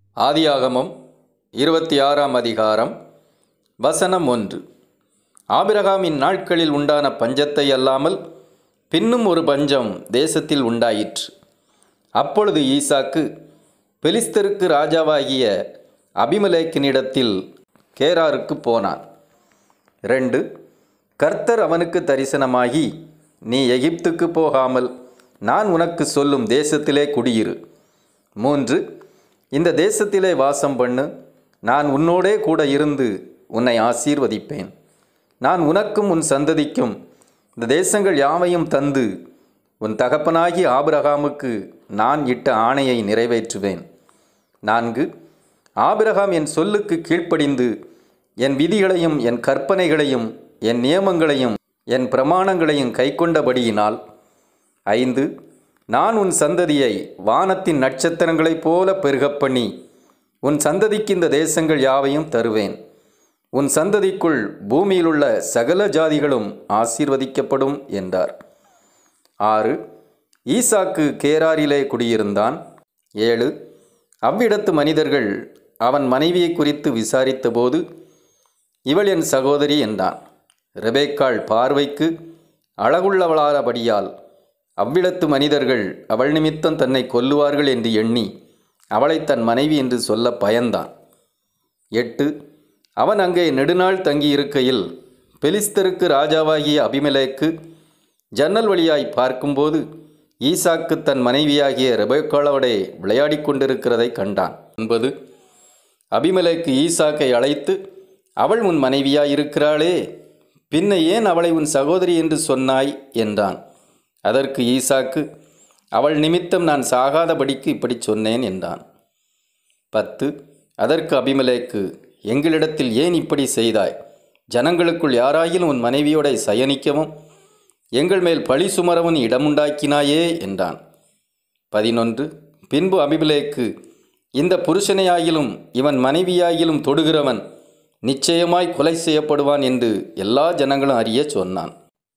ஆதியாகமம் இருபத்தி ஆறாம் அதிகாரம் வசனம் ஒன்று ஆபிரகாமின் நாட்களில் உண்டான பஞ்சத்தை அல்லாமல் பின்னும் ஒரு பஞ்சம் தேசத்தில் உண்டாயிற்று அப்பொழுது ஈசாக்கு பெலிஸ்தருக்கு ராஜாவாகிய அபிமலேக்கினிடத்தில் கேராருக்கு போனான் ரெண்டு கர்த்தர் அவனுக்கு தரிசனமாகி நீ எகிப்துக்கு போகாமல் நான் உனக்கு சொல்லும் தேசத்திலே குடியிரு மூன்று இந்த தேசத்திலே வாசம் பண்ணு நான் உன்னோடே கூட இருந்து உன்னை ஆசீர்வதிப்பேன் நான் உனக்கும் உன் சந்ததிக்கும் இந்த தேசங்கள் யாவையும் தந்து உன் தகப்பனாகி ஆபிரகாமுக்கு நான் இட்ட ஆணையை நிறைவேற்றுவேன் நான்கு ஆபிரகாம் என் சொல்லுக்கு கீழ்ப்படிந்து என் விதிகளையும் என் கற்பனைகளையும் என் நியமங்களையும் என் பிரமாணங்களையும் கைக்கொண்டபடியினால் ஐந்து நான் உன் சந்ததியை வானத்தின் நட்சத்திரங்களைப் போல பெருகப் பண்ணி உன் சந்ததிக்கு இந்த தேசங்கள் யாவையும் தருவேன் உன் சந்ததிக்குள் பூமியிலுள்ள சகல ஜாதிகளும் ஆசீர்வதிக்கப்படும் என்றார் ஆறு ஈசாக்கு கேராரிலே குடியிருந்தான் ஏழு அவ்விடத்து மனிதர்கள் அவன் மனைவியை குறித்து விசாரித்தபோது இவள் என் சகோதரி என்றான் ரெபேக்காள் பார்வைக்கு அழகுள்ளவளானபடியால் அவ்விடத்து மனிதர்கள் அவள் நிமித்தம் தன்னை கொல்லுவார்கள் என்று எண்ணி அவளை தன் மனைவி என்று சொல்ல பயந்தான் எட்டு அவன் அங்கே நெடுநாள் தங்கியிருக்கையில் பெலிஸ்தருக்கு ராஜாவாகிய அபிமெலேக்கு ஜன்னல் வழியாய் பார்க்கும்போது ஈசாக்கு தன் மனைவியாகிய ரெபேக்காளோடே விளையாடிக் கொண்டிருக்கிறதை கண்டான் என்பது அபிமெலேக்கு ஈசாக்கை அழைத்து அவள் உன் மனைவியாயிருக்கிறாளே பின்ன ஏன் அவளை உன் சகோதரி என்று சொன்னாய் என்றான் அதற்கு ஈசாக்கு அவள் நிமித்தம் நான் சாகாதபடிக்கு இப்படி சொன்னேன் என்றான் பத்து அதற்கு அபிமலேக்கு எங்களிடத்தில் ஏன் இப்படி செய்தாய் ஜனங்களுக்குள் யாராயிலும் உன் மனைவியோட சயனிக்கவும் எங்கள் மேல் பழி சுமரவும் நீ இடமுண்டாக்கினாயே என்றான் பதினொன்று பின்பு அபிமலேக்கு இந்த புருஷனையாயிலும் இவன் மனைவியாயிலும் தொடுகிறவன் நிச்சயமாய் கொலை செய்யப்படுவான் என்று எல்லா ஜனங்களும் அறிய சொன்னான்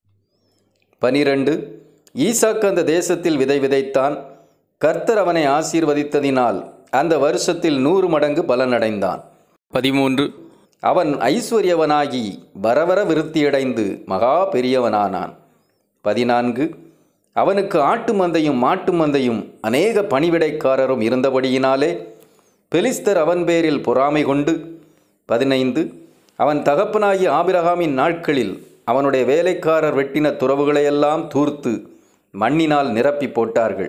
பனிரெண்டு ஈசாக்கு அந்த தேசத்தில் விதை விதைத்தான் கர்த்தர் அவனை ஆசீர்வதித்ததினால் அந்த வருஷத்தில் நூறு மடங்கு பலனடைந்தான் பதிமூன்று அவன் ஐஸ்வர்யவனாகி வரவர விருத்தியடைந்து மகா பெரியவனானான் பதினான்கு அவனுக்கு ஆட்டு மந்தையும் மாட்டு மந்தையும் அநேக பணிவிடைக்காரரும் இருந்தபடியினாலே பெலிஸ்தர் அவன் பேரில் பொறாமை கொண்டு பதினைந்து அவன் தகப்பனாகிய ஆபிரகாமின் நாட்களில் அவனுடைய வேலைக்காரர் வெட்டின துறவுகளையெல்லாம் தூர்த்து மண்ணினால் நிரப்பி போட்டார்கள்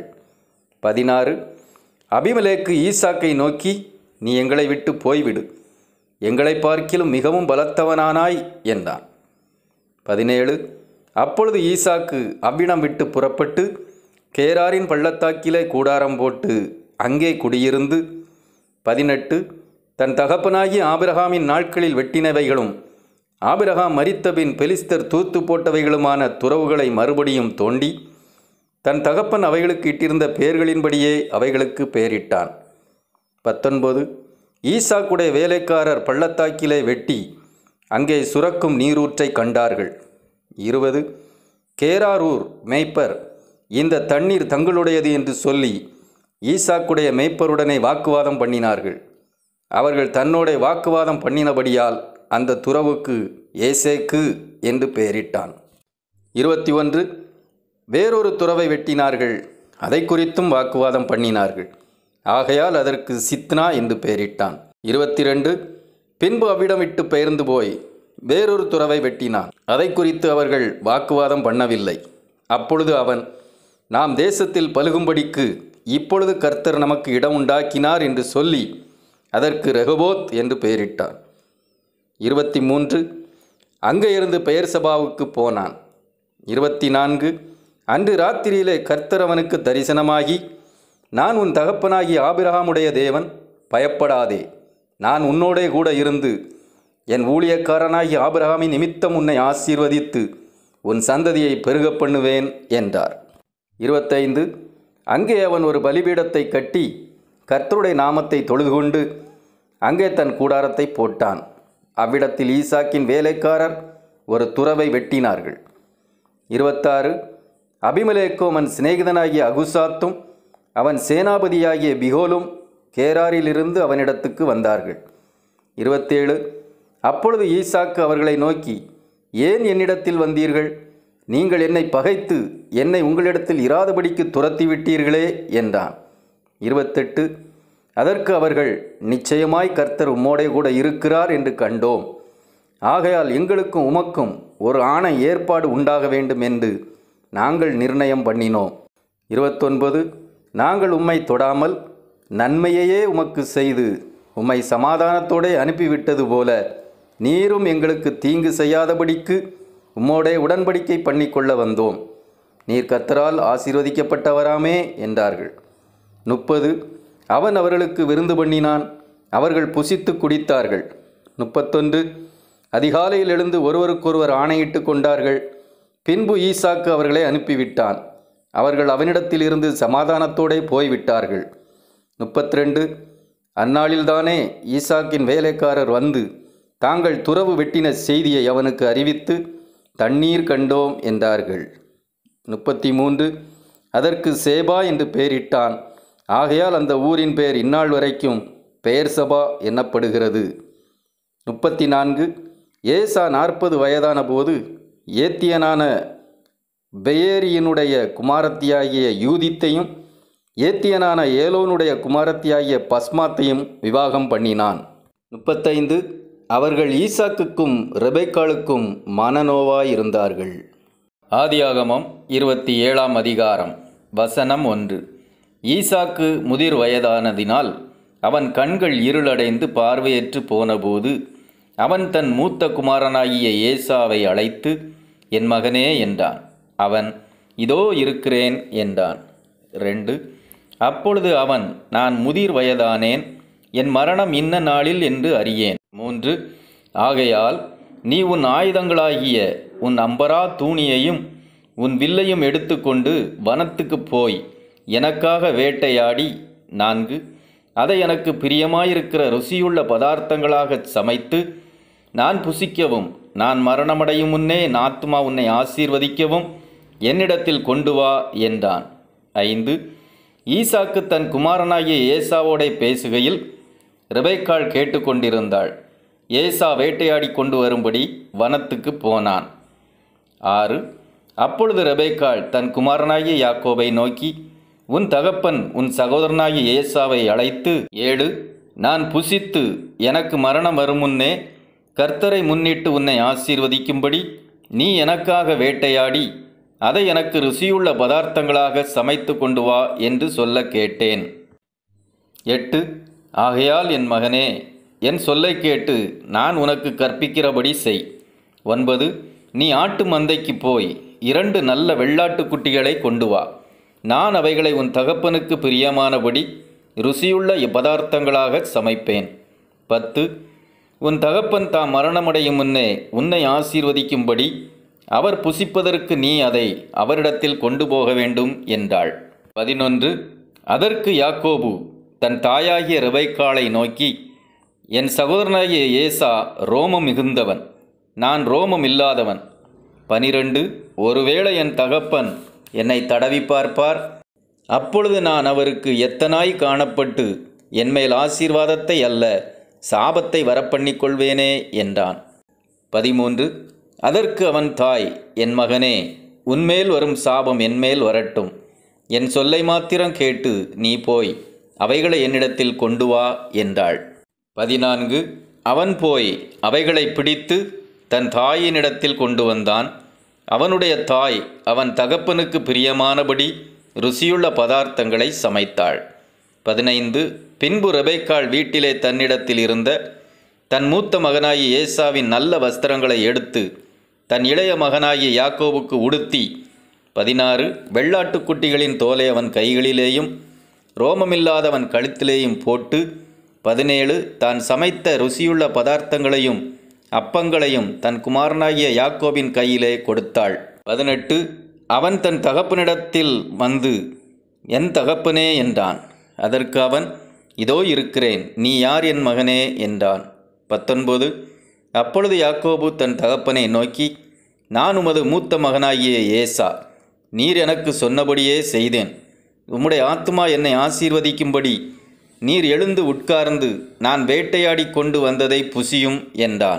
பதினாறு அபிமலேக்கு ஈசாக்கை நோக்கி நீ எங்களை விட்டு போய்விடு எங்களை பார்க்கிலும் மிகவும் பலத்தவனானாய் என்றான் பதினேழு அப்பொழுது ஈசாக்கு அவ்விடம் விட்டு புறப்பட்டு கேராரின் பள்ளத்தாக்கிலே கூடாரம் போட்டு அங்கே குடியிருந்து பதினெட்டு தன் தகப்பனாகிய ஆபிரகாமின் நாட்களில் வெட்டினவைகளும் ஆபிரகாம் மரித்தபின் பெலிஸ்தர் தூத்து போட்டவைகளுமான துறவுகளை மறுபடியும் தோண்டி தன் தகப்பன் அவைகளுக்கு இட்டிருந்த பெயர்களின்படியே அவைகளுக்கு பெயரிட்டான் பத்தொன்பது ஈசாக்குடைய வேலைக்காரர் பள்ளத்தாக்கிலே வெட்டி அங்கே சுரக்கும் நீரூற்றை கண்டார்கள் இருபது கேராரூர் மேய்ப்பர் இந்த தண்ணீர் தங்களுடையது என்று சொல்லி ஈசாக்குடைய மேய்ப்பருடனே வாக்குவாதம் பண்ணினார்கள் அவர்கள் தன்னோட வாக்குவாதம் பண்ணினபடியால் அந்த துறவுக்கு ஏசேக்கு என்று பெயரிட்டான் இருபத்தி ஒன்று வேறொரு துறவை வெட்டினார்கள் அதை குறித்தும் வாக்குவாதம் பண்ணினார்கள் ஆகையால் அதற்கு சித்னா என்று பெயரிட்டான் இருபத்தி ரெண்டு பின்பு அவ்விடம் விட்டு பெயர்ந்து போய் வேறொரு துறவை வெட்டினான் அதை குறித்து அவர்கள் வாக்குவாதம் பண்ணவில்லை அப்பொழுது அவன் நாம் தேசத்தில் பலுகும்படிக்கு இப்பொழுது கர்த்தர் நமக்கு இடம் உண்டாக்கினார் என்று சொல்லி அதற்கு ரெகபோத் என்று பெயரிட்டான் இருபத்தி மூன்று அங்கே இருந்து பெயர் சபாவுக்கு போனான் இருபத்தி நான்கு அன்று ராத்திரியிலே கர்த்தர் அவனுக்கு தரிசனமாகி நான் உன் தகப்பனாகி ஆபிரகாமுடைய தேவன் பயப்படாதே நான் உன்னோடே கூட இருந்து என் ஊழியக்காரனாகி ஆபிரகாமின் நிமித்தம் உன்னை ஆசீர்வதித்து உன் சந்ததியை பெருகப் பண்ணுவேன் என்றார் இருபத்தைந்து அங்கே அவன் ஒரு பலிபீடத்தை கட்டி கர்த்தருடைய நாமத்தை தொழுது கொண்டு அங்கே தன் கூடாரத்தை போட்டான் அவ்விடத்தில் ஈசாக்கின் வேலைக்காரர் ஒரு துறவை வெட்டினார்கள் இருபத்தாறு அபிமலேக்கும் அவன் சிநேகிதனாகிய அகுசாத்தும் அவன் சேனாபதியாகிய பிகோலும் கேராரிலிருந்து அவனிடத்துக்கு வந்தார்கள் இருபத்தேழு அப்பொழுது ஈசாக்கு அவர்களை நோக்கி ஏன் என்னிடத்தில் வந்தீர்கள் நீங்கள் என்னை பகைத்து என்னை உங்களிடத்தில் இராதபடிக்கு துரத்தி விட்டீர்களே என்றான் இருபத்தெட்டு அதற்கு அவர்கள் நிச்சயமாய் கர்த்தர் உம்மோடே கூட இருக்கிறார் என்று கண்டோம் ஆகையால் எங்களுக்கும் உமக்கும் ஒரு ஆணை ஏற்பாடு உண்டாக வேண்டும் என்று நாங்கள் நிர்ணயம் பண்ணினோம் இருபத்தொன்பது நாங்கள் உம்மை தொடாமல் நன்மையையே உமக்கு செய்து உம்மை சமாதானத்தோடே அனுப்பிவிட்டது போல நீரும் எங்களுக்கு தீங்கு செய்யாதபடிக்கு உம்மோடே உடன்படிக்கை பண்ணிக்கொள்ள வந்தோம் நீர் கத்தரால் ஆசீர்வதிக்கப்பட்டவராமே என்றார்கள் முப்பது அவன் அவர்களுக்கு விருந்து பண்ணினான் அவர்கள் புசித்து குடித்தார்கள் முப்பத்தொன்று அதிகாலையில் எழுந்து ஒருவருக்கொருவர் ஆணையிட்டு கொண்டார்கள் பின்பு ஈசாக்கு அவர்களை அனுப்பிவிட்டான் அவர்கள் அவனிடத்தில் இருந்து சமாதானத்தோடே போய்விட்டார்கள் முப்பத்திரெண்டு அந்நாளில்தானே ஈசாக்கின் வேலைக்காரர் வந்து தாங்கள் துறவு வெட்டின செய்தியை அவனுக்கு அறிவித்து தண்ணீர் கண்டோம் என்றார்கள் முப்பத்தி மூன்று அதற்கு சேபா என்று பெயரிட்டான் ஆகையால் அந்த ஊரின் பெயர் இந்நாள் வரைக்கும் பெயர் சபா எனப்படுகிறது முப்பத்தி நான்கு ஏசா நாற்பது வயதான போது ஏத்தியனான பெயேரியினுடைய குமாரத்தியாகிய யூதித்தையும் ஏத்தியனான ஏலோனுடைய குமாரத்தியாகிய பஸ்மாத்தையும் விவாகம் பண்ணினான் முப்பத்தைந்து அவர்கள் ஈசாக்குக்கும் ரெபேக்காளுக்கும் மனநோவாயிருந்தார்கள் ஆதியாகமம் இருபத்தி ஏழாம் அதிகாரம் வசனம் ஒன்று ஈசாக்கு முதிர் வயதானதினால் அவன் கண்கள் இருளடைந்து பார்வையற்று போனபோது அவன் தன் மூத்த குமாரனாகிய ஏசாவை அழைத்து என் மகனே என்றான் அவன் இதோ இருக்கிறேன் என்றான் ரெண்டு அப்பொழுது அவன் நான் முதிர் வயதானேன் என் மரணம் இன்ன நாளில் என்று அறியேன் மூன்று ஆகையால் நீ உன் ஆயுதங்களாகிய உன் அம்பரா தூணியையும் உன் வில்லையும் எடுத்துக்கொண்டு வனத்துக்கு போய் எனக்காக வேட்டையாடி நான்கு அதை எனக்கு பிரியமாயிருக்கிற ருசியுள்ள பதார்த்தங்களாக சமைத்து நான் புசிக்கவும் நான் மரணமடையும் முன்னே என் ஆத்துமா உன்னை ஆசீர்வதிக்கவும் என்னிடத்தில் கொண்டு வா என்றான் ஐந்து ஈசாக்கு தன் குமாரனாகிய ஏசாவோடே பேசுகையில் ரெபேக்காள் கேட்டுக்கொண்டிருந்தாள் ஏசா வேட்டையாடி கொண்டு வரும்படி வனத்துக்கு போனான் ஆறு அப்பொழுது ரெபேக்காள் தன் குமாரனாகிய யாக்கோபை நோக்கி உன் தகப்பன் உன் சகோதரனாகிய ஏசாவை அழைத்து ஏழு நான் புசித்து எனக்கு மரணம் வரும் முன்னே கர்த்தரை முன்னிட்டு உன்னை ஆசீர்வதிக்கும்படி நீ எனக்காக வேட்டையாடி அதை எனக்கு ருசியுள்ள பதார்த்தங்களாக சமைத்து கொண்டு வா என்று சொல்ல கேட்டேன் எட்டு ஆகையால் என் மகனே என் சொல்லை கேட்டு நான் உனக்கு கற்பிக்கிறபடி செய் ஒன்பது நீ ஆட்டு மந்தைக்கு போய் இரண்டு நல்ல வெள்ளாட்டுக் குட்டிகளை கொண்டு வா நான் அவைகளை உன் தகப்பனுக்கு பிரியமானபடி ருசியுள்ள பதார்த்தங்களாக சமைப்பேன் பத்து உன் தகப்பன் தாம் மரணமடையும் முன்னே உன்னை ஆசீர்வதிக்கும்படி அவர் புசிப்பதற்கு நீ அதை அவரிடத்தில் கொண்டு போக வேண்டும் என்றாள் பதினொன்று அதற்கு யாக்கோபு தன் தாயாகிய ரெபைக்காளை நோக்கி என் சகோதரனாகிய ஏசா ரோமம் மிகுந்தவன் நான் ரோமம் இல்லாதவன் பனிரெண்டு ஒருவேளை என் தகப்பன் என்னை தடவி பார்ப்பார் அப்பொழுது நான் அவருக்கு எத்தனாய் காணப்பட்டு என்மேல் ஆசீர்வாதத்தை அல்ல சாபத்தை வரப்பண்ணிக் கொள்வேனே என்றான் பதிமூன்று அதற்கு அவன் தாய் என் மகனே உன்மேல் வரும் சாபம் என்மேல் வரட்டும் என் சொல்லை மாத்திரம் கேட்டு நீ போய் அவைகளை என்னிடத்தில் கொண்டு வா என்றாள் பதினான்கு அவன் போய் அவைகளை பிடித்து தன் தாயினிடத்தில் கொண்டு வந்தான் அவனுடைய தாய் அவன் தகப்பனுக்கு பிரியமானபடி ருசியுள்ள பதார்த்தங்களை சமைத்தாள் பதினைந்து பின்பு ரெபேக்காள் வீட்டிலே தன்னிடத்தில் இருந்த தன் மூத்த மகனாகிய ஏசாவின் நல்ல வஸ்திரங்களை எடுத்து தன் இளைய மகனாகிய யாக்கோவுக்கு உடுத்தி பதினாறு வெள்ளாட்டுக்குட்டிகளின் தோலை அவன் கைகளிலேயும் ரோமமில்லாதவன் கழுத்திலேயும் போட்டு பதினேழு தான் சமைத்த ருசியுள்ள பதார்த்தங்களையும் அப்பங்களையும் தன் குமாரனாகிய யாக்கோபின் கையிலே கொடுத்தாள் பதினெட்டு அவன் தன் தகப்பனிடத்தில் வந்து என் தகப்பனே என்றான் அதற்கு அவன் இதோ இருக்கிறேன் நீ யார் என் மகனே என்றான் பத்தொன்பது அப்பொழுது யாக்கோபு தன் தகப்பனை நோக்கி நான் உமது மூத்த மகனாகிய ஏசா நீர் எனக்கு சொன்னபடியே செய்தேன் உம்முடைய ஆத்மா என்னை ஆசீர்வதிக்கும்படி நீர் எழுந்து உட்கார்ந்து நான் வேட்டையாடி கொண்டு வந்ததை புசியும் என்றான்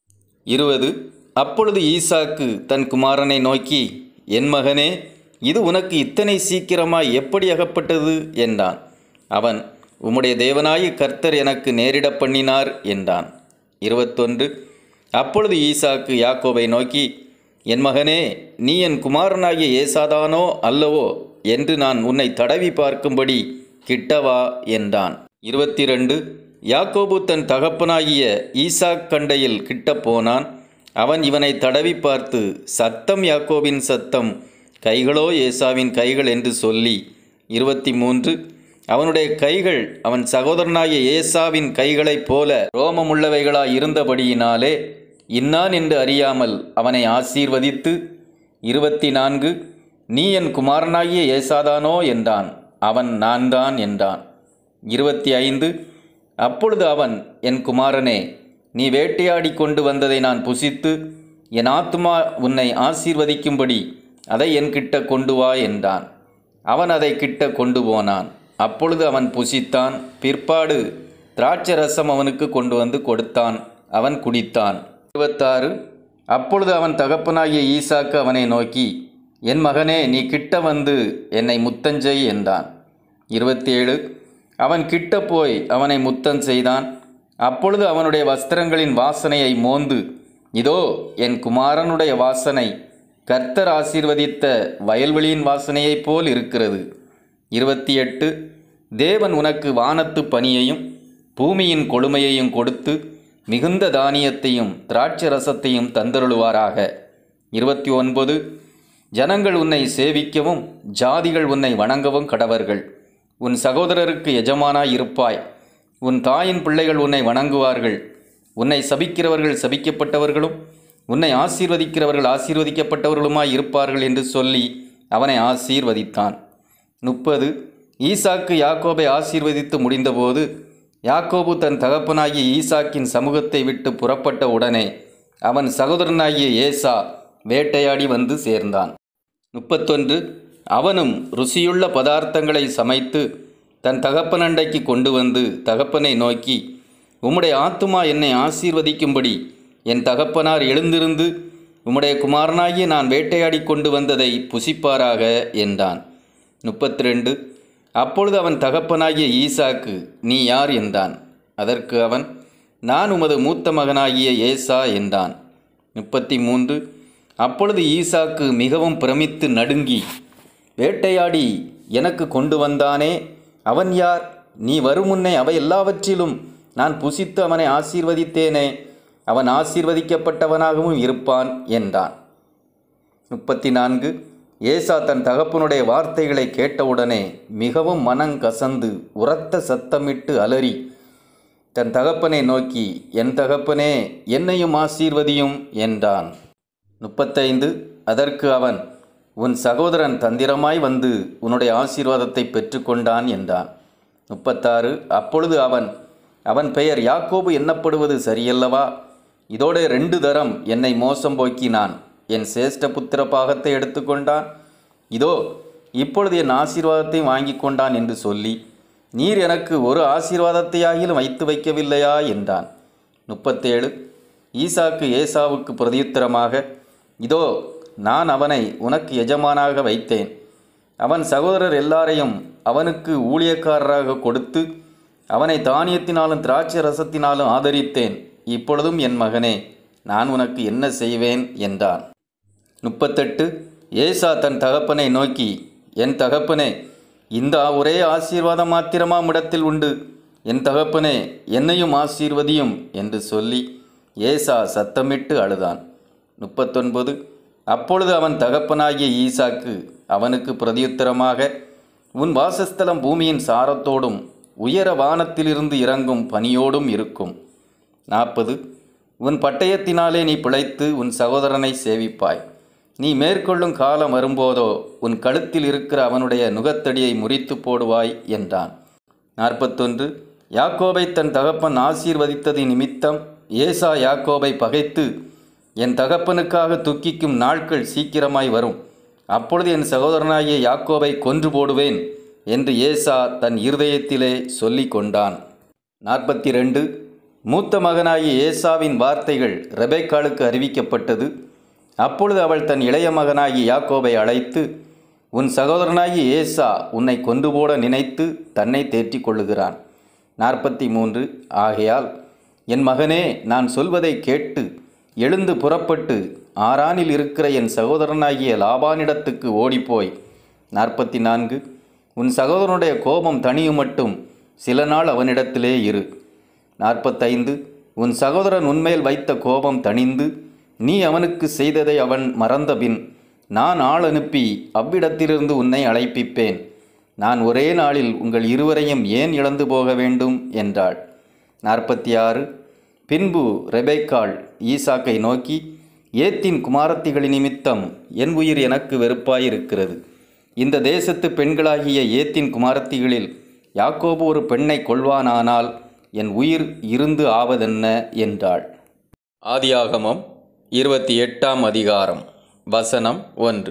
இருபது அப்பொழுது ஈசாக்கு தன் குமாரனை நோக்கி என் மகனே இது உனக்கு இத்தனை சீக்கிரமாய் எப்படி அகப்பட்டது என்றான் அவன் உம்முடைய தேவனாய கர்த்தர் எனக்கு நேரிடப் பண்ணினார் என்றான் இருபத்தொன்று அப்பொழுது ஈசாக்கு யாக்கோபை நோக்கி என் மகனே நீ என் குமாரனாகிய ஏசாதானோ அல்லவோ என்று நான் உன்னை தடவி பார்க்கும்படி கிட்டவா என்றான் இருபத்தி ரெண்டு யாக்கோபு தன் தகப்பனாகிய ஈசாக் கண்டையில் கிட்டப் போனான் அவன் இவனை தடவி பார்த்து சத்தம் யாக்கோபின் சத்தம் கைகளோ ஏசாவின் கைகள் என்று சொல்லி இருபத்தி மூன்று அவனுடைய கைகள் அவன் சகோதரனாகிய ஏசாவின் கைகளைப் போல ரோமமுள்ளவைகளாய் இருந்தபடியினாலே இன்னான் என்று அறியாமல் அவனை ஆசீர்வதித்து இருபத்தி நான்கு நீ என் குமாரனாகிய ஏசாதானோ என்றான் அவன் நான் தான் என்றான் இருபத்தி ஐந்து அப்பொழுது அவன் என் குமாரனே நீ வேட்டையாடி கொண்டு வந்ததை நான் புசித்து என் ஆத்துமா உன்னை ஆசீர்வதிக்கும்படி அதை என்கிட்ட கொண்டு வா என்றான் அவன் அதை கிட்ட கொண்டு போனான் அப்பொழுது அவன் புசித்தான் பிற்பாடு திராட்சை ரசம் அவனுக்கு கொண்டு வந்து கொடுத்தான் அவன் குடித்தான் இருபத்தாறு அப்பொழுது அவன் தகப்பனாகிய ஈசாக்கு அவனை நோக்கி என் மகனே நீ கிட்ட வந்து என்னை முத்தஞ்செய் என்றான் இருபத்தேழு அவன் கிட்ட போய் அவனை முத்தம் செய்தான் அப்பொழுது அவனுடைய வஸ்திரங்களின் வாசனையை மோந்து இதோ என் குமாரனுடைய வாசனை கர்த்தர் ஆசீர்வதித்த வயல்வெளியின் வாசனையைப் போல் இருக்கிறது இருபத்தி எட்டு தேவன் உனக்கு வானத்து பனியையும் பூமியின் கொழுமையையும் கொடுத்து மிகுந்த தானியத்தையும் திராட்சை ரசத்தையும் தந்தருளுவாராக இருபத்தி ஒன்பது ஜனங்கள் உன்னை சேவிக்கவும் ஜாதிகள் உன்னை வணங்கவும் கடவர்கள் உன் சகோதரருக்கு எஜமானாய் இருப்பாய் உன் தாயின் பிள்ளைகள் உன்னை வணங்குவார்கள் உன்னை சபிக்கிறவர்கள் சபிக்கப்பட்டவர்களும் உன்னை ஆசீர்வதிக்கிறவர்கள் ஆசீர்வதிக்கப்பட்டவர்களுமாய் இருப்பார்கள் என்று சொல்லி அவனை ஆசீர்வதித்தான் முப்பது ஈசாக்கு யாக்கோபை ஆசீர்வதித்து முடிந்தபோது யாக்கோபு தன் தகப்பனாகிய ஈசாக்கின் சமூகத்தை விட்டு புறப்பட்ட உடனே அவன் சகோதரனாகிய ஏசா வேட்டையாடி வந்து சேர்ந்தான் முப்பத்தொன்று அவனும் ருசியுள்ள பதார்த்தங்களை சமைத்து தன் தகப்பனண்டைக்கு கொண்டு வந்து தகப்பனை நோக்கி உம்முடைய ஆத்துமா என்னை ஆசீர்வதிக்கும்படி என் தகப்பனார் எழுந்திருந்து உம்முடைய குமாரனாகிய நான் வேட்டையாடி கொண்டு வந்ததை புசிப்பாராக என்றான் முப்பத்தி ரெண்டு அப்பொழுது அவன் தகப்பனாகிய ஈசாக்கு நீ யார் என்றான் அதற்கு அவன் நான் உமது மூத்த மகனாகிய ஏசா என்றான் முப்பத்தி மூன்று அப்பொழுது ஈசாக்கு மிகவும் பிரமித்து நடுங்கி வேட்டையாடி எனக்கு கொண்டு வந்தானே அவன் யார் நீ வரும் முன்னே அவை எல்லாவற்றிலும் நான் புசித்து அவனை ஆசீர்வதித்தேனே அவன் ஆசீர்வதிக்கப்பட்டவனாகவும் இருப்பான் என்றான் முப்பத்தி நான்கு ஏசா தன் தகப்பனுடைய வார்த்தைகளை கேட்டவுடனே மிகவும் மனங்கசந்து உரத்த சத்தமிட்டு அலறி தன் தகப்பனை நோக்கி என் தகப்பனே என்னையும் ஆசீர்வதியும் என்றான் முப்பத்தைந்து அதற்கு அவன் உன் சகோதரன் தந்திரமாய் வந்து உன்னுடைய ஆசீர்வாதத்தை பெற்றுக்கொண்டான் என்றான் முப்பத்தாறு அப்பொழுது அவன் அவன் பெயர் யாக்கோபு எண்ணப்படுவது சரியல்லவா இதோட ரெண்டு தரம் என்னை மோசம் போக்கினான் என் சேஷ்ட புத்திர பாகத்தை எடுத்துக்கொண்டான் இதோ இப்பொழுது என் ஆசீர்வாதத்தை வாங்கி கொண்டான் என்று சொல்லி நீர் எனக்கு ஒரு ஆசீர்வாதத்தையாகிலும் வைத்து வைக்கவில்லையா என்றான் முப்பத்தேழு ஈசாக்கு ஏசாவுக்கு பிரதியுத்தரமாக இதோ நான் அவனை உனக்கு எஜமானாக வைத்தேன் அவன் சகோதரர் எல்லாரையும் அவனுக்கு ஊழியக்காரராக கொடுத்து அவனை தானியத்தினாலும் திராட்சை ரசத்தினாலும் ஆதரித்தேன் இப்பொழுதும் என் மகனே நான் உனக்கு என்ன செய்வேன் என்றான் முப்பத்தெட்டு ஏசா தன் தகப்பனை நோக்கி என் தகப்பனே இந்த ஒரே ஆசீர்வாதம் மாத்திரமாம் இடத்தில் உண்டு என் தகப்பனே என்னையும் ஆசீர்வதியும் என்று சொல்லி ஏசா சத்தமிட்டு அழுதான் முப்பத்தொன்பது அப்பொழுது அவன் தகப்பனாகிய ஈசாக்கு அவனுக்கு பிரதியுத்தரமாக உன் வாசஸ்தலம் பூமியின் சாரத்தோடும் உயர வானத்திலிருந்து இறங்கும் பனியோடும் இருக்கும் நாற்பது உன் பட்டயத்தினாலே நீ பிழைத்து உன் சகோதரனை சேவிப்பாய் நீ மேற்கொள்ளும் காலம் வரும்போதோ உன் கழுத்தில் இருக்கிற அவனுடைய நுகத்தடியை முறித்து போடுவாய் என்றான் நாற்பத்தொன்று யாக்கோபை தன் தகப்பன் ஆசீர்வதித்தது நிமித்தம் ஏசா யாக்கோபை பகைத்து என் தகப்பனுக்காக துக்கிக்கும் நாட்கள் சீக்கிரமாய் வரும் அப்பொழுது என் சகோதரனாகிய யாக்கோபை கொன்று போடுவேன் என்று ஏசா தன் இருதயத்திலே சொல்லிக் கொண்டான் நாற்பத்தி ரெண்டு மூத்த மகனாகிய ஏசாவின் வார்த்தைகள் ரெபேக்காளுக்கு அறிவிக்கப்பட்டது அப்பொழுது அவள் தன் இளைய மகனாகிய யாக்கோபை அழைத்து உன் சகோதரனாகிய ஏசா உன்னை கொண்டு போட நினைத்து தன்னை தேற்றிக் கொள்ளுகிறான் நாற்பத்தி மூன்று ஆகையால் என் மகனே நான் சொல்வதை கேட்டு எழுந்து புறப்பட்டு ஆரானில் இருக்கிற என் சகோதரனாகிய லாபானிடத்துக்கு ஓடிப்போய் நாற்பத்தி நான்கு உன் சகோதரனுடைய கோபம் தணியும் மட்டும் சில நாள் அவனிடத்திலே இரு நாற்பத்தைந்து உன் சகோதரன் உன்மேல் வைத்த கோபம் தணிந்து நீ அவனுக்கு செய்ததை அவன் மறந்தபின் நான் ஆள் அனுப்பி அவ்விடத்திலிருந்து உன்னை அழைப்பிப்பேன் நான் ஒரே நாளில் உங்கள் இருவரையும் ஏன் இழந்து போக வேண்டும் என்றாள் நாற்பத்தி ஆறு பின்பு ரெபேக்காள் ஈசாக்கை நோக்கி ஏத்தின் குமாரத்திகளின் நிமித்தம் என் உயிர் எனக்கு வெறுப்பாயிருக்கிறது இந்த தேசத்து பெண்களாகிய ஏத்தின் குமாரத்திகளில் யாக்கோபு ஒரு பெண்ணை கொள்வானானால் என் உயிர் இருந்து ஆவதென்ன என்றாள் ஆதியாகமம் இருபத்தி எட்டாம் அதிகாரம் வசனம் ஒன்று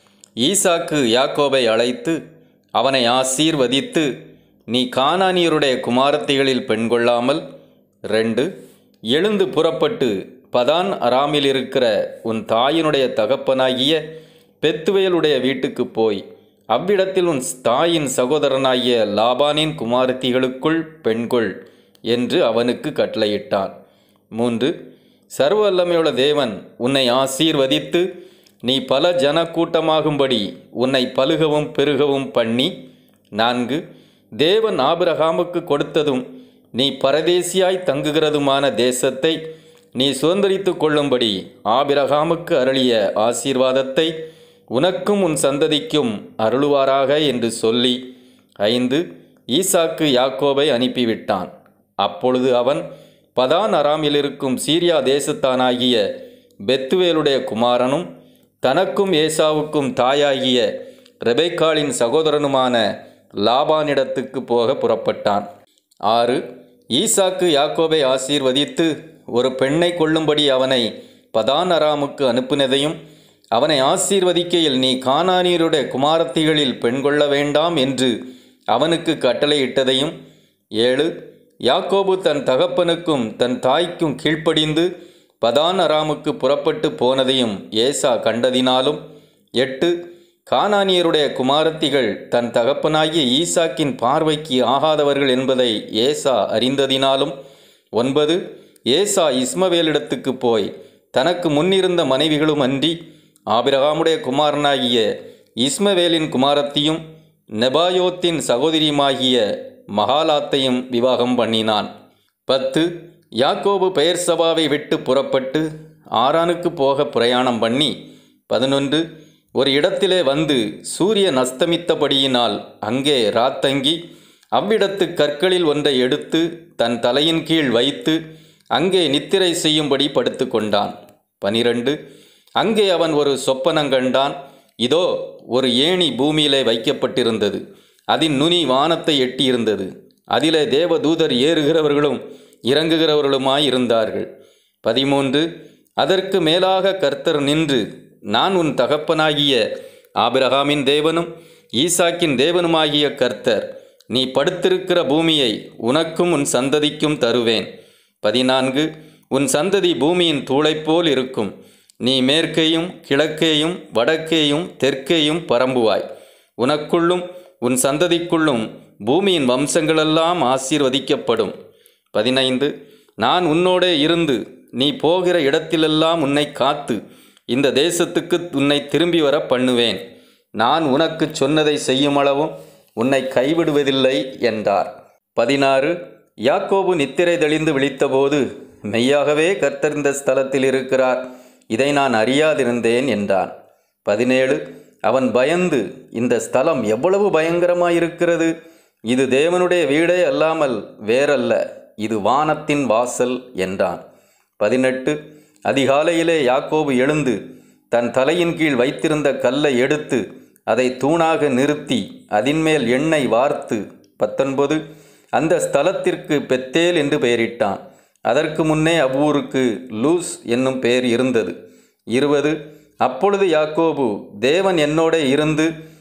ஈசாக்கு யாக்கோபை அழைத்து அவனை ஆசீர்வதித்து நீ கானானியருடைய குமாரத்திகளில் பெண் கொள்ளாமல் ரெண்டு எழுந்து புறப்பட்டு பதான் அராமில் இருக்கிற உன் தாயினுடைய தகப்பனாகிய பெத்துவேலுடைய வீட்டுக்கு போய் அவ்விடத்தில் உன் தாயின் சகோதரனாகிய லாபானின் குமாரத்திகளுக்குள் பெண்கொள் என்று அவனுக்கு கட்டளையிட்டான் மூன்று சர்வ வல்லமையுள்ள தேவன் உன்னை ஆசீர்வதித்து நீ பல ஜன கூட்டமாகும்படி உன்னை பலுகவும் பெருகவும் பண்ணி நான்கு தேவன் ஆபிரகாமுக்கு கொடுத்ததும் நீ பரதேசியாய் தங்குகிறதுமான தேசத்தை நீ சுதந்திரித்து கொள்ளும்படி ஆபிரகாமுக்கு அருளிய ஆசீர்வாதத்தை உனக்கும் உன் சந்ததிக்கும் அருளுவாராக என்று சொல்லி ஐந்து ஈசாக்கு யாக்கோபை அனுப்பிவிட்டான் அப்பொழுது அவன் பதான் அராமில் இருக்கும் சீரியா தேசத்தானாகிய பெத்துவேலுடைய குமாரனும் தனக்கும் ஏசாவுக்கும் தாயாகிய ரெபேக்காளின் சகோதரனுமான லாபானிடத்துக்கு போக புறப்பட்டான் ஆறு ஈசாக்கு யாக்கோபை ஆசீர்வதித்து ஒரு பெண்ணை கொள்ளும்படி அவனை பதான் அராமுக்கு அனுப்பினதையும் அவனை ஆசீர்வதிக்கையில் நீ கானானியருடைய குமாரத்திகளில் பெண் கொள்ள வேண்டாம் என்று அவனுக்கு கட்டளையிட்டதையும் ஏழு யாக்கோபு தன் தகப்பனுக்கும் தன் தாய்க்கும் கீழ்ப்படிந்து பதான் அராமுக்கு புறப்பட்டு போனதையும் ஏசா கண்டதினாலும் எட்டு கானானியருடைய குமாரத்திகள் தன் தகப்பனாகிய ஈசாக்கின் பார்வைக்கு ஆகாதவர்கள் என்பதை ஏசா அறிந்ததினாலும் ஒன்பது ஏசா இஸ்மவேலிடத்துக்கு போய் தனக்கு முன்னிருந்த மனைவிகளும் அன்றி ஆபிரகாமுடைய குமாரனாகிய இஸ்மவேலின் குமாரத்தியும் நெபாயோத்தின் சகோதரியுமாகிய மகாலாத்தையும் விவாகம் பண்ணினான் பத்து யாக்கோபு பெயர் சபாவை விட்டு புறப்பட்டு ஆரானுக்கு போக பிரயாணம் பண்ணி பதினொன்று ஒரு இடத்திலே வந்து சூரியன் அஸ்தமித்தபடியினால் அங்கே ராத்தங்கி அவ்விடத்து கற்களில் ஒன்றை எடுத்து தன் தலையின் கீழ் வைத்து அங்கே நித்திரை செய்யும்படி படுத்து கொண்டான் பனிரெண்டு அங்கே அவன் ஒரு சொப்பனங்கண்டான் இதோ ஒரு ஏணி பூமியிலே வைக்கப்பட்டிருந்தது அதின் நுனி வானத்தை எட்டியிருந்தது அதிலே தேவதூதர் ஏறுகிறவர்களும் இறங்குகிறவர்களுமாய் இருந்தார்கள் பதிமூன்று அதற்கு மேலாக கர்த்தர் நின்று நான் உன் தகப்பனாகிய ஆபிரகாமின் தேவனும் ஈசாக்கின் தேவனுமாகிய கர்த்தர் நீ படுத்திருக்கிற பூமியை உனக்கும் உன் சந்ததிக்கும் தருவேன் பதினான்கு உன் சந்ததி பூமியின் தூளைப்போல் இருக்கும் நீ மேற்கேயும் கிழக்கேயும் வடக்கேயும் தெற்கேயும் பரம்புவாய் உனக்குள்ளும் உன் சந்ததிக்குள்ளும் பூமியின் வம்சங்களெல்லாம் ஆசீர்வதிக்கப்படும் பதினைந்து நான் உன்னோடே இருந்து நீ போகிற இடத்திலெல்லாம் உன்னை காத்து இந்த தேசத்துக்கு உன்னை திரும்பி வர பண்ணுவேன் நான் உனக்கு சொன்னதை செய்யுமளவும் உன்னை கைவிடுவதில்லை என்றார் பதினாறு யாக்கோபு நித்திரை தெளிந்து விழித்தபோது மெய்யாகவே கர்த்தர் இந்த ஸ்தலத்தில் இருக்கிறார் இதை நான் அறியாதிருந்தேன் என்றான் பதினேழு அவன் பயந்து இந்த ஸ்தலம் எவ்வளவு பயங்கரமாயிருக்கிறது இது தேவனுடைய வீடே அல்லாமல் வேறல்ல இது வானத்தின் வாசல் என்றான் பதினெட்டு அதிகாலையிலே யாக்கோபு எழுந்து தன் தலையின் கீழ் வைத்திருந்த கல்லை எடுத்து அதை தூணாக நிறுத்தி அதின்மேல் எண்ணெய் வார்த்து பத்தொன்பது அந்த ஸ்தலத்திற்கு பெத்தேல் என்று பெயரிட்டான் அதற்கு முன்னே அவ்வூருக்கு லூஸ் என்னும் பெயர் இருந்தது இருபது அப்பொழுது யாக்கோபு தேவன் என்னோட இருந்து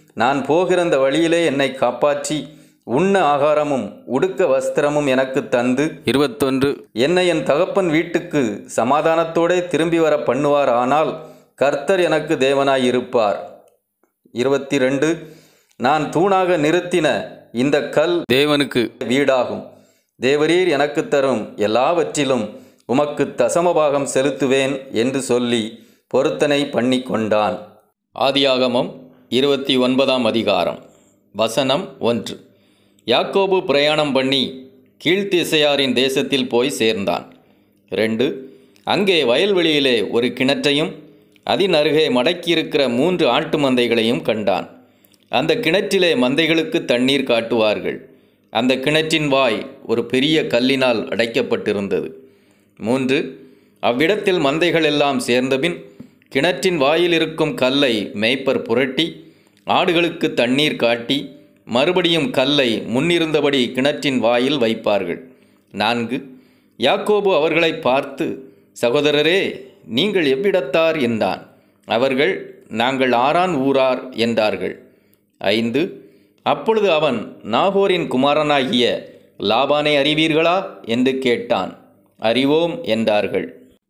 நான் போகிற அந்த வழியிலே என்னை காப்பாற்றி உண்ண ஆகாரமும் உடுக்க வஸ்திரமும் எனக்கு தந்து இருபத்தொன்று என்னை என் தகப்பன் வீட்டுக்கு சமாதானத்தோடே திரும்பி வர பண்ணுவார் ஆனால் கர்த்தர் எனக்கு தேவனாய் இருப்பார் இருபத்தி ரெண்டு நான் தூணாக நிறுத்தின இந்த கல் தேவனுக்கு வீடாகும் தேவரீர் எனக்கு தரும் எல்லாவற்றிலும் உமக்கு தசமபாகம் செலுத்துவேன் என்று சொல்லி பொருத்தனை பண்ணி கொண்டான் ஆதியாகமம் இருபத்தி ஒன்பதாம் அதிகாரம் வசனம் ஒன்று யாக்கோபு பிரயாணம் பண்ணி கீழ்த்திசையாரின் தேசத்தில் போய் சேர்ந்தான் ரெண்டு அங்கே வயல்வெளியிலே ஒரு கிணற்றையும் அதன் அருகே மடக்கியிருக்கிற மூன்று ஆட்டு மந்தைகளையும் கண்டான் அந்த கிணற்றிலே மந்தைகளுக்கு தண்ணீர் காட்டுவார்கள் அந்த கிணற்றின் வாய் ஒரு பெரிய கல்லினால் அடைக்கப்பட்டிருந்தது மூன்று அவ்விடத்தில் மந்தைகள் எல்லாம் சேர்ந்தபின் கிணற்றின் வாயில் இருக்கும் கல்லை மேய்ப்பர் புரட்டி ஆடுகளுக்கு தண்ணீர் காட்டி மறுபடியும் கல்லை முன்னிருந்தபடி கிணற்றின் வாயில் வைப்பார்கள் நான்கு யாக்கோபு அவர்களை பார்த்து சகோதரரே நீங்கள் எவ்விடத்தார் என்றான் அவர்கள் நாங்கள் ஆரான் ஊரார் என்றார்கள் ஐந்து அப்பொழுது அவன் நாகோரின் குமாரனாகிய லாபானை அறிவீர்களா என்று கேட்டான் அறிவோம் என்றார்கள்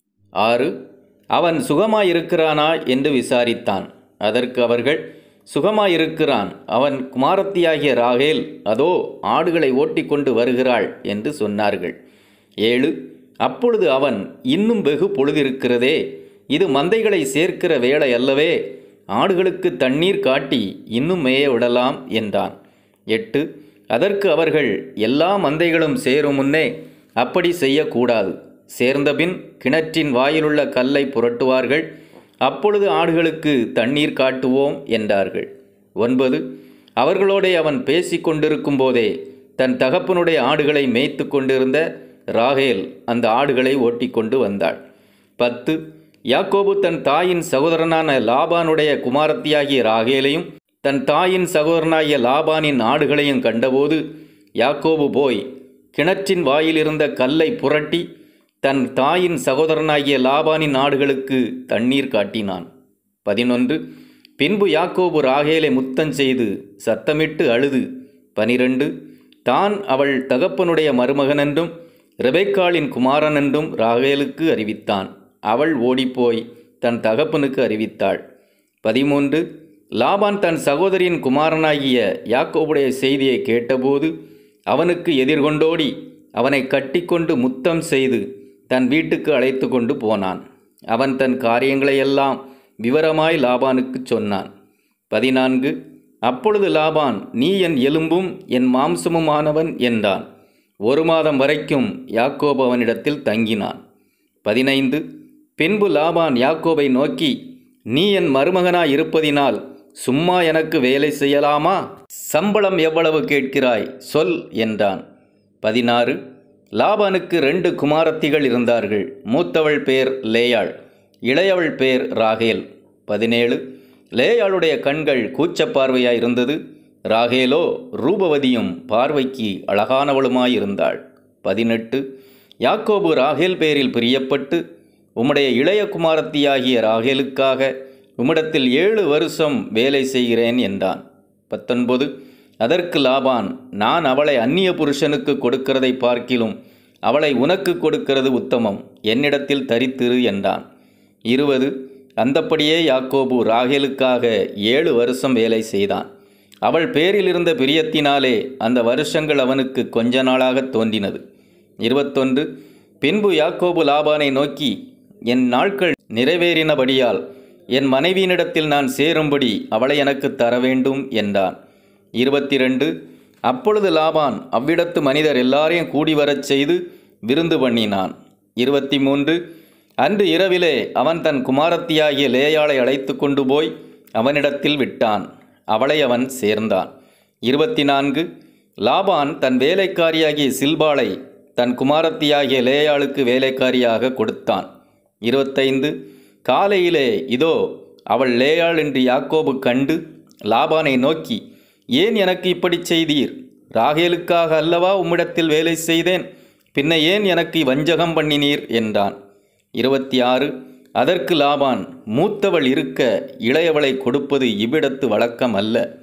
ஆறு அவன் சுகமாயிருக்கிறானா என்று விசாரித்தான் அதற்கு அவர்கள் சுகமாயிருக்கிறான் அவன் குமாரத்தியாகிய ராகேல் அதோ ஆடுகளை ஓட்டிக்கொண்டு வருகிறாள் என்று சொன்னார்கள் ஏழு அப்பொழுது அவன் இன்னும் வெகு பொழுதிருக்கிறதே இது மந்தைகளை சேர்க்கிற வேலை அல்லவே ஆடுகளுக்கு தண்ணீர் காட்டி இன்னும் மேய விடலாம் என்றான் எட்டு அதற்கு அவர்கள் எல்லா மந்தைகளும் சேரும் முன்னே அப்படி செய்யக்கூடாது சேர்ந்தபின் கிணற்றின் வாயிலுள்ள கல்லை புரட்டுவார்கள் அப்பொழுது ஆடுகளுக்கு தண்ணீர் காட்டுவோம் என்றார்கள் ஒன்பது அவர்களோடே அவன் பேசிக் கொண்டிருக்கும் போதே தன் தகப்பனுடைய ஆடுகளை மேய்த்து கொண்டிருந்த ராகேல் அந்த ஆடுகளை ஓட்டிக்கொண்டு வந்தாள் பத்து யாக்கோபு தன் தாயின் சகோதரனான லாபானுடைய குமாரத்தியாகிய ராகேலையும் தன் தாயின் சகோதரனாகிய லாபானின் ஆடுகளையும் கண்டபோது யாக்கோபு போய் கிணற்றின் வாயிலிருந்த கல்லை புரட்டி தன் தாயின் சகோதரனாகிய லாபானின் ஆடுகளுக்கு தண்ணீர் காட்டினான் பதினொன்று பின்பு யாக்கோபு ராகேலை முத்தம் செய்து சத்தமிட்டு அழுது பனிரெண்டு தான் அவள் தகப்பனுடைய மருமகனென்றும் ரெபெக்காளின் குமாரனென்றும் ராகேலுக்கு அறிவித்தான் அவள் ஓடிப்போய் தன் தகப்பனுக்கு அறிவித்தாள் பதிமூன்று லாபான் தன் சகோதரியின் குமாரனாகிய யாக்கோபுடைய செய்தியை கேட்டபோது அவனுக்கு எதிர்கொண்டோடி அவனை கட்டிக்கொண்டு முத்தம் செய்து தன் வீட்டுக்கு அழைத்து கொண்டு போனான் அவன் தன் காரியங்களையெல்லாம் விவரமாய் லாபானுக்குச் சொன்னான் பதினான்கு அப்பொழுது லாபான் நீ என் எலும்பும் என் மாம்சமுமானவன் என்றான் ஒரு மாதம் வரைக்கும் யாக்கோபு அவனிடத்தில் தங்கினான் பதினைந்து பின்பு லாபான் யாக்கோபை நோக்கி நீ என் மருமகனாய் இருப்பதினால் சும்மா எனக்கு வேலை செய்யலாமா சம்பளம் எவ்வளவு கேட்கிறாய் சொல் என்றான் பதினாறு லாபானுக்கு ரெண்டு குமாரத்திகள் இருந்தார்கள் மூத்தவள் பேர் லேயாள் இளையவள் பேர் ராகேல் பதினேழு லேயாளுடைய கண்கள் கூச்சப் பார்வையாய் இருந்தது ராகேலோ ரூபவதியும் பார்வைக்கு அழகானவளுமாயிருந்தாள் பதினெட்டு யாக்கோபு ராகேல் பேரில் பிரியப்பட்டு உம்முடைய இளைய குமாரத்தியாகிய ராகேலுக்காக உம்மிடத்தில் ஏழு வருஷம் வேலை செய்கிறேன் என்றான் பத்தொன்பது அதற்கு லாபான் நான் அவளை அந்நிய புருஷனுக்கு கொடுக்கிறதை பார்க்கிலும் அவளை உனக்கு கொடுக்கிறது உத்தமம் என்னிடத்தில் தரித்திரு என்றான் இருபது அந்தப்படியே யாக்கோபு ராகேலுக்காக ஏழு வருஷம் வேலை செய்தான் அவள் பேரில் இருந்த பிரியத்தினாலே அந்த வருஷங்கள் அவனுக்கு கொஞ்ச நாளாக தோன்றினது இருபத்தொன்று பின்பு யாக்கோபு லாபானை நோக்கி என் நாட்கள் நிறைவேறினபடியால் என் மனைவியினிடத்தில் நான் சேரும்படி அவளை எனக்கு தர வேண்டும் என்றான் இருபத்தி ரெண்டு அப்பொழுது லாபான் அவ்விடத்து மனிதர் எல்லாரையும் கூடி வரச் செய்து விருந்து பண்ணினான் இருபத்தி மூன்று அன்று இரவிலே அவன் தன் குமாரத்தியாகிய லேயாளை அழைத்து கொண்டு போய் அவனிடத்தில் விட்டான் அவளை அவன் சேர்ந்தான் இருபத்தி நான்கு லாபான் தன் வேலைக்காரியாகிய சில்பாளை தன் குமாரத்தியாகிய லேயாளுக்கு வேலைக்காரியாக கொடுத்தான் இருபத்தைந்து காலையிலே இதோ அவள் லேயாள் என்று யாக்கோபு கண்டு லாபானை நோக்கி ஏன் எனக்கு இப்படி செய்தீர் ராகேலுக்காக அல்லவா உம்மிடத்தில் வேலை செய்தேன் பின்ன ஏன் எனக்கு வஞ்சகம் பண்ணினீர் என்றான் இருபத்தி ஆறு அதற்கு லாபான் மூத்தவள் இருக்க இளையவளை கொடுப்பது இவ்விடத்து வழக்கம் அல்ல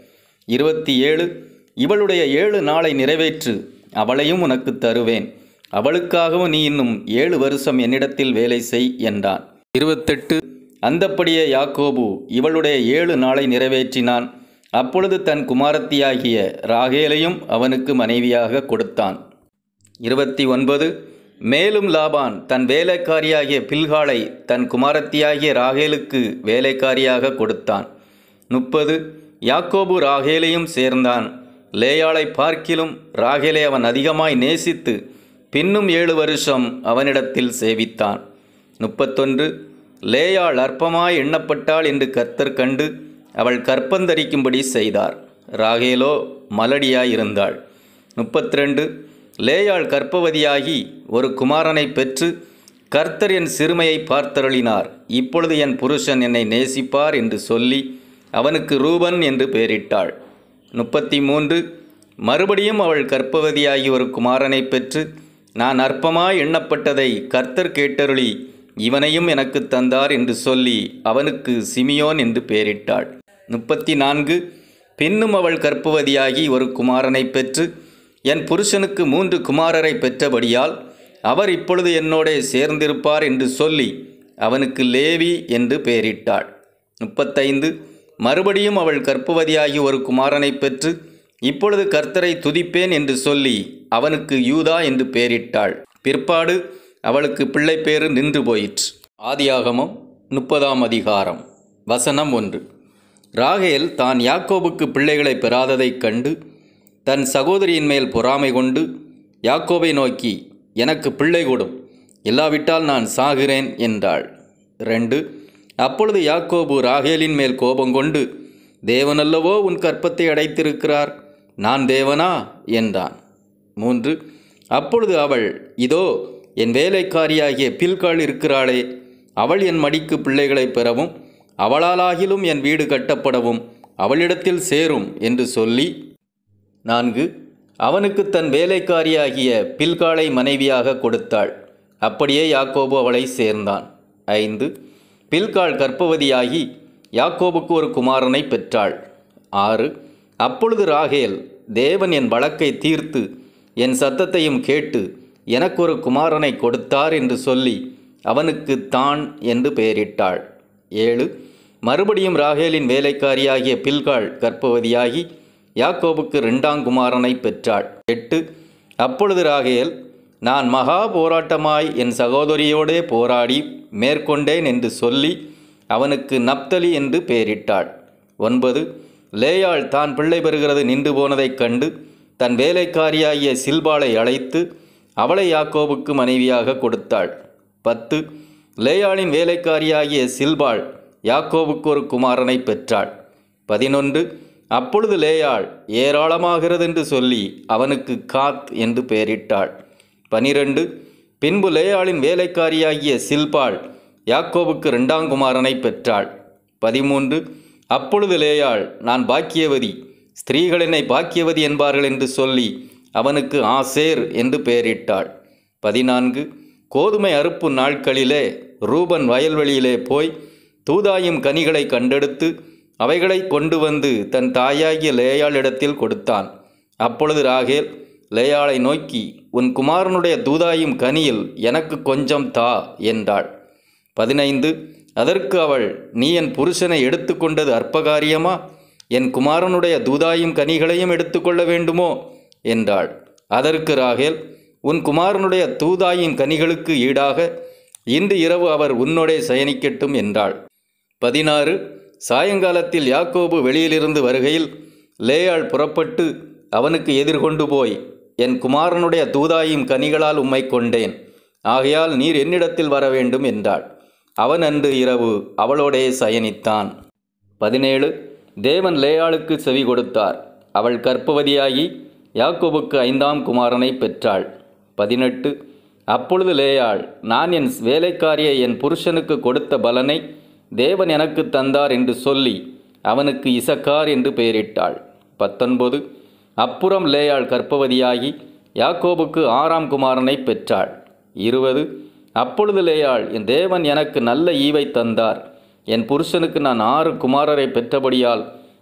இருபத்தி ஏழு இவளுடைய ஏழு நாளை நிறைவேற்று அவளையும் உனக்கு தருவேன் அவளுக்காகவும் நீ இன்னும் ஏழு வருஷம் என்னிடத்தில் வேலை செய் என்றான் இருபத்தெட்டு அந்தப்படியே யாக்கோபு இவளுடைய ஏழு நாளை நிறைவேற்றினான் அப்பொழுது தன் குமாரத்தியாகிய ராகேலையும் அவனுக்கு மனைவியாக கொடுத்தான் இருபத்தி ஒன்பது மேலும் லாபான் தன் வேலைக்காரியாகிய பில்காளை தன் குமாரத்தியாகிய ராகேலுக்கு வேலைக்காரியாக கொடுத்தான் முப்பது யாக்கோபு ராகேலையும் சேர்ந்தான் லேயாளை பார்க்கிலும் ராகேலை அவன் அதிகமாய் நேசித்து பின்னும் ஏழு வருஷம் அவனிடத்தில் சேவித்தான் முப்பத்தொன்று லேயாள் அற்பமாய் எண்ணப்பட்டாள் என்று கர்த்தர் கண்டு அவள் கற்பந்தரிக்கும்படி செய்தார் ராகேலோ மலடியாய் இருந்தாள் முப்பத்திரெண்டு லேயாள் கற்பவதியாகி ஒரு குமாரனை பெற்று கர்த்தர் என் சிறுமையை பார்த்தருளினார் இப்பொழுது என் புருஷன் என்னை நேசிப்பார் என்று சொல்லி அவனுக்கு ரூபன் என்று பெயரிட்டாள் முப்பத்தி மூன்று மறுபடியும் அவள் கற்பவதியாகி ஒரு குமாரனை பெற்று நான் அற்பமாய் எண்ணப்பட்டதை கர்த்தர் கேட்டருளி இவனையும் எனக்கு தந்தார் என்று சொல்லி அவனுக்கு சிமியோன் என்று பெயரிட்டாள் முப்பத்தி நான்கு பின்னும் அவள் கற்பவதியாகி ஒரு குமாரனை பெற்று என் புருஷனுக்கு மூன்று குமாரரை பெற்றபடியால் அவர் இப்பொழுது என்னோடே சேர்ந்திருப்பார் என்று சொல்லி அவனுக்கு லேவி என்று பெயரிட்டாள் முப்பத்தைந்து மறுபடியும் அவள் கற்பவதியாகி ஒரு குமாரனை பெற்று இப்பொழுது கர்த்தரை துதிப்பேன் என்று சொல்லி அவனுக்கு யூதா என்று பெயரிட்டாள் பிற்பாடு அவளுக்கு பிள்ளை பேறு நின்று போயிற்று ஆதியாகமம் முப்பதாம் அதிகாரம் வசனம் ஒன்று ராகேல் தான் யாக்கோபுக்கு பிள்ளைகளை பெறாததைக் கண்டு தன் சகோதரியின் மேல் பொறாமை கொண்டு யாக்கோபை நோக்கி எனக்கு பிள்ளை கொடும் இல்லாவிட்டால் நான் சாகிறேன் என்றாள் ரெண்டு அப்பொழுது யாக்கோபு ராகேலின் மேல் கோபம் கொண்டு தேவனல்லவோ உன் கற்பத்தை அடைத்திருக்கிறார் நான் தேவனா என்றான் மூன்று அப்பொழுது அவள் இதோ என் வேலைக்காரியாகிய பில்காள் இருக்கிறாளே அவள் என் மடிக்கு பிள்ளைகளை பெறவும் அவளாலாகிலும் என் வீடு கட்டப்படவும் அவளிடத்தில் சேரும் என்று சொல்லி நான்கு அவனுக்கு தன் வேலைக்காரியாகிய பில்காளை மனைவியாக கொடுத்தாள் அப்படியே யாக்கோபு அவளை சேர்ந்தான் ஐந்து பில்காள் கர்ப்பவதியாகி யாக்கோபுக்கு ஒரு குமாரனை பெற்றாள் ஆறு அப்பொழுது ராகேல் தேவன் என் வழக்கை தீர்த்து என் சத்தத்தையும் கேட்டு எனக்கு ஒரு குமாரனை கொடுத்தார் என்று சொல்லி அவனுக்கு தான் என்று பெயரிட்டாள் ஏழு மறுபடியும் ராகேலின் வேலைக்காரியாகிய பில்காள் கர்ப்பவதியாகி யாக்கோபுக்கு இரண்டாம் குமாரனை பெற்றாள் எட்டு அப்பொழுது ராகேல் நான் மகா போராட்டமாய் என் சகோதரியோடே போராடி மேற்கொண்டேன் என்று சொல்லி அவனுக்கு நப்தலி என்று பெயரிட்டாள் ஒன்பது லேயாள் தான் பிள்ளை பெறுகிறது நின்று போனதைக் கண்டு தன் வேலைக்காரியாகிய சில்பாளை அழைத்து அவளை யாக்கோபுக்கு மனைவியாக கொடுத்தாள் பத்து லேயாளின் வேலைக்காரியாகிய சில்பாள் யாக்கோபுக்கு ஒரு குமாரனை பெற்றாள் பதினொன்று அப்பொழுது லேயாள் ஏராளமாகிறது என்று சொல்லி அவனுக்கு காத் என்று பெயரிட்டாள் பனிரெண்டு பின்பு லேயாளின் வேலைக்காரியாகிய சில்பாள் யாக்கோபுக்கு இரண்டாம் குமாரனை பெற்றாள் பதிமூன்று அப்பொழுது லேயாள் நான் பாக்கியவதி ஸ்திரீகள் என்னை பாக்கியவதி என்பார்கள் என்று சொல்லி அவனுக்கு ஆசேர் என்று பெயரிட்டாள் பதினான்கு கோதுமை அறுப்பு நாட்களிலே ரூபன் வயல்வெளியிலே போய் தூதாயும் கனிகளை கண்டெடுத்து அவைகளை கொண்டு வந்து தன் தாயாகிய லேயாளிடத்தில் கொடுத்தான் அப்பொழுது ராகேல் லேயாளை நோக்கி உன் குமாரனுடைய தூதாயும் கனியில் எனக்கு கொஞ்சம் தா என்றாள் பதினைந்து அதற்கு அவள் நீ என் புருஷனை எடுத்துக்கொண்டது அற்பகாரியமா என் குமாரனுடைய தூதாயும் கனிகளையும் எடுத்துக்கொள்ள வேண்டுமோ என்றாள் அதற்கு ராகேல் உன் குமாரனுடைய தூதாயும் கனிகளுக்கு ஈடாக இன்று இரவு அவர் உன்னோடே சயனிக்கட்டும் என்றாள் பதினாறு சாயங்காலத்தில் யாக்கோபு வெளியிலிருந்து வருகையில் லேயாள் புறப்பட்டு அவனுக்கு எதிர்கொண்டு போய் என் குமாரனுடைய தூதாயும் கனிகளால் உம்மை கொண்டேன் ஆகையால் நீர் என்னிடத்தில் வர வேண்டும் என்றாள் அவன் அன்று இரவு அவளோடே சயனித்தான் பதினேழு தேவன் லேயாளுக்கு செவி கொடுத்தார் அவள் கற்பவதியாகி யாக்கோபுக்கு ஐந்தாம் குமாரனை பெற்றாள் பதினெட்டு அப்பொழுது லேயாள் நான் என் வேலைக்காரியை என் புருஷனுக்கு கொடுத்த பலனை தேவன் எனக்கு தந்தார் என்று சொல்லி அவனுக்கு இசக்கார் என்று பெயரிட்டாள் பத்தொன்பது அப்புறம் லேயாள் கற்பவதியாகி யாக்கோபுக்கு ஆறாம் குமாரனை பெற்றாள் இருபது அப்பொழுது லேயாள் என் தேவன் எனக்கு நல்ல ஈவை தந்தார் என் புருஷனுக்கு நான் ஆறு குமாரரை பெற்றபடியால்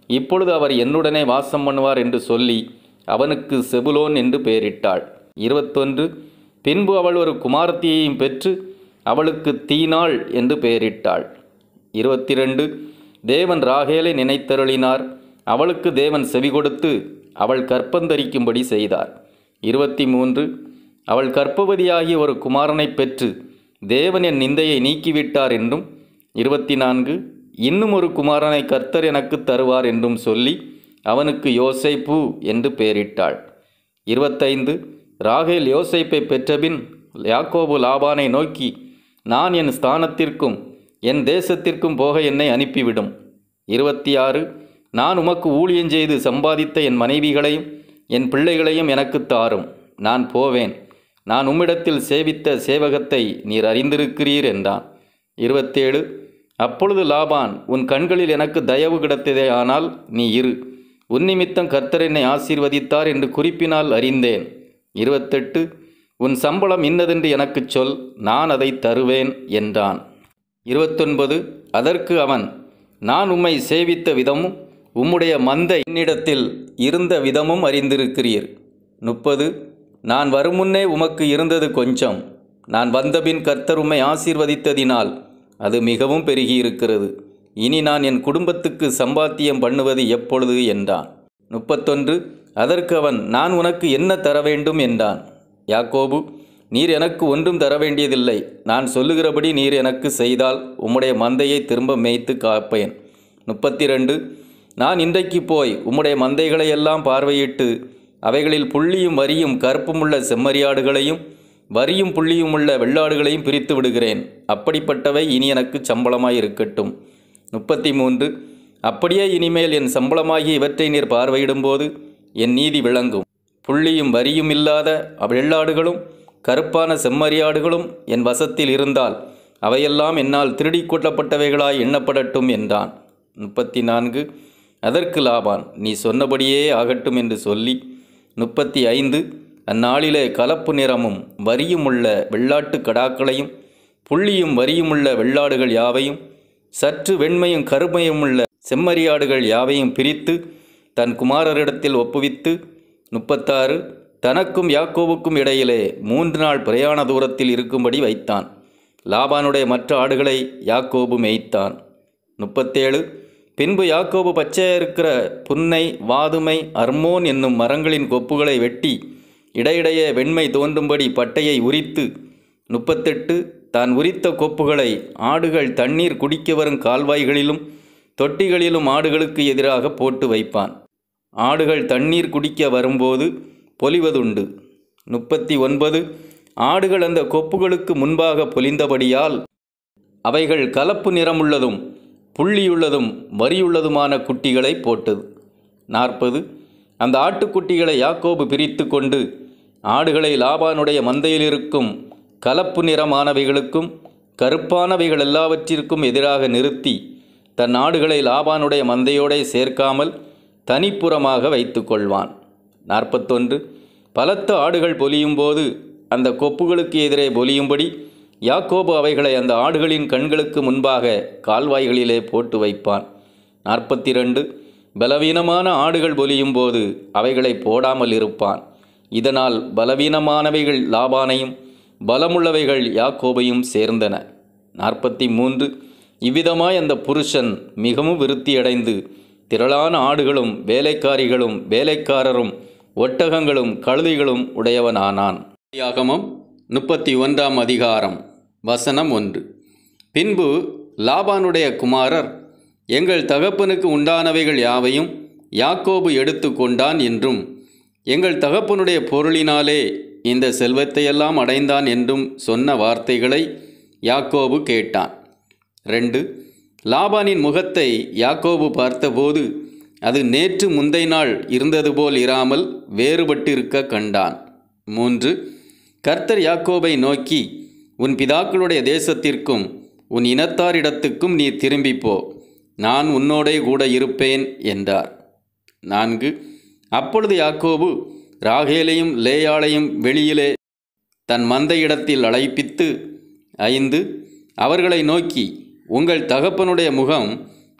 இப்பொழுது அவர் என்னுடனே வாசம் பண்ணுவார் என்று சொல்லி அவனுக்கு செபுலோன் என்று பெயரிட்டாள் இருபத்தொன்று பின்பு அவள் ஒரு குமாரத்தியையும் பெற்று அவளுக்கு தீனாள் என்று பெயரிட்டாள் இருபத்தி ரெண்டு தேவன் ராகேலை நினைத்தருளினார் அவளுக்கு தேவன் செவி கொடுத்து அவள் கற்பந்தரிக்கும்படி செய்தார் இருபத்தி மூன்று அவள் கற்பவதியாகிய ஒரு குமாரனைப் பெற்று தேவன் என் நிந்தையை நீக்கிவிட்டார் என்றும் இருபத்தி நான்கு இன்னும் ஒரு குமாரனை கர்த்தர் எனக்கு தருவார் என்றும் சொல்லி அவனுக்கு யோசைப்பு என்று பெயரிட்டாள் இருபத்தைந்து ராகேல் யோசைப்பை பெற்றபின் யாக்கோபு லாபானை நோக்கி நான் என் ஸ்தானத்திற்கும் என் தேசத்திற்கும் போக என்னை அனுப்பிவிடும் இருபத்தி ஆறு நான் உமக்கு ஊழியம் செய்து சம்பாதித்த என் மனைவிகளையும் என் பிள்ளைகளையும் எனக்கு தாரும் நான் போவேன் நான் உம்மிடத்தில் சேவித்த சேவகத்தை நீர் அறிந்திருக்கிறீர் என்றான் இருபத்தேழு அப்பொழுது லாபான் உன் கண்களில் எனக்கு தயவு கிடைத்ததே ஆனால் நீ இரு உன் நிமித்தம் கர்த்தர் என்னை ஆசீர்வதித்தார் என்று குறிப்பினால் அறிந்தேன் இருபத்தெட்டு உன் சம்பளம் இன்னதென்று எனக்குச் சொல் நான் அதை தருவேன் என்றான் இருபத்தொன்பது அதற்கு அவன் நான் உம்மை சேவித்த விதமும் உம்முடைய மந்தை என்னிடத்தில் இருந்த விதமும் அறிந்திருக்கிறீர் முப்பது நான் வருமுன்னே உமக்கு இருந்தது கொஞ்சம் நான் வந்தபின் கர்த்தர் உம்மை ஆசீர்வதித்ததினால் அது மிகவும் பெருகியிருக்கிறது இனி நான் என் குடும்பத்துக்கு சம்பாத்தியம் பண்ணுவது எப்பொழுது என்றான் முப்பத்தொன்று அதற்கு அவன் நான் உனக்கு என்ன தர வேண்டும் என்றான் யாக்கோபு நீர் எனக்கு ஒன்றும் தர வேண்டியதில்லை நான் சொல்லுகிறபடி நீர் எனக்கு செய்தால் உம்முடைய மந்தையை திரும்ப மேய்த்து காப்பேன் முப்பத்தி ரெண்டு நான் இன்றைக்கு போய் உம்முடைய மந்தைகளை எல்லாம் பார்வையிட்டு அவைகளில் புள்ளியும் வரியும் கருப்புமுள்ள செம்மறியாடுகளையும் வரியும் புள்ளியும் உள்ள வெள்ளாடுகளையும் பிரித்து விடுகிறேன் அப்படிப்பட்டவை இனி எனக்கு சம்பளமாய் இருக்கட்டும் முப்பத்தி மூன்று அப்படியே இனிமேல் என் சம்பளமாகி இவற்றை நீர் பார்வையிடும்போது என் நீதி விளங்கும் புள்ளியும் வரியும் இல்லாத வெள்ளாடுகளும் கருப்பான செம்மறியாடுகளும் என் வசத்தில் இருந்தால் அவையெல்லாம் என்னால் திருடிக் கொள்ளப்பட்டவைகளாய் எண்ணப்படட்டும் என்றான் முப்பத்தி நான்கு அதற்கு லாபான் நீ சொன்னபடியே ஆகட்டும் என்று சொல்லி முப்பத்தி ஐந்து அந்நாளிலே கலப்பு நிறமும் வரியுமுள்ள வெள்ளாட்டு கடாக்களையும் புள்ளியும் வரியுமுள்ள வெள்ளாடுகள் யாவையும் சற்று வெண்மையும் கருமையுமுள்ள செம்மறியாடுகள் யாவையும் பிரித்து தன் குமாரரிடத்தில் ஒப்புவித்து முப்பத்தாறு தனக்கும் யாக்கோவுக்கும் இடையிலே மூன்று நாள் பிரயாண தூரத்தில் இருக்கும்படி வைத்தான் லாபானுடைய மற்ற ஆடுகளை யாக்கோபு மேய்த்தான் முப்பத்தேழு பின்பு யாக்கோபு பச்சையாக இருக்கிற புன்னை வாதுமை அர்மோன் என்னும் மரங்களின் கொப்புகளை வெட்டி இடையிடையே வெண்மை தோன்றும்படி பட்டையை உரித்து முப்பத்தெட்டு தான் உரித்த கொப்புகளை ஆடுகள் தண்ணீர் குடிக்க வரும் கால்வாய்களிலும் தொட்டிகளிலும் ஆடுகளுக்கு எதிராக போட்டு வைப்பான் ஆடுகள் தண்ணீர் குடிக்க வரும்போது பொலிவதுண்டு முப்பத்தி ஒன்பது ஆடுகள் அந்த கொப்புகளுக்கு முன்பாக பொலிந்தபடியால் அவைகள் கலப்பு நிறமுள்ளதும் புள்ளியுள்ளதும் வரியுள்ளதுமான குட்டிகளை போட்டது நாற்பது அந்த ஆட்டுக்குட்டிகளை யாக்கோபு பிரித்து கொண்டு ஆடுகளை லாபானுடைய மந்தையில் இருக்கும் கலப்பு நிறமானவைகளுக்கும் கருப்பானவைகள் எல்லாவற்றிற்கும் எதிராக நிறுத்தி தன் ஆடுகளை லாபானுடைய மந்தையோடே சேர்க்காமல் தனிப்புறமாக வைத்து கொள்வான் நாற்பத்தொன்று பலத்த ஆடுகள் பொலியும் போது அந்த கொப்புகளுக்கு எதிரே பொலியும்படி யாக்கோபு அவைகளை அந்த ஆடுகளின் கண்களுக்கு முன்பாக கால்வாய்களிலே போட்டு வைப்பான் நாற்பத்தி ரெண்டு பலவீனமான ஆடுகள் பொலியும் போது அவைகளை போடாமல் இருப்பான் இதனால் பலவீனமானவைகள் லாபானையும் பலமுள்ளவைகள் யாக்கோபையும் சேர்ந்தன நாற்பத்தி மூன்று இவ்விதமாய் அந்த புருஷன் மிகவும் விருத்தியடைந்து திரளான ஆடுகளும் வேலைக்காரிகளும் வேலைக்காரரும் ஒட்டகங்களும் கழுதைகளும் உடையவனானான் யாகமம் முப்பத்தி ஒன்றாம் அதிகாரம் வசனம் ஒன்று பின்பு லாபானுடைய குமாரர் எங்கள் தகப்பனுக்கு உண்டானவைகள் யாவையும் யாக்கோபு எடுத்து கொண்டான் என்றும் எங்கள் தகப்பனுடைய பொருளினாலே இந்த செல்வத்தையெல்லாம் அடைந்தான் என்றும் சொன்ன வார்த்தைகளை யாக்கோபு கேட்டான் ரெண்டு லாபானின் முகத்தை யாக்கோபு பார்த்தபோது அது நேற்று முந்தை நாள் இருந்தது போல் இராமல் வேறுபட்டிருக்க கண்டான் மூன்று கர்த்தர் யாக்கோபை நோக்கி உன் பிதாக்களுடைய தேசத்திற்கும் உன் இனத்தாரிடத்துக்கும் நீ திரும்பிப் போ நான் உன்னோடே கூட இருப்பேன் என்றார் நான்கு அப்பொழுது யாக்கோபு ராகேலையும் லேயாளையும் வெளியிலே தன் மந்தையிடத்தில் அழைப்பித்து ஐந்து அவர்களை நோக்கி உங்கள் தகப்பனுடைய முகம்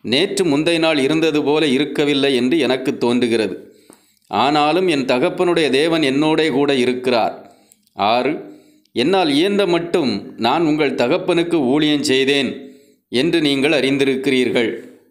நேற்று முந்தைய நாள் இருந்தது போல இருக்கவில்லை என்று எனக்கு தோன்றுகிறது ஆனாலும் என் தகப்பனுடைய தேவன் என்னோடே கூட இருக்கிறார் ஆறு என்னால் இயன்ற மட்டும் நான் உங்கள் தகப்பனுக்கு ஊழியம் செய்தேன் என்று நீங்கள் அறிந்திருக்கிறீர்கள்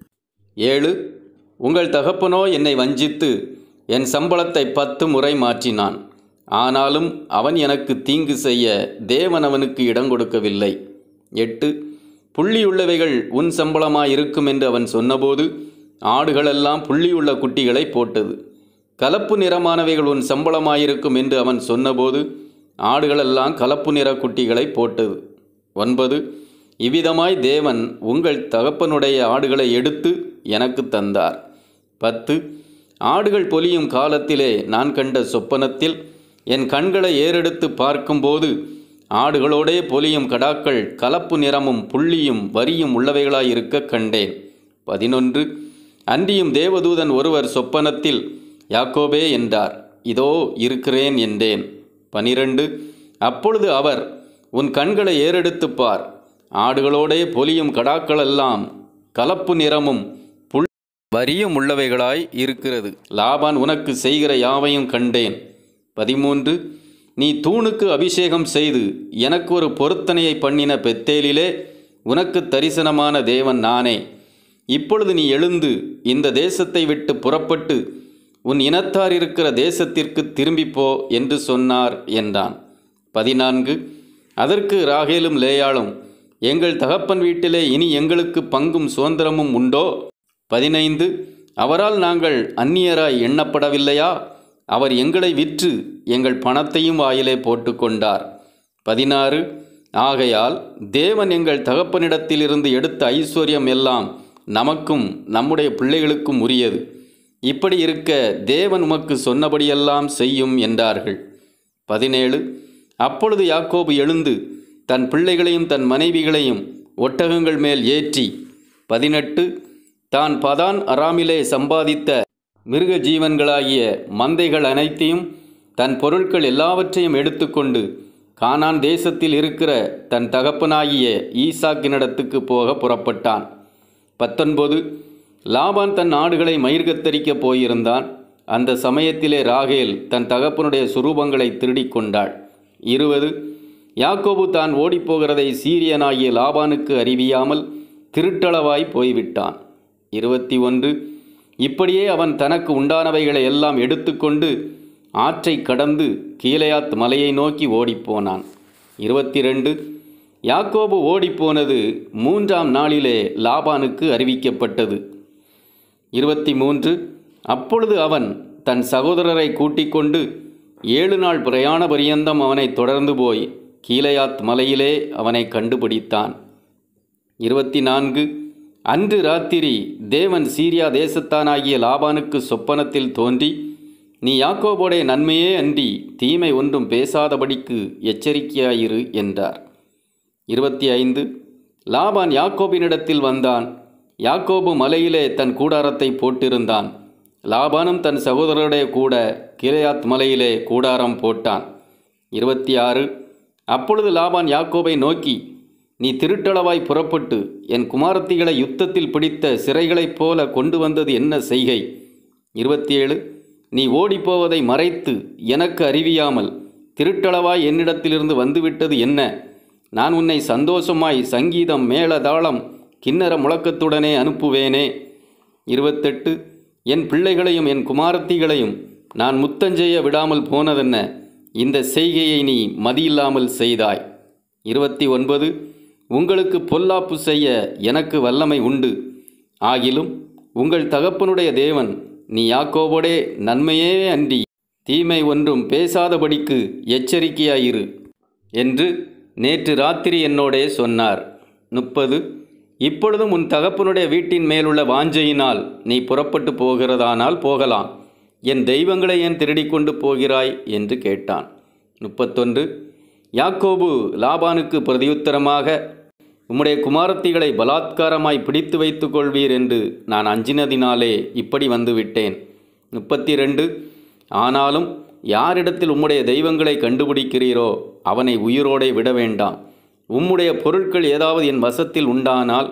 ஏழு உங்கள் தகப்பனோ என்னை வஞ்சித்து என் சம்பளத்தை பத்து முறை மாற்றினான் ஆனாலும் அவன் எனக்கு தீங்கு செய்ய தேவன் அவனுக்கு இடம் கொடுக்கவில்லை எட்டு புள்ளியுள்ளவைகள் உன் சம்பளமாயிருக்கும் என்று அவன் சொன்னபோது ஆடுகளெல்லாம் புள்ளியுள்ள குட்டிகளை போட்டது கலப்பு நிறமானவைகள் உன் சம்பளமாயிருக்கும் என்று அவன் சொன்னபோது ஆடுகளெல்லாம் கலப்பு நிற குட்டிகளை போட்டது ஒன்பது இவ்விதமாய் தேவன் உங்கள் தகப்பனுடைய ஆடுகளை எடுத்து எனக்கு தந்தார் பத்து ஆடுகள் பொலியும் காலத்திலே நான் கண்ட சொப்பனத்தில் என் கண்களை ஏறெடுத்து பார்க்கும்போது ஆடுகளோடே பொலியும் கடாக்கள் கலப்பு நிறமும் புள்ளியும் வரியும் உள்ளவைகளாயிருக்க கண்டேன் பதினொன்று அன்றியும் தேவதூதன் ஒருவர் சொப்பனத்தில் யாக்கோபே என்றார் இதோ இருக்கிறேன் என்றேன் பனிரெண்டு அப்பொழுது அவர் உன் கண்களை ஏறெடுத்துப் பார் ஆடுகளோடே பொலியும் கடாக்களெல்லாம் கலப்பு நிறமும் புல் வரியும் உள்ளவைகளாய் இருக்கிறது லாபான் உனக்கு செய்கிற யாவையும் கண்டேன் பதிமூன்று நீ தூணுக்கு அபிஷேகம் செய்து எனக்கு ஒரு பொருத்தனையை பண்ணின பெத்தேலிலே உனக்கு தரிசனமான தேவன் நானே இப்பொழுது நீ எழுந்து இந்த தேசத்தை விட்டு புறப்பட்டு உன் இனத்தார் இருக்கிற தேசத்திற்கு திரும்பிப் போ என்று சொன்னார் என்றான் பதினான்கு அதற்கு ராகேலும் லேயாளும் எங்கள் தகப்பன் வீட்டிலே இனி எங்களுக்கு பங்கும் சுதந்திரமும் உண்டோ பதினைந்து அவரால் நாங்கள் அந்நியராய் எண்ணப்படவில்லையா அவர் எங்களை விற்று எங்கள் பணத்தையும் வாயிலே போட்டுக்கொண்டார் பதினாறு ஆகையால் தேவன் எங்கள் தகப்பனிடத்திலிருந்து எடுத்த ஐஸ்வர்யம் எல்லாம் நமக்கும் நம்முடைய பிள்ளைகளுக்கும் உரியது இப்படி இருக்க தேவன் உமக்கு சொன்னபடியெல்லாம் செய்யும் என்றார்கள் பதினேழு அப்பொழுது யாக்கோபு எழுந்து தன் பிள்ளைகளையும் தன் மனைவிகளையும் ஒட்டகங்கள் மேல் ஏற்றி பதினெட்டு தான் பதான் அராமிலே சம்பாதித்த மிருக ஜீவன்களாகிய மந்தைகள் அனைத்தையும் தன் பொருட்கள் எல்லாவற்றையும் எடுத்துக்கொண்டு கானான் தேசத்தில் இருக்கிற தன் தகப்பனாகிய ஈசாக்கினிடத்துக்கு போக புறப்பட்டான் பத்தொன்பது லாபான் தன் ஆடுகளை மயிர்கத்தரிக்கப் போயிருந்தான் அந்த சமயத்திலே ராகேல் தன் தகப்பனுடைய சுரூபங்களை திருடிக் கொண்டாள் இருபது யாக்கோபு தான் ஓடிப்போகிறதை சீரியனாகிய லாபானுக்கு அறிவியாமல் திருட்டளவாய் போய்விட்டான் இருபத்தி ஒன்று இப்படியே அவன் தனக்கு உண்டானவைகளை எல்லாம் எடுத்துக்கொண்டு ஆற்றை கடந்து கீழையாத் மலையை நோக்கி ஓடிப்போனான் இருபத்தி ரெண்டு யாக்கோபு ஓடிப்போனது மூன்றாம் நாளிலே லாபானுக்கு அறிவிக்கப்பட்டது இருபத்தி மூன்று அப்பொழுது அவன் தன் சகோதரரை கூட்டிக் கொண்டு ஏழு நாள் பிரயாண பரியந்தம் அவனை தொடர்ந்து போய் கீழையாத் மலையிலே அவனை கண்டுபிடித்தான் இருபத்தி நான்கு அன்று ராத்திரி தேவன் சீரியா தேசத்தானாகிய லாபானுக்கு சொப்பனத்தில் தோன்றி நீ யாக்கோபோடைய நன்மையே அன்றி தீமை ஒன்றும் பேசாதபடிக்கு எச்சரிக்கையாயிரு என்றார் இருபத்தி ஐந்து லாபான் யாக்கோபினிடத்தில் வந்தான் யாக்கோபு மலையிலே தன் கூடாரத்தை போட்டிருந்தான் லாபானும் தன் சகோதரருடைய கூட கிளையாத் மலையிலே கூடாரம் போட்டான் இருபத்தி ஆறு அப்பொழுது லாபான் யாக்கோபை நோக்கி நீ திருட்டளவாய் புறப்பட்டு என் குமாரத்திகளை யுத்தத்தில் பிடித்த சிறைகளைப் போல கொண்டு வந்தது என்ன செய்கை இருபத்தி ஏழு நீ ஓடிப்போவதை மறைத்து எனக்கு அறிவியாமல் திருட்டளவாய் என்னிடத்திலிருந்து வந்துவிட்டது என்ன நான் உன்னை சந்தோஷமாய் சங்கீதம் மேளதாளம் கிண்ணற முழக்கத்துடனே அனுப்புவேனே இருபத்தெட்டு என் பிள்ளைகளையும் என் குமாரத்திகளையும் நான் முத்தஞ்செய்ய விடாமல் போனதென்ன இந்த செய்கையை நீ மதியில்லாமல் செய்தாய் இருபத்தி ஒன்பது உங்களுக்கு பொல்லாப்பு செய்ய எனக்கு வல்லமை உண்டு ஆகிலும் உங்கள் தகப்பனுடைய தேவன் நீ யாக்கோபோடே நன்மையே அன்றி தீமை ஒன்றும் பேசாதபடிக்கு எச்சரிக்கையாயிரு என்று நேற்று ராத்திரி என்னோடே சொன்னார் முப்பது இப்பொழுதும் உன் தகப்பனுடைய வீட்டின் மேலுள்ள வாஞ்சையினால் நீ புறப்பட்டு போகிறதானால் போகலாம் என் தெய்வங்களை ஏன் திருடிக் கொண்டு போகிறாய் என்று கேட்டான் முப்பத்தொன்று யாக்கோபு லாபானுக்கு பிரதியுத்தரமாக உம்முடைய குமாரத்திகளை பலாத்காரமாய் பிடித்து வைத்துக் கொள்வீர் என்று நான் அஞ்சினதினாலே இப்படி வந்துவிட்டேன் முப்பத்தி ரெண்டு ஆனாலும் யாரிடத்தில் உம்முடைய தெய்வங்களை கண்டுபிடிக்கிறீரோ அவனை உயிரோடே விட வேண்டாம் உம்முடைய பொருட்கள் ஏதாவது என் வசத்தில் உண்டானால்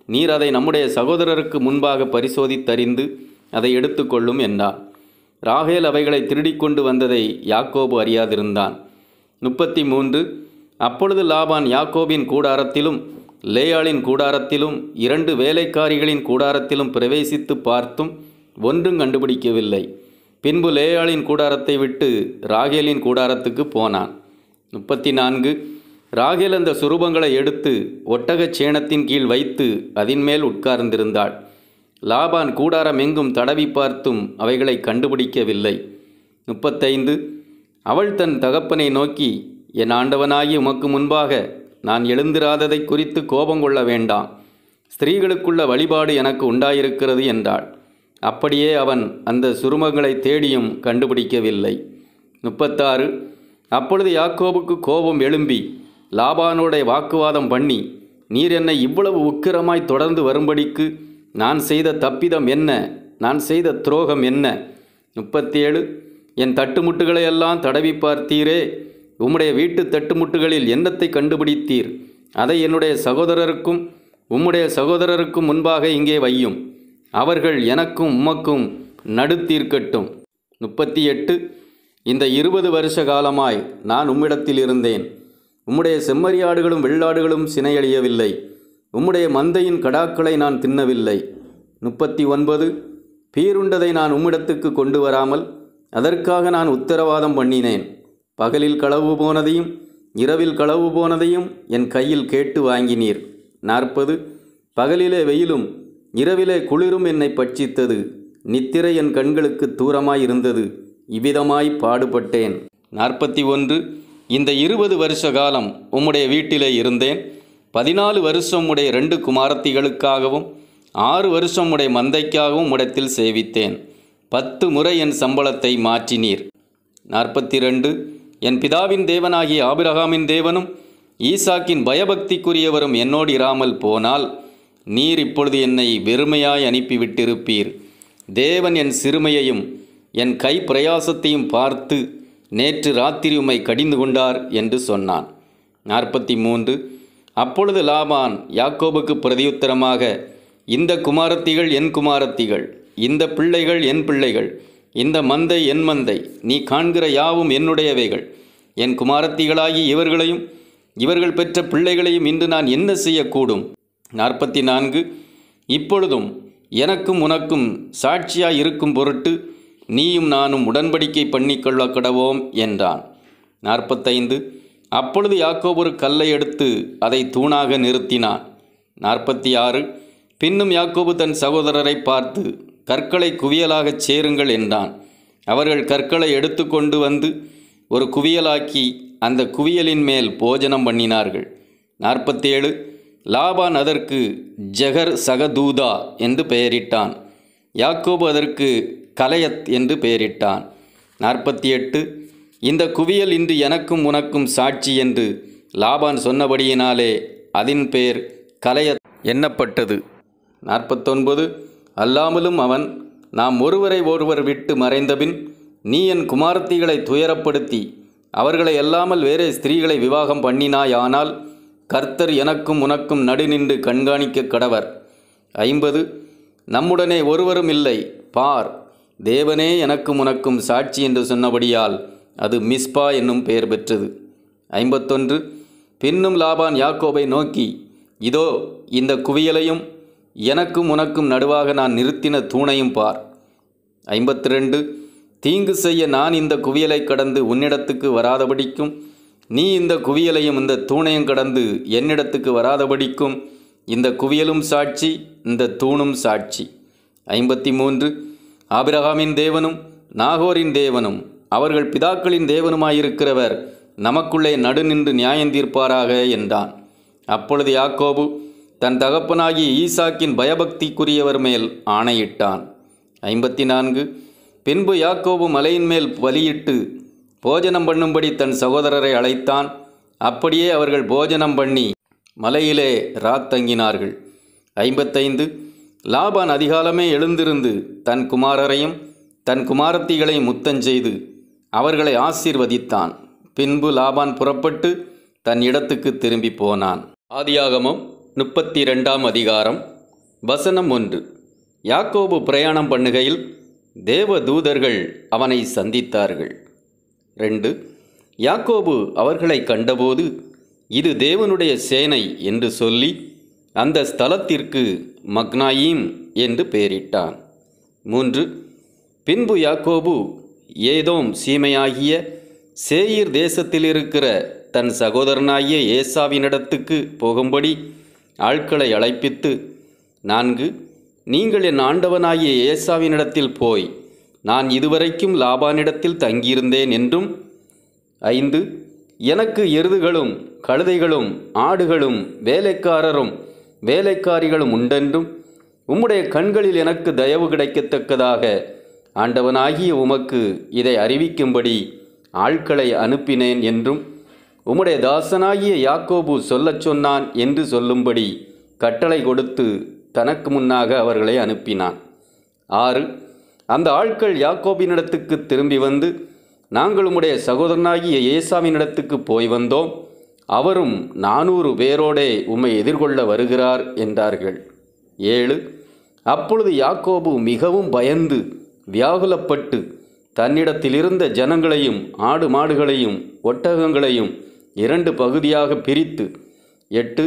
நீர் அதை நம்முடைய சகோதரருக்கு முன்பாக பரிசோதித்தறிந்து அதை எடுத்துக்கொள்ளும் என்றான் ராகேல் அவைகளை திருடிக் கொண்டு வந்ததை யாக்கோபு அறியாதிருந்தான் முப்பத்தி மூன்று அப்பொழுது லாபான் யாக்கோபின் கூடாரத்திலும் லேயாளின் கூடாரத்திலும் இரண்டு வேலைக்காரிகளின் கூடாரத்திலும் பிரவேசித்து பார்த்தும் ஒன்றும் கண்டுபிடிக்கவில்லை பின்பு லேயாளின் கூடாரத்தை விட்டு ராகேலின் கூடாரத்துக்கு போனான் முப்பத்தி நான்கு ராகேல் அந்த சுரூபங்களை எடுத்து ஒட்டகச் சேணத்தின் கீழ் வைத்து அதின் மேல் உட்கார்ந்திருந்தாள் லாபான் கூடாரம் எங்கும் தடவி பார்த்தும் அவைகளை கண்டுபிடிக்கவில்லை முப்பத்தைந்து அவள் தன் தகப்பனை நோக்கி என் ஆண்டவனாகி உமக்கு முன்பாக நான் எழுந்திராததை குறித்து கோபம் கொள்ள வேண்டாம் ஸ்திரீகளுக்குள்ள வழிபாடு எனக்கு உண்டாயிருக்கிறது என்றாள் அப்படியே அவன் அந்த சுருமங்களை தேடியும் கண்டுபிடிக்கவில்லை முப்பத்தாறு அப்பொழுது யாக்கோபுக்கு கோபம் எழும்பி லாபானோட வாக்குவாதம் பண்ணி நீர் என்னை இவ்வளவு உக்கிரமாய் தொடர்ந்து வரும்படிக்கு நான் செய்த தப்பிதம் என்ன நான் செய்த துரோகம் என்ன முப்பத்தேழு என் தட்டுமுட்டுகளை எல்லாம் தடவி பார்த்தீரே உம்முடைய வீட்டு தட்டுமுட்டுகளில் என்னத்தை கண்டுபிடித்தீர் அதை என்னுடைய சகோதரருக்கும் உம்முடைய சகோதரருக்கும் முன்பாக இங்கே வையும் அவர்கள் எனக்கும் உமக்கும் நடுத்தீர்க்கட்டும் முப்பத்தி எட்டு இந்த இருபது வருஷ காலமாய் நான் உம்மிடத்தில் இருந்தேன் உம்முடைய செம்மறியாடுகளும் வெள்ளாடுகளும் சினையழியவில்லை உம்முடைய மந்தையின் கடாக்களை நான் தின்னவில்லை முப்பத்தி ஒன்பது பீருண்டதை நான் உம்மிடத்துக்கு கொண்டு வராமல் அதற்காக நான் உத்தரவாதம் பண்ணினேன் பகலில் களவு போனதையும் இரவில் களவு போனதையும் என் கையில் கேட்டு வாங்கினீர் நாற்பது பகலிலே வெயிலும் இரவிலே குளிரும் என்னை பட்சித்தது நித்திரை என் கண்களுக்கு தூரமாய் இருந்தது இவ்விதமாய் பாடுபட்டேன் நாற்பத்தி ஒன்று இந்த இருபது வருஷ காலம் உம்முடைய வீட்டிலே இருந்தேன் பதினாலு வருஷம் உடைய ரெண்டு குமாரத்திகளுக்காகவும் ஆறு வருஷம் உடைய மந்தைக்காகவும் உடத்தில் சேவித்தேன் பத்து முறை என் சம்பளத்தை மாற்றினீர் நாற்பத்தி ரெண்டு என் பிதாவின் தேவனாகிய ஆபிரகாமின் தேவனும் ஈசாக்கின் பயபக்திக்குரியவரும் என்னோடு இராமல் போனால் நீர் இப்பொழுது என்னை வெறுமையாய் அனுப்பிவிட்டிருப்பீர் தேவன் என் சிறுமையையும் என் கை பிரயாசத்தையும் பார்த்து நேற்று ராத்திரி உம்மை கடிந்து கொண்டார் என்று சொன்னான் நாற்பத்தி மூன்று அப்பொழுது லாபான் யாக்கோபுக்கு பிரதியுத்தரமாக இந்த குமாரத்திகள் என் குமாரத்திகள் இந்த பிள்ளைகள் என் பிள்ளைகள் இந்த மந்தை என் மந்தை நீ காண்கிற யாவும் என்னுடையவைகள் என் குமாரத்திகளாகி இவர்களையும் இவர்கள் பெற்ற பிள்ளைகளையும் இன்று நான் என்ன செய்யக்கூடும் நாற்பத்தி நான்கு இப்பொழுதும் எனக்கும் உனக்கும் சாட்சியாய் இருக்கும் பொருட்டு நீயும் நானும் உடன்படிக்கை பண்ணிக்கொள்ள கடவோம் என்றான் நாற்பத்தைந்து அப்பொழுது யாக்கோபு ஒரு கல்லை எடுத்து அதை தூணாக நிறுத்தினான் நாற்பத்தி ஆறு பின்னும் யாக்கோபு தன் சகோதரரை பார்த்து கற்களை குவியலாகச் சேருங்கள் என்றான் அவர்கள் கற்களை எடுத்துக்கொண்டு வந்து ஒரு குவியலாக்கி அந்த குவியலின் மேல் போஜனம் பண்ணினார்கள் நாற்பத்தேழு லாபான் அதற்கு ஜெகர் சகதூதா என்று பெயரிட்டான் யாக்கோபு அதற்கு கலையத் என்று பெயரிட்டான் நாற்பத்தி எட்டு இந்த குவியல் இன்று எனக்கும் உனக்கும் சாட்சி என்று லாபான் சொன்னபடியினாலே அதன் பேர் கலையத் எண்ணப்பட்டது நாற்பத்தொன்பது அல்லாமலும் அவன் நாம் ஒருவரை ஒருவர் விட்டு மறைந்தபின் நீ என் குமாரத்திகளை துயரப்படுத்தி அவர்களை அல்லாமல் வேறே ஸ்திரீகளை விவாகம் பண்ணினாயானால் கர்த்தர் எனக்கும் உனக்கும் நடுநின்று கண்காணிக்க கடவர் ஐம்பது நம்முடனே ஒருவரும் இல்லை பார் தேவனே எனக்கும் உனக்கும் சாட்சி என்று சொன்னபடியால் அது மிஸ்பா என்னும் பெயர் பெற்றது ஐம்பத்தொன்று பின்னும் லாபான் யாக்கோபை நோக்கி இதோ இந்த குவியலையும் எனக்கும் உனக்கும் நடுவாக நான் நிறுத்தின தூணையும் பார் ஐம்பத்தி ரெண்டு தீங்கு செய்ய நான் இந்த குவியலை கடந்து உன்னிடத்துக்கு வராதபடிக்கும் நீ இந்த குவியலையும் இந்த தூணையும் கடந்து என்னிடத்துக்கு வராதபடிக்கும் இந்த குவியலும் சாட்சி இந்த தூணும் சாட்சி ஐம்பத்தி மூன்று ஆபிரகாமின் தேவனும் நாகோரின் தேவனும் அவர்கள் பிதாக்களின் தேவனுமாயிருக்கிறவர் நமக்குள்ளே நடுநின்று நியாயந்தீர்ப்பாராக என்றான் அப்பொழுது யாக்கோபு தன் தகப்பனாகிய ஈசாக்கின் பயபக்திக்குரியவர் மேல் ஆணையிட்டான் ஐம்பத்தி நான்கு பின்பு யாக்கோபு மலையின் மேல் பலியிட்டு போஜனம் பண்ணும்படி தன் சகோதரரை அழைத்தான் அப்படியே அவர்கள் போஜனம் பண்ணி மலையிலே ராத்தங்கினார்கள் ஐம்பத்தைந்து லாபான் அதிகாலமே எழுந்திருந்து தன் குமாரரையும் தன் குமாரத்திகளையும் முத்தஞ்செய்து அவர்களை ஆசீர்வதித்தான் பின்பு லாபான் புறப்பட்டு தன் இடத்துக்கு திரும்பி போனான் ஆதியாகமம் முப்பத்தி ரெண்டாம் அதிகாரம் வசனம் ஒன்று யாக்கோபு பிரயாணம் பண்ணுகையில் தேவ தூதர்கள் அவனை சந்தித்தார்கள் ரெண்டு யாக்கோபு அவர்களை கண்டபோது இது தேவனுடைய சேனை என்று சொல்லி அந்த ஸ்தலத்திற்கு மக்னாயீம் என்று பெயரிட்டான் மூன்று பின்பு யாக்கோபு ஏதோம் சீமையாகிய சேயீர் தேசத்தில் இருக்கிற தன் சகோதரனாகிய ஏசாவினிடத்துக்கு போகும்படி ஆட்களை அழைப்பித்து நான்கு நீங்கள் என் ஆண்டவனாகிய ஏசாவினிடத்தில் போய் நான் இதுவரைக்கும் லாபானிடத்தில் தங்கியிருந்தேன் என்றும் ஐந்து எனக்கு எருதுகளும் கழுதைகளும் ஆடுகளும் வேலைக்காரரும் வேலைக்காரிகளும் உண்டென்றும் உம்முடைய கண்களில் எனக்கு தயவு கிடைக்கத்தக்கதாக ஆண்டவனாகிய உமக்கு இதை அறிவிக்கும்படி ஆட்களை அனுப்பினேன் என்றும் உம்முடைய தாசனாகிய யாக்கோபு சொல்லச் சொன்னான் என்று சொல்லும்படி கட்டளை கொடுத்து தனக்கு முன்னாக அவர்களை அனுப்பினான் ஆறு அந்த ஆட்கள் யாக்கோபினிடத்துக்கு திரும்பி வந்து நாங்கள் உம்முடைய சகோதரனாகிய ஏசாவினிடத்துக்கு போய் வந்தோம் அவரும் நானூறு பேரோடே உம்மை எதிர்கொள்ள வருகிறார் என்றார்கள் ஏழு அப்பொழுது யாக்கோபு மிகவும் பயந்து வியாகுலப்பட்டு தன்னிடத்திலிருந்த ஜனங்களையும் ஆடு மாடுகளையும் ஒட்டகங்களையும் இரண்டு பகுதியாக பிரித்து எட்டு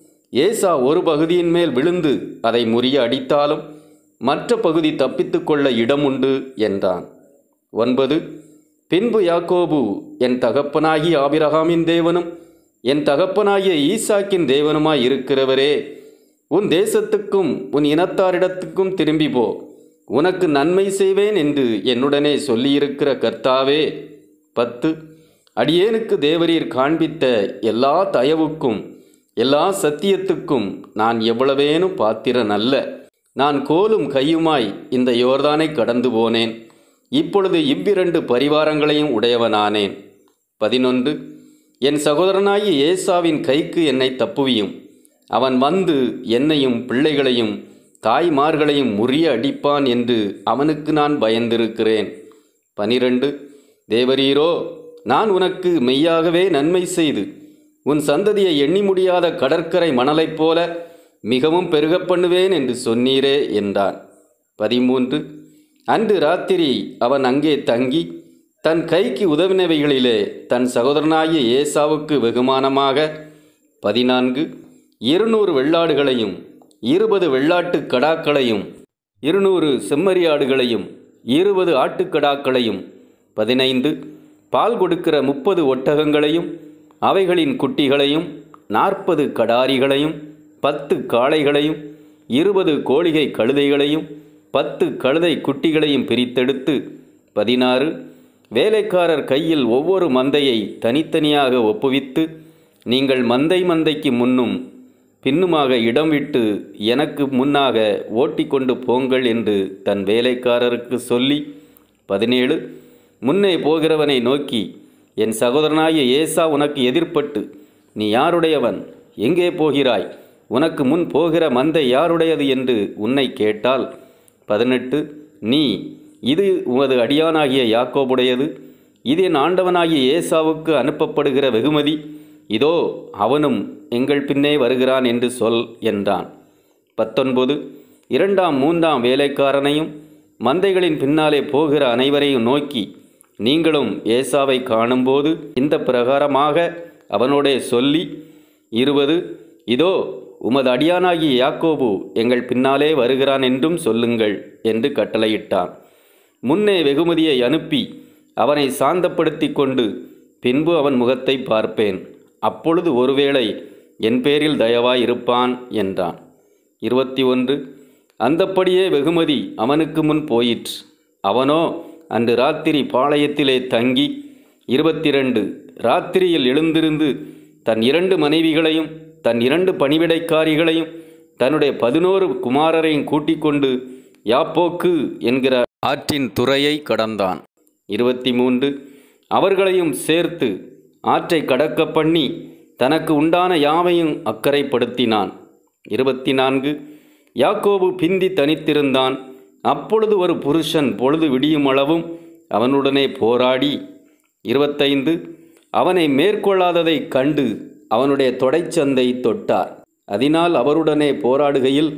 ஏசா ஒரு பகுதியின் மேல் விழுந்து அதை முறிய அடித்தாலும் மற்ற பகுதி தப்பித்துக் கொள்ள இடம் உண்டு என்றான் ஒன்பது பின்பு யாக்கோபு என் தகப்பனாகிய ஆபிரகாமின் தேவனும் என் தகப்பனாகிய ஈசாக்கின் தேவனுமாய் இருக்கிறவரே உன் தேசத்துக்கும் உன் இனத்தாரிடத்துக்கும் திரும்பி போ உனக்கு நன்மை செய்வேன் என்று என்னுடனே சொல்லியிருக்கிற கர்த்தாவே பத்து அடியேனுக்கு தேவரீர் காண்பித்த எல்லா தயவுக்கும் எல்லா சத்தியத்துக்கும் நான் எவ்வளவேனும் பாத்திரன் அல்ல நான் கோலும் கையுமாய் இந்த யோர்தானை கடந்து போனேன் இப்பொழுது இவ்விரண்டு பரிவாரங்களையும் உடையவனானேன் பதினொன்று என் சகோதரனாகிய ஏசாவின் கைக்கு என்னை தப்புவியும் அவன் வந்து என்னையும் பிள்ளைகளையும் தாய்மார்களையும் முறிய அடிப்பான் என்று அவனுக்கு நான் பயந்திருக்கிறேன் பனிரெண்டு தேவரீரோ நான் உனக்கு மெய்யாகவே நன்மை செய்து உன் சந்ததியை எண்ணி முடியாத கடற்கரை மணலைப் போல மிகவும் பெருகப் பண்ணுவேன் என்று சொன்னீரே என்றான் பதிமூன்று அன்று ராத்திரி அவன் அங்கே தங்கி தன் கைக்கு உதவினவைகளிலே தன் சகோதரனாகிய ஏசாவுக்கு வெகுமானமாக பதினான்கு இருநூறு வெள்ளாடுகளையும் இருபது வெள்ளாட்டு கடாக்களையும் இருநூறு செம்மறியாடுகளையும் இருபது ஆட்டுக்கடாக்களையும் பதினைந்து பால் கொடுக்கிற முப்பது ஒட்டகங்களையும் அவைகளின் குட்டிகளையும் நாற்பது கடாரிகளையும் பத்து காளைகளையும் இருபது கோழிகை கழுதைகளையும் பத்து கழுதை குட்டிகளையும் பிரித்தெடுத்து பதினாறு வேலைக்காரர் கையில் ஒவ்வொரு மந்தையை தனித்தனியாக ஒப்புவித்து நீங்கள் மந்தை மந்தைக்கு முன்னும் பின்னுமாக இடம் விட்டு எனக்கு முன்னாக ஓட்டிக்கொண்டு போங்கள் என்று தன் வேலைக்காரருக்கு சொல்லி பதினேழு முன்னே போகிறவனை நோக்கி என் சகோதரனாகிய ஏசா உனக்கு எதிர்ப்பட்டு நீ யாருடையவன் எங்கே போகிறாய் உனக்கு முன் போகிற மந்தை யாருடையது என்று உன்னை கேட்டால் பதினெட்டு நீ இது உமது அடியானாகிய யாக்கோபுடையது இது என் ஆண்டவனாகிய ஏசாவுக்கு அனுப்பப்படுகிற வெகுமதி இதோ அவனும் எங்கள் பின்னே வருகிறான் என்று சொல் என்றான் பத்தொன்பது இரண்டாம் மூன்றாம் வேலைக்காரனையும் மந்தைகளின் பின்னாலே போகிற அனைவரையும் நோக்கி நீங்களும் ஏசாவை காணும்போது இந்த பிரகாரமாக அவனோடே சொல்லி இருபது இதோ உமது அடியானாகிய யாக்கோபு எங்கள் பின்னாலே வருகிறான் என்றும் சொல்லுங்கள் என்று கட்டளையிட்டான் முன்னே வெகுமதியை அனுப்பி அவனை சாந்தப்படுத்தி கொண்டு பின்பு அவன் முகத்தை பார்ப்பேன் அப்பொழுது ஒருவேளை என் பேரில் தயவாய் இருப்பான் என்றான் இருபத்தி ஒன்று அந்தப்படியே வெகுமதி அவனுக்கு முன் போயிற்று அவனோ அன்று ராத்திரி பாளையத்திலே தங்கி இருபத்தி ரெண்டு ராத்திரியில் எழுந்திருந்து தன் இரண்டு மனைவிகளையும் தன் இரண்டு பணிவிடைக்காரிகளையும் தன்னுடைய பதினோரு குமாரரையும் கூட்டிக் கொண்டு யாப்போக்கு என்கிற ஆற்றின் துறையை கடந்தான் இருபத்தி மூன்று அவர்களையும் சேர்த்து ஆற்றை கடக்க பண்ணி தனக்கு உண்டான யாவையும் அக்கறைப்படுத்தினான் இருபத்தி நான்கு யாக்கோபு பிந்தி தனித்திருந்தான் அப்பொழுது ஒரு புருஷன் பொழுது விடியும் அளவும் அவனுடனே போராடி இருபத்தைந்து அவனை மேற்கொள்ளாததைக் கண்டு அவனுடைய தொடைச்சந்தை தொட்டார் அதனால் அவருடனே போராடுகையில்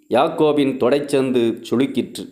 யாக்கோபின் தொடைச்சந்து சுளுக்கிற்று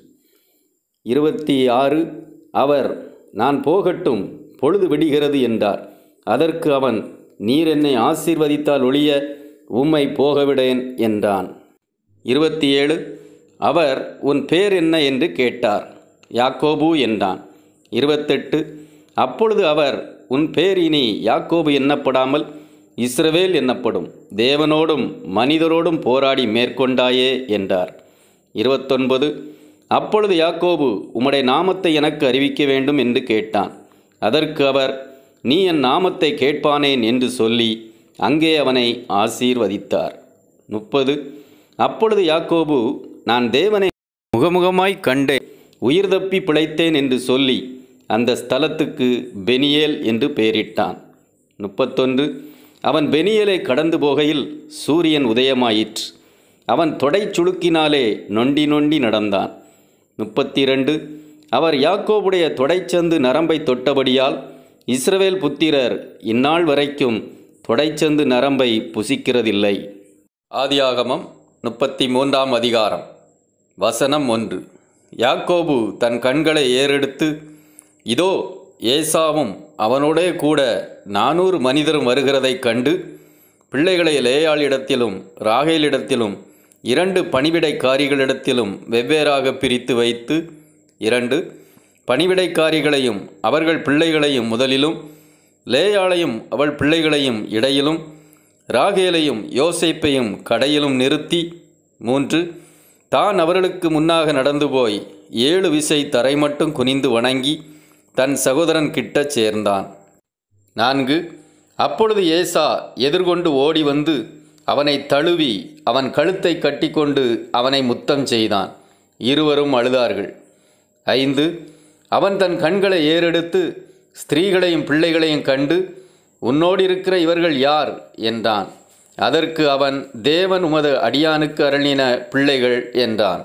இருபத்தி ஆறு அவர் நான் போகட்டும் பொழுது விடுகிறது என்றார் அதற்கு அவன் நீர் என்னை ஆசீர்வதித்தால் ஒழிய உம்மை போகவிடேன் என்றான் இருபத்தி ஏழு அவர் உன் பேர் என்ன என்று கேட்டார் யாக்கோபு என்றான் இருபத்தெட்டு அப்பொழுது அவர் உன் பேர் இனி யாக்கோபு எண்ணப்படாமல் இஸ்ரவேல் என்னப்படும் தேவனோடும் மனிதரோடும் போராடி மேற்கொண்டாயே என்றார் இருபத்தொன்பது அப்பொழுது யாக்கோபு உம்முடைய நாமத்தை எனக்கு அறிவிக்க வேண்டும் என்று கேட்டான் அதற்கு அவர் நீ என் நாமத்தை கேட்பானேன் என்று சொல்லி அங்கே அவனை ஆசீர்வதித்தார் முப்பது அப்பொழுது யாக்கோபு நான் தேவனை முகமுகமாய் கண்டேன் உயிர் தப்பி பிழைத்தேன் என்று சொல்லி அந்த ஸ்தலத்துக்கு பெனியேல் என்று பெயரிட்டான் முப்பத்தொன்று அவன் பெனியேலை கடந்து போகையில் சூரியன் உதயமாயிற்று அவன் தொடை சுளுக்கினாலே நொண்டி நொண்டி நடந்தான் முப்பத்தி இரண்டு அவர் யாக்கோபுடைய தொடைச்சந்து நரம்பை தொட்டபடியால் இஸ்ரவேல் புத்திரர் இந்நாள் வரைக்கும் தொடைச்சந்து நரம்பை புசிக்கிறதில்லை ஆதியாகமம் முப்பத்தி மூன்றாம் அதிகாரம் வசனம் ஒன்று யாக்கோபு தன் கண்களை ஏறெடுத்து இதோ ஏசாவும் அவனோடே கூட நானூறு மனிதரும் வருகிறதைக் கண்டு பிள்ளைகளை லேயாளிடத்திலும் ராகேலிடத்திலும் இரண்டு பணிவிடைக்காரிகளிடத்திலும் வெவ்வேறாக பிரித்து வைத்து இரண்டு பணிவிடைக்காரிகளையும் அவர்கள் பிள்ளைகளையும் முதலிலும் லேயாளையும் அவள் பிள்ளைகளையும் இடையிலும் ராகேலையும் யோசேப்பையும் கடையிலும் நிறுத்தி மூன்று தான் அவர்களுக்கு முன்னாக நடந்து போய் ஏழு விசை தரை மட்டும் குனிந்து வணங்கி தன் சகோதரன் கிட்டச் சேர்ந்தான் நான்கு அப்பொழுது ஏசா எதிர்கொண்டு ஓடி வந்து அவனை தழுவி அவன் கழுத்தை கட்டிக்கொண்டு அவனை முத்தம் செய்தான் இருவரும் அழுதார்கள் ஐந்து அவன் தன் கண்களை ஏறெடுத்து ஸ்திரீகளையும் பிள்ளைகளையும் கண்டு உன்னோடு இருக்கிற இவர்கள் யார் என்றான் அதற்கு அவன் தேவன் உமது அடியானுக்கு அருளின பிள்ளைகள் என்றான்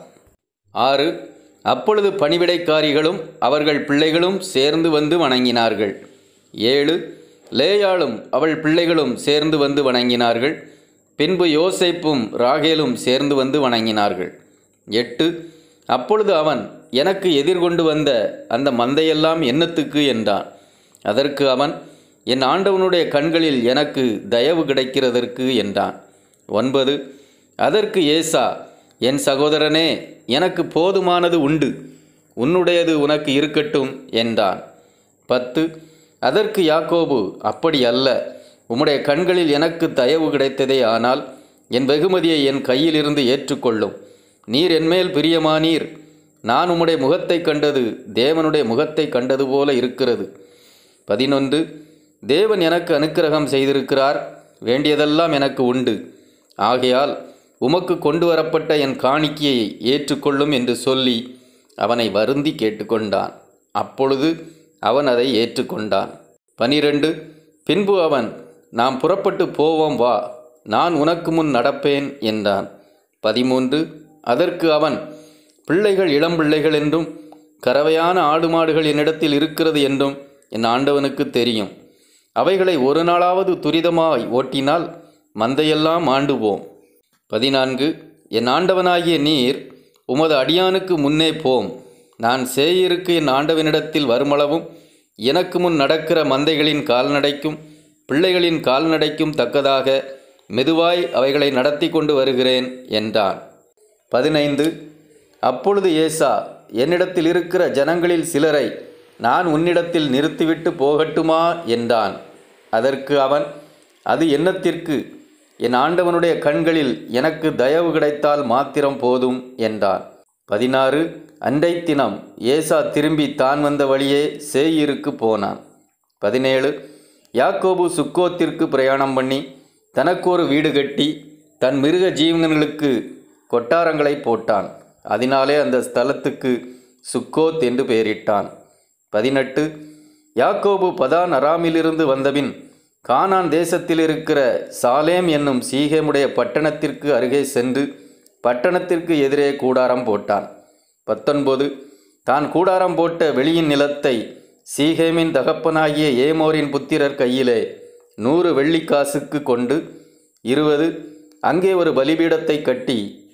ஆறு அப்பொழுது பணிவிடைக்காரிகளும் அவர்கள் பிள்ளைகளும் சேர்ந்து வந்து வணங்கினார்கள் ஏழு லேயாளும் அவள் பிள்ளைகளும் சேர்ந்து வந்து வணங்கினார்கள் பின்பு யோசேப்பும் ராகேலும் சேர்ந்து வந்து வணங்கினார்கள் எட்டு அப்பொழுது அவன் எனக்கு எதிர்கொண்டு வந்த அந்த மந்தையெல்லாம் என்னத்துக்கு என்றான் அதற்கு அவன் என் ஆண்டவனுடைய கண்களில் எனக்கு தயவு கிடைக்கிறதற்கு என்றான் ஒன்பது அதற்கு ஏசா என் சகோதரனே எனக்கு போதுமானது உண்டு உன்னுடையது உனக்கு இருக்கட்டும் என்றான் பத்து அதற்கு யாக்கோபு அப்படி அல்ல உம்முடைய கண்களில் எனக்கு தயவு கிடைத்ததே ஆனால் என் வெகுமதியை என் கையிலிருந்து ஏற்றுக்கொள்ளும் நீர் என்மேல் பிரியமானீர் நான் உம்முடைய முகத்தை கண்டது தேவனுடைய முகத்தை கண்டது போல இருக்கிறது பதினொன்று தேவன் எனக்கு அனுக்கிரகம் செய்திருக்கிறார் வேண்டியதெல்லாம் எனக்கு உண்டு ஆகையால் உமக்கு கொண்டு வரப்பட்ட என் காணிக்கையை ஏற்றுக்கொள்ளும் என்று சொல்லி அவனை வருந்தி கேட்டுக்கொண்டான் அப்பொழுது அவன் அதை ஏற்றுக்கொண்டான் பனிரெண்டு பின்பு அவன் நாம் புறப்பட்டு போவோம் வா நான் உனக்கு முன் நடப்பேன் என்றான் பதிமூன்று அதற்கு அவன் பிள்ளைகள் இளம் பிள்ளைகள் என்றும் கறவையான ஆடு மாடுகள் என்னிடத்தில் இருக்கிறது என்றும் என் ஆண்டவனுக்கு தெரியும் அவைகளை ஒரு நாளாவது துரிதமாய் ஓட்டினால் மந்தையெல்லாம் ஆண்டுவோம் பதினான்கு என் ஆண்டவனாகிய நீர் உமது அடியானுக்கு முன்னே போம் நான் சேயிருக்கு என் ஆண்டவனிடத்தில் வருமளவும் எனக்கு முன் நடக்கிற மந்தைகளின் கால்நடைக்கும் பிள்ளைகளின் கால்நடைக்கும் தக்கதாக மெதுவாய் அவைகளை நடத்தி கொண்டு வருகிறேன் என்றான் பதினைந்து அப்பொழுது ஏசா என்னிடத்தில் இருக்கிற ஜனங்களில் சிலரை நான் உன்னிடத்தில் நிறுத்திவிட்டு போகட்டுமா என்றான் அதற்கு அவன் அது என்னத்திற்கு என் ஆண்டவனுடைய கண்களில் எனக்கு தயவு கிடைத்தால் மாத்திரம் போதும் என்றான் பதினாறு அன்றை தினம் ஏசா திரும்பி தான் வந்த வழியே சேயிருக்கு போனான் பதினேழு யாக்கோபு சுக்கோத்திற்கு பிரயாணம் பண்ணி தனக்கு ஒரு வீடு கட்டி தன் மிருக ஜீவன்களுக்கு கொட்டாரங்களை போட்டான் அதனாலே அந்த ஸ்தலத்துக்கு சுக்கோத் என்று பெயரிட்டான் பதினெட்டு யாக்கோபு பதான் அராமிலிருந்து வந்தபின் கானான் தேசத்தில் இருக்கிற சாலேம் என்னும் சீகேமுடைய பட்டணத்திற்கு அருகே சென்று பட்டணத்திற்கு எதிரே கூடாரம் போட்டான் பத்தொன்பது தான் கூடாரம் போட்ட வெளியின் நிலத்தை சீகேமின் தகப்பனாகிய ஏமோரின் புத்திரர் கையிலே நூறு வெள்ளிக்காசுக்கு கொண்டு இருபது அங்கே ஒரு பலிபீடத்தை கட்டி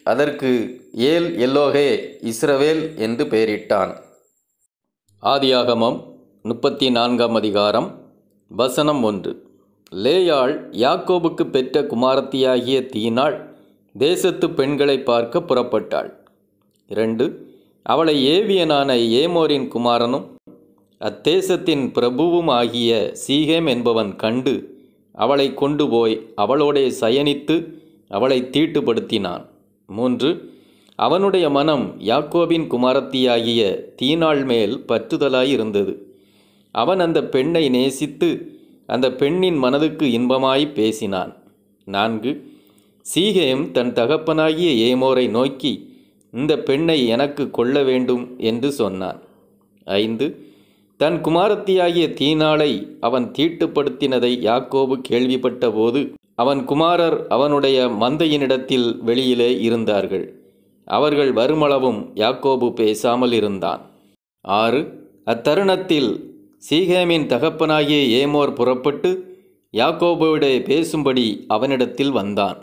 அதற்கு ஏல் எல்லோகே இஸ்ரவேல் என்று பெயரிட்டான் ஆதியாகமம் முப்பத்தி நான்காம் அதிகாரம் வசனம் ஒன்று லேயாள் யாக்கோபுக்கு பெற்ற குமாரத்தியாகிய தீனாள் தேசத்து பெண்களை பார்க்க புறப்பட்டாள் இரண்டு அவளை ஏவியனான ஏமோரின் குமாரனும் அத்தேசத்தின் பிரபுவும் ஆகிய சீகேம் என்பவன் கண்டு அவளை கொண்டு போய் அவளோடே சயனித்து அவளை தீட்டுப்படுத்தினான் மூன்று அவனுடைய மனம் யாக்கோபின் குமாரத்தியாகிய தீனாள் மேல் பற்றுதலாயிருந்தது அவன் அந்த பெண்ணை நேசித்து அந்த பெண்ணின் மனதுக்கு இன்பமாய் பேசினான் நான்கு சீகேம் தன் தகப்பனாகிய ஏமோரை நோக்கி இந்த பெண்ணை எனக்கு கொள்ள வேண்டும் என்று சொன்னான் ஐந்து தன் குமாரத்தியாகிய தீனாளை அவன் தீட்டுப்படுத்தினதை யாக்கோபு கேள்விப்பட்ட போது அவன் குமாரர் அவனுடைய மந்தையினிடத்தில் வெளியிலே இருந்தார்கள் அவர்கள் வருமளவும் யாக்கோபு பேசாமல் இருந்தான் ஆறு அத்தருணத்தில் சீகேமின் தகப்பனாகிய ஏமோர் புறப்பட்டு யாக்கோபுவிடைய பேசும்படி அவனிடத்தில் வந்தான்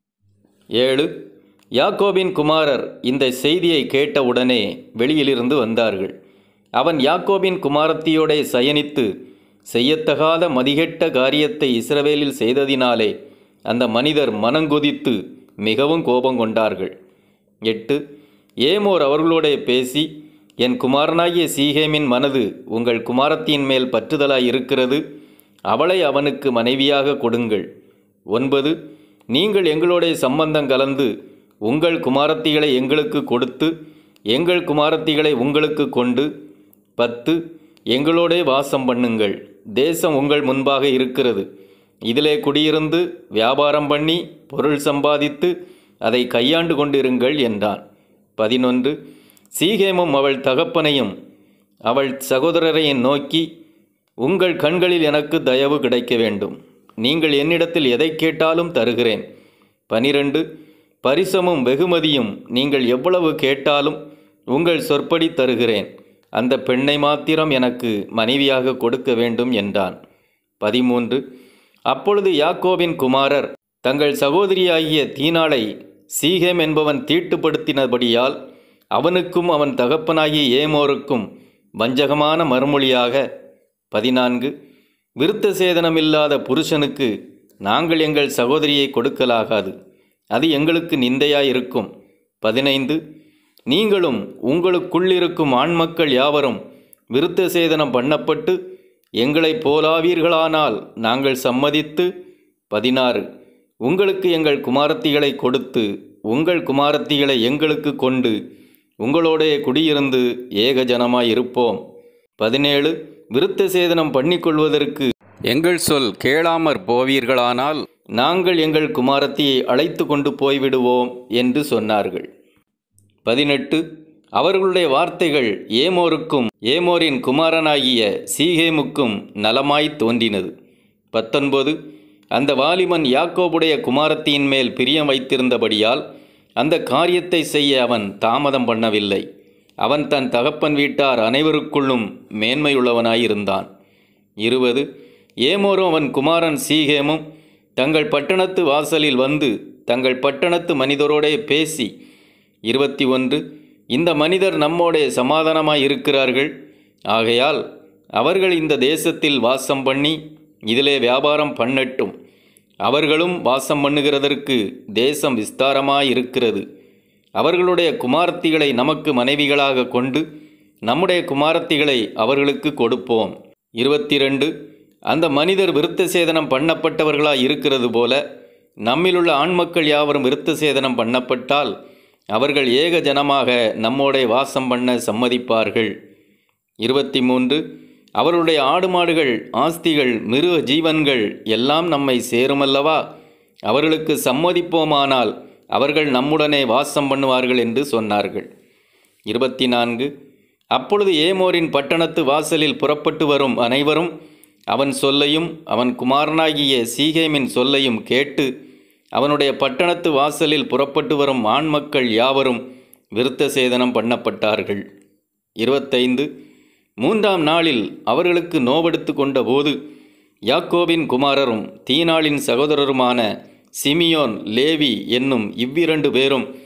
ஏழு யாக்கோபின் குமாரர் இந்த செய்தியை கேட்டவுடனே வெளியிலிருந்து வந்தார்கள் அவன் யாக்கோபின் குமாரத்தியோடே சயனித்து செய்யத்தகாத மதிகெட்ட காரியத்தை இஸ்ரவேலில் செய்ததினாலே அந்த மனிதர் மனங்கொதித்து மிகவும் கோபம் கொண்டார்கள் எட்டு ஏமோர் அவர்களோடே பேசி என் குமாரனாகிய சீகேமின் மனது உங்கள் குமாரத்தின் மேல் பற்றுதலாய் இருக்கிறது அவளை அவனுக்கு மனைவியாக கொடுங்கள் ஒன்பது நீங்கள் எங்களோடே சம்பந்தம் கலந்து உங்கள் குமாரத்திகளை எங்களுக்கு கொடுத்து எங்கள் குமாரத்திகளை உங்களுக்கு கொண்டு பத்து எங்களோடே வாசம் பண்ணுங்கள் தேசம் உங்கள் முன்பாக இருக்கிறது இதிலே குடியிருந்து வியாபாரம் பண்ணி பொருள் சம்பாதித்து அதை கையாண்டு கொண்டிருங்கள் என்றான் பதினொன்று சீகேமும் அவள் தகப்பனையும் அவள் சகோதரரையும் நோக்கி உங்கள் கண்களில் எனக்கு தயவு கிடைக்க வேண்டும் நீங்கள் என்னிடத்தில் எதை கேட்டாலும் தருகிறேன் பனிரெண்டு பரிசமும் வெகுமதியும் நீங்கள் எவ்வளவு கேட்டாலும் உங்கள் சொற்படி தருகிறேன் அந்த பெண்ணை மாத்திரம் எனக்கு மனைவியாக கொடுக்க வேண்டும் என்றான் பதிமூன்று அப்பொழுது யாக்கோபின் குமாரர் தங்கள் சகோதரியாகிய தீனாளை சீகேம் என்பவன் தீட்டுப்படுத்தினபடியால் அவனுக்கும் அவன் தகப்பனாகிய ஏமோருக்கும் வஞ்சகமான மறுமொழியாக பதினான்கு விருத்த சேதனமில்லாத புருஷனுக்கு நாங்கள் எங்கள் சகோதரியை கொடுக்கலாகாது அது எங்களுக்கு நிந்தையாயிருக்கும் பதினைந்து நீங்களும் உங்களுக்குள்ளிருக்கும் ஆண்மக்கள் யாவரும் விருத்த சேதனம் பண்ணப்பட்டு எங்களைப் போலாவீர்களானால் நாங்கள் சம்மதித்து பதினாறு உங்களுக்கு எங்கள் குமாரத்திகளை கொடுத்து உங்கள் குமாரத்திகளை எங்களுக்கு கொண்டு உங்களோடே குடியிருந்து ஏக ஜனமாய் இருப்போம் பதினேழு விருத்த சேதனம் பண்ணிக்கொள்வதற்கு எங்கள் சொல் கேளாமற் போவீர்களானால் நாங்கள் எங்கள் குமாரத்தியை அழைத்து கொண்டு போய்விடுவோம் என்று சொன்னார்கள் பதினெட்டு அவர்களுடைய வார்த்தைகள் ஏமோருக்கும் ஏமோரின் குமாரனாகிய சீகேமுக்கும் நலமாய் தோன்றினது பத்தொன்பது அந்த வாலிபன் யாக்கோபுடைய குமாரத்தியின் மேல் பிரியம் வைத்திருந்தபடியால் அந்த காரியத்தை செய்ய அவன் தாமதம் பண்ணவில்லை அவன் தன் தகப்பன் வீட்டார் அனைவருக்குள்ளும் மேன்மையுள்ளவனாயிருந்தான் இருபது ஏமோரும் அவன் குமாரன் சீகேமும் தங்கள் பட்டணத்து வாசலில் வந்து தங்கள் பட்டணத்து மனிதரோடே பேசி இருபத்தி ஒன்று இந்த மனிதர் நம்மோடே சமாதானமாய் இருக்கிறார்கள் ஆகையால் அவர்கள் இந்த தேசத்தில் வாசம் பண்ணி இதிலே வியாபாரம் பண்ணட்டும் அவர்களும் வாசம் பண்ணுகிறதற்கு தேசம் விஸ்தாரமாய் இருக்கிறது அவர்களுடைய குமாரத்திகளை நமக்கு மனைவிகளாக கொண்டு நம்முடைய குமாரத்திகளை அவர்களுக்கு கொடுப்போம் இருபத்தி ரெண்டு அந்த மனிதர் விருத்த சேதனம் பண்ணப்பட்டவர்களாய் இருக்கிறது போல நம்மிலுள்ள ஆண்மக்கள் யாவரும் விருத்த சேதனம் பண்ணப்பட்டால் அவர்கள் ஏக ஜனமாக நம்மோடே வாசம் பண்ண சம்மதிப்பார்கள் இருபத்தி மூன்று அவருடைய ஆடு மாடுகள் ஆஸ்திகள் மிருக ஜீவன்கள் எல்லாம் நம்மை சேருமல்லவா அவர்களுக்கு சம்மதிப்போமானால் அவர்கள் நம்முடனே வாசம் பண்ணுவார்கள் என்று சொன்னார்கள் இருபத்தி நான்கு அப்பொழுது ஏமோரின் பட்டணத்து வாசலில் புறப்பட்டு வரும் அனைவரும் அவன் சொல்லையும் அவன் குமாரனாகிய சீகேமின் சொல்லையும் கேட்டு அவனுடைய பட்டணத்து வாசலில் புறப்பட்டு வரும் ஆண்மக்கள் யாவரும் விருத்த சேதனம் பண்ணப்பட்டார்கள் இருபத்தைந்து மூன்றாம் நாளில் அவர்களுக்கு நோவெடுத்து கொண்டபோது யாக்கோபின் குமாரரும் தீனாளின் சகோதரருமான சிமியோன் லேவி என்னும் இவ்விரண்டு பேரும்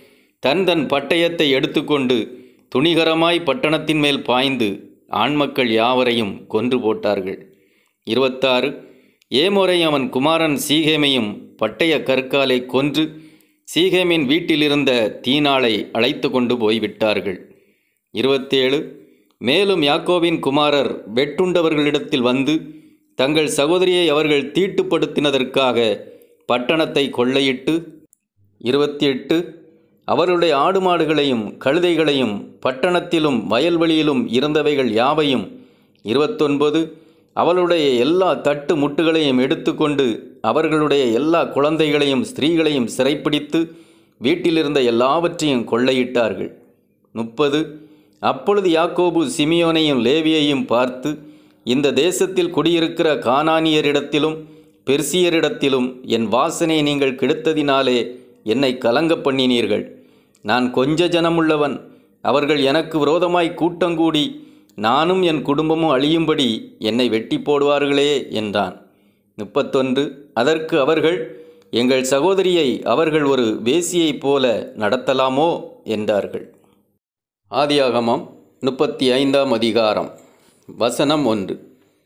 தன் தன் பட்டயத்தை எடுத்துக்கொண்டு துணிகரமாய் பட்டணத்தின் மேல் பாய்ந்து ஆண்மக்கள் யாவரையும் கொன்று போட்டார்கள் இருபத்தாறு ஏமோரை அவன் குமாரன் சீகேமையும் பட்டய கற்காலை கொன்று சீகேமின் வீட்டிலிருந்த தீனாளை அழைத்து கொண்டு போய்விட்டார்கள் இருபத்தேழு மேலும் யாக்கோபின் குமாரர் வெட்டுண்டவர்களிடத்தில் வந்து தங்கள் சகோதரியை அவர்கள் தீட்டுப்படுத்தினதற்காக பட்டணத்தை கொள்ளையிட்டு இருபத்தி எட்டு அவருடைய ஆடு மாடுகளையும் கழுதைகளையும் பட்டணத்திலும் வயல்வெளியிலும் இருந்தவைகள் யாவையும் இருபத்தொன்பது அவளுடைய எல்லா தட்டு முட்டுகளையும் எடுத்துக்கொண்டு அவர்களுடைய எல்லா குழந்தைகளையும் ஸ்திரீகளையும் சிறைப்பிடித்து வீட்டிலிருந்த எல்லாவற்றையும் கொள்ளையிட்டார்கள் முப்பது அப்பொழுது யாக்கோபு சிமியோனையும் லேவியையும் பார்த்து இந்த தேசத்தில் குடியிருக்கிற கானானியரிடத்திலும் பெர்சியரிடத்திலும் என் வாசனை நீங்கள் கெடுத்ததினாலே என்னை கலங்க பண்ணினீர்கள் நான் கொஞ்ச ஜனமுள்ளவன் அவர்கள் எனக்கு விரோதமாய் கூட்டங்கூடி நானும் என் குடும்பமும் அழியும்படி என்னை வெட்டி போடுவார்களே என்றான் முப்பத்தொன்று அதற்கு அவர்கள் எங்கள் சகோதரியை அவர்கள் ஒரு வேசியைப் போல நடத்தலாமோ என்றார்கள் ஆதியாகமம் முப்பத்தி ஐந்தாம் அதிகாரம் வசனம் ஒன்று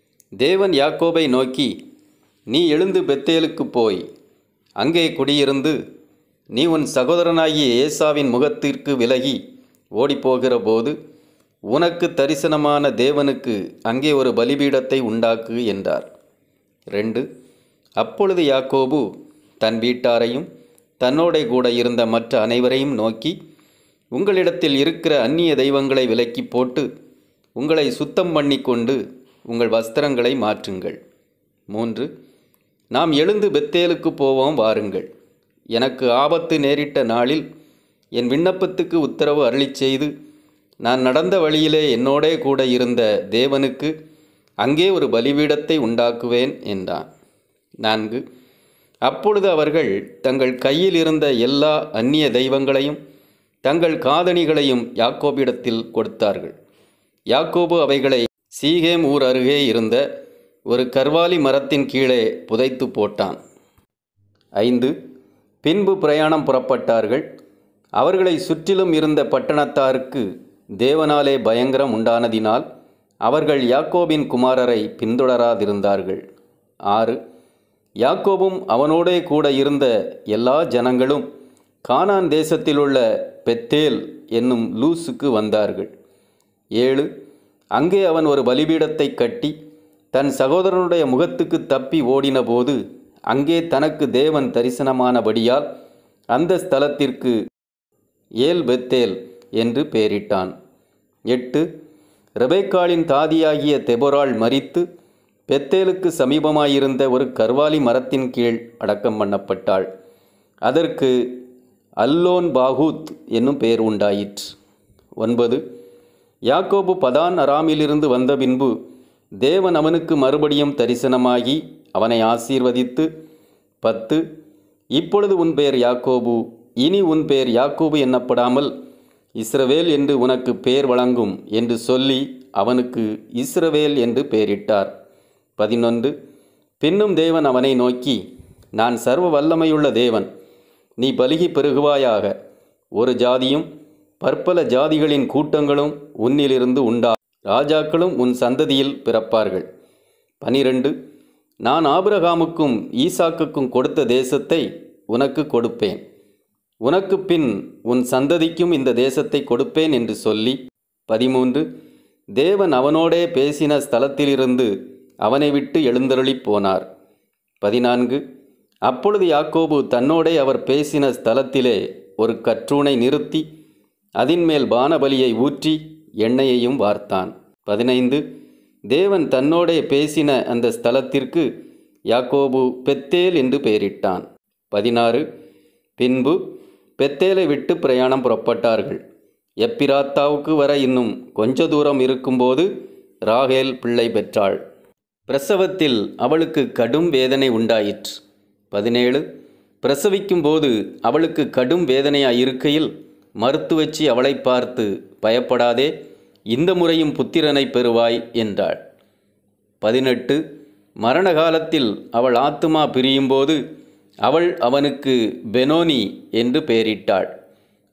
தேவன் யாக்கோபை நோக்கி நீ எழுந்து பெத்தேலுக்கு போய் அங்கே குடியிருந்து நீ உன் சகோதரனாகிய ஏசாவின் முகத்திற்கு விலகி ஓடிப்போகிற போது உனக்கு தரிசனமான தேவனுக்கு அங்கே ஒரு பலிபீடத்தை உண்டாக்கு என்றார் ரெண்டு அப்பொழுது யாக்கோபு தன் வீட்டாரையும் தன்னோடே கூட இருந்த மற்ற அனைவரையும் நோக்கி உங்களிடத்தில் இருக்கிற அந்நிய தெய்வங்களை விலக்கி போட்டு உங்களை சுத்தம் பண்ணிக்கொண்டு உங்கள் வஸ்திரங்களை மாற்றுங்கள் மூன்று நாம் எழுந்து பெத்தேலுக்கு போவோம் வாருங்கள் எனக்கு ஆபத்து நேரிட்ட நாளில் என் விண்ணப்பத்துக்கு உத்தரவு அருளிச் செய்து நான் நடந்த வழியிலே என்னோடே கூட இருந்த தேவனுக்கு அங்கே ஒரு பலிபீடத்தை உண்டாக்குவேன் என்றான் நான்கு அப்பொழுது அவர்கள் தங்கள் கையில் இருந்த எல்லா அந்நிய தெய்வங்களையும் தங்கள் காதணிகளையும் யாக்கோபிடத்தில் கொடுத்தார்கள் யாக்கோபு அவைகளை சீகேம் ஊர் அருகே இருந்த ஒரு கர்வாலி மரத்தின் கீழே புதைத்து போட்டான் ஐந்து பின்பு பிரயாணம் புறப்பட்டார்கள் அவர்களை சுற்றிலும் இருந்த பட்டணத்தாருக்கு தேவனாலே பயங்கரம் உண்டானதினால் அவர்கள் யாக்கோபின் குமாரரை பின்தொடராதிருந்தார்கள் ஆறு யாக்கோபும் அவனோடே கூட இருந்த எல்லா ஜனங்களும் கானான் தேசத்திலுள்ள பெத்தேல் என்னும் லூசுக்கு வந்தார்கள் ஏழு அங்கே அவன் ஒரு பலிபீடத்தை கட்டி தன் சகோதரனுடைய முகத்துக்கு தப்பி ஓடினபோது அங்கே தனக்கு தேவன் தரிசனமானபடியால் அந்த ஸ்தலத்திற்கு ஏல் பெத்தேல் என்று பெயரிட்டான் எட்டு ரெபேக்காளின் தாதியாகிய தெபொராள் மரித்து பெத்தேலுக்கு சமீபமாயிருந்த ஒரு கர்வாலி மரத்தின் கீழ் அடக்கம் பண்ணப்பட்டாள் அதற்கு அல்லோன் பாகூத் என்னும் பெயர் உண்டாயிற்று ஒன்பது யாக்கோபு பதான் அராமிலிருந்து வந்த பின்பு தேவன் அவனுக்கு மறுபடியும் தரிசனமாகி அவனை ஆசீர்வதித்து பத்து இப்பொழுது உன் பெயர் யாக்கோபு இனி உன் பெயர் யாக்கோபு என்னப்படாமல் இஸ்ரவேல் என்று உனக்கு பெயர் வழங்கும் என்று சொல்லி அவனுக்கு இஸ்ரவேல் என்று பெயரிட்டார் பதினொன்று பின்னும் தேவன் அவனை நோக்கி நான் சர்வ வல்லமையுள்ள தேவன் நீ பலுகி பெருகுவாயாக ஒரு ஜாதியும் பற்பல ஜாதிகளின் கூட்டங்களும் உன்னிலிருந்து உண்டா ராஜாக்களும் உன் சந்ததியில் பிறப்பார்கள் பனிரெண்டு நான் ஆபிரகாமுக்கும் ஈசாக்குக்கும் கொடுத்த தேசத்தை உனக்கு கொடுப்பேன் உனக்கு பின் உன் சந்ததிக்கும் இந்த தேசத்தை கொடுப்பேன் என்று சொல்லி பதிமூன்று தேவன் அவனோடே பேசின ஸ்தலத்திலிருந்து அவனை விட்டு எழுந்தருளிப் போனார் பதினான்கு அப்பொழுது யாக்கோபு தன்னோடே அவர் பேசின ஸ்தலத்திலே ஒரு கற்றூனை நிறுத்தி அதின்மேல் பானபலியை ஊற்றி எண்ணெயையும் வார்த்தான் பதினைந்து தேவன் தன்னோடே பேசின அந்த ஸ்தலத்திற்கு யாக்கோபு பெத்தேல் என்று பெயரிட்டான் பதினாறு பின்பு பெத்தேலை விட்டு பிரயாணம் புறப்பட்டார்கள் எப்பிராத்தாவுக்கு வர இன்னும் கொஞ்ச தூரம் இருக்கும்போது ராகேல் பிள்ளை பெற்றாள் பிரசவத்தில் அவளுக்கு கடும் வேதனை உண்டாயிற்று பதினேழு பிரசவிக்கும்போது அவளுக்கு கடும் வேதனையாயிருக்கையில் மருத்துவச்சி அவளை பார்த்து பயப்படாதே இந்த முறையும் புத்திரனை பெறுவாய் என்றாள் பதினெட்டு மரண காலத்தில் அவள் ஆத்துமா பிரியும்போது அவள் அவனுக்கு பெனோனி என்று பெயரிட்டாள்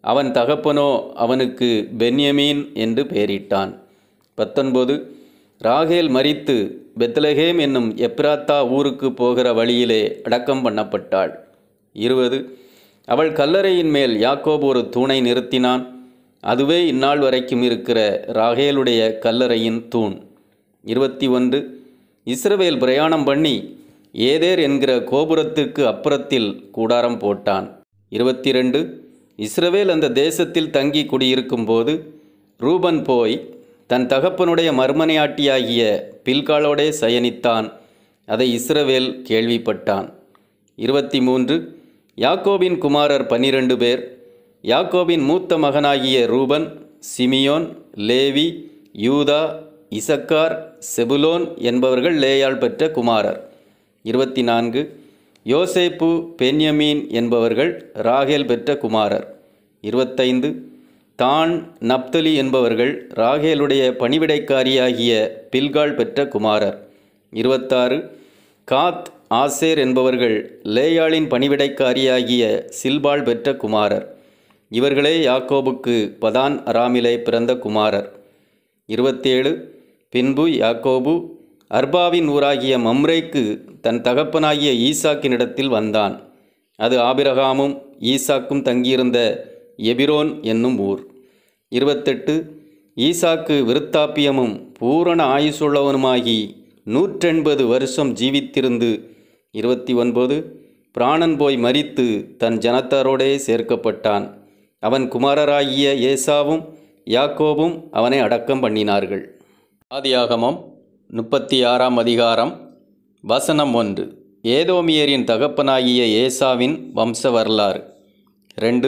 அவன் தகப்பனோ அவனுக்கு பென்யமீன் என்று பெயரிட்டான் பத்தொன்பது ராகேல் மரித்து பெத்லஹேம் என்னும் எப்ராத்தா ஊருக்கு போகிற வழியிலே அடக்கம் பண்ணப்பட்டாள் இருபது அவள் கல்லறையின் மேல் யாக்கோபு ஒரு தூணை நிறுத்தினான் அதுவே இந்நாள் வரைக்கும் இருக்கிற ராகேலுடைய கல்லறையின் தூண் இருபத்தி ஒன்று இஸ்ரவேல் பிரயாணம் பண்ணி ஏதேர் என்கிற கோபுரத்திற்கு அப்புறத்தில் கூடாரம் போட்டான் இருபத்தி ரெண்டு இஸ்ரவேல் அந்த தேசத்தில் தங்கி குடியிருக்கும்போது ரூபன் போய் தன் தகப்பனுடைய மர்மனையாட்டியாகிய பில்காலோடே சயனித்தான் அதை இஸ்ரவேல் கேள்விப்பட்டான் இருபத்தி மூன்று யாக்கோபின் குமாரர் பன்னிரண்டு பேர் யாக்கோபின் மூத்த மகனாகிய ரூபன் சிமியோன் லேவி யூதா இசக்கார் செபுலோன் என்பவர்கள் லேயாள் பெற்ற குமாரர் இருபத்தி நான்கு யோசேப்பு பென்யமீன் என்பவர்கள் ராகேல் பெற்ற குமாரர் இருபத்தைந்து தான் நப்தலி என்பவர்கள் ராகேலுடைய பணிவிடைக்காரியாகிய பில்காள் பெற்ற குமாரர் இருபத்தாறு காத் ஆசேர் என்பவர்கள் லேயாளின் பணிவிடைக்காரியாகிய சில்பாள் பெற்ற குமாரர் இவர்களே யாக்கோபுக்கு பதான் அராமிலே பிறந்த குமாரர் இருபத்தேழு பின்பு யாக்கோபு அர்பாவின் ஊராகிய மம்ரேக்கு தன் தகப்பனாகிய ஈசாக்கினிடத்தில் வந்தான் அது ஆபிரகாமும் ஈசாக்கும் தங்கியிருந்த எபிரோன் என்னும் ஊர் இருபத்தெட்டு ஈசாக்கு விருத்தாப்பியமும் பூரண ஆயுசுள்ளவனுமாகி நூற்றெண்பது வருஷம் ஜீவித்திருந்து இருபத்தி ஒன்பது பிராணன் போய் மரித்து தன் ஜனத்தாரோடே சேர்க்கப்பட்டான் அவன் குமாரராகிய ஏசாவும் யாக்கோபும் அவனை அடக்கம் பண்ணினார்கள் ஆதியாகமம் முப்பத்தி ஆறாம் அதிகாரம் வசனம் ஒன்று ஏதோமியரின் தகப்பனாகிய ஏசாவின் வம்ச வரலாறு ரெண்டு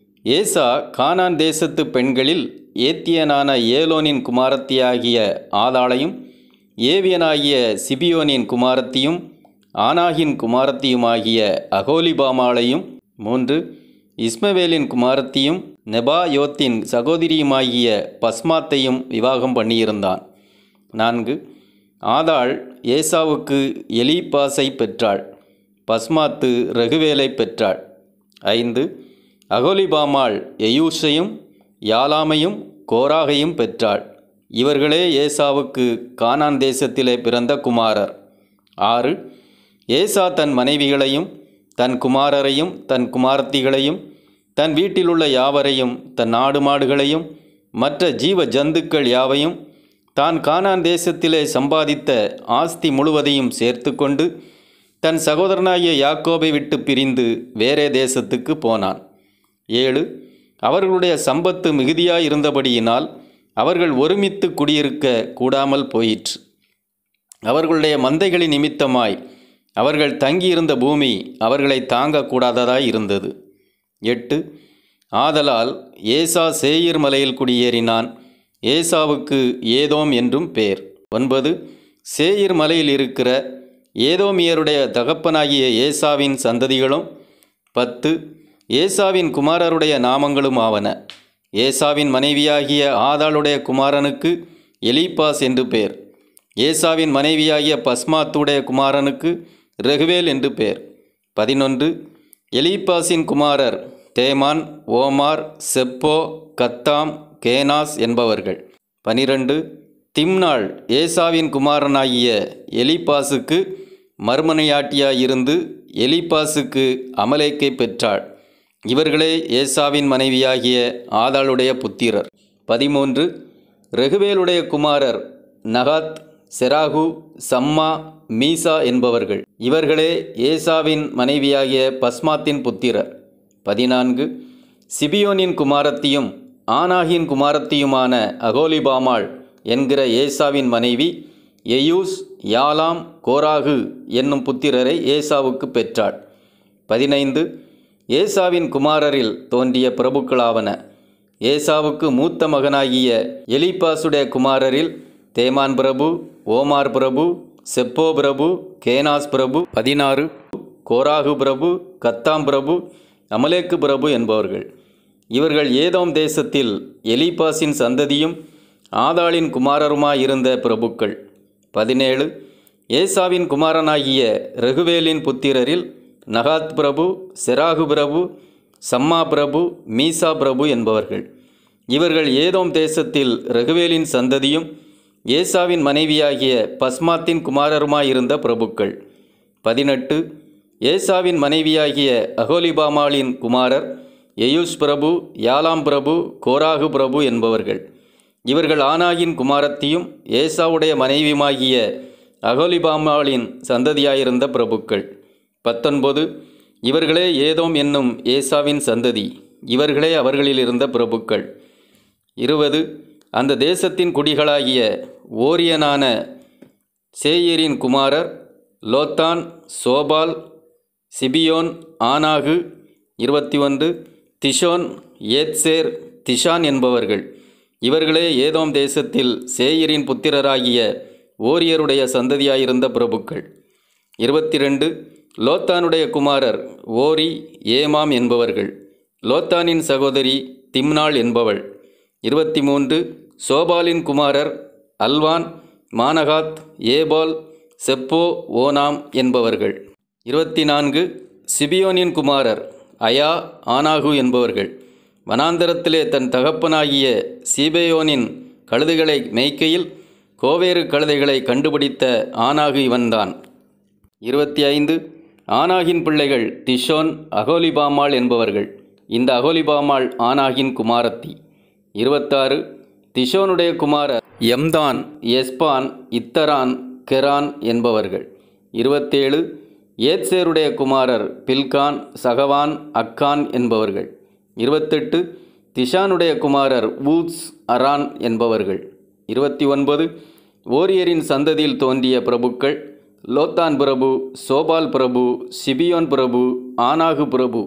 ஏசா கானான் தேசத்து பெண்களில் ஏத்தியனான ஏலோனின் குமாரத்தியாகிய ஆதாளையும் ஏவியனாகிய சிபியோனின் குமாரத்தியும் ஆனாகின் குமாரத்தியுமாகிய அகோலிபாமாளையும் மூன்று இஸ்மவேலின் குமாரத்தியும் நெபாயோத்தின் சகோதரியுமாகிய பஸ்மாத்தையும் விவாகம் பண்ணியிருந்தான் நான்கு ஆதாள் ஏசாவுக்கு எலிபாஸை பெற்றாள் பஸ்மாத்து ரகுவேலை பெற்றாள் ஐந்து அகோலிபாமாள் எயூஷையும் யாலாமையும் கோராகையும் பெற்றாள் இவர்களே ஏசாவுக்கு கானான் தேசத்திலே பிறந்த குமாரர் ஆறு ஏசா தன் மனைவிகளையும் தன் குமாரரையும் தன் குமாரத்திகளையும் தன் வீட்டிலுள்ள யாவரையும் தன் நாடு மாடுகளையும் மற்ற ஜீவ ஜந்துக்கள் யாவையும் தான் கானான் தேசத்திலே சம்பாதித்த ஆஸ்தி முழுவதையும் சேர்த்து கொண்டு தன் சகோதரனாகிய யாக்கோபை விட்டு பிரிந்து வேறே தேசத்துக்கு போனான் ஏழு அவர்களுடைய சம்பத்து மிகுதியாயிருந்தபடியினால் அவர்கள் ஒருமித்து குடியிருக்க கூடாமல் போயிற்று அவர்களுடைய மந்தைகளின் நிமித்தமாய் அவர்கள் தங்கியிருந்த பூமி அவர்களை தாங்கக்கூடாததாய் இருந்தது எட்டு ஆதலால் ஏசா சேயீர் மலையில் குடியேறினான் ஏசாவுக்கு ஏதோம் என்றும் பேர் ஒன்பது சேயீர் மலையில் இருக்கிற ஏதோமியருடைய தகப்பனாகிய ஏசாவின் சந்ததிகளும் பத்து ஏசாவின் குமாரருடைய நாமங்களும் ஆவன ஏசாவின் மனைவியாகிய ஆதாளுடைய குமாரனுக்கு எலிபாஸ் என்று பேர் ஏசாவின் மனைவியாகிய பஸ்மாத்துடைய குமாரனுக்கு ரெகுவேல் என்று பேர் பதினொன்று எலிபாஸின் குமாரர் தேமான் ஓமார் செப்போ கத்தாம் கேனாஸ் என்பவர்கள் பனிரெண்டு திம்னாள் ஏசாவின் குமாரனாகிய எலிபாசுக்கு மர்மனையாட்டியாயிருந்து எலிபாசுக்கு அமலேக்கை பெற்றாள் இவர்களே ஏசாவின் மனைவியாகிய ஆதாளுடைய புத்திரர் பதிமூன்று ரெகுவேலுடைய குமாரர் நகாத் செராகு சம்மா மீசா என்பவர்கள் இவர்களே ஏசாவின் மனைவியாகிய பஸ்மாத்தின் புத்திரர் பதினான்கு சிபியோனின் குமாரத்தியும் ஆனாகின் குமாரத்தியுமான அகோலிபாமாள் என்கிற ஏசாவின் மனைவி எயூஸ் யாலாம் கோராகு என்னும் புத்திரரை ஏசாவுக்கு பெற்றாள் பதினைந்து ஏசாவின் குமாரரில் தோன்றிய பிரபுக்களாவன ஏசாவுக்கு மூத்த மகனாகிய எலிபாசுடைய குமாரரில் தேமான் பிரபு ஓமார் பிரபு செப்போ பிரபு கேனாஸ் பிரபு பதினாறு கோராகு பிரபு கத்தாம் பிரபு அமலேக்கு பிரபு என்பவர்கள் இவர்கள் ஏதோம் தேசத்தில் எலிபாஸின் சந்ததியும் ஆதாளின் குமாரருமாயிருந்த பிரபுக்கள் பதினேழு ஏசாவின் குமாரனாகிய ரகுவேலின் புத்திரரில் நகாத் பிரபு செராகு பிரபு சம்மா பிரபு மீசா பிரபு என்பவர்கள் இவர்கள் ஏதோம் தேசத்தில் ரகுவேலின் சந்ததியும் ஏசாவின் மனைவியாகிய பஸ்மாத்தின் குமாரருமாயிருந்த பிரபுக்கள் பதினெட்டு ஏசாவின் மனைவியாகிய அகோலிபாமாளின் குமாரர் எயூஸ் பிரபு யாலாம் பிரபு கோராகு பிரபு என்பவர்கள் இவர்கள் ஆனாகின் குமாரத்தியும் ஏசாவுடைய மனைவியுமாகிய அகோலிபாமாளின் சந்ததியாயிருந்த பிரபுக்கள் பத்தொன்பது இவர்களே ஏதோம் என்னும் ஏசாவின் சந்ததி இவர்களே அவர்களில் இருந்த பிரபுக்கள் இருபது அந்த தேசத்தின் குடிகளாகிய ஓரியனான சேயரின் குமாரர் லோத்தான் சோபால் சிபியோன் ஆனாகு இருபத்தி ஒன்று திஷோன் ஏத்சேர் திஷான் என்பவர்கள் இவர்களே ஏதோம் தேசத்தில் சேயரின் புத்திரராகிய ஓரியருடைய சந்ததியாயிருந்த பிரபுக்கள் இருபத்தி ரெண்டு லோத்தானுடைய குமாரர் ஓரி ஏமாம் என்பவர்கள் லோத்தானின் சகோதரி திம்னாள் என்பவள் இருபத்தி மூன்று சோபாலின் குமாரர் Alvan Manahath Ebal Shepho Onam என்பவர்கள் இருபத்தி நான்கு சிபியோனின் குமாரர் அயா ஆனாகு என்பவர்கள் வனாந்தரத்திலே தன் தகப்பனாகிய சீபேயோனின் கழுதைகளை மேய்க்கையில் கோவேறு கழுதைகளை கண்டுபிடித்த ஆனாகு இவன்தான் இருபத்தி ஐந்து ஆனாகின் பிள்ளைகள் திஷோன் அகோலிபாமாள் என்பவர்கள் இந்த அகோலிபாமாள் ஆனாகின் குமாரத்தி இருபத்தாறு திஷோனுடைய குமாரர் எம்தான் எஸ்பான் இத்தரான் கெரான் என்பவர்கள் இருபத்தேழு ஏத்சேருடைய குமாரர் பில்கான் சகவான் அக்கான் என்பவர்கள் இருபத்தெட்டு திஷானுடைய குமாரர் ஊத்ஸ் அரான் என்பவர்கள் இருபத்தி ஒன்பது ஓரியரின் சந்ததியில் தோன்றிய பிரபுக்கள் லோத்தான் பிரபு சோபால் பிரபு சிபியோன் பிரபு ஆனாகு பிரபு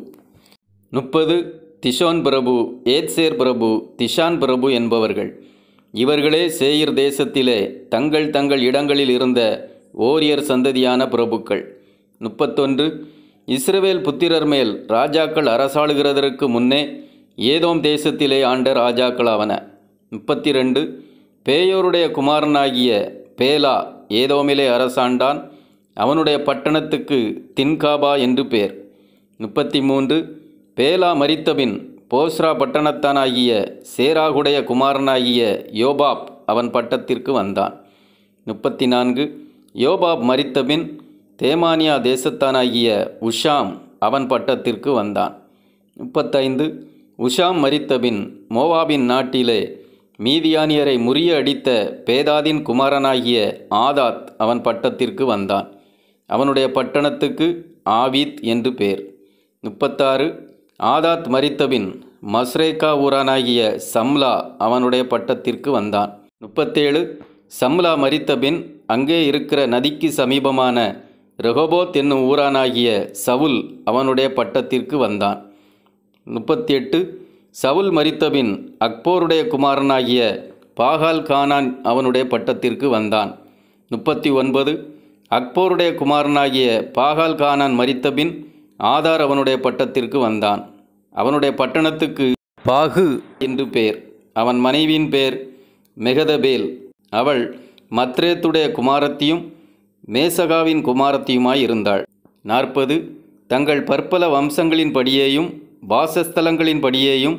முப்பது திஷோன் பிரபு ஏத்சேர் பிரபு திஷான் பிரபு என்பவர்கள் இவர்களே சேயிர் தேசத்திலே தங்கள் தங்கள் இடங்களில் இருந்த ஓரியர் சந்ததியான பிரபுக்கள் முப்பத்தொன்று இஸ்ரவேல் புத்திரர் மேல் ராஜாக்கள் அரசாளுகிறதற்கு முன்னே ஏதோம் தேசத்திலே ஆண்ட ராஜாக்களாவன முப்பத்தி ரெண்டு பேயோருடைய குமாரனாகிய பேலா ஏதோமிலே அரசாண்டான் அவனுடைய பட்டணத்துக்கு தின்காபா என்று பேர் முப்பத்தி மூன்று பேலா மரித்தபின் போஸ்ரா பட்டணத்தானாகிய சேராகுடைய குமாரனாகிய யோபாப் அவன் பட்டத்திற்கு வந்தான் முப்பத்தி நான்கு யோபாப் மரித்தபின் தேமானியா தேசத்தானாகிய உஷாம் அவன் பட்டத்திற்கு வந்தான் முப்பத்தைந்து உஷாம் மரித்தபின் மோவாபின் நாட்டிலே மீதியானியரை முறிய அடித்த பேதாதின் குமாரனாகிய ஆதாத் அவன் பட்டத்திற்கு வந்தான் அவனுடைய பட்டணத்துக்கு ஆவீத் என்று பேர் முப்பத்தாறு ஆதாத் மரித்தபின் மஸ்ரேக்கா ஊரானாகிய சம்லா அவனுடைய பட்டத்திற்கு வந்தான் முப்பத்தேழு சம்லா மரித்தபின் அங்கே இருக்கிற நதிக்கு சமீபமான ரெகோபோத் என்னும் ஊரானாகிய சவுல் அவனுடைய பட்டத்திற்கு வந்தான் முப்பத்தி எட்டு சவுல் மரித்தபின் அக்போருடைய குமாரனாகிய பாகால் கானான் அவனுடைய பட்டத்திற்கு வந்தான் முப்பத்தி ஒன்பது அக்போருடைய குமாரனாகிய பாகால் கானான் மரித்தபின் ஆதார் அவனுடைய பட்டத்திற்கு வந்தான் அவனுடைய பட்டணத்துக்கு பாகு என்று பேர் அவன் மனைவியின் பேர் மெகதபேல் அவள் மத்ரேத்துடைய குமாரத்தியும் மேசகாவின் குமாரத்தியுமாய் இருந்தாள் நாற்பது தங்கள் பற்பல வம்சங்களின்படியேயும் வாசஸ்தலங்களின்படியேயும்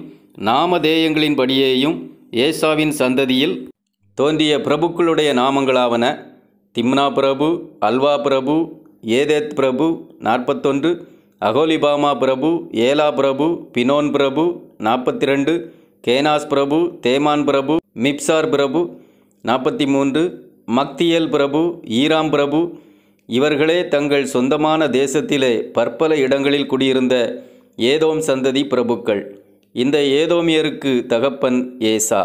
நாமதேயங்களின்படியேயும் ஏசாவின் சந்ததியில் தோன்றிய பிரபுக்களுடைய நாமங்களாவன திம்னா பிரபு அல்வா பிரபு ஏதேத் பிரபு நாற்பத்தொன்று அகோலிபாமா பிரபு ஏலா பிரபு பினோன் பிரபு நாற்பத்தி ரெண்டு கேனாஸ் பிரபு தேமான் பிரபு மிப்சார் பிரபு நாற்பத்தி மூன்று மக்தியல் பிரபு ஈராம் பிரபு இவர்களே தங்கள் சொந்தமான தேசத்திலே பற்பல இடங்களில் குடியிருந்த ஏதோம் சந்ததி பிரபுக்கள் இந்த ஏதோமியருக்கு தகப்பன் ஏசா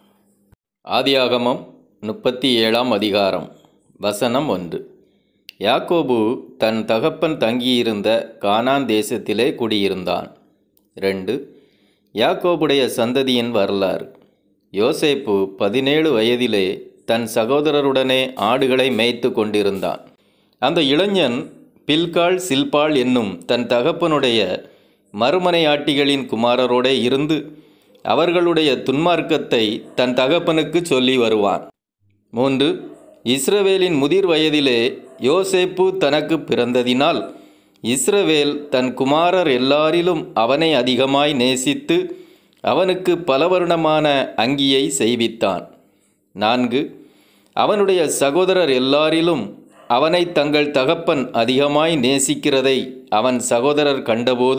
ஆதியாகமம் முப்பத்தி ஏழாம் அதிகாரம் வசனம் ஒன்று யாக்கோபு தன் தகப்பன் தங்கியிருந்த கானான் தேசத்திலே குடியிருந்தான் ரெண்டு யாக்கோபுடைய சந்ததியின் வரலாறு யோசேப்பு பதினேழு வயதிலே தன் சகோதரருடனே ஆடுகளை மேய்த்து கொண்டிருந்தான் அந்த இளைஞன் பில்காள் சில்பாள் என்னும் தன் தகப்பனுடைய மறுமனையாட்டிகளின் குமாரரோடே இருந்து அவர்களுடைய துன்மார்க்கத்தை தன் தகப்பனுக்கு சொல்லி வருவான் மூன்று இஸ்ரவேலின் முதிர் வயதிலே யோசேப்பு தனக்கு பிறந்ததினால் இஸ்ரவேல் தன் குமாரர் எல்லாரிலும் அவனை அதிகமாய் நேசித்து அவனுக்கு பலவருணமான அங்கியை செய்வித்தான் நான்கு அவனுடைய சகோதரர் எல்லாரிலும் அவனை தங்கள் தகப்பன் அதிகமாய் நேசிக்கிறதை அவன் சகோதரர் கண்டபோது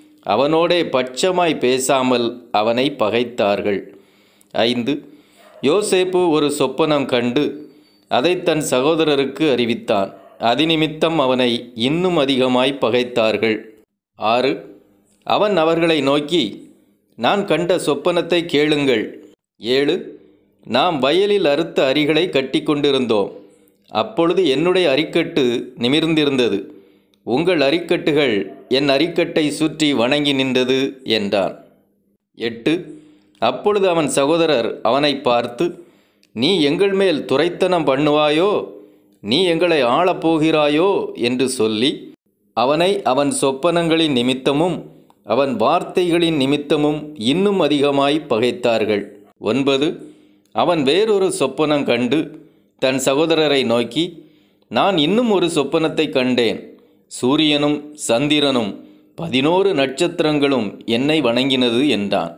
அவனோடே பட்சமாய் பேசாமல் அவனை பகைத்தார்கள் ஐந்து யோசேப்பு ஒரு சொப்பனம் கண்டு அதை தன் சகோதரருக்கு அறிவித்தான் அதிநிமித்தம் அவனை இன்னும் அதிகமாய் பகைத்தார்கள் ஆறு அவன் அவர்களை நோக்கி நான் கண்ட சொப்பனத்தை கேளுங்கள் ஏழு நாம் வயலில் அறுத்த அரிகளை கட்டி கொண்டிருந்தோம் அப்பொழுது என்னுடைய அரிக்கட்டு நிமிர்ந்திருந்தது உங்கள் அரிக்கட்டுகள் என் அரிக்கட்டை சுற்றி வணங்கி நின்றது என்றான் எட்டு அப்பொழுது அவன் சகோதரர் அவனை பார்த்து நீ எங்கள் மேல் துரைத்தனம் பண்ணுவாயோ நீ எங்களை ஆளப் போகிறாயோ என்று சொல்லி அவனை அவன் சொப்பனங்களின் நிமித்தமும் அவன் வார்த்தைகளின் நிமித்தமும் இன்னும் அதிகமாய் பகைத்தார்கள் ஒன்பது அவன் வேறொரு சொப்பனம் கண்டு தன் சகோதரரை நோக்கி நான் இன்னும் ஒரு சொப்பனத்தை கண்டேன் சூரியனும் சந்திரனும் பதினோரு நட்சத்திரங்களும் என்னை வணங்கினது என்றான்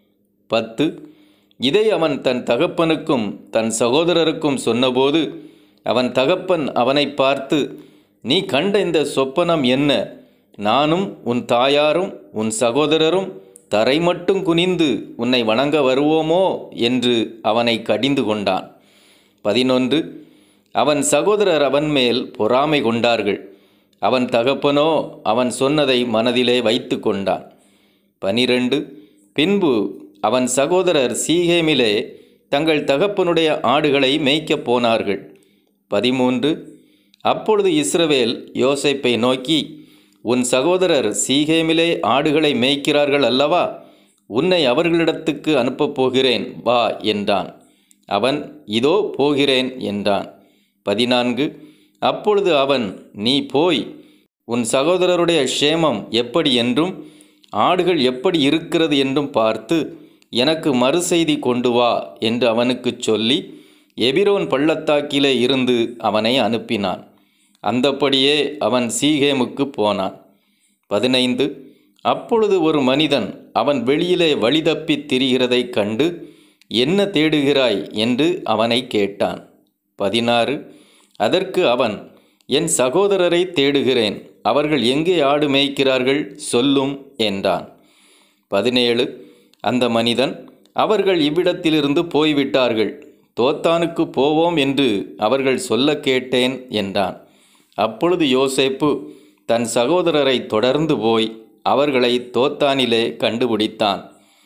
பத்து இதை அவன் தன் தகப்பனுக்கும் தன் சகோதரருக்கும் சொன்னபோது அவன் தகப்பன் அவனை பார்த்து நீ கண்ட இந்த சொப்பனம் என்ன நானும் உன் தாயாரும் உன் சகோதரரும் தரை மட்டும் குனிந்து உன்னை வணங்க வருவோமோ என்று அவனை கடிந்து கொண்டான் பதினொன்று அவன் சகோதரர் அவன் மேல் பொறாமை கொண்டார்கள் அவன் தகப்பனோ அவன் சொன்னதை மனதிலே வைத்து கொண்டான் பனிரெண்டு பின்பு அவன் சகோதரர் சீகேமிலே தங்கள் தகப்பனுடைய ஆடுகளை மேய்க்கப் போனார்கள் பதிமூன்று அப்பொழுது இஸ்ரவேல் யோசேப்பை நோக்கி உன் சகோதரர் சீகேமிலே ஆடுகளை மேய்க்கிறார்கள் அல்லவா உன்னை அவர்களிடத்துக்கு அனுப்பப் போகிறேன் வா என்றான் அவன் இதோ போகிறேன் என்றான் பதினான்கு அப்பொழுது அவன் நீ போய் உன் சகோதரருடைய க்ஷேமம் எப்படி என்றும் ஆடுகள் எப்படி இருக்கிறது என்றும் பார்த்து எனக்கு மறுசெய்தி கொண்டு வா என்று அவனுக்குச் சொல்லி எபிரோன் பள்ளத்தாக்கிலே இருந்து அவனை அனுப்பினான் அந்தப்படியே அவன் சீகேமுக்கு போனான் பதினைந்து அப்பொழுது ஒரு மனிதன் அவன் வெளியிலே வழிதப்பித் திரிகிறதைக் கண்டு என்ன தேடுகிறாய் என்று அவனை கேட்டான் பதினாறு அதற்கு அவன் என் சகோதரரை தேடுகிறேன் அவர்கள் எங்கே ஆடு மேய்க்கிறார்கள் சொல்லும் என்றான் பதினேழு அந்த மனிதன் அவர்கள் இவ்விடத்திலிருந்து போய்விட்டார்கள் தோத்தானுக்கு போவோம் என்று அவர்கள் சொல்ல கேட்டேன் என்றான் அப்பொழுது யோசேப்பு தன் சகோதரரை தொடர்ந்து போய் அவர்களை தோத்தானிலே கண்டுபிடித்தான்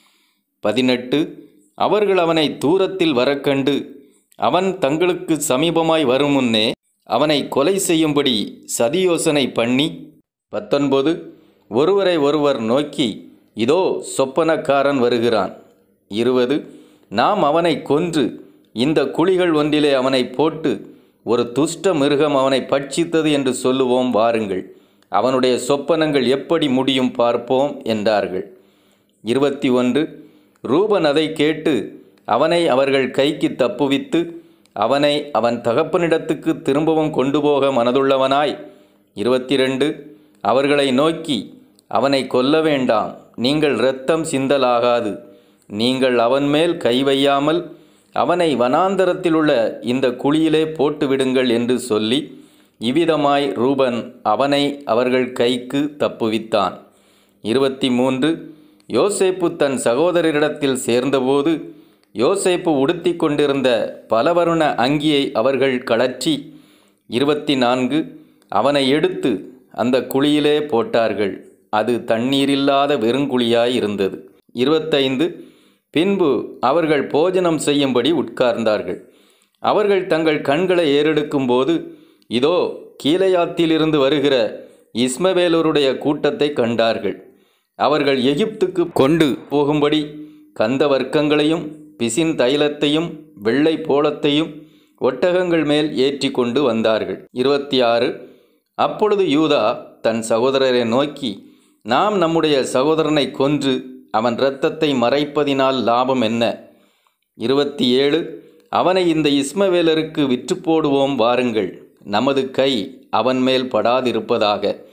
பதினெட்டு அவர்கள் அவனை தூரத்தில் வரக்கண்டு அவன் தங்களுக்கு சமீபமாய் வரும் முன்னே அவனை கொலை செய்யும்படி சதியோசனை பண்ணி பத்தொன்பது ஒருவரை ஒருவர் நோக்கி இதோ சொப்பனக்காரன் வருகிறான் இருபது நாம் அவனை கொன்று இந்த குழிகள் ஒன்றிலே அவனை போட்டு ஒரு துஷ்ட மிருகம் அவனை பட்சித்தது என்று சொல்லுவோம் வாருங்கள் அவனுடைய சொப்பனங்கள் எப்படி முடியும் பார்ப்போம் என்றார்கள் இருபத்தி ஒன்று ரூபன் அதை கேட்டு அவனை அவர்கள் கைக்கு தப்புவித்து அவனை அவன் தகப்பனிடத்துக்கு திரும்பவும் கொண்டு போக மனதுள்ளவனாய் இருபத்தி ரெண்டு அவர்களை நோக்கி அவனை கொல்ல வேண்டாம் நீங்கள் இரத்தம் சிந்தலாகாது நீங்கள் அவன் மேல் கை வையாமல் அவனை வனாந்தரத்தில் உள்ள இந்த குழியிலே போட்டு விடுங்கள் என்று சொல்லி இவ்விதமாய் ரூபன் அவனை அவர்கள் கைக்கு தப்புவித்தான் இருபத்தி மூன்று யோசேப்பு தன் சகோதரரிடத்தில் சேர்ந்தபோது யோசேப்பு உடுத்தி கொண்டிருந்த பலவருண அங்கியை அவர்கள் கழற்றி இருபத்தி நான்கு அவனை எடுத்து அந்த குழியிலே போட்டார்கள் அது தண்ணீரில்லாத வெறுங்குழியாய் இருந்தது இருபத்தைந்து பின்பு அவர்கள் போஜனம் செய்யும்படி உட்கார்ந்தார்கள் அவர்கள் தங்கள் கண்களை ஏறெடுக்கும்போது இதோ கீழையாத்திலிருந்து வருகிற இஸ்மவேலருடைய கூட்டத்தை கண்டார்கள் அவர்கள் எகிப்துக்கு கொண்டு போகும்படி கந்த வர்க்கங்களையும் பிசின் தைலத்தையும் வெள்ளை போளத்தையும் ஒட்டகங்கள் மேல் ஏற்றி கொண்டு வந்தார்கள் இருபத்தி ஆறு அப்பொழுது யூதா தன் சகோதரரை நோக்கி நாம் நம்முடைய சகோதரனை கொன்று அவன் இரத்தத்தை மறைப்பதினால் லாபம் என்ன இருபத்தி ஏழு அவனை இந்த இஸ்மவேலருக்கு விற்று போடுவோம் வாருங்கள் நமது கை அவன் மேல் படாதிருப்பதாக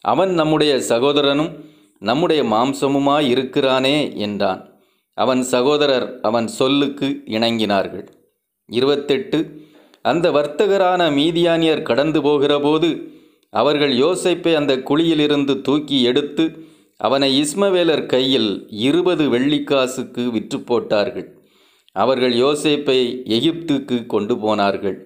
அவன் நம்முடைய சகோதரனும் நம்முடைய மாம்சமுமாய் இருக்கிறானே என்றான் அவன் சகோதரர் அவன் சொல்லுக்கு இணங்கினார்கள் இருபத்தெட்டு அந்த வர்த்தகரான மீதியானியர் கடந்து போகிறபோது அவர்கள் யோசேப்பை அந்த குழியிலிருந்து தூக்கி எடுத்து அவனை இஸ்மவேலர் கையில் இருபது வெள்ளிக்காசுக்கு விற்று போட்டார்கள் அவர்கள் யோசேப்பை எகிப்துக்கு கொண்டு போனார்கள்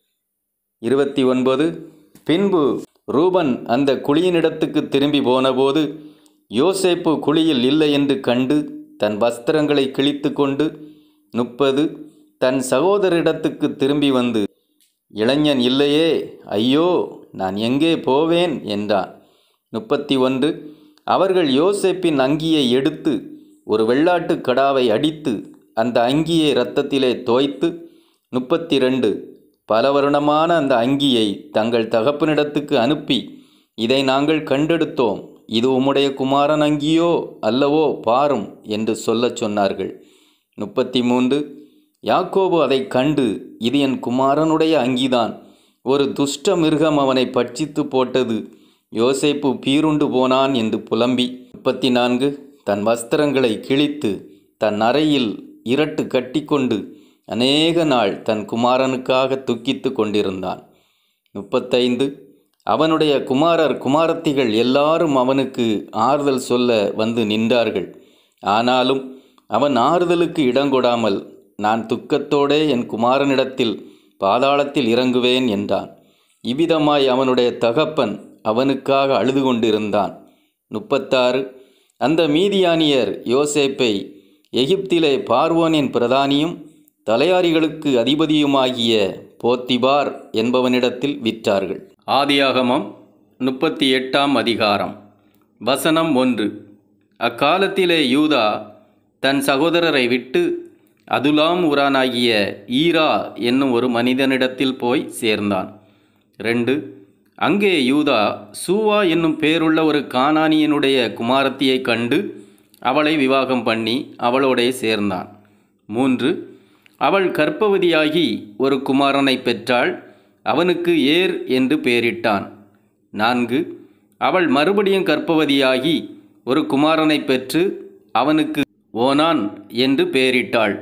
இருபத்தி ஒன்பது பின்பு ரூபன் அந்த குழியினிடத்துக்கு திரும்பி போனபோது யோசேப்பு குழியில் இல்லை என்று கண்டு தன் வஸ்திரங்களை கிழித்து கொண்டு முப்பது தன் சகோதரிடத்துக்கு திரும்பி வந்து இளைஞன் இல்லையே ஐயோ நான் எங்கே போவேன் என்றான் முப்பத்தி ஒன்று அவர்கள் யோசேப்பின் அங்கியை எடுத்து ஒரு வெள்ளாட்டு கடாவை அடித்து அந்த அங்கியை இரத்தத்திலே தோய்த்து முப்பத்தி ரெண்டு பல வருடமான அந்த அங்கியை தங்கள் தகப்பனிடத்துக்கு அனுப்பி இதை நாங்கள் கண்டெடுத்தோம் இது உம்முடைய குமாரன் அங்கியோ அல்லவோ பாரும் என்று சொல்லச் சொன்னார்கள் முப்பத்தி மூன்று யாக்கோபு அதை கண்டு இது என் குமாரனுடைய அங்கிதான் ஒரு துஷ்ட மிருகம் அவனை பட்சித்து போட்டது யோசேப்பு பீருண்டு போனான் என்று புலம்பி முப்பத்தி நான்கு தன் வஸ்திரங்களை கிழித்து தன் அறையில் இரட்டு கட்டிக்கொண்டு அநேக நாள் தன் குமாரனுக்காக துக்கித்து கொண்டிருந்தான் முப்பத்தைந்து அவனுடைய குமாரர் குமாரத்திகள் எல்லாரும் அவனுக்கு ஆறுதல் சொல்ல வந்து நின்றார்கள் ஆனாலும் அவன் ஆறுதலுக்கு இடங்கொடாமல் நான் துக்கத்தோடே என் குமாரனிடத்தில் பாதாளத்தில் இறங்குவேன் என்றான் இவ்விதமாய் அவனுடைய தகப்பன் அவனுக்காக அழுது கொண்டிருந்தான் முப்பத்தாறு அந்த மீதியானியர் யோசேப்பை எகிப்திலே பார்வோனின் பிரதானியும் தலையாரிகளுக்கு அதிபதியுமாகிய போத்திபார் என்பவனிடத்தில் விற்றார்கள் ஆதியாகமம் முப்பத்தி எட்டாம் அதிகாரம் வசனம் ஒன்று அக்காலத்திலே யூதா தன் சகோதரரை விட்டு அதுலாம் ஊரானாகிய ஈரா என்னும் ஒரு மனிதனிடத்தில் போய் சேர்ந்தான் ரெண்டு அங்கே யூதா சூவா என்னும் பேருள்ள ஒரு கானானியனுடைய குமாரத்தியை கண்டு அவளை விவாகம் பண்ணி அவளோடே சேர்ந்தான் மூன்று அவள் கர்ப்பவதியாகி ஒரு குமாரனை பெற்றாள் அவனுக்கு ஏர் என்று பெயரிட்டான் நான்கு அவள் மறுபடியும் கர்ப்பவதியாகி ஒரு குமாரனை பெற்று அவனுக்கு ஓனான் என்று பெயரிட்டாள்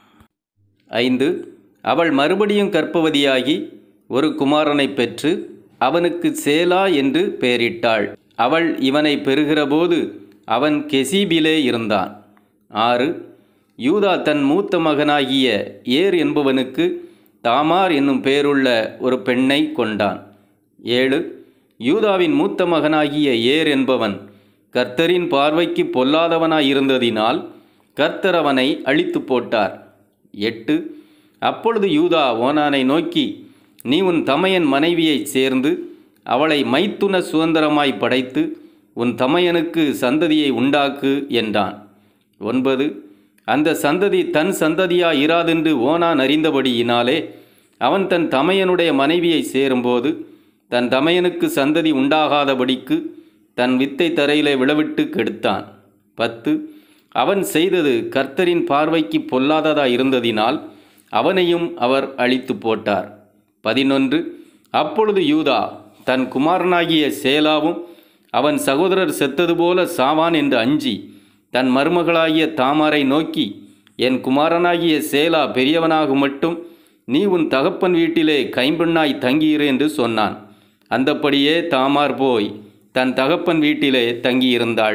ஐந்து அவள் மறுபடியும் கர்ப்பவதியாகி ஒரு குமாரனை பெற்று அவனுக்கு சேலா என்று பெயரிட்டாள் அவள் இவனை பெறுகிறபோது அவன் கெசீபிலே இருந்தான் ஆறு யூதா தன் மூத்த மகனாகிய ஏர் என்பவனுக்கு தாமார் என்னும் பெயருள்ள ஒரு பெண்ணை கொண்டான் ஏழு யூதாவின் மூத்த மகனாகிய ஏர் என்பவன் கர்த்தரின் பார்வைக்கு பொல்லாதவனாய் இருந்ததினால் கர்த்தர் அவனை அழித்து போட்டார் எட்டு அப்பொழுது யூதா ஓனானை நோக்கி நீ உன் தமையன் மனைவியைச் சேர்ந்து அவளை மைத்துன சுதந்திரமாய் படைத்து உன் தமையனுக்கு சந்ததியை உண்டாக்கு என்றான் ஒன்பது அந்த சந்ததி தன் சந்ததியாய் இராதென்று ஓனான் அறிந்தபடியினாலே அவன் தன் தமையனுடைய மனைவியை சேரும்போது தன் தமையனுக்கு சந்ததி உண்டாகாதபடிக்கு தன் வித்தை தரையிலே விழவிட்டு கெடுத்தான் பத்து அவன் செய்தது கர்த்தரின் பார்வைக்கு பொல்லாததாய் இருந்ததினால் அவனையும் அவர் அழித்து போட்டார் பதினொன்று அப்பொழுது யூதா தன் குமாரனாகிய சேலாவும் அவன் சகோதரர் செத்தது போல சாவான் என்று அஞ்சி தன் மருமகளாகிய தாமாரை நோக்கி என் குமாரனாகிய சேலா பெரியவனாக மட்டும் நீ உன் தகப்பன் வீட்டிலே கைம்பெண்ணாய் தங்கியிரு என்று சொன்னான் அந்தப்படியே தாமார் போய் தன் தகப்பன் வீட்டிலே தங்கியிருந்தாள்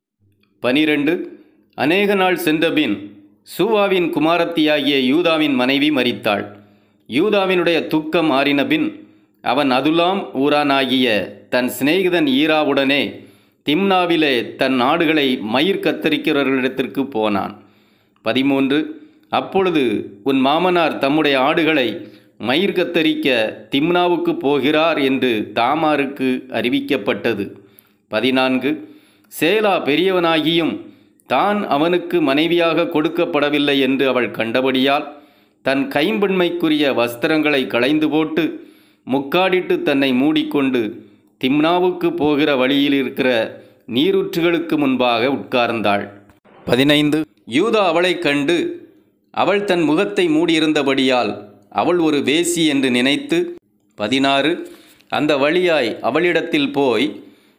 பனிரெண்டு அநேக நாள் சென்றபின் சூவாவின் குமாரத்தியாகிய யூதாவின் மனைவி மரித்தாள் யூதாவினுடைய துக்கம் ஆறினபின் அவன் அதுலாம் ஊரானாகிய தன் சிநேகிதன் ஈராவுடனே திம்னாவிலே தன் ஆடுகளை மயிர் கத்தரிக்கிறவர்களிடத்திற்கு போனான் பதிமூன்று அப்பொழுது உன் மாமனார் தம்முடைய ஆடுகளை மயிர் கத்தரிக்க திம்னாவுக்கு போகிறார் என்று தாமாருக்கு அறிவிக்கப்பட்டது பதினான்கு சேலா பெரியவனாகியும் தான் அவனுக்கு மனைவியாக கொடுக்கப்படவில்லை என்று அவள் கண்டபடியால் தன் கைம்பெண்மைக்குரிய வஸ்திரங்களை களைந்து போட்டு முக்காடிட்டு தன்னை மூடிக்கொண்டு திம்னாவுக்கு போகிற வழியில் இருக்கிற நீரூற்றுகளுக்கு முன்பாக உட்கார்ந்தாள் பதினைந்து யூதா அவளைக் கண்டு அவள் தன் முகத்தை மூடியிருந்தபடியால் அவள் ஒரு வேசி என்று நினைத்து பதினாறு அந்த வழியாய் அவளிடத்தில் போய்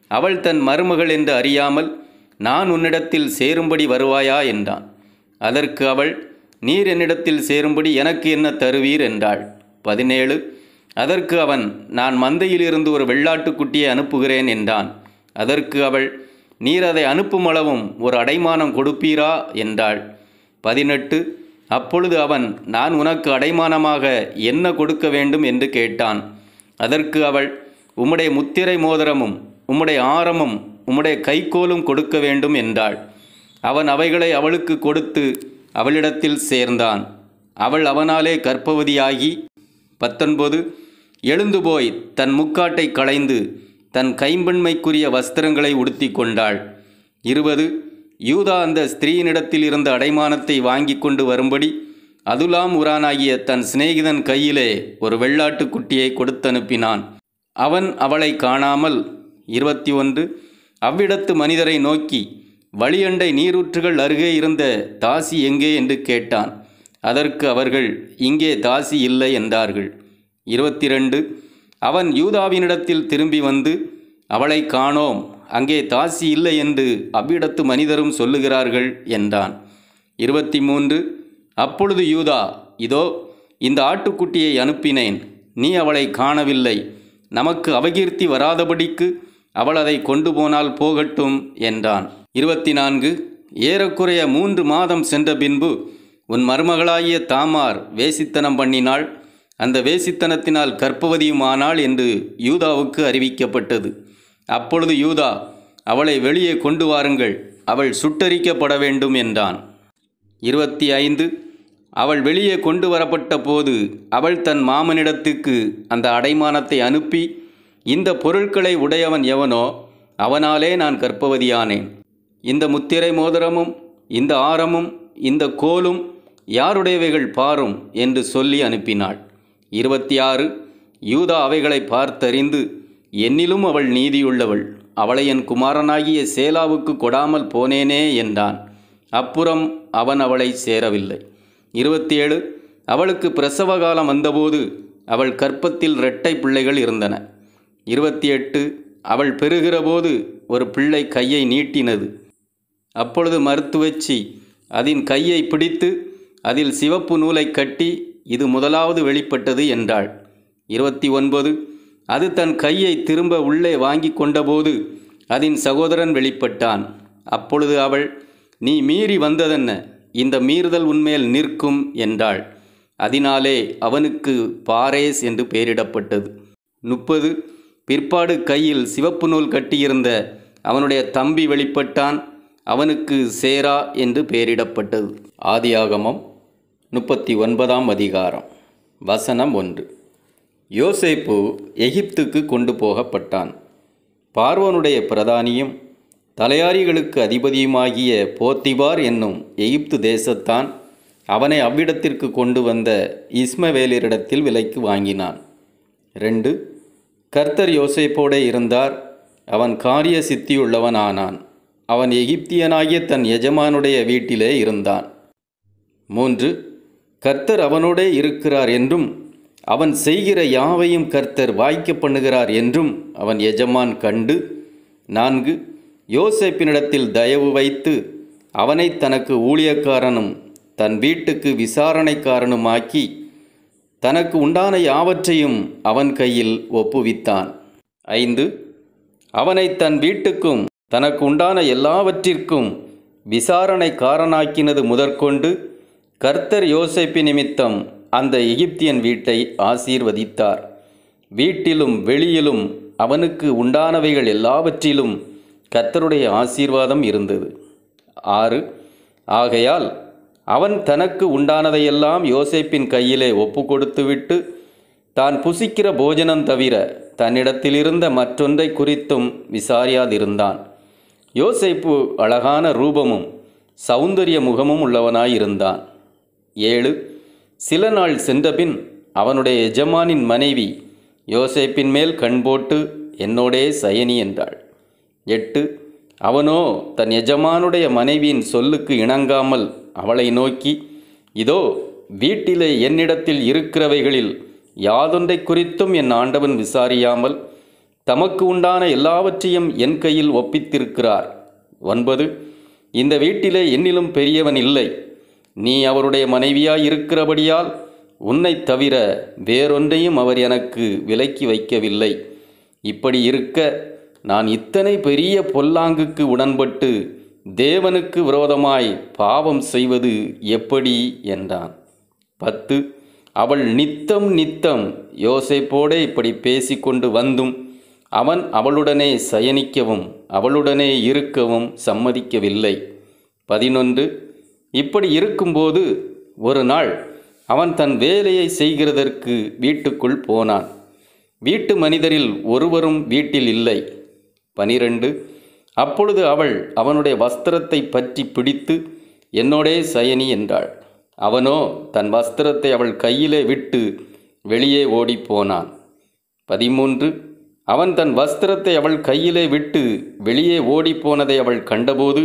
அவள் தன் மருமகள் என்று அறியாமல் நான் உன்னிடத்தில் சேரும்படி வருவாயா என்றான் அதற்கு அவள் நீர் என்னிடத்தில் சேரும்படி எனக்கு என்ன தருவீர் என்றாள் பதினேழு அதற்கு அவன் நான் மந்தையிலிருந்து ஒரு வெள்ளாட்டுக்குட்டியை அனுப்புகிறேன் என்றான் அதற்கு அவள் நீர் அதை அனுப்பும் அளவும் ஒரு அடைமானம் கொடுப்பீரா என்றாள் பதினெட்டு அப்பொழுது அவன் நான் உனக்கு அடைமானமாக என்ன கொடுக்க வேண்டும் என்று கேட்டான் அதற்கு அவள் உம்முடைய முத்திரை மோதிரமும் உம்முடைய ஆரமும் உம்முடைய கைக்கோலும் கொடுக்க வேண்டும் என்றாள் அவன் அவைகளை அவளுக்கு கொடுத்து அவளிடத்தில் சேர்ந்தான் அவள் அவனாலே கற்பவதியாகி பத்தொன்பது எழுந்து போய் தன் முக்காட்டை களைந்து தன் கைம்பெண்மைக்குரிய வஸ்திரங்களை உடுத்தி கொண்டாள் இருபது யூதா அந்த ஸ்திரீயினிடத்தில் இருந்த அடைமானத்தை வாங்கி கொண்டு வரும்படி அதுலாம் உரானாகிய தன் சிநேகிதன் கையிலே ஒரு வெள்ளாட்டுக் குட்டியை கொடுத்தனுப்பினான் அவன் அவளை காணாமல் இருபத்தி ஒன்று அவ்விடத்து மனிதரை நோக்கி வழியண்டை நீரூற்றுகள் அருகே இருந்த தாசி எங்கே என்று கேட்டான் அதற்கு அவர்கள் இங்கே தாசி இல்லை என்றார்கள் இருபத்தி ரெண்டு அவன் யூதாவினிடத்தில் திரும்பி வந்து அவளை காணோம் அங்கே தாசி இல்லை என்று அவ்விடத்து மனிதரும் சொல்லுகிறார்கள் என்றான் இருபத்தி மூன்று அப்பொழுது யூதா இதோ இந்த ஆட்டுக்குட்டியை அனுப்பினேன் நீ அவளை காணவில்லை நமக்கு அபகீர்த்தி வராதபடிக்கு அவள் அதை கொண்டு போனால் போகட்டும் என்றான் இருபத்தி நான்கு ஏறக்குறைய மூன்று மாதம் சென்ற பின்பு உன் மருமகளாகிய தாமார் வேசித்தனம் பண்ணினாள் அந்த வேசித்தனத்தினால் கற்பவதியுமானாள் என்று யூதாவுக்கு அறிவிக்கப்பட்டது அப்பொழுது யூதா அவளை வெளியே கொண்டு வாருங்கள் அவள் சுட்டரிக்கப்பட வேண்டும் என்றான் இருபத்தி ஐந்து அவள் வெளியே கொண்டு வரப்பட்ட போது அவள் தன் மாமனிடத்துக்கு அந்த அடைமானத்தை அனுப்பி இந்த பொருட்களை உடையவன் எவனோ அவனாலே நான் கற்பவதியானேன் இந்த முத்திரை மோதிரமும் இந்த ஆரமும் இந்த கோலும் யாருடையவைகள் பாரும் என்று சொல்லி அனுப்பினாள் இருபத்தி ஆறு யூதா அவைகளை பார்த்தறிந்து என்னிலும் அவள் நீதியுள்ளவள் அவளை என் குமாரனாகிய சேலாவுக்கு கொடாமல் போனேனே என்றான் அப்புறம் அவன் அவளை சேரவில்லை இருபத்தி ஏழு அவளுக்கு பிரசவ காலம் வந்தபோது அவள் கற்பத்தில் இரட்டை பிள்ளைகள் இருந்தன இருபத்தி எட்டு அவள் பெறுகிறபோது ஒரு பிள்ளை கையை நீட்டினது அப்பொழுது மருத்துவச்சி அதன் கையை பிடித்து அதில் சிவப்பு நூலை கட்டி இது முதலாவது வெளிப்பட்டது என்றாள் இருபத்தி ஒன்பது அது தன் கையை திரும்ப உள்ளே வாங்கி கொண்டபோது அதன் சகோதரன் வெளிப்பட்டான் அப்பொழுது அவள் நீ மீறி வந்ததென்ன இந்த மீறுதல் உன்மேல் நிற்கும் என்றாள் அதனாலே அவனுக்கு பாரேஸ் என்று பெயரிடப்பட்டது முப்பது பிற்பாடு கையில் சிவப்பு நூல் கட்டியிருந்த அவனுடைய தம்பி வெளிப்பட்டான் அவனுக்கு சேரா என்று பெயரிடப்பட்டது ஆதியாகமம் முப்பத்தி ஒன்பதாம் அதிகாரம் வசனம் ஒன்று யோசேப்பு எகிப்துக்கு கொண்டு போகப்பட்டான் பார்வோனுடைய பிரதானியும் தலையாரிகளுக்கு அதிபதியுமாகிய போத்திபார் என்னும் எகிப்து தேசத்தான் அவனை அவ்விடத்திற்கு கொண்டு வந்த இஸ்மவேலரிடத்தில் விலைக்கு வாங்கினான் ரெண்டு கர்த்தர் யோசேப்போடே இருந்தார் அவன் காரிய சித்தியுள்ளவனானான் அவன் எகிப்தியனாகிய தன் எஜமானுடைய வீட்டிலே இருந்தான் மூன்று கர்த்தர் அவனோடே இருக்கிறார் என்றும் அவன் செய்கிற யாவையும் கர்த்தர் வாய்க்க பண்ணுகிறார் என்றும் அவன் எஜமான் கண்டு நான்கு யோசேப்பினிடத்தில் தயவு வைத்து அவனை தனக்கு ஊழியக்காரனும் தன் வீட்டுக்கு விசாரணைக்காரனுமாக்கி தனக்கு உண்டான யாவற்றையும் அவன் கையில் ஒப்புவித்தான் ஐந்து அவனை தன் வீட்டுக்கும் தனக்கு உண்டான எல்லாவற்றிற்கும் விசாரணைக்காரனாக்கினது முதற்கொண்டு கர்த்தர் யோசேப்பு நிமித்தம் அந்த எகிப்தியன் வீட்டை ஆசீர்வதித்தார் வீட்டிலும் வெளியிலும் அவனுக்கு உண்டானவைகள் எல்லாவற்றிலும் கர்த்தருடைய ஆசீர்வாதம் இருந்தது ஆறு ஆகையால் அவன் தனக்கு உண்டானதையெல்லாம் யோசேப்பின் கையிலே ஒப்பு கொடுத்துவிட்டு தான் புசிக்கிற போஜனம் தவிர தன்னிடத்திலிருந்த மற்றொன்றை குறித்தும் விசாரியாதிருந்தான் யோசேப்பு அழகான ரூபமும் சௌந்தரிய முகமும் உள்ளவனாயிருந்தான் ஏழு சில நாள் சென்றபின் அவனுடைய எஜமானின் மனைவி யோசேப்பின் மேல் கண் போட்டு என்னோடே சயனி என்றாள் எட்டு அவனோ தன் எஜமானுடைய மனைவியின் சொல்லுக்கு இணங்காமல் அவளை நோக்கி இதோ வீட்டிலே என்னிடத்தில் இருக்கிறவைகளில் யாதொன்றை குறித்தும் என் ஆண்டவன் விசாரியாமல் தமக்கு உண்டான எல்லாவற்றையும் என் கையில் ஒப்பித்திருக்கிறார் ஒன்பது இந்த வீட்டிலே என்னிலும் பெரியவன் இல்லை நீ அவருடைய மனைவியாய் இருக்கிறபடியால் உன்னைத் தவிர வேறொன்றையும் அவர் எனக்கு விலக்கி வைக்கவில்லை இப்படி இருக்க நான் இத்தனை பெரிய பொல்லாங்குக்கு உடன்பட்டு தேவனுக்கு விரோதமாய் பாவம் செய்வது எப்படி என்றான் பத்து அவள் நித்தம் நித்தம் யோசேப்போடே இப்படி பேசிக்கொண்டு வந்தும் அவன் அவளுடனே சயனிக்கவும் அவளுடனே இருக்கவும் சம்மதிக்கவில்லை பதினொன்று இப்படி இருக்கும்போது ஒரு நாள் அவன் தன் வேலையை செய்கிறதற்கு வீட்டுக்குள் போனான் வீட்டு மனிதரில் ஒருவரும் வீட்டில் இல்லை பனிரெண்டு அப்பொழுது அவள் அவனுடைய வஸ்திரத்தை பற்றி பிடித்து என்னோடே சயனி என்றாள் அவனோ தன் வஸ்திரத்தை அவள் கையிலே விட்டு வெளியே ஓடிப்போனான் பதிமூன்று அவன் தன் வஸ்திரத்தை அவள் கையிலே விட்டு வெளியே ஓடிப்போனதை அவள் கண்டபோது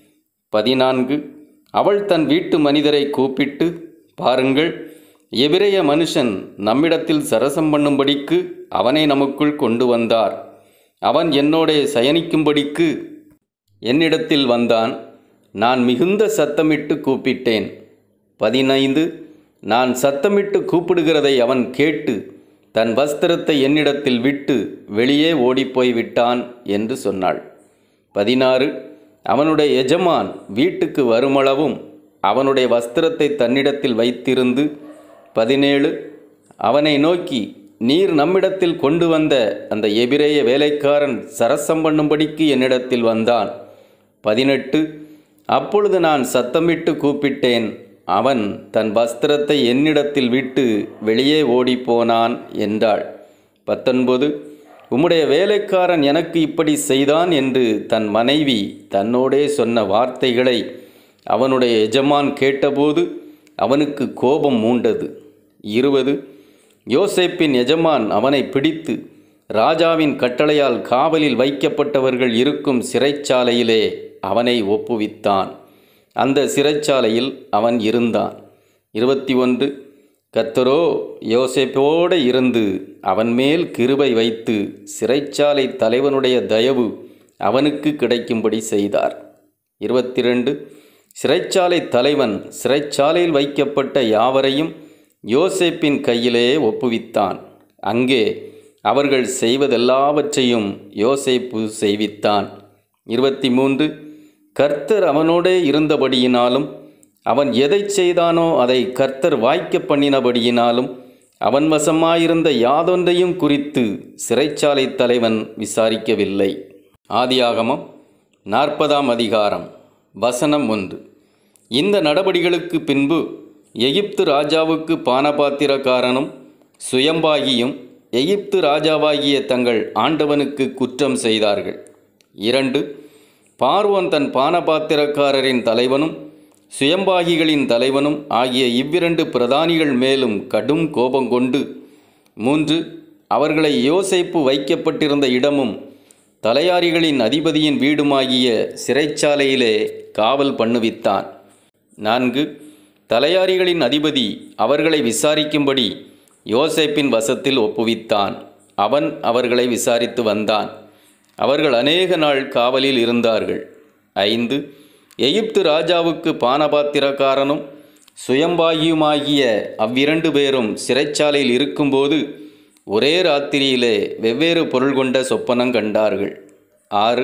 பதினான்கு அவள் தன் வீட்டு மனிதரை கூப்பிட்டு பாருங்கள் எபிரேய மனுஷன் நம்மிடத்தில் சரசம் பண்ணும்படிக்கு அவனை நமக்குள் கொண்டு வந்தார் அவன் என்னோடே சயனிக்கும்படிக்கு என்னிடத்தில் வந்தான் நான் மிகுந்த சத்தமிட்டு கூப்பிட்டேன் பதினைந்து நான் சத்தமிட்டு கூப்பிடுகிறதை அவன் கேட்டு தன் வஸ்திரத்தை என்னிடத்தில் விட்டு வெளியே ஓடிப்போய் விட்டான் என்று சொன்னாள் பதினாறு அவனுடைய எஜமான் வீட்டுக்கு வருமளவும் அவனுடைய வஸ்திரத்தை தன்னிடத்தில் வைத்திருந்து பதினேழு அவனை நோக்கி நீர் நம்மிடத்தில் கொண்டு வந்த அந்த எபிரேய வேலைக்காரன் சரசம் பண்ணும்படிக்கு என்னிடத்தில் வந்தான் பதினெட்டு அப்பொழுது நான் சத்தமிட்டு கூப்பிட்டேன் அவன் தன் வஸ்திரத்தை என்னிடத்தில் விட்டு வெளியே ஓடிப்போனான் என்றாள் பத்தொன்பது உம்முடைய வேலைக்காரன் எனக்கு இப்படி செய்தான் என்று தன் மனைவி தன்னோடே சொன்ன வார்த்தைகளை அவனுடைய எஜமான் கேட்டபோது அவனுக்கு கோபம் மூண்டது இருபது யோசேப்பின் எஜமான் அவனை பிடித்து ராஜாவின் கட்டளையால் காவலில் வைக்கப்பட்டவர்கள் இருக்கும் சிறைச்சாலையிலே அவனை ஒப்புவித்தான் அந்த சிறைச்சாலையில் அவன் இருந்தான் இருபத்தி ஒன்று கத்தரோ யோசேப்போடு இருந்து அவன் மேல் கிருபை வைத்து சிறைச்சாலை தலைவனுடைய தயவு அவனுக்கு கிடைக்கும்படி செய்தார் இருபத்தி ரெண்டு சிறைச்சாலை தலைவன் சிறைச்சாலையில் வைக்கப்பட்ட யாவரையும் யோசேப்பின் கையிலே ஒப்புவித்தான் அங்கே அவர்கள் செய்வதெல்லாவற்றையும் யோசேப்பு செய்வித்தான் இருபத்தி மூன்று கர்த்தர் அவனோடே இருந்தபடியினாலும் அவன் எதை செய்தானோ அதை கர்த்தர் வாய்க்க பண்ணினபடியினாலும் அவன் வசமாயிருந்த யாதொன்றையும் குறித்து சிறைச்சாலை தலைவன் விசாரிக்கவில்லை ஆதியாகமம் நாற்பதாம் அதிகாரம் வசனம் ஒன்று இந்த நடபடிகளுக்கு பின்பு எகிப்து ராஜாவுக்கு பானபாத்திரக்காரனும் சுயம்பாகியும் எகிப்து ராஜாவாகிய தங்கள் ஆண்டவனுக்கு குற்றம் செய்தார்கள் இரண்டு பார்வோன் தன் பானபாத்திரக்காரரின் தலைவனும் சுயம்பாகிகளின் தலைவனும் ஆகிய இவ்விரண்டு பிரதானிகள் மேலும் கடும் கோபம் கொண்டு மூன்று அவர்களை யோசேப்பு வைக்கப்பட்டிருந்த இடமும் தலையாரிகளின் அதிபதியின் வீடுமாகிய சிறைச்சாலையிலே காவல் பண்ணுவித்தான் நான்கு தலையாரிகளின் அதிபதி அவர்களை விசாரிக்கும்படி யோசேப்பின் வசத்தில் ஒப்புவித்தான் அவன் அவர்களை விசாரித்து வந்தான் அவர்கள் அநேக நாள் காவலில் இருந்தார்கள் ஐந்து எகிப்து ராஜாவுக்கு பானபாத்திரக்காரனும் சுயம்பாகியுமாகிய அவ்விரண்டு பேரும் சிறைச்சாலையில் இருக்கும்போது ஒரே ராத்திரியிலே வெவ்வேறு பொருள் கொண்ட சொப்பனம் கண்டார்கள் ஆறு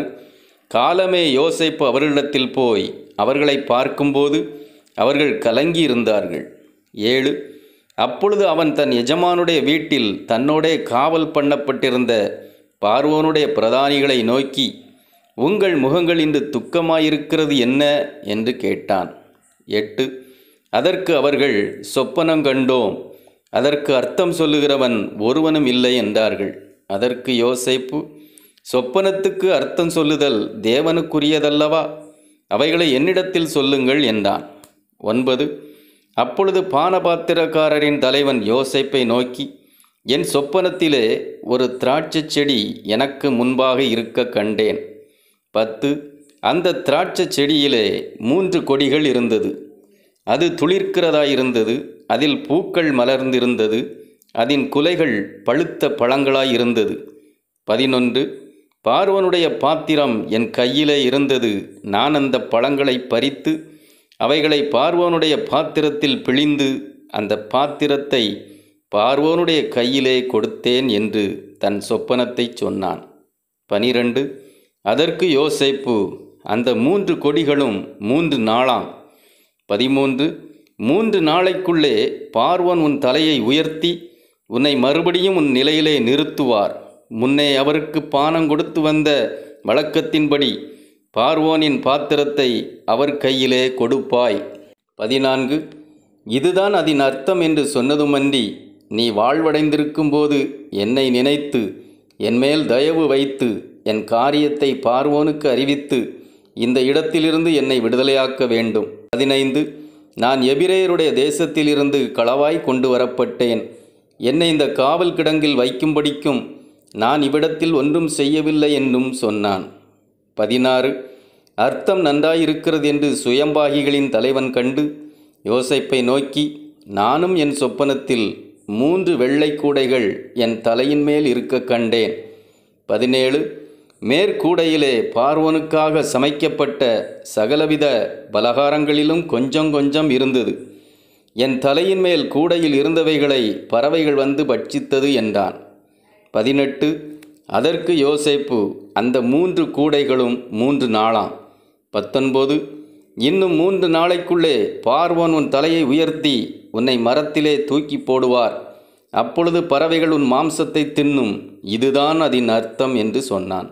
காலமே யோசேப்பு அவர்களிடத்தில் போய் அவர்களை பார்க்கும்போது அவர்கள் கலங்கி இருந்தார்கள் ஏழு அப்பொழுது அவன் தன் எஜமானுடைய வீட்டில் தன்னோடே காவல் பண்ணப்பட்டிருந்த பார்வோனுடைய பிரதானிகளை நோக்கி உங்கள் முகங்கள் இன்று துக்கமாயிருக்கிறது என்ன என்று கேட்டான் எட்டு அதற்கு அவர்கள் சொப்பனம் கண்டோம் அதற்கு அர்த்தம் சொல்லுகிறவன் ஒருவனும் இல்லை என்றார்கள் அதற்கு யோசேப்பு சொப்பனத்துக்கு அர்த்தம் சொல்லுதல் தேவனுக்குரியதல்லவா அவைகளை என்னிடத்தில் சொல்லுங்கள் என்றான் ஒன்பது அப்பொழுது பானபாத்திரக்காரரின் தலைவன் யோசேப்பை நோக்கி என் சொப்பனத்திலே ஒரு திராட்சைச் செடி எனக்கு முன்பாக இருக்க கண்டேன் பத்து அந்த திராட்சைச் செடியிலே மூன்று கொடிகள் இருந்தது அது துளிர்க்கிறதாயிருந்தது அதில் பூக்கள் மலர்ந்திருந்தது அதன் குலைகள் பழுத்த பழங்களாயிருந்தது பதினொன்று பார்வனுடைய பாத்திரம் என் கையிலே இருந்தது நான் அந்த பழங்களை பறித்து அவைகளை பார்வோனுடைய பாத்திரத்தில் பிழிந்து அந்த பாத்திரத்தை பார்வோனுடைய கையிலே கொடுத்தேன் என்று தன் சொப்பனத்தை சொன்னான் பனிரெண்டு அதற்கு யோசேப்பு அந்த மூன்று கொடிகளும் மூன்று நாளாம் பதிமூன்று மூன்று நாளைக்குள்ளே பார்வோன் உன் தலையை உயர்த்தி உன்னை மறுபடியும் உன் நிலையிலே நிறுத்துவார் முன்னே அவருக்கு பானம் கொடுத்து வந்த வழக்கத்தின்படி பார்வோனின் பாத்திரத்தை அவர் கையிலே கொடுப்பாய் பதினான்கு இதுதான் அதன் அர்த்தம் என்று சொன்னதுமன்றி நீ வாழ்வடைந்திருக்கும்போது என்னை நினைத்து என்மேல் தயவு வைத்து என் காரியத்தை பார்வோனுக்கு அறிவித்து இந்த இடத்திலிருந்து என்னை விடுதலையாக்க வேண்டும் பதினைந்து நான் எபிரேயருடைய தேசத்திலிருந்து களவாய் கொண்டு வரப்பட்டேன் என்னை இந்த காவல் கிடங்கில் வைக்கும்படிக்கும் நான் இவ்விடத்தில் ஒன்றும் செய்யவில்லை என்றும் சொன்னான் பதினாறு அர்த்தம் நன்றாயிருக்கிறது என்று சுயம்பாகிகளின் தலைவன் கண்டு யோசைப்பை நோக்கி நானும் என் சொப்பனத்தில் மூன்று வெள்ளை கூடைகள் என் தலையின் மேல் இருக்க கண்டேன் பதினேழு மேற்கூடையிலே பார்வோனுக்காக சமைக்கப்பட்ட சகலவித பலகாரங்களிலும் கொஞ்சம் கொஞ்சம் இருந்தது என் தலையின் மேல் கூடையில் இருந்தவைகளை பறவைகள் வந்து பட்சித்தது என்றான் பதினெட்டு அதற்கு யோசேப்பு அந்த மூன்று கூடைகளும் மூன்று நாளாம் பத்தொன்பது இன்னும் மூன்று நாளைக்குள்ளே பார்வோன் உன் தலையை உயர்த்தி உன்னை மரத்திலே தூக்கி போடுவார் அப்பொழுது பறவைகள் உன் மாம்சத்தை தின்னும் இதுதான் அதன் அர்த்தம் என்று சொன்னான்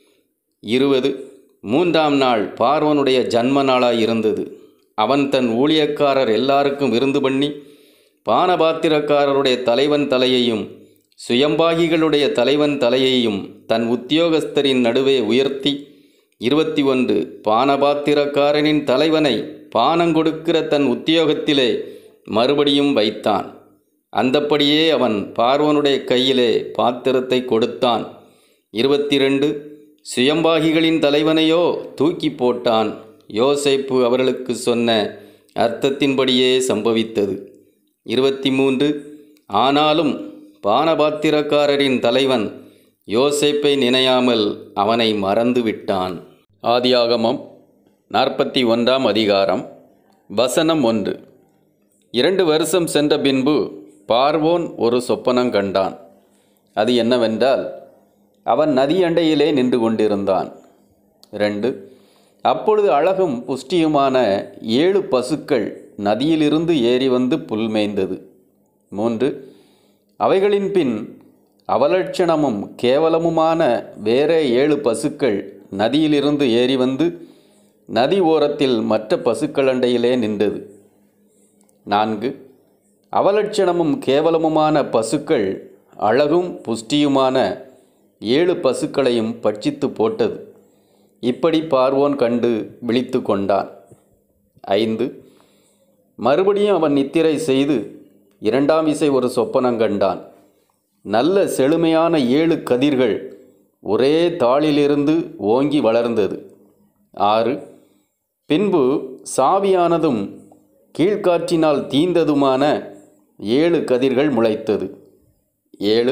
இருபது மூன்றாம் நாள் பார்வனுடைய ஜன்ம நாளாய் இருந்தது அவன் தன் ஊழியக்காரர் எல்லாருக்கும் விருந்து பண்ணி பானபாத்திரக்காரருடைய தலைவன் தலையையும் சுயம்பாகிகளுடைய தலைவன் தலையையும் தன் உத்தியோகஸ்தரின் நடுவே உயர்த்தி இருபத்தி ஒன்று பானபாத்திரக்காரனின் தலைவனை பானங்கொடுக்கிற தன் உத்தியோகத்திலே மறுபடியும் வைத்தான் அந்தப்படியே அவன் பார்வனுடைய கையிலே பாத்திரத்தை கொடுத்தான் இருபத்தி ரெண்டு சுயம்பாகிகளின் தலைவனையோ தூக்கி போட்டான் யோசேப்பு அவர்களுக்கு சொன்ன அர்த்தத்தின்படியே சம்பவித்தது இருபத்தி மூன்று ஆனாலும் பானபாத்திரக்காரரின் தலைவன் யோசேப்பை நினையாமல் அவனை மறந்து விட்டான் ஆதியாகமம் நாற்பத்தி ஒன்றாம் அதிகாரம் வசனம் ஒன்று இரண்டு வருஷம் சென்ற பின்பு பார்வோன் ஒரு சொப்பனம் கண்டான் அது என்னவென்றால் அவன் நதியண்டையிலே நின்று கொண்டிருந்தான் ரெண்டு அப்பொழுது அழகும் புஷ்டியுமான ஏழு பசுக்கள் நதியிலிருந்து ஏறி வந்து புல் மேய்ந்தது மூன்று அவைகளின் பின் அவலட்சணமும் கேவலமுமான வேற ஏழு பசுக்கள் நதியிலிருந்து ஏறி வந்து நதி ஓரத்தில் மற்ற பசுக்களண்டையிலே நின்றது நான்கு அவலட்சணமும் கேவலமுமான பசுக்கள் அழகும் புஷ்டியுமான ஏழு பசுக்களையும் பட்சித்து போட்டது இப்படி பார்வோன் கண்டு விழித்து கொண்டான் ஐந்து மறுபடியும் அவன் நித்திரை செய்து இரண்டாம் இசை ஒரு சொப்பனம் கண்டான் நல்ல செழுமையான ஏழு கதிர்கள் ஒரே தாளிலிருந்து ஓங்கி வளர்ந்தது ஆறு பின்பு சாவியானதும் கீழ்காற்றினால் தீந்ததுமான ஏழு கதிர்கள் முளைத்தது ஏழு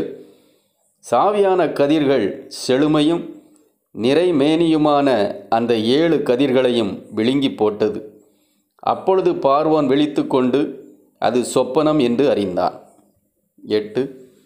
சாவியான கதிர்கள் செழுமையும் நிறைமேனியுமான அந்த ஏழு கதிர்களையும் விழுங்கி போட்டது அப்பொழுது பார்வோன் விழித்து கொண்டு அது சொப்பனம் என்று அறிந்தான் எட்டு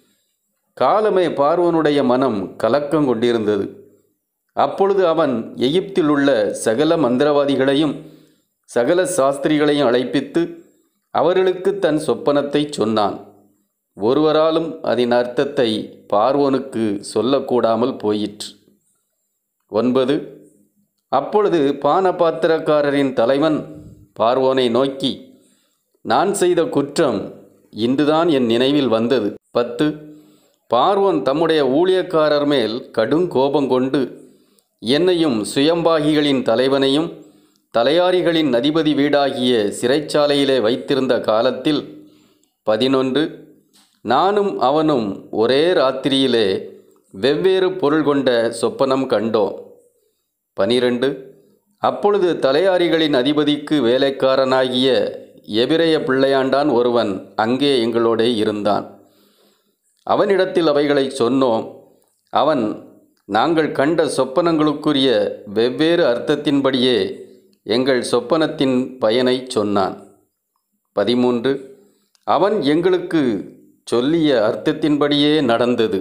காலமே பார்வோனுடைய மனம் கலக்கம் கொண்டிருந்தது அப்பொழுது அவன் எகிப்தில் உள்ள சகல மந்திரவாதிகளையும் சகல சாஸ்திரிகளையும் அழைப்பித்து அவர்களுக்கு தன் சொப்பனத்தை சொன்னான் ஒருவராலும் அதன் அர்த்தத்தை பார்வோனுக்கு சொல்லக்கூடாமல் போயிற்று ஒன்பது அப்பொழுது பானபாத்திரக்காரரின் தலைவன் பார்வோனை நோக்கி நான் செய்த குற்றம் இன்றுதான் என் நினைவில் வந்தது பத்து பார்வோன் தம்முடைய ஊழியக்காரர் மேல் கடும் கோபம் கொண்டு என்னையும் சுயம்பாகிகளின் தலைவனையும் தலையாரிகளின் அதிபதி வீடாகிய சிறைச்சாலையிலே வைத்திருந்த காலத்தில் பதினொன்று நானும் அவனும் ஒரே ராத்திரியிலே வெவ்வேறு பொருள் கொண்ட சொப்பனம் கண்டோம் பனிரெண்டு அப்பொழுது தலையாரிகளின் அதிபதிக்கு வேலைக்காரனாகிய எபிரைய பிள்ளையாண்டான் ஒருவன் அங்கே எங்களோடே இருந்தான் அவனிடத்தில் அவைகளை சொன்னோம் அவன் நாங்கள் கண்ட சொப்பனங்களுக்குரிய வெவ்வேறு அர்த்தத்தின்படியே எங்கள் சொப்பனத்தின் பயனை சொன்னான் பதிமூன்று அவன் எங்களுக்கு சொல்லிய அர்த்தத்தின்படியே நடந்தது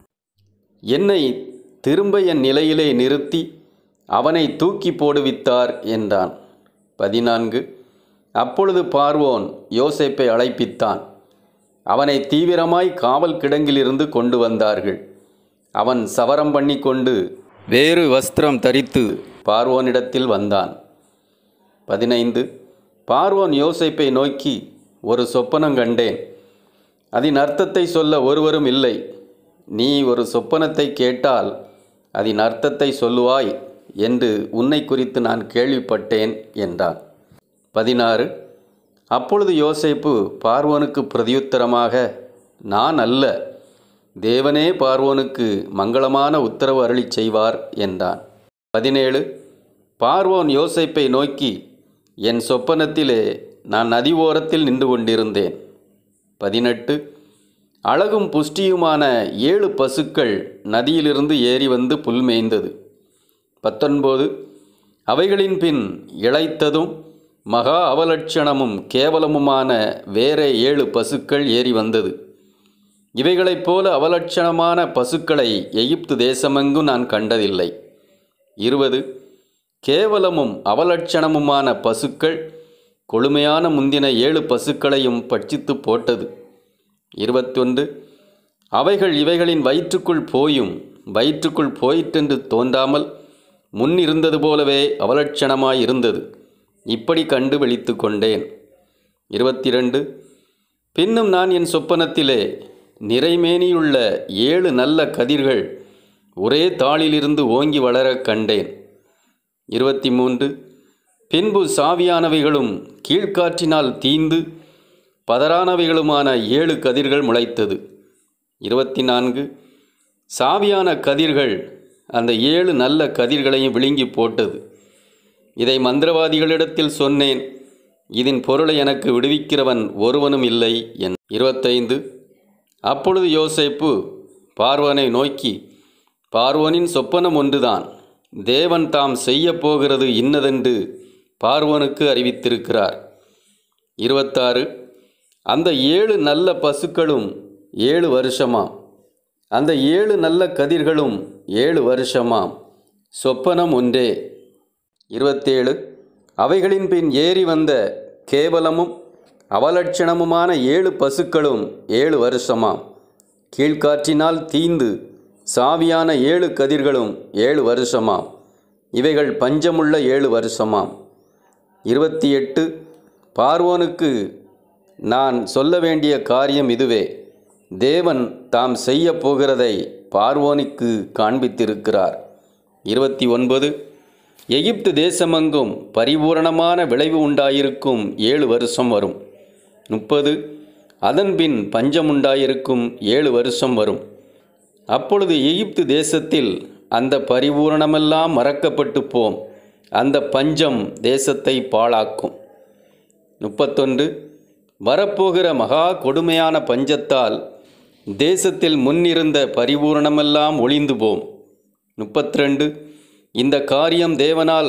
என்னை திரும்ப என் நிலையிலே நிறுத்தி அவனை தூக்கி போடுவித்தார் என்றான் பதினான்கு அப்பொழுது பார்வோன் யோசேப்பை அழைப்பித்தான் அவனை தீவிரமாய் காவல் கிடங்கிலிருந்து கொண்டு வந்தார்கள் அவன் சவரம் பண்ணி கொண்டு வேறு வஸ்திரம் தரித்து பார்வோனிடத்தில் வந்தான் பதினைந்து பார்வோன் யோசேப்பை நோக்கி ஒரு சொப்பனம் கண்டேன் அதன் அர்த்தத்தை சொல்ல ஒருவரும் இல்லை நீ ஒரு சொப்பனத்தை கேட்டால் அதன் அர்த்தத்தை சொல்லுவாய் என்று உன்னை குறித்து நான் கேள்விப்பட்டேன் என்றான் பதினாறு அப்பொழுது யோசேப்பு பார்வோனுக்கு பிரதியுத்தரமாக நான் அல்ல தேவனே பார்வோனுக்கு மங்களமான உத்தரவு அருளிச் செய்வார் என்றான் பதினேழு பார்வோன் யோசேப்பை நோக்கி என் சொப்பனத்திலே நான் நதி ஓரத்தில் நின்று கொண்டிருந்தேன் பதினெட்டு அழகும் புஷ்டியுமான ஏழு பசுக்கள் நதியிலிருந்து ஏறி வந்து புல் மேய்ந்தது பத்தொன்பது அவைகளின் பின் இளைத்ததும் மகா அவலட்சணமும் கேவலமுமான வேற ஏழு பசுக்கள் ஏறி வந்தது இவைகளைப் போல அவலட்சணமான பசுக்களை எகிப்து தேசமெங்கும் நான் கண்டதில்லை இருபது கேவலமும் அவலட்சணமுமான பசுக்கள் கொழுமையான முந்தின ஏழு பசுக்களையும் பட்சித்து போட்டது இருபத்தொன்று அவைகள் இவைகளின் வயிற்றுக்குள் போயும் வயிற்றுக்குள் போயிற்றென்று தோன்றாமல் முன் இருந்தது போலவே அவலட்சணமாய் இருந்தது இப்படி கண்டு விழித்து கொண்டேன் இருபத்தி ரெண்டு பின்னும் நான் என் சொப்பனத்திலே நிறைமேனியுள்ள ஏழு நல்ல கதிர்கள் ஒரே தாளிலிருந்து ஓங்கி வளரக் கண்டேன் இருபத்தி மூன்று பின்பு சாவியானவைகளும் கீழ்காற்றினால் தீந்து பதறானவைகளுமான ஏழு கதிர்கள் முளைத்தது இருபத்தி நான்கு சாவியான கதிர்கள் அந்த ஏழு நல்ல கதிர்களையும் விழுங்கி போட்டது இதை மந்திரவாதிகளிடத்தில் சொன்னேன் இதன் பொருளை எனக்கு விடுவிக்கிறவன் ஒருவனும் இல்லை என் இருபத்தைந்து அப்பொழுது யோசேப்பு பார்வனை நோக்கி பார்வோனின் சொப்பனம் ஒன்றுதான் தேவன் தாம் செய்ய போகிறது இன்னதென்று பார்வோனுக்கு அறிவித்திருக்கிறார் இருபத்தாறு அந்த ஏழு நல்ல பசுக்களும் ஏழு வருஷமாம் அந்த ஏழு நல்ல கதிர்களும் ஏழு வருஷமாம் சொப்பனம் ஒன்றே இருபத்தேழு அவைகளின் பின் ஏறி வந்த கேவலமும் அவலட்சணமுமான ஏழு பசுக்களும் ஏழு வருஷமாம் கீழ்காற்றினால் தீந்து சாவியான ஏழு கதிர்களும் ஏழு வருஷமாம் இவைகள் பஞ்சமுள்ள ஏழு வருஷமாம் இருபத்தி எட்டு பார்வோனுக்கு நான் சொல்ல வேண்டிய காரியம் இதுவே தேவன் தாம் செய்ய போகிறதை பார்வோனுக்கு காண்பித்திருக்கிறார் இருபத்தி ஒன்பது எகிப்து தேசமெங்கும் பரிபூரணமான விளைவு உண்டாயிருக்கும் ஏழு வருஷம் வரும் முப்பது அதன்பின் பஞ்சம் உண்டாயிருக்கும் ஏழு வருஷம் வரும் அப்பொழுது எகிப்து தேசத்தில் அந்த பரிபூரணமெல்லாம் மறக்கப்பட்டு போம் அந்த பஞ்சம் தேசத்தை பாழாக்கும் முப்பத்தொன்று வரப்போகிற மகா கொடுமையான பஞ்சத்தால் தேசத்தில் முன்னிருந்த பரிபூரணமெல்லாம் ஒளிந்து போம் முப்பத்திரெண்டு இந்த காரியம் தேவனால்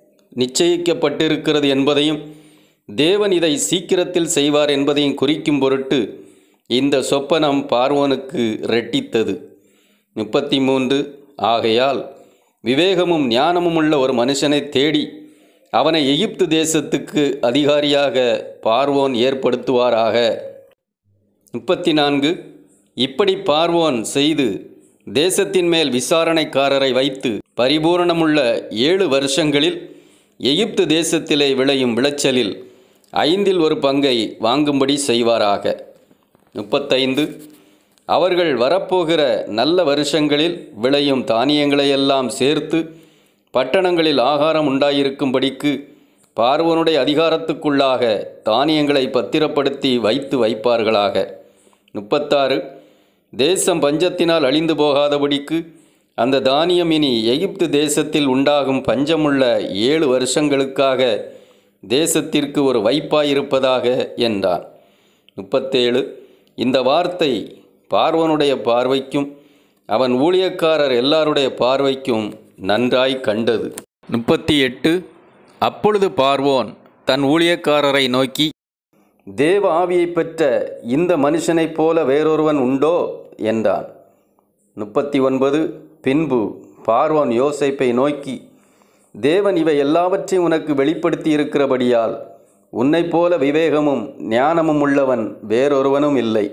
நிச்சயிக்கப்பட்டிருக்கிறது என்பதையும் தேவன் இதை சீக்கிரத்தில் செய்வார் என்பதையும் குறிக்கும் பொருட்டு இந்த சொப்பனம் பார்வோனுக்கு ரெட்டித்தது முப்பத்தி மூன்று ஆகையால் விவேகமும் ஞானமும் உள்ள ஒரு மனுஷனை தேடி அவனை எகிப்து தேசத்துக்கு அதிகாரியாக பார்வோன் ஏற்படுத்துவாராக முப்பத்தி நான்கு இப்படி பார்வோன் செய்து தேசத்தின் மேல் விசாரணைக்காரரை வைத்து பரிபூரணமுள்ள ஏழு வருஷங்களில் எகிப்து தேசத்திலே விளையும் விளைச்சலில் ஐந்தில் ஒரு பங்கை வாங்கும்படி செய்வாராக முப்பத்தைந்து அவர்கள் வரப்போகிற நல்ல வருஷங்களில் விளையும் தானியங்களையெல்லாம் சேர்த்து பட்டணங்களில் ஆகாரம் உண்டாயிருக்கும்படிக்கு பார்வனுடைய அதிகாரத்துக்குள்ளாக தானியங்களை பத்திரப்படுத்தி வைத்து வைப்பார்களாக முப்பத்தாறு தேசம் பஞ்சத்தினால் அழிந்து போகாதபடிக்கு அந்த தானியம் இனி எகிப்து தேசத்தில் உண்டாகும் பஞ்சமுள்ள ஏழு வருஷங்களுக்காக தேசத்திற்கு ஒரு வைப்பாயிருப்பதாக என்றான் முப்பத்தேழு இந்த வார்த்தை பார்வனுடைய பார்வைக்கும் அவன் ஊழியக்காரர் எல்லாருடைய பார்வைக்கும் நன்றாய் கண்டது முப்பத்தி எட்டு அப்பொழுது பார்வோன் தன் ஊழியக்காரரை நோக்கி தேவ ஆவியை பெற்ற இந்த மனுஷனைப் போல வேறொருவன் உண்டோ என்றான் முப்பத்தி ஒன்பது பின்பு பார்வோன் யோசேப்பை நோக்கி தேவன் இவை எல்லாவற்றையும் உனக்கு வெளிப்படுத்தி இருக்கிறபடியால் உன்னைப் போல விவேகமும் ஞானமும் உள்ளவன் வேறொருவனும் இல்லை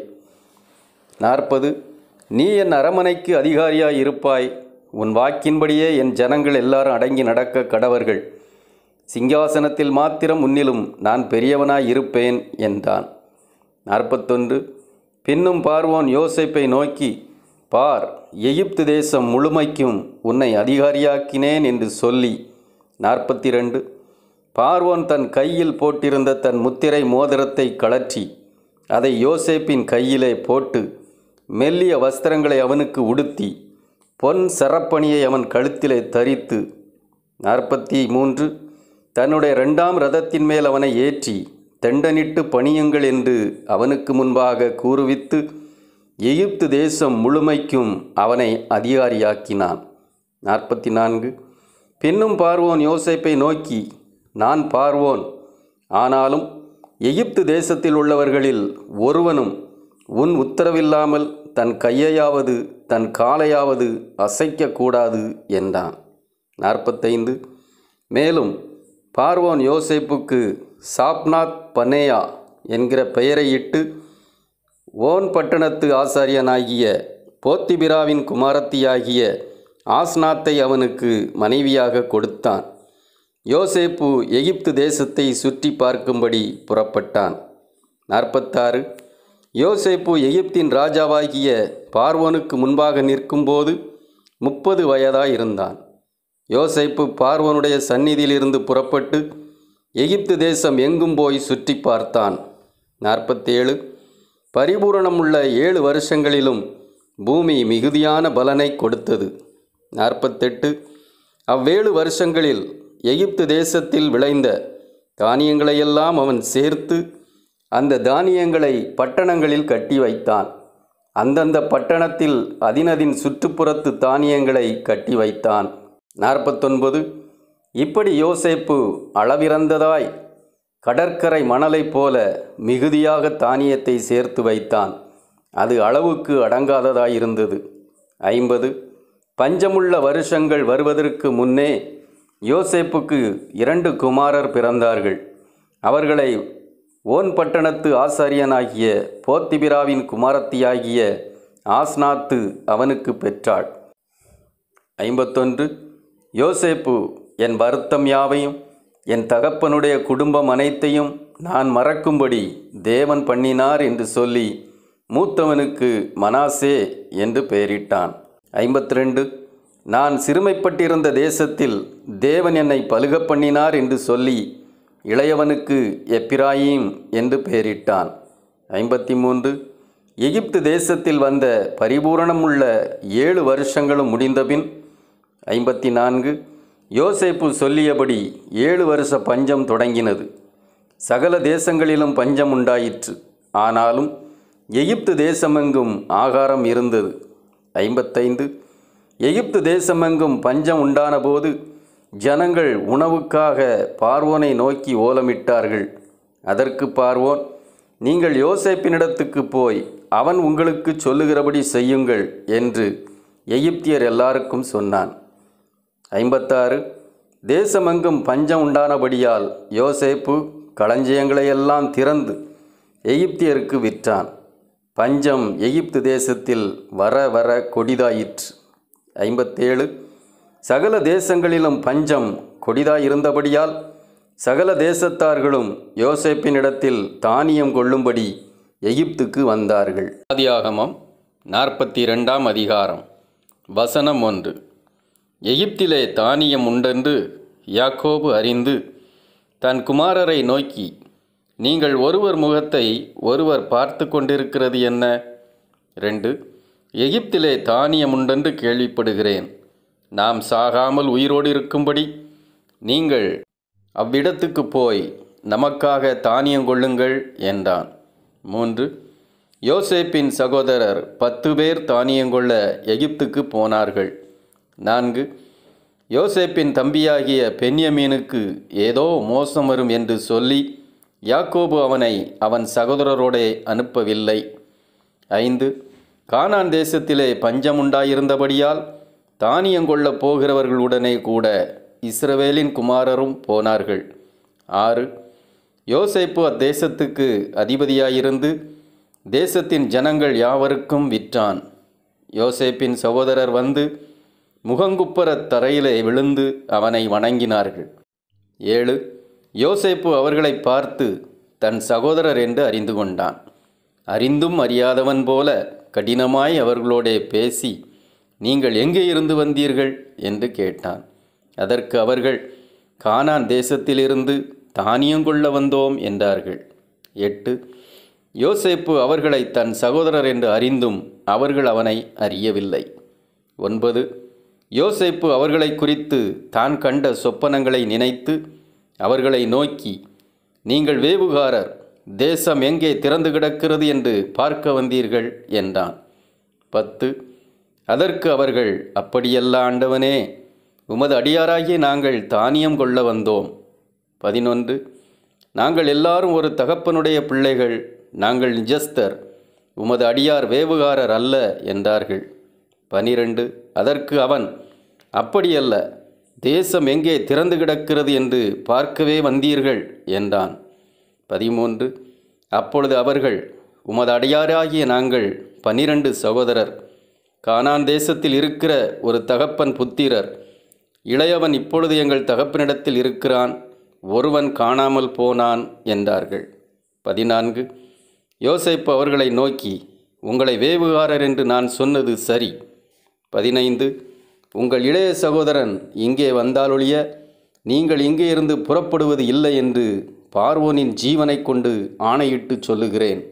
நாற்பது நீ என் அரமனைக்கு அதிகாரியாய் இருப்பாய் உன் வாக்கின்படியே என் ஜனங்கள் எல்லாரும் அடங்கி நடக்க கடவர்கள் சிங்காசனத்தில் மாத்திரம் உன்னிலும் நான் பெரியவனாய் இருப்பேன் என்றான் நாற்பத்தொன்று பின்னும் பார்வோன் யோசேப்பை நோக்கி பார் எகிப்து தேசம் முழுமைக்கும் உன்னை அதிகாரியாக்கினேன் என்று சொல்லி நாற்பத்தி ரெண்டு பார்வோன் தன் கையில் போட்டிருந்த தன் முத்திரை மோதிரத்தை கழற்றி அதை யோசேப்பின் கையிலே போட்டு மெல்லிய வஸ்திரங்களை அவனுக்கு உடுத்தி பொன் சரப்பணியை அவன் கழுத்திலே தரித்து நாற்பத்தி மூன்று தன்னுடைய இரண்டாம் ரதத்தின் மேல் அவனை ஏற்றி தெண்டனிட்டு பணியுங்கள் என்று அவனுக்கு முன்பாக கூறுவித்து எகிப்து தேசம் முழுமைக்கும் அவனை அதிகாரியாக்கினான் நாற்பத்தி நான்கு பின்னும் பார்வோன் யோசேப்பை நோக்கி நான் பார்வோன் ஆனாலும் எகிப்து தேசத்தில் உள்ளவர்களில் ஒருவனும் உன் உத்தரவில்லாமல் தன் கையையாவது தன் காலையாவது அசைக்கக்கூடாது என்றான் நாற்பத்தைந்து மேலும் பார்வோன் யோசேப்புக்கு சாப்நாத் பனேயா என்கிற பெயரையிட்டு ஓன் பட்டணத்து ஆசாரியனாகிய போத்திபிராவின் குமாரத்தியாகிய ஆஸ்நாத்தை அவனுக்கு மனைவியாக கொடுத்தான் யோசேப்பு எகிப்து தேசத்தை சுற்றி பார்க்கும்படி புறப்பட்டான் நாற்பத்தாறு யோசேப்பு எகிப்தின் ராஜாவாகிய பார்வோனுக்கு முன்பாக நிற்கும்போது முப்பது வயதாயிருந்தான் யோசேப்பு பார்வோனுடைய சந்நிதியிலிருந்து புறப்பட்டு எகிப்து தேசம் எங்கும் போய் சுற்றி பார்த்தான் நாற்பத்தேழு பரிபூரணமுள்ள ஏழு வருஷங்களிலும் பூமி மிகுதியான பலனை கொடுத்தது நாற்பத்தெட்டு அவ்வேழு வருஷங்களில் எகிப்து தேசத்தில் விளைந்த தானியங்களையெல்லாம் அவன் சேர்த்து அந்த தானியங்களை பட்டணங்களில் கட்டி வைத்தான் அந்தந்த பட்டணத்தில் அதினதின் சுற்றுப்புறத்து தானியங்களை கட்டி வைத்தான் நாற்பத்தொன்பது இப்படி யோசேப்பு அளவிறந்ததாய் கடற்கரை மணலைப் போல மிகுதியாக தானியத்தை சேர்த்து வைத்தான் அது அளவுக்கு அடங்காததாயிருந்தது ஐம்பது பஞ்சமுள்ள வருஷங்கள் வருவதற்கு முன்னே யோசேப்புக்கு இரண்டு குமாரர் பிறந்தார்கள் அவர்களை ஓன் பட்டணத்து ஆசாரியனாகிய போத்திபிராவின் குமாரத்தியாகிய ஆஸ்நாத்து அவனுக்கு பெற்றாள் ஐம்பத்தொன்று யோசேப்பு என் வருத்தம் யாவையும் என் தகப்பனுடைய குடும்பம் அனைத்தையும் நான் மறக்கும்படி தேவன் பண்ணினார் என்று சொல்லி மூத்தவனுக்கு மனாசே என்று பெயரிட்டான் ஐம்பத்தி ரெண்டு நான் சிறுமைப்பட்டிருந்த தேசத்தில் தேவன் என்னை பலுக பண்ணினார் என்று சொல்லி இளையவனுக்கு எப்பிராயீம் என்று பெயரிட்டான் ஐம்பத்தி மூன்று எகிப்து தேசத்தில் வந்த பரிபூரணமுள்ள ஏழு வருஷங்களும் முடிந்தபின் ஐம்பத்தி நான்கு யோசேப்பு சொல்லியபடி ஏழு வருஷ பஞ்சம் தொடங்கினது சகல தேசங்களிலும் பஞ்சம் உண்டாயிற்று ஆனாலும் எகிப்து தேசமெங்கும் ஆகாரம் இருந்தது ஐம்பத்தைந்து எகிப்து தேசமெங்கும் பஞ்சம் உண்டானபோது ஜனங்கள் உணவுக்காக பார்வோனை நோக்கி ஓலமிட்டார்கள் அதற்கு பார்வோன் நீங்கள் யோசேப்பினிடத்துக்கு போய் அவன் உங்களுக்கு சொல்லுகிறபடி செய்யுங்கள் என்று எகிப்தியர் எல்லாருக்கும் சொன்னான் ஐம்பத்தாறு தேசமெங்கும் பஞ்சம் உண்டானபடியால் யோசேப்பு களஞ்சியங்களையெல்லாம் திறந்து எகிப்தியருக்கு விற்றான் பஞ்சம் எகிப்து தேசத்தில் வர வர கொடிதாயிற்று ஐம்பத்தேழு சகல தேசங்களிலும் பஞ்சம் கொடிதாயிருந்தபடியால் சகல தேசத்தார்களும் யோசேப்பினிடத்தில் தானியம் கொள்ளும்படி எகிப்துக்கு வந்தார்கள் ஆதியாகமம் நாற்பத்தி ரெண்டாம் அதிகாரம் வசனம் ஒன்று எகிப்திலே தானியம் உண்டென்று யாக்கோபு அறிந்து தன் குமாரரை நோக்கி நீங்கள் ஒருவர் முகத்தை ஒருவர் பார்த்து கொண்டிருக்கிறது என்ன ரெண்டு எகிப்திலே தானியம் உண்டென்று கேள்விப்படுகிறேன் நாம் சாகாமல் உயிரோடு இருக்கும்படி நீங்கள் அவ்விடத்துக்கு போய் நமக்காக தானியம் கொள்ளுங்கள் என்றான் மூன்று யோசேப்பின் சகோதரர் பத்து பேர் தானியங்கொள்ள எகிப்துக்கு போனார்கள் நான்கு யோசேப்பின் தம்பியாகிய பென்யமீனுக்கு ஏதோ மோசம் வரும் என்று சொல்லி யாக்கோபு அவனை அவன் சகோதரரோடே அனுப்பவில்லை ஐந்து கானான் தேசத்திலே பஞ்சம் உண்டாயிருந்தபடியால் தானியங்கொள்ளப் போகிறவர்களுடனே கூட இஸ்ரவேலின் குமாரரும் போனார்கள் ஆறு யோசேப்பு அத்தேசத்துக்கு அதிபதியாயிருந்து தேசத்தின் ஜனங்கள் யாவருக்கும் விற்றான் யோசேப்பின் சகோதரர் வந்து முகங்குப்புறத் தரையிலே விழுந்து அவனை வணங்கினார்கள் ஏழு யோசேப்பு அவர்களை பார்த்து தன் சகோதரர் என்று அறிந்து கொண்டான் அறிந்தும் அறியாதவன் போல கடினமாய் அவர்களோடே பேசி நீங்கள் எங்கே இருந்து வந்தீர்கள் என்று கேட்டான் அதற்கு அவர்கள் கானான் தேசத்திலிருந்து தானியம் கொள்ள வந்தோம் என்றார்கள் எட்டு யோசேப்பு அவர்களை தன் சகோதரர் என்று அறிந்தும் அவர்கள் அவனை அறியவில்லை ஒன்பது யோசேப்பு அவர்களை குறித்து தான் கண்ட சொப்பனங்களை நினைத்து அவர்களை நோக்கி நீங்கள் வேவுகாரர் தேசம் எங்கே திறந்து கிடக்கிறது என்று பார்க்க வந்தீர்கள் என்றான் பத்து அதற்கு அவர்கள் அப்படியல்ல ஆண்டவனே உமது அடியாராகிய நாங்கள் தானியம் கொள்ள வந்தோம் பதினொன்று நாங்கள் எல்லாரும் ஒரு தகப்பனுடைய பிள்ளைகள் நாங்கள் நிஜஸ்தர் உமது அடியார் வேவுகாரர் அல்ல என்றார்கள் பனிரெண்டு அதற்கு அவன் அப்படியல்ல தேசம் எங்கே திறந்து கிடக்கிறது என்று பார்க்கவே வந்தீர்கள் என்றான் பதிமூன்று அப்பொழுது அவர்கள் உமது அடியாராகிய நாங்கள் பனிரெண்டு சகோதரர் கானான் தேசத்தில் இருக்கிற ஒரு தகப்பன் புத்திரர் இளையவன் இப்பொழுது எங்கள் தகப்பனிடத்தில் இருக்கிறான் ஒருவன் காணாமல் போனான் என்றார்கள் பதினான்கு யோசேப்பு அவர்களை நோக்கி உங்களை வேவுகாரர் என்று நான் சொன்னது சரி பதினைந்து உங்கள் இளைய சகோதரன் இங்கே வந்தாலொழிய நீங்கள் இங்கே இருந்து புறப்படுவது இல்லை என்று பார்வோனின் ஜீவனை கொண்டு ஆணையிட்டு சொல்லுகிறேன்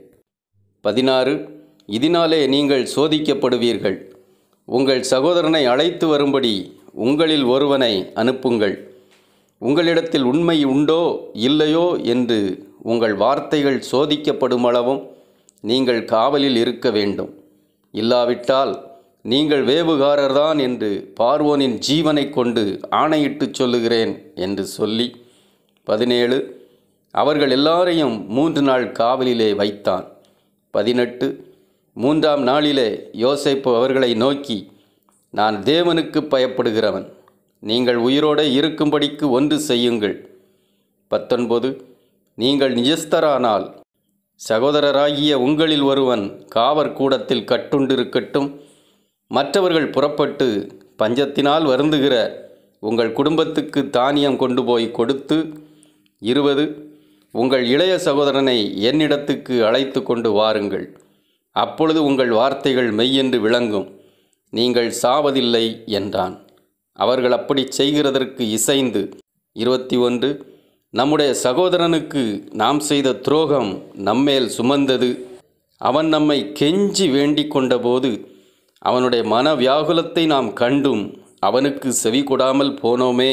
பதினாறு இதனாலே நீங்கள் சோதிக்கப்படுவீர்கள் உங்கள் சகோதரனை அழைத்து வரும்படி உங்களில் ஒருவனை அனுப்புங்கள் உங்களிடத்தில் உண்மை உண்டோ இல்லையோ என்று உங்கள் வார்த்தைகள் சோதிக்கப்படும் அளவும் நீங்கள் காவலில் இருக்க வேண்டும் இல்லாவிட்டால் நீங்கள் வேவுகாரர்தான் என்று பார்வோனின் ஜீவனை கொண்டு ஆணையிட்டு சொல்லுகிறேன் என்று சொல்லி பதினேழு அவர்கள் எல்லாரையும் மூன்று நாள் காவலிலே வைத்தான் பதினெட்டு மூன்றாம் நாளிலே யோசேப்பு அவர்களை நோக்கி நான் தேவனுக்கு பயப்படுகிறவன் நீங்கள் உயிரோடு இருக்கும்படிக்கு ஒன்று செய்யுங்கள் பத்தொன்பது நீங்கள் நிஜஸ்தரானால் சகோதரராகிய உங்களில் ஒருவன் காவற் கூடத்தில் கட்டுண்டிருக்கட்டும் மற்றவர்கள் புறப்பட்டு பஞ்சத்தினால் வருந்துகிற உங்கள் குடும்பத்துக்கு தானியம் கொண்டு போய் கொடுத்து இருபது உங்கள் இளைய சகோதரனை என்னிடத்துக்கு அழைத்து கொண்டு வாருங்கள் அப்பொழுது உங்கள் வார்த்தைகள் மெய்யென்று விளங்கும் நீங்கள் சாவதில்லை என்றான் அவர்கள் அப்படி செய்கிறதற்கு இசைந்து இருபத்தி ஒன்று நம்முடைய சகோதரனுக்கு நாம் செய்த துரோகம் நம்மேல் சுமந்தது அவன் நம்மை கெஞ்சி வேண்டிக் கொண்டபோது அவனுடைய மன வியாகுலத்தை நாம் கண்டும் அவனுக்கு செவி கொடாமல் போனோமே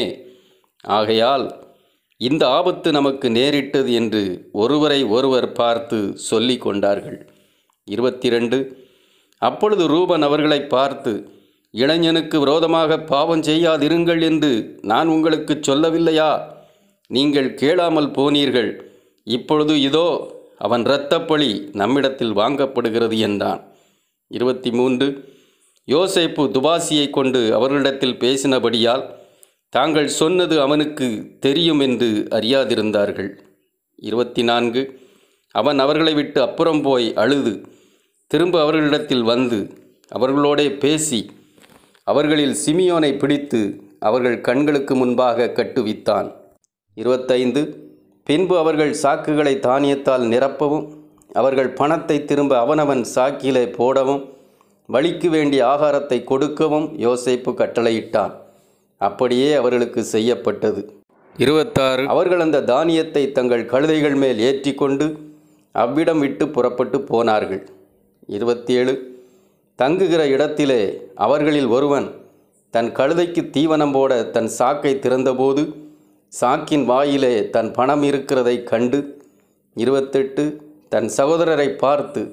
ஆகையால் இந்த ஆபத்து நமக்கு நேரிட்டது என்று ஒருவரை ஒருவர் பார்த்து சொல்லிக் கொண்டார்கள் இருபத்தி ரெண்டு அப்பொழுது ரூபன் அவர்களை பார்த்து இளைஞனுக்கு விரோதமாக பாவம் செய்யாதிருங்கள் என்று நான் உங்களுக்கு சொல்லவில்லையா நீங்கள் கேளாமல் போனீர்கள் இப்பொழுது இதோ அவன் இரத்தப்பழி நம்மிடத்தில் வாங்கப்படுகிறது என்றான் இருபத்தி மூன்று யோசேப்பு துபாசியை கொண்டு அவர்களிடத்தில் பேசினபடியால் தாங்கள் சொன்னது அவனுக்கு தெரியும் என்று அறியாதிருந்தார்கள் இருபத்தி நான்கு அவன் அவர்களை விட்டு அப்புறம் போய் அழுது திரும்ப அவர்களிடத்தில் வந்து அவர்களோடே பேசி அவர்களில் சிமியோனை பிடித்து அவர்கள் கண்களுக்கு முன்பாக கட்டுவித்தான் இருபத்தைந்து பின்பு அவர்கள் சாக்குகளை தானியத்தால் நிரப்பவும் அவர்கள் பணத்தை திரும்ப அவனவன் சாக்கிலே போடவும் வழிக்கு வேண்டிய ஆகாரத்தை கொடுக்கவும் யோசேப்பு கட்டளையிட்டான் அப்படியே அவர்களுக்கு செய்யப்பட்டது இருபத்தாறு அவர்கள் அந்த தானியத்தை தங்கள் கழுதைகள் மேல் ஏற்றிக்கொண்டு அவ்விடம் விட்டு புறப்பட்டு போனார்கள் இருபத்தி ஏழு தங்குகிற இடத்திலே அவர்களில் ஒருவன் தன் கழுதைக்கு தீவனம் போட தன் சாக்கை திறந்தபோது சாக்கின் வாயிலே தன் பணம் இருக்கிறதைக் கண்டு இருபத்தெட்டு தன் சகோதரரை பார்த்து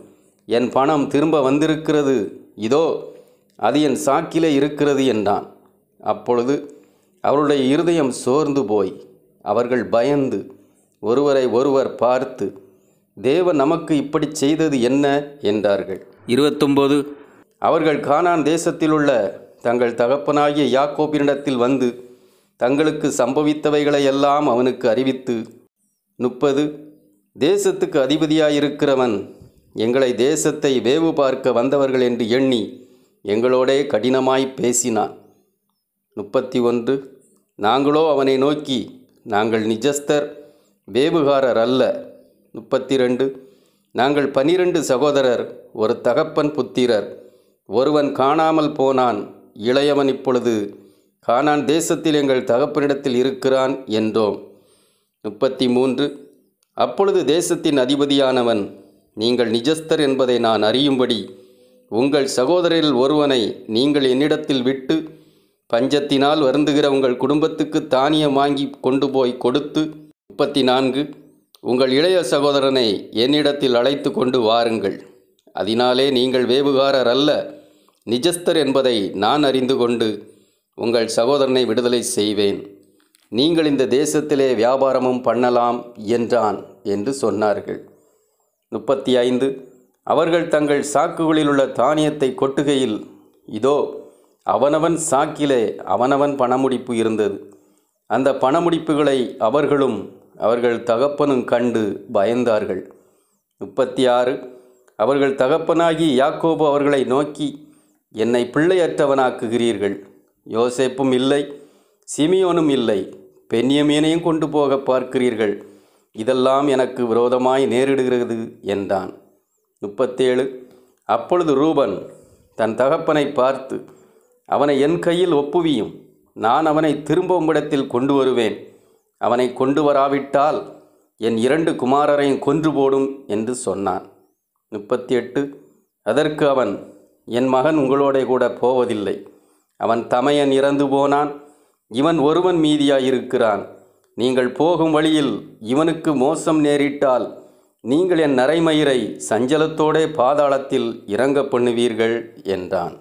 என் பணம் திரும்ப வந்திருக்கிறது இதோ அது என் சாக்கிலே இருக்கிறது என்றான் அப்பொழுது அவருடைய இருதயம் சோர்ந்து போய் அவர்கள் பயந்து ஒருவரை ஒருவர் பார்த்து தேவன் நமக்கு இப்படி செய்தது என்ன என்றார்கள் இருபத்தொம்போது அவர்கள் கானான் தேசத்திலுள்ள தங்கள் தகப்பனாகிய யாக்கோபினிடத்தில் வந்து தங்களுக்கு சம்பவித்தவைகளை எல்லாம் அவனுக்கு அறிவித்து முப்பது தேசத்துக்கு அதிபதியாயிருக்கிறவன் எங்களை தேசத்தை வேவு பார்க்க வந்தவர்கள் என்று எண்ணி எங்களோடே கடினமாய் பேசினான் முப்பத்தி ஒன்று நாங்களோ அவனை நோக்கி நாங்கள் நிஜஸ்தர் வேவுகாரர் அல்ல முப்பத்தி ரெண்டு நாங்கள் பனிரெண்டு சகோதரர் ஒரு தகப்பன் புத்திரர் ஒருவன் காணாமல் போனான் இளையவன் இப்பொழுது கானான் தேசத்தில் எங்கள் தகப்பனிடத்தில் இருக்கிறான் என்றோம் முப்பத்தி மூன்று அப்பொழுது தேசத்தின் அதிபதியானவன் நீங்கள் நிஜஸ்தர் என்பதை நான் அறியும்படி உங்கள் சகோதரரில் ஒருவனை நீங்கள் என்னிடத்தில் விட்டு பஞ்சத்தினால் வருந்துகிற உங்கள் குடும்பத்துக்கு தானியம் வாங்கி கொண்டு போய் கொடுத்து முப்பத்தி நான்கு உங்கள் இளைய சகோதரனை என்னிடத்தில் அழைத்து கொண்டு வாருங்கள் அதனாலே நீங்கள் வேவுகாரர் அல்ல நிஜஸ்தர் என்பதை நான் அறிந்து கொண்டு உங்கள் சகோதரனை விடுதலை செய்வேன் நீங்கள் இந்த தேசத்திலே வியாபாரமும் பண்ணலாம் என்றான் என்று சொன்னார்கள் முப்பத்தி ஐந்து அவர்கள் தங்கள் சாக்குகளில் உள்ள தானியத்தை கொட்டுகையில் இதோ அவனவன் சாக்கிலே அவனவன் பணமுடிப்பு இருந்தது அந்த பணமுடிப்புகளை அவர்களும் அவர்கள் தகப்பனும் கண்டு பயந்தார்கள் முப்பத்தி ஆறு அவர்கள் தகப்பனாகி யாக்கோபு அவர்களை நோக்கி என்னை பிள்ளையற்றவனாக்குகிறீர்கள் யோசேப்பும் இல்லை சிமியோனும் இல்லை பெண்யமீனையும் கொண்டு போக பார்க்கிறீர்கள் இதெல்லாம் எனக்கு விரோதமாய் நேரிடுகிறது என்றான் முப்பத்தேழு அப்பொழுது ரூபன் தன் தகப்பனை பார்த்து அவனை என் கையில் ஒப்புவியும் நான் அவனை திரும்ப உம்மிடத்தில் கொண்டு வருவேன் அவனை கொண்டு வராவிட்டால் என் இரண்டு குமாரரையும் கொன்று போடும் என்று சொன்னான் முப்பத்தி எட்டு அதற்கு அவன் என் மகன் உங்களோட கூட போவதில்லை அவன் தமையன் இறந்து போனான் இவன் ஒருவன் மீதியாயிருக்கிறான் நீங்கள் போகும் வழியில் இவனுக்கு மோசம் நேரிட்டால் நீங்கள் என் நரைமயிரை சஞ்சலத்தோடே பாதாளத்தில் இறங்க பண்ணுவீர்கள் என்றான்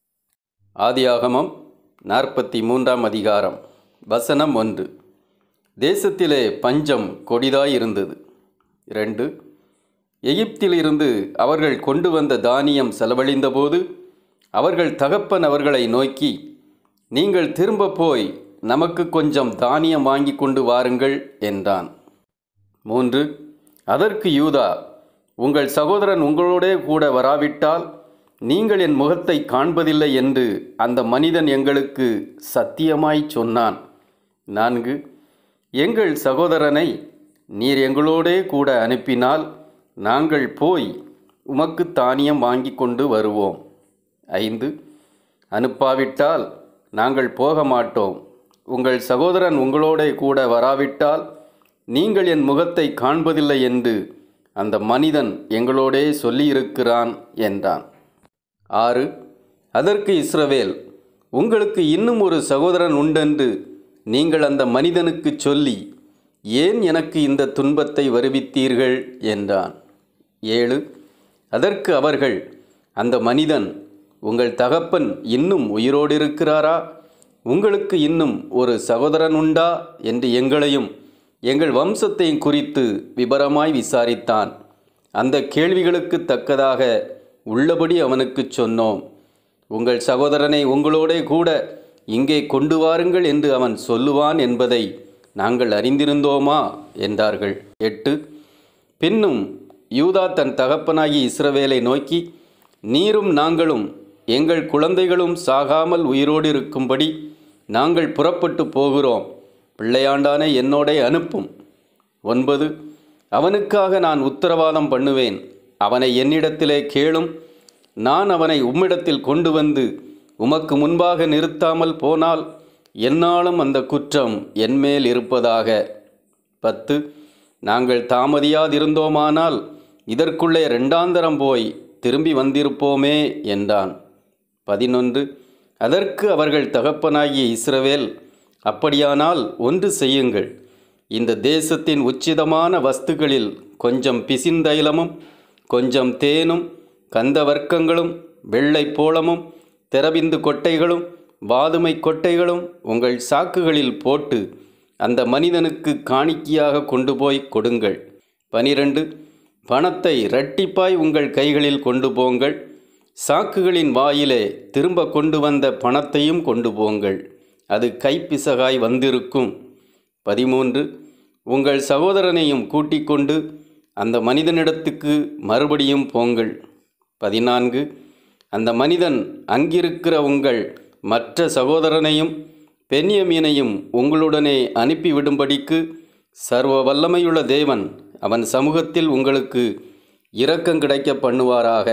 ஆதியாகமம் நாற்பத்தி மூன்றாம் அதிகாரம் வசனம் ஒன்று தேசத்திலே பஞ்சம் கொடிதாயிருந்தது இரண்டு எகிப்திலிருந்து அவர்கள் கொண்டு வந்த தானியம் செலவழிந்தபோது அவர்கள் தகப்பன் அவர்களை நோக்கி நீங்கள் திரும்ப போய் நமக்கு கொஞ்சம் தானியம் வாங்கி கொண்டு வாருங்கள் என்றான் மூன்று அதற்கு யூதா உங்கள் சகோதரன் உங்களோடே கூட வராவிட்டால் நீங்கள் என் முகத்தை காண்பதில்லை என்று அந்த மனிதன் எங்களுக்கு சத்தியமாய் சொன்னான் நான்கு எங்கள் சகோதரனை நீர் எங்களோடே கூட அனுப்பினால் நாங்கள் போய் உமக்கு தானியம் வாங்கி கொண்டு வருவோம் ஐந்து அனுப்பாவிட்டால் நாங்கள் போக மாட்டோம் உங்கள் சகோதரன் உங்களோடே கூட வராவிட்டால் நீங்கள் என் முகத்தை காண்பதில்லை என்று அந்த மனிதன் எங்களோடே சொல்லியிருக்கிறான் என்றான் ஆறு அதற்கு இஸ்ரவேல் உங்களுக்கு இன்னும் ஒரு சகோதரன் உண்டென்று நீங்கள் அந்த மனிதனுக்கு சொல்லி ஏன் எனக்கு இந்த துன்பத்தை வருவித்தீர்கள் என்றான் ஏழு அதற்கு அவர்கள் அந்த மனிதன் உங்கள் தகப்பன் இன்னும் உயிரோடு இருக்கிறாரா உங்களுக்கு இன்னும் ஒரு சகோதரன் உண்டா என்று எங்களையும் எங்கள் வம்சத்தையும் குறித்து விபரமாய் விசாரித்தான் அந்த கேள்விகளுக்கு தக்கதாக உள்ளபடி அவனுக்குச் சொன்னோம் உங்கள் சகோதரனை உங்களோடே கூட இங்கே கொண்டு வாருங்கள் என்று அவன் சொல்லுவான் என்பதை நாங்கள் அறிந்திருந்தோமா என்றார்கள் எட்டு பின்னும் யூதா தன் தகப்பனாகி இஸ்ரவேலை நோக்கி நீரும் நாங்களும் எங்கள் குழந்தைகளும் சாகாமல் உயிரோடு இருக்கும்படி நாங்கள் புறப்பட்டு போகிறோம் பிள்ளையாண்டானை என்னோடே அனுப்பும் ஒன்பது அவனுக்காக நான் உத்தரவாதம் பண்ணுவேன் அவனை என்னிடத்திலே கேளும் நான் அவனை உம்மிடத்தில் கொண்டு வந்து உமக்கு முன்பாக நிறுத்தாமல் போனால் என்னாலும் அந்த குற்றம் என்மேல் இருப்பதாக பத்து நாங்கள் தாமதியாதிருந்தோமானால் இதற்குள்ளே ரெண்டாந்தரம் போய் திரும்பி வந்திருப்போமே என்றான் பதினொன்று அதற்கு அவர்கள் தகப்பனாகிய இஸ்ரவேல் அப்படியானால் ஒன்று செய்யுங்கள் இந்த தேசத்தின் உச்சிதமான வஸ்துகளில் கொஞ்சம் பிசின்தைலமும் கொஞ்சம் தேனும் கந்த வர்க்கங்களும் வெள்ளை போளமும் தெரபிந்து கொட்டைகளும் வாதுமை கொட்டைகளும் உங்கள் சாக்குகளில் போட்டு அந்த மனிதனுக்கு காணிக்கையாக கொண்டு போய் கொடுங்கள் பனிரெண்டு பணத்தை இரட்டிப்பாய் உங்கள் கைகளில் கொண்டு போங்கள் சாக்குகளின் வாயிலே திரும்ப கொண்டு வந்த பணத்தையும் கொண்டு போங்கள் அது கைப்பிசகாய் வந்திருக்கும் பதிமூன்று உங்கள் சகோதரனையும் கூட்டிக் கொண்டு அந்த மனிதனிடத்துக்கு மறுபடியும் போங்கள் பதினான்கு அந்த மனிதன் அங்கிருக்கிற உங்கள் மற்ற சகோதரனையும் பெண்யமீனையும் உங்களுடனே அனுப்பிவிடும்படிக்கு சர்வ வல்லமையுள்ள தேவன் அவன் சமூகத்தில் உங்களுக்கு இரக்கம் கிடைக்க பண்ணுவாராக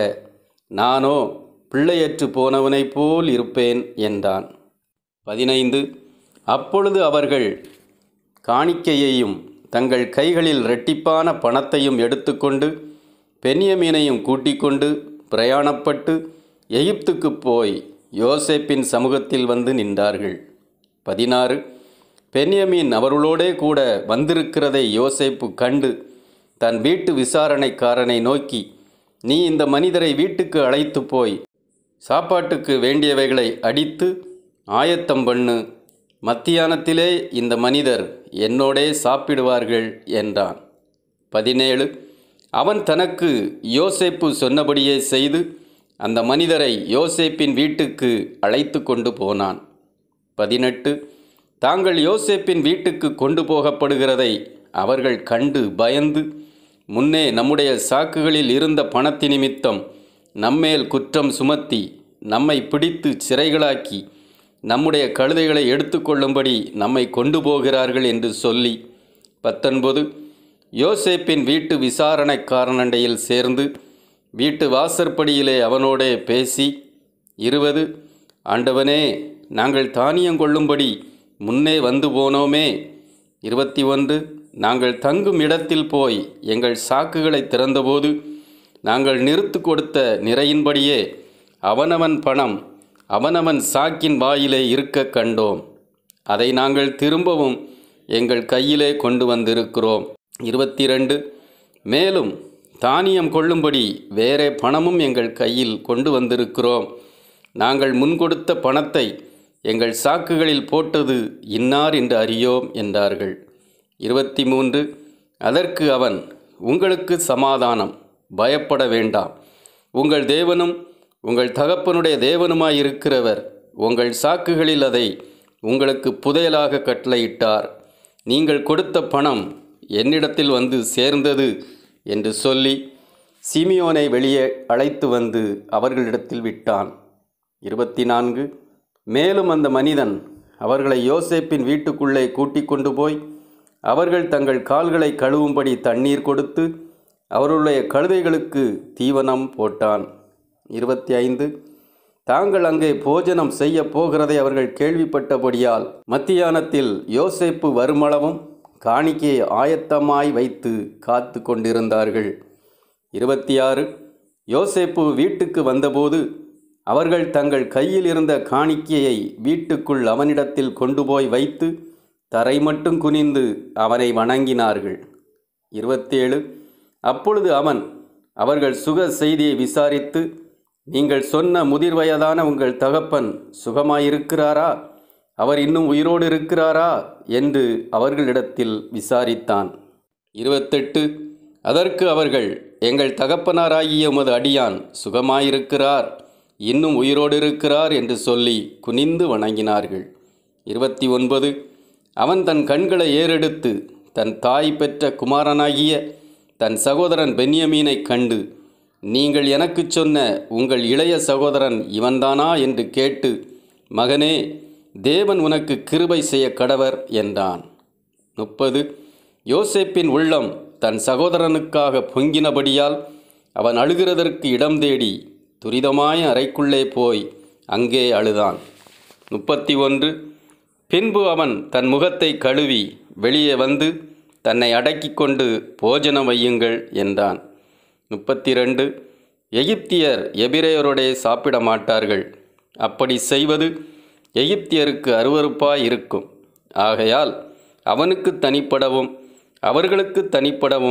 நானோ பிள்ளையற்று போனவனைப் போல் இருப்பேன் என்றான் பதினைந்து அப்பொழுது அவர்கள் காணிக்கையையும் தங்கள் கைகளில் இரட்டிப்பான பணத்தையும் எடுத்துக்கொண்டு பென்யமீனையும் கூட்டிக் கொண்டு பிரயாணப்பட்டு எகிப்துக்கு போய் யோசேப்பின் சமூகத்தில் வந்து நின்றார்கள் பதினாறு பென்யமீன் அவர்களோடே கூட வந்திருக்கிறதை யோசேப்பு கண்டு தன் வீட்டு விசாரணைக்காரனை நோக்கி நீ இந்த மனிதரை வீட்டுக்கு அழைத்து போய் சாப்பாட்டுக்கு வேண்டியவைகளை அடித்து ஆயத்தம் பண்ணு மத்தியானத்திலே இந்த மனிதர் என்னோடே சாப்பிடுவார்கள் என்றான் பதினேழு அவன் தனக்கு யோசேப்பு சொன்னபடியே செய்து அந்த மனிதரை யோசேப்பின் வீட்டுக்கு அழைத்து கொண்டு போனான் பதினெட்டு தாங்கள் யோசேப்பின் வீட்டுக்கு கொண்டு போகப்படுகிறதை அவர்கள் கண்டு பயந்து முன்னே நம்முடைய சாக்குகளில் இருந்த பணத்தி நிமித்தம் நம்மேல் குற்றம் சுமத்தி நம்மை பிடித்து சிறைகளாக்கி நம்முடைய கழுதைகளை எடுத்துக்கொள்ளும்படி நம்மை கொண்டு போகிறார்கள் என்று சொல்லி பத்தொன்பது யோசேப்பின் வீட்டு விசாரணைக்காரனண்டையில் சேர்ந்து வீட்டு வாசற்படியிலே அவனோடே பேசி இருபது ஆண்டவனே நாங்கள் தானியம் கொள்ளும்படி முன்னே வந்து போனோமே இருபத்தி ஒன்று நாங்கள் தங்கும் இடத்தில் போய் எங்கள் சாக்குகளை திறந்தபோது நாங்கள் நிறுத்து கொடுத்த நிறையின்படியே அவனவன் பணம் அவனவன் சாக்கின் வாயிலே இருக்க கண்டோம் அதை நாங்கள் திரும்பவும் எங்கள் கையிலே கொண்டு வந்திருக்கிறோம் இருபத்தி ரெண்டு மேலும் தானியம் கொள்ளும்படி வேறே பணமும் எங்கள் கையில் கொண்டு வந்திருக்கிறோம் நாங்கள் முன்கொடுத்த பணத்தை எங்கள் சாக்குகளில் போட்டது இன்னார் என்று அறியோம் என்றார்கள் இருபத்தி மூன்று அதற்கு அவன் உங்களுக்கு சமாதானம் பயப்பட வேண்டாம் உங்கள் தேவனும் உங்கள் தகப்பனுடைய தேவனுமாயிருக்கிறவர் உங்கள் சாக்குகளில் அதை உங்களுக்கு புதையலாக கட்டளையிட்டார் நீங்கள் கொடுத்த பணம் என்னிடத்தில் வந்து சேர்ந்தது என்று சொல்லி சிமியோனை வெளியே அழைத்து வந்து அவர்களிடத்தில் விட்டான் இருபத்தி நான்கு மேலும் அந்த மனிதன் அவர்களை யோசேப்பின் வீட்டுக்குள்ளே கூட்டிக் கொண்டு போய் அவர்கள் தங்கள் கால்களை கழுவும்படி தண்ணீர் கொடுத்து அவர்களுடைய கழுதைகளுக்கு தீவனம் போட்டான் இருபத்தி ஐந்து தாங்கள் அங்கே போஜனம் செய்ய போகிறதை அவர்கள் கேள்விப்பட்டபடியால் மத்தியானத்தில் யோசேப்பு வருமளவும் காணிக்கையை ஆயத்தமாய் வைத்து காத்து கொண்டிருந்தார்கள் இருபத்தி ஆறு யோசேப்பு வீட்டுக்கு வந்தபோது அவர்கள் தங்கள் கையில் இருந்த காணிக்கையை வீட்டுக்குள் அவனிடத்தில் கொண்டு போய் வைத்து தரை மட்டும் குனிந்து அவனை வணங்கினார்கள் இருபத்தேழு அப்பொழுது அவன் அவர்கள் சுக செய்தியை விசாரித்து நீங்கள் சொன்ன முதிர் வயதான உங்கள் தகப்பன் சுகமாயிருக்கிறாரா அவர் இன்னும் உயிரோடு இருக்கிறாரா என்று அவர்களிடத்தில் விசாரித்தான் இருபத்தெட்டு அதற்கு அவர்கள் எங்கள் தகப்பனாராகிய உமது அடியான் சுகமாயிருக்கிறார் இன்னும் உயிரோடு இருக்கிறார் என்று சொல்லி குனிந்து வணங்கினார்கள் இருபத்தி ஒன்பது அவன் தன் கண்களை ஏறெடுத்து தன் தாய் பெற்ற குமாரனாகிய தன் சகோதரன் பென்யமீனை கண்டு நீங்கள் எனக்குச் சொன்ன உங்கள் இளைய சகோதரன் இவன்தானா என்று கேட்டு மகனே தேவன் உனக்கு கிருபை செய்ய கடவர் என்றான் முப்பது யோசேப்பின் உள்ளம் தன் சகோதரனுக்காக பொங்கினபடியால் அவன் அழுகிறதற்கு இடம் தேடி துரிதமாய அறைக்குள்ளே போய் அங்கே அழுதான் முப்பத்தி ஒன்று பின்பு அவன் தன் முகத்தை கழுவி வெளியே வந்து தன்னை அடக்கிக் கொண்டு போஜனம் வையுங்கள் என்றான் முப்பத்தி ரெண்டு எகிப்தியர் எபிரேயரோடே சாப்பிட மாட்டார்கள் அப்படி செய்வது எகிப்தியருக்கு அருவருப்பாய் இருக்கும் ஆகையால் அவனுக்கு தனிப்படவும் அவர்களுக்கு தனிப்படவும்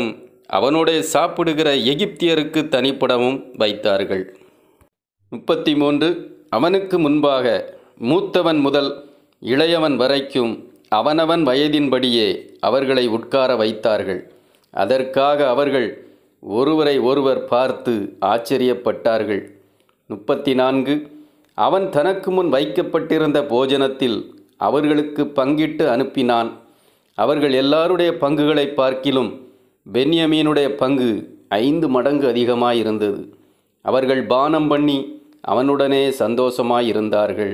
அவனோடே சாப்பிடுகிற எகிப்தியருக்கு தனிப்படமும் வைத்தார்கள் முப்பத்தி மூன்று அவனுக்கு முன்பாக மூத்தவன் முதல் இளையவன் வரைக்கும் அவனவன் வயதின்படியே அவர்களை உட்கார வைத்தார்கள் அதற்காக அவர்கள் ஒருவரை ஒருவர் பார்த்து ஆச்சரியப்பட்டார்கள் முப்பத்தி நான்கு அவன் தனக்கு முன் வைக்கப்பட்டிருந்த போஜனத்தில் அவர்களுக்கு பங்கிட்டு அனுப்பினான் அவர்கள் எல்லாருடைய பங்குகளை பார்க்கிலும் பென்யமீனுடைய பங்கு ஐந்து மடங்கு அதிகமாயிருந்தது அவர்கள் பானம் பண்ணி அவனுடனே சந்தோஷமாயிருந்தார்கள்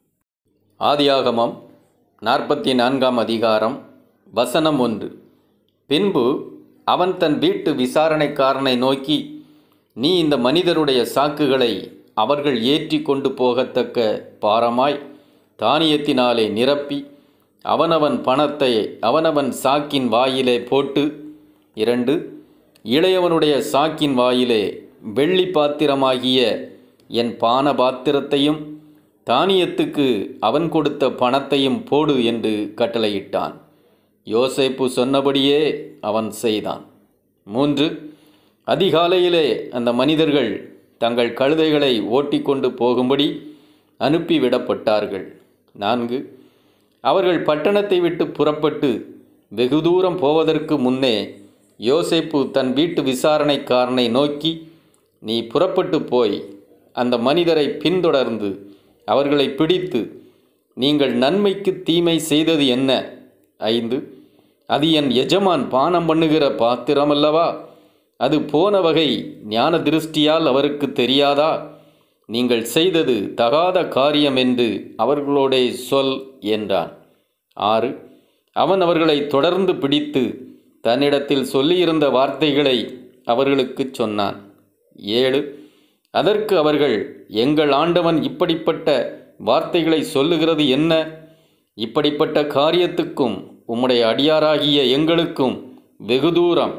ஆதியாகமம் நாற்பத்தி நான்காம் அதிகாரம் வசனம் ஒன்று பின்பு அவன் தன் வீட்டு விசாரணைக்காரனை நோக்கி நீ இந்த மனிதருடைய சாக்குகளை அவர்கள் ஏற்றி கொண்டு போகத்தக்க பாரமாய் தானியத்தினாலே நிரப்பி அவனவன் பணத்தை அவனவன் சாக்கின் வாயிலே போட்டு இரண்டு இளையவனுடைய சாக்கின் வாயிலே வெள்ளி பாத்திரமாகிய என் பான பாத்திரத்தையும் தானியத்துக்கு அவன் கொடுத்த பணத்தையும் போடு என்று கட்டளையிட்டான் யோசேப்பு சொன்னபடியே அவன் செய்தான் மூன்று அதிகாலையிலே அந்த மனிதர்கள் தங்கள் கழுதைகளை ஓட்டிக்கொண்டு போகும்படி அனுப்பிவிடப்பட்டார்கள் நான்கு அவர்கள் பட்டணத்தை விட்டு புறப்பட்டு வெகு தூரம் போவதற்கு முன்னே யோசேப்பு தன் வீட்டு விசாரணைக்காரனை நோக்கி நீ புறப்பட்டு போய் அந்த மனிதரை பின்தொடர்ந்து அவர்களை பிடித்து நீங்கள் நன்மைக்கு தீமை செய்தது என்ன ஐந்து அது என் எஜமான் பானம் பண்ணுகிற பாத்திரமல்லவா அது போன வகை ஞான திருஷ்டியால் அவருக்கு தெரியாதா நீங்கள் செய்தது தகாத காரியம் என்று அவர்களோடே சொல் என்றான் ஆறு அவன் அவர்களை தொடர்ந்து பிடித்து தன்னிடத்தில் சொல்லியிருந்த வார்த்தைகளை அவர்களுக்குச் சொன்னான் ஏழு அதற்கு அவர்கள் எங்கள் ஆண்டவன் இப்படிப்பட்ட வார்த்தைகளை சொல்லுகிறது என்ன இப்படிப்பட்ட காரியத்துக்கும் உம்முடைய அடியாராகிய எங்களுக்கும் வெகு தூரம்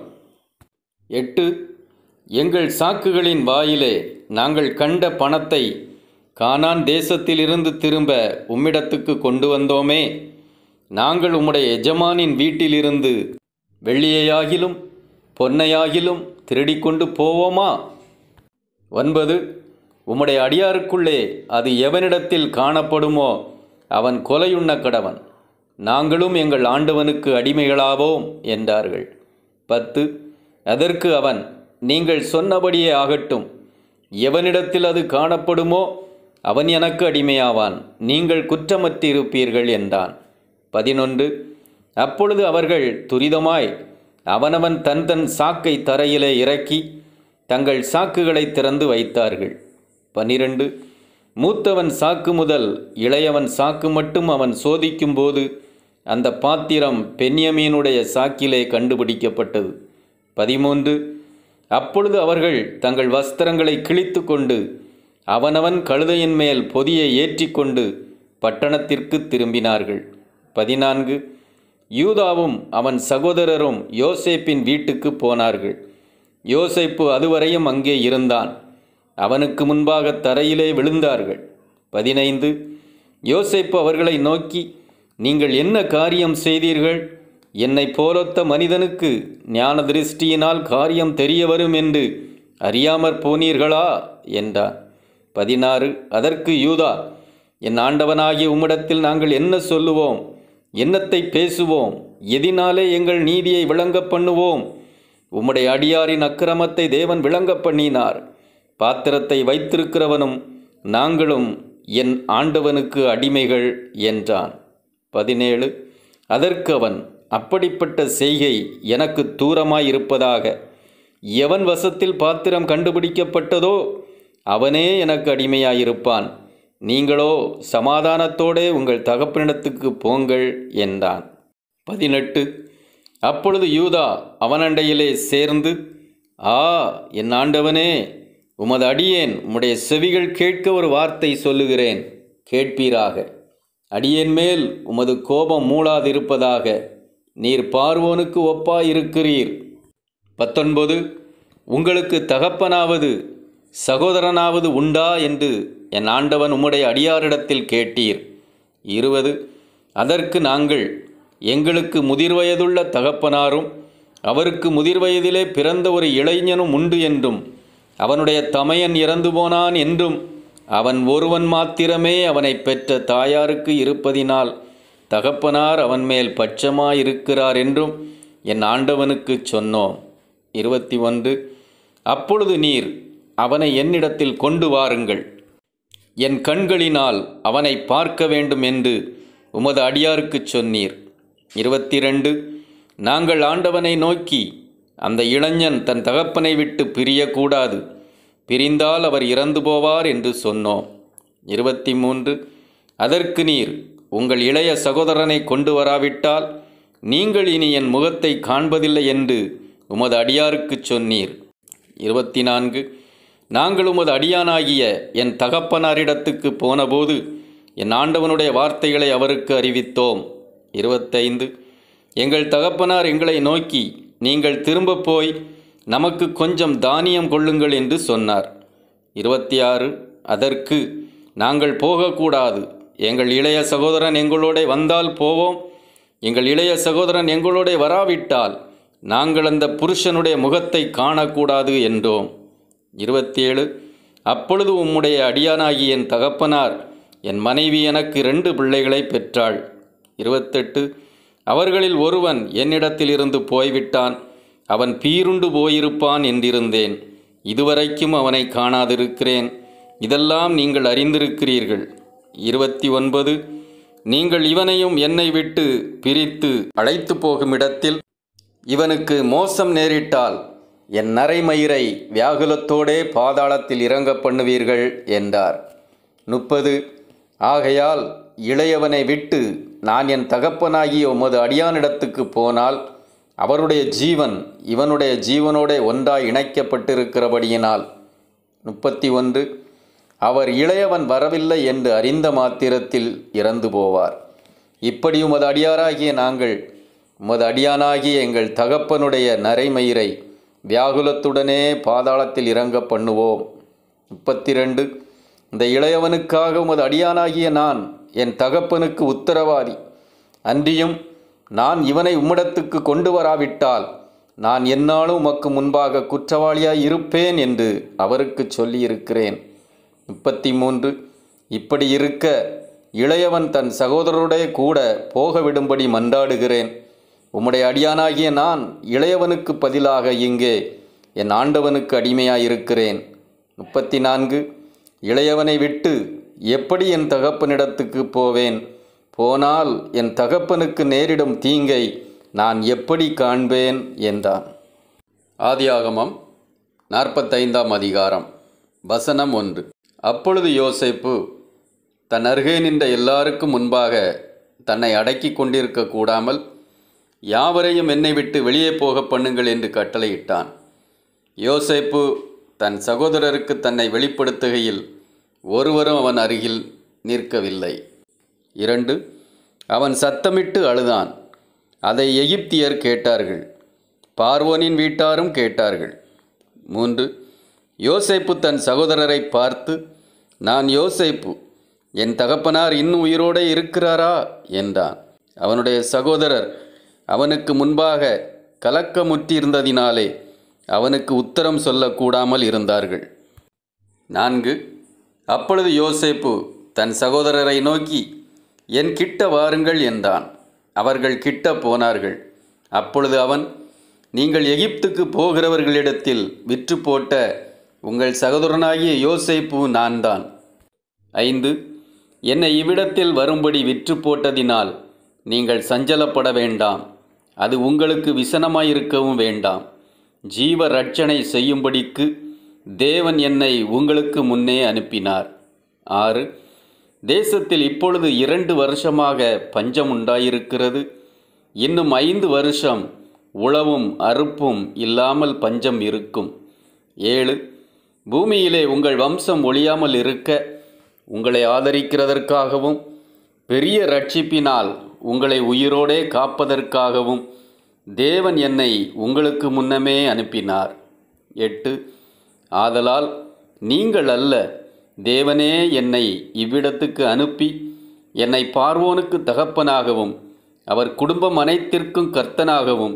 எட்டு எங்கள் சாக்குகளின் வாயிலே நாங்கள் கண்ட பணத்தை கானான் தேசத்திலிருந்து திரும்ப உம்மிடத்துக்கு கொண்டு வந்தோமே நாங்கள் உம்முடைய எஜமானின் வீட்டிலிருந்து வெள்ளியையாகிலும் பொன்னையாகிலும் திருடிக்கொண்டு போவோமா ஒன்பது உம்முடைய அடியாருக்குள்ளே அது எவனிடத்தில் காணப்படுமோ அவன் கொலையுண்ண கடவன் நாங்களும் எங்கள் ஆண்டவனுக்கு அடிமைகளாவோம் என்றார்கள் பத்து அதற்கு அவன் நீங்கள் சொன்னபடியே ஆகட்டும் எவனிடத்தில் அது காணப்படுமோ அவன் எனக்கு அடிமையாவான் நீங்கள் குற்றமற்றிருப்பீர்கள் என்றான் பதினொன்று அப்பொழுது அவர்கள் துரிதமாய் அவனவன் தன் தன் சாக்கை தரையிலே இறக்கி தங்கள் சாக்குகளை திறந்து வைத்தார்கள் பனிரெண்டு மூத்தவன் சாக்கு முதல் இளையவன் சாக்கு மட்டும் அவன் சோதிக்கும்போது அந்த பாத்திரம் பென்யமீனுடைய சாக்கிலே கண்டுபிடிக்கப்பட்டது பதிமூன்று அப்பொழுது அவர்கள் தங்கள் வஸ்திரங்களை கிழித்து கொண்டு அவனவன் கழுதையின் மேல் பொதியை ஏற்றிக்கொண்டு பட்டணத்திற்கு திரும்பினார்கள் பதினான்கு யூதாவும் அவன் சகோதரரும் யோசேப்பின் வீட்டுக்கு போனார்கள் யோசேப்பு அதுவரையும் அங்கே இருந்தான் அவனுக்கு முன்பாக தரையிலே விழுந்தார்கள் பதினைந்து யோசேப்பு அவர்களை நோக்கி நீங்கள் என்ன காரியம் செய்தீர்கள் என்னை போலொத்த மனிதனுக்கு ஞான திருஷ்டியினால் காரியம் தெரிய வரும் என்று அறியாமற் போனீர்களா என்றான் பதினாறு அதற்கு யூதா என் ஆண்டவனாகிய உம்மிடத்தில் நாங்கள் என்ன சொல்லுவோம் என்னத்தை பேசுவோம் எதினாலே எங்கள் நீதியை விளங்கப் பண்ணுவோம் உம்முடைய அடியாரின் அக்கிரமத்தை தேவன் விளங்கப் பண்ணினார் பாத்திரத்தை வைத்திருக்கிறவனும் நாங்களும் என் ஆண்டவனுக்கு அடிமைகள் என்றான் பதினேழு அதற்கு அவன் அப்படிப்பட்ட செய்கை எனக்கு தூரமாயிருப்பதாக எவன் வசத்தில் பாத்திரம் கண்டுபிடிக்கப்பட்டதோ அவனே எனக்கு அடிமையாயிருப்பான் நீங்களோ சமாதானத்தோடே உங்கள் தகப்பனிடத்துக்கு போங்கள் என்றான் பதினெட்டு அப்பொழுது யூதா அவனண்டையிலே சேர்ந்து ஆ என் ஆண்டவனே உமது அடியேன் உம்முடைய செவிகள் கேட்க ஒரு வார்த்தை சொல்லுகிறேன் கேட்பீராக அடியேன் மேல் உமது கோபம் மூளாதிருப்பதாக நீர் பார்வோனுக்கு ஒப்பாயிருக்கிறீர் பத்தொன்பது உங்களுக்கு தகப்பனாவது சகோதரனாவது உண்டா என்று என் ஆண்டவன் உம்முடைய அடியாரிடத்தில் கேட்டீர் இருபது அதற்கு நாங்கள் எங்களுக்கு முதிர்வயதுள்ள தகப்பனாரும் அவருக்கு முதிர் வயதிலே பிறந்த ஒரு இளைஞனும் உண்டு என்றும் அவனுடைய தமையன் இறந்து போனான் என்றும் அவன் ஒருவன் மாத்திரமே அவனை பெற்ற தாயாருக்கு இருப்பதினால் தகப்பனார் அவன் மேல் பட்சமாயிருக்கிறார் என்றும் என் ஆண்டவனுக்கு சொன்னோம் இருபத்தி ஒன்று அப்பொழுது நீர் அவனை என்னிடத்தில் கொண்டு வாருங்கள் என் கண்களினால் அவனை பார்க்க வேண்டும் என்று உமது அடியாருக்குச் சொன்னீர் இருபத்தி ரெண்டு நாங்கள் ஆண்டவனை நோக்கி அந்த இளைஞன் தன் தகப்பனை விட்டு பிரியக்கூடாது பிரிந்தால் அவர் இறந்து போவார் என்று சொன்னோம் இருபத்தி மூன்று அதற்கு நீர் உங்கள் இளைய சகோதரனை கொண்டு வராவிட்டால் நீங்கள் இனி என் முகத்தை காண்பதில்லை என்று உமது அடியாருக்குச் சொன்னீர் இருபத்தி நான்கு நாங்கள் உமது அடியானாகிய என் தகப்பனாரிடத்துக்கு போனபோது என் ஆண்டவனுடைய வார்த்தைகளை அவருக்கு அறிவித்தோம் இருபத்தைந்து எங்கள் தகப்பனார் எங்களை நோக்கி நீங்கள் திரும்ப போய் நமக்கு கொஞ்சம் தானியம் கொள்ளுங்கள் என்று சொன்னார் இருபத்தி ஆறு அதற்கு நாங்கள் போகக்கூடாது எங்கள் இளைய சகோதரன் எங்களோட வந்தால் போவோம் எங்கள் இளைய சகோதரன் எங்களோட வராவிட்டால் நாங்கள் அந்த புருஷனுடைய முகத்தை காணக்கூடாது என்றோம் இருபத்தேழு அப்பொழுது உம்முடைய அடியானாகி என் தகப்பனார் என் மனைவி எனக்கு இரண்டு பிள்ளைகளை பெற்றாள் இருபத்தெட்டு அவர்களில் ஒருவன் என்னிடத்திலிருந்து போய்விட்டான் அவன் பீருண்டு போயிருப்பான் என்றிருந்தேன் இதுவரைக்கும் அவனை காணாதிருக்கிறேன் இதெல்லாம் நீங்கள் அறிந்திருக்கிறீர்கள் இருபத்தி ஒன்பது நீங்கள் இவனையும் என்னை விட்டு பிரித்து அழைத்து போகும் இடத்தில் இவனுக்கு மோசம் நேரிட்டால் என் நரைமயிரை வியாகுலத்தோடே பாதாளத்தில் இறங்க பண்ணுவீர்கள் என்றார் முப்பது ஆகையால் இளையவனை விட்டு நான் என் தகப்பனாகிய உமது அடியானிடத்துக்கு போனால் அவருடைய ஜீவன் இவனுடைய ஜீவனோடே ஒன்றாய் இணைக்கப்பட்டிருக்கிறபடியினால் முப்பத்தி ஒன்று அவர் இளையவன் வரவில்லை என்று அறிந்த மாத்திரத்தில் இறந்து போவார் இப்படி உமது அடியாராகிய நாங்கள் உமது அடியானாகிய எங்கள் தகப்பனுடைய நரைமயிரை வியாகுலத்துடனே பாதாளத்தில் இறங்க பண்ணுவோம் முப்பத்தி ரெண்டு இந்த இளையவனுக்காக உமது அடியானாகிய நான் என் தகப்பனுக்கு உத்தரவாதி அன்றியும் நான் இவனை உம்மிடத்துக்கு கொண்டு வராவிட்டால் நான் என்னாலும் உமக்கு முன்பாக குற்றவாளியாய் இருப்பேன் என்று அவருக்கு சொல்லியிருக்கிறேன் முப்பத்தி மூன்று இப்படி இருக்க இளையவன் தன் சகோதரருடைய கூட போக விடும்படி மன்றாடுகிறேன் உம்முடைய அடியானாகிய நான் இளையவனுக்கு பதிலாக இங்கே என் ஆண்டவனுக்கு அடிமையாயிருக்கிறேன் முப்பத்தி நான்கு இளையவனை விட்டு எப்படி என் தகப்பனிடத்துக்கு போவேன் போனால் என் தகப்பனுக்கு நேரிடும் தீங்கை நான் எப்படி காண்பேன் என்றான் ஆதியாகமம் நாற்பத்தைந்தாம் அதிகாரம் வசனம் ஒன்று அப்பொழுது யோசேப்பு தன் அருகே நின்ற எல்லாருக்கும் முன்பாக தன்னை அடக்கி கொண்டிருக்க கூடாமல் யாவரையும் என்னை விட்டு வெளியே போக பண்ணுங்கள் என்று கட்டளையிட்டான் யோசேப்பு தன் சகோதரருக்கு தன்னை வெளிப்படுத்துகையில் ஒருவரும் அவன் அருகில் நிற்கவில்லை இரண்டு அவன் சத்தமிட்டு அழுதான் அதை எகிப்தியர் கேட்டார்கள் பார்வோனின் வீட்டாரும் கேட்டார்கள் மூன்று யோசேப்பு தன் சகோதரரை பார்த்து நான் யோசேப்பு என் தகப்பனார் இன்னும் உயிரோடே இருக்கிறாரா என்றான் அவனுடைய சகோதரர் அவனுக்கு முன்பாக கலக்கமுற்றிருந்ததினாலே அவனுக்கு உத்தரம் சொல்லக்கூடாமல் இருந்தார்கள் நான்கு அப்பொழுது யோசேப்பு தன் சகோதரரை நோக்கி என் கிட்ட வாருங்கள் என்றான் அவர்கள் கிட்ட போனார்கள் அப்பொழுது அவன் நீங்கள் எகிப்துக்கு போகிறவர்களிடத்தில் விற்று போட்ட உங்கள் சகோதரனாகிய யோசேப்பு நான் தான் ஐந்து என்னை இவ்விடத்தில் வரும்படி விற்று போட்டதினால் நீங்கள் சஞ்சலப்பட வேண்டாம் அது உங்களுக்கு விசனமாயிருக்கவும் வேண்டாம் ஜீவ ரட்சணை செய்யும்படிக்கு தேவன் என்னை உங்களுக்கு முன்னே அனுப்பினார் ஆறு தேசத்தில் இப்பொழுது இரண்டு வருஷமாக பஞ்சம் உண்டாயிருக்கிறது இன்னும் ஐந்து வருஷம் உழவும் அறுப்பும் இல்லாமல் பஞ்சம் இருக்கும் ஏழு பூமியிலே உங்கள் வம்சம் ஒழியாமல் இருக்க உங்களை ஆதரிக்கிறதற்காகவும் பெரிய ரட்சிப்பினால் உங்களை உயிரோடே காப்பதற்காகவும் தேவன் என்னை உங்களுக்கு முன்னமே அனுப்பினார் எட்டு ஆதலால் நீங்கள் அல்ல தேவனே என்னை இவ்விடத்துக்கு அனுப்பி என்னை பார்வோனுக்கு தகப்பனாகவும் அவர் குடும்பம் அனைத்திற்கும் கர்த்தனாகவும்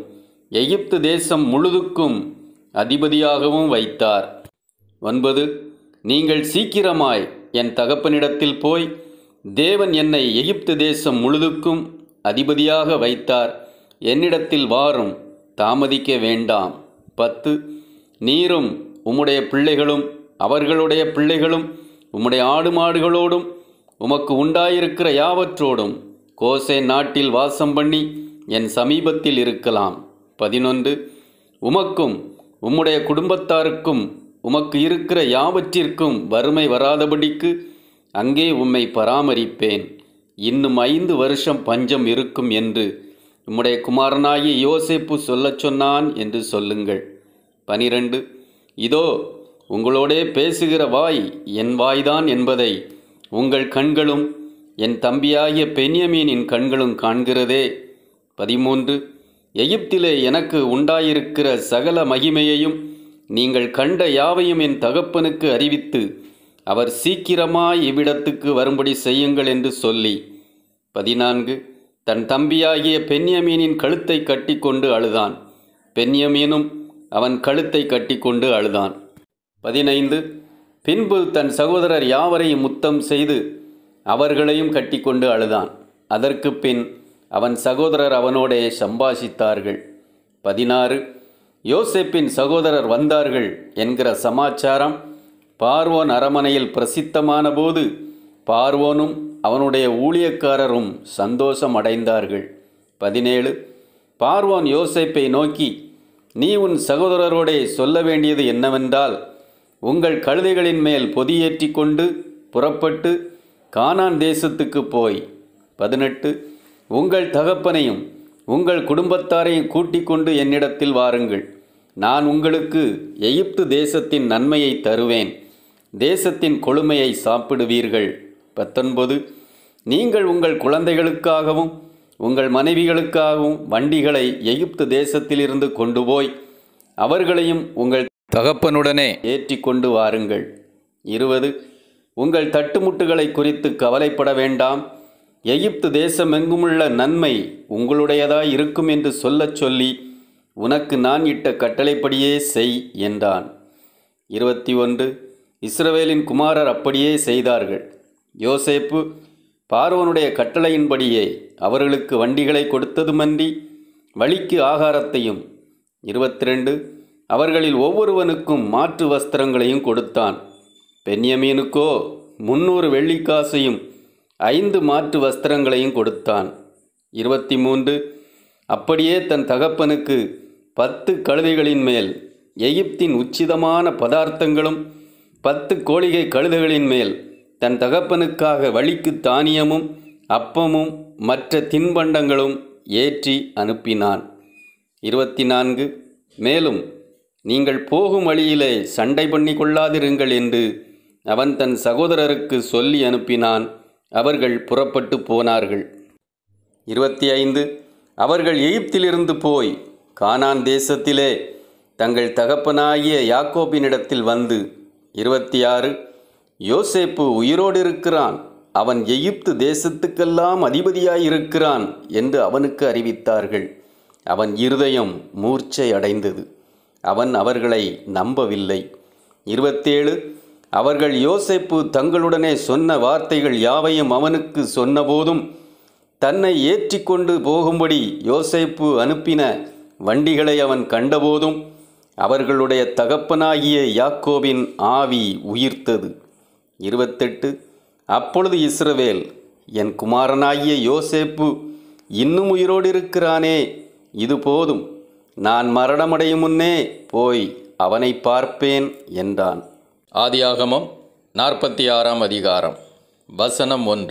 எகிப்து தேசம் முழுதுக்கும் அதிபதியாகவும் வைத்தார் ஒன்பது நீங்கள் சீக்கிரமாய் என் தகப்பனிடத்தில் போய் தேவன் என்னை எகிப்து தேசம் முழுதுக்கும் அதிபதியாக வைத்தார் என்னிடத்தில் வாரும் தாமதிக்க வேண்டாம் பத்து நீரும் உம்முடைய பிள்ளைகளும் அவர்களுடைய பிள்ளைகளும் உம்முடைய ஆடு மாடுகளோடும் உமக்கு உண்டாயிருக்கிற யாவற்றோடும் கோசே நாட்டில் வாசம் பண்ணி என் சமீபத்தில் இருக்கலாம் பதினொன்று உமக்கும் உம்முடைய குடும்பத்தாருக்கும் உமக்கு இருக்கிற யாவற்றிற்கும் வறுமை வராதபடிக்கு அங்கே உம்மை பராமரிப்பேன் இன்னும் ஐந்து வருஷம் பஞ்சம் இருக்கும் என்று உம்முடைய குமாரனாகிய யோசேப்பு சொல்லச் சொன்னான் என்று சொல்லுங்கள் பனிரெண்டு இதோ உங்களோடே பேசுகிற வாய் என் வாய்தான் என்பதை உங்கள் கண்களும் என் தம்பியாகிய பென்யமீனின் கண்களும் காண்கிறதே பதிமூன்று எகிப்திலே எனக்கு உண்டாயிருக்கிற சகல மகிமையையும் நீங்கள் கண்ட யாவையும் என் தகப்பனுக்கு அறிவித்து அவர் சீக்கிரமாய் இவ்விடத்துக்கு வரும்படி செய்யுங்கள் என்று சொல்லி பதினான்கு தன் தம்பியாகிய பென்யமீனின் கழுத்தை கட்டிக்கொண்டு அழுதான் பென்யமீனும் அவன் கழுத்தை கட்டிக்கொண்டு அழுதான் பதினைந்து பின்பு தன் சகோதரர் யாவரையும் முத்தம் செய்து அவர்களையும் கட்டிக்கொண்டு அழுதான் அதற்கு பின் அவன் சகோதரர் அவனோடே சம்பாஷித்தார்கள் பதினாறு யோசேப்பின் சகோதரர் வந்தார்கள் என்கிற சமாச்சாரம் பார்வோன் அரமனையில் பிரசித்தமான போது பார்வோனும் அவனுடைய ஊழியக்காரரும் சந்தோஷம் அடைந்தார்கள் பதினேழு பார்வோன் யோசேப்பை நோக்கி நீ உன் சகோதரரோடே சொல்ல வேண்டியது என்னவென்றால் உங்கள் கழுதைகளின் மேல் பொதியேற்றி கொண்டு புறப்பட்டு கானான் தேசத்துக்கு போய் பதினெட்டு உங்கள் தகப்பனையும் உங்கள் குடும்பத்தாரையும் கூட்டிக் கொண்டு என்னிடத்தில் வாருங்கள் நான் உங்களுக்கு எகிப்து தேசத்தின் நன்மையை தருவேன் தேசத்தின் கொழுமையை சாப்பிடுவீர்கள் பத்தொன்பது நீங்கள் உங்கள் குழந்தைகளுக்காகவும் உங்கள் மனைவிகளுக்காகவும் வண்டிகளை எகிப்து தேசத்திலிருந்து கொண்டு போய் அவர்களையும் உங்கள் தகப்பனுடனே ஏற்றி கொண்டு வாருங்கள் இருபது உங்கள் தட்டுமுட்டுகளை குறித்து கவலைப்பட வேண்டாம் எகிப்து தேசமெங்குமுள்ள நன்மை உங்களுடையதாய் இருக்கும் என்று சொல்லச் சொல்லி உனக்கு நான் இட்ட கட்டளைப்படியே செய் என்றான் இருபத்தி ஒன்று இஸ்ரவேலின் குமாரர் அப்படியே செய்தார்கள் யோசேப்பு பார்வனுடைய கட்டளையின்படியே அவர்களுக்கு வண்டிகளை கொடுத்ததுமன்றி வழிக்கு ஆகாரத்தையும் இருபத்தி ரெண்டு அவர்களில் ஒவ்வொருவனுக்கும் மாற்று வஸ்திரங்களையும் கொடுத்தான் பென்யமீனுக்கோ முன்னூறு வெள்ளிக்காசையும் ஐந்து மாற்று வஸ்திரங்களையும் கொடுத்தான் இருபத்தி மூன்று அப்படியே தன் தகப்பனுக்கு பத்து கழுதைகளின் மேல் எகிப்தின் உச்சிதமான பதார்த்தங்களும் பத்து கோழிகை கழுதைகளின் மேல் தன் தகப்பனுக்காக வழிக்கு தானியமும் அப்பமும் மற்ற தின்பண்டங்களும் ஏற்றி அனுப்பினான் இருபத்தி நான்கு மேலும் நீங்கள் போகும் வழியிலே சண்டை பண்ணி கொள்ளாதிருங்கள் என்று அவன் தன் சகோதரருக்கு சொல்லி அனுப்பினான் அவர்கள் புறப்பட்டு போனார்கள் இருபத்தி ஐந்து அவர்கள் எகிப்திலிருந்து போய் கானான் தேசத்திலே தங்கள் தகப்பனாகிய யாக்கோபினிடத்தில் வந்து இருபத்தி ஆறு யோசேப்பு உயிரோடு இருக்கிறான் அவன் எகிப்து தேசத்துக்கெல்லாம் அதிபதியாயிருக்கிறான் என்று அவனுக்கு அறிவித்தார்கள் அவன் இருதயம் மூர்ச்சை அடைந்தது அவன் அவர்களை நம்பவில்லை இருபத்தேழு அவர்கள் யோசேப்பு தங்களுடனே சொன்ன வார்த்தைகள் யாவையும் அவனுக்கு சொன்னபோதும் தன்னை ஏற்றிக்கொண்டு போகும்படி யோசேப்பு அனுப்பின வண்டிகளை அவன் கண்டபோதும் அவர்களுடைய தகப்பனாகிய யாக்கோபின் ஆவி உயிர்த்தது இருபத்தெட்டு அப்பொழுது இஸ்ரவேல் என் குமாரனாகிய யோசேப்பு இன்னும் உயிரோடு இருக்கிறானே இது போதும் நான் மரணமடையும் முன்னே போய் அவனை பார்ப்பேன் என்றான் ஆதியாகமம் நாற்பத்தி ஆறாம் அதிகாரம் வசனம் ஒன்று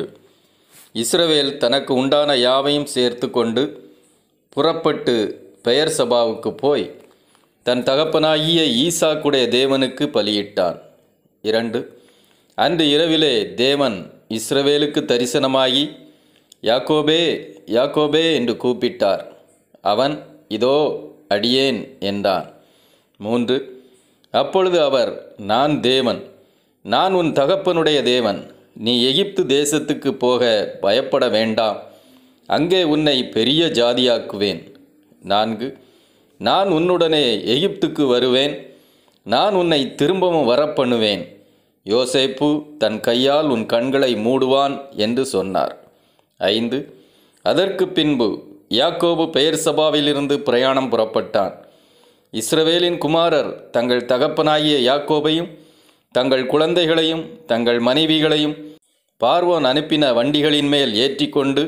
இஸ்ரவேல் தனக்கு உண்டான யாவையும் சேர்த்து கொண்டு புறப்பட்டு பெயர் சபாவுக்கு போய் தன் தகப்பனாகிய ஈசாக்குடைய தேவனுக்கு பலியிட்டான் இரண்டு அன்று இரவிலே தேவன் இஸ்ரவேலுக்கு தரிசனமாகி யாக்கோபே யாக்கோபே என்று கூப்பிட்டார் அவன் இதோ அடியேன் என்றான் மூன்று அப்பொழுது அவர் நான் தேவன் நான் உன் தகப்பனுடைய தேவன் நீ எகிப்து தேசத்துக்கு போக பயப்பட வேண்டாம் அங்கே உன்னை பெரிய ஜாதியாக்குவேன் நான்கு நான் உன்னுடனே எகிப்துக்கு வருவேன் நான் உன்னை திரும்பவும் வரப்பண்ணுவேன் யோசேப்பு தன் கையால் உன் கண்களை மூடுவான் என்று சொன்னார் ஐந்து அதற்கு பின்பு யாக்கோபு பெயர் சபாவிலிருந்து பிரயாணம் புறப்பட்டான் இஸ்ரவேலின் குமாரர் தங்கள் தகப்பனாகிய யாக்கோபையும் தங்கள் குழந்தைகளையும் தங்கள் மனைவிகளையும் பார்வோன் அனுப்பின வண்டிகளின் மேல் ஏற்றிக்கொண்டு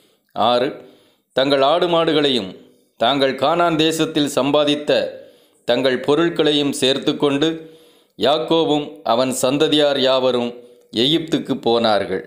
ஆறு தங்கள் ஆடு மாடுகளையும் தாங்கள் கானான் தேசத்தில் சம்பாதித்த தங்கள் பொருட்களையும் சேர்த்து கொண்டு யாக்கோபும் அவன் சந்ததியார் யாவரும் எகிப்துக்கு போனார்கள்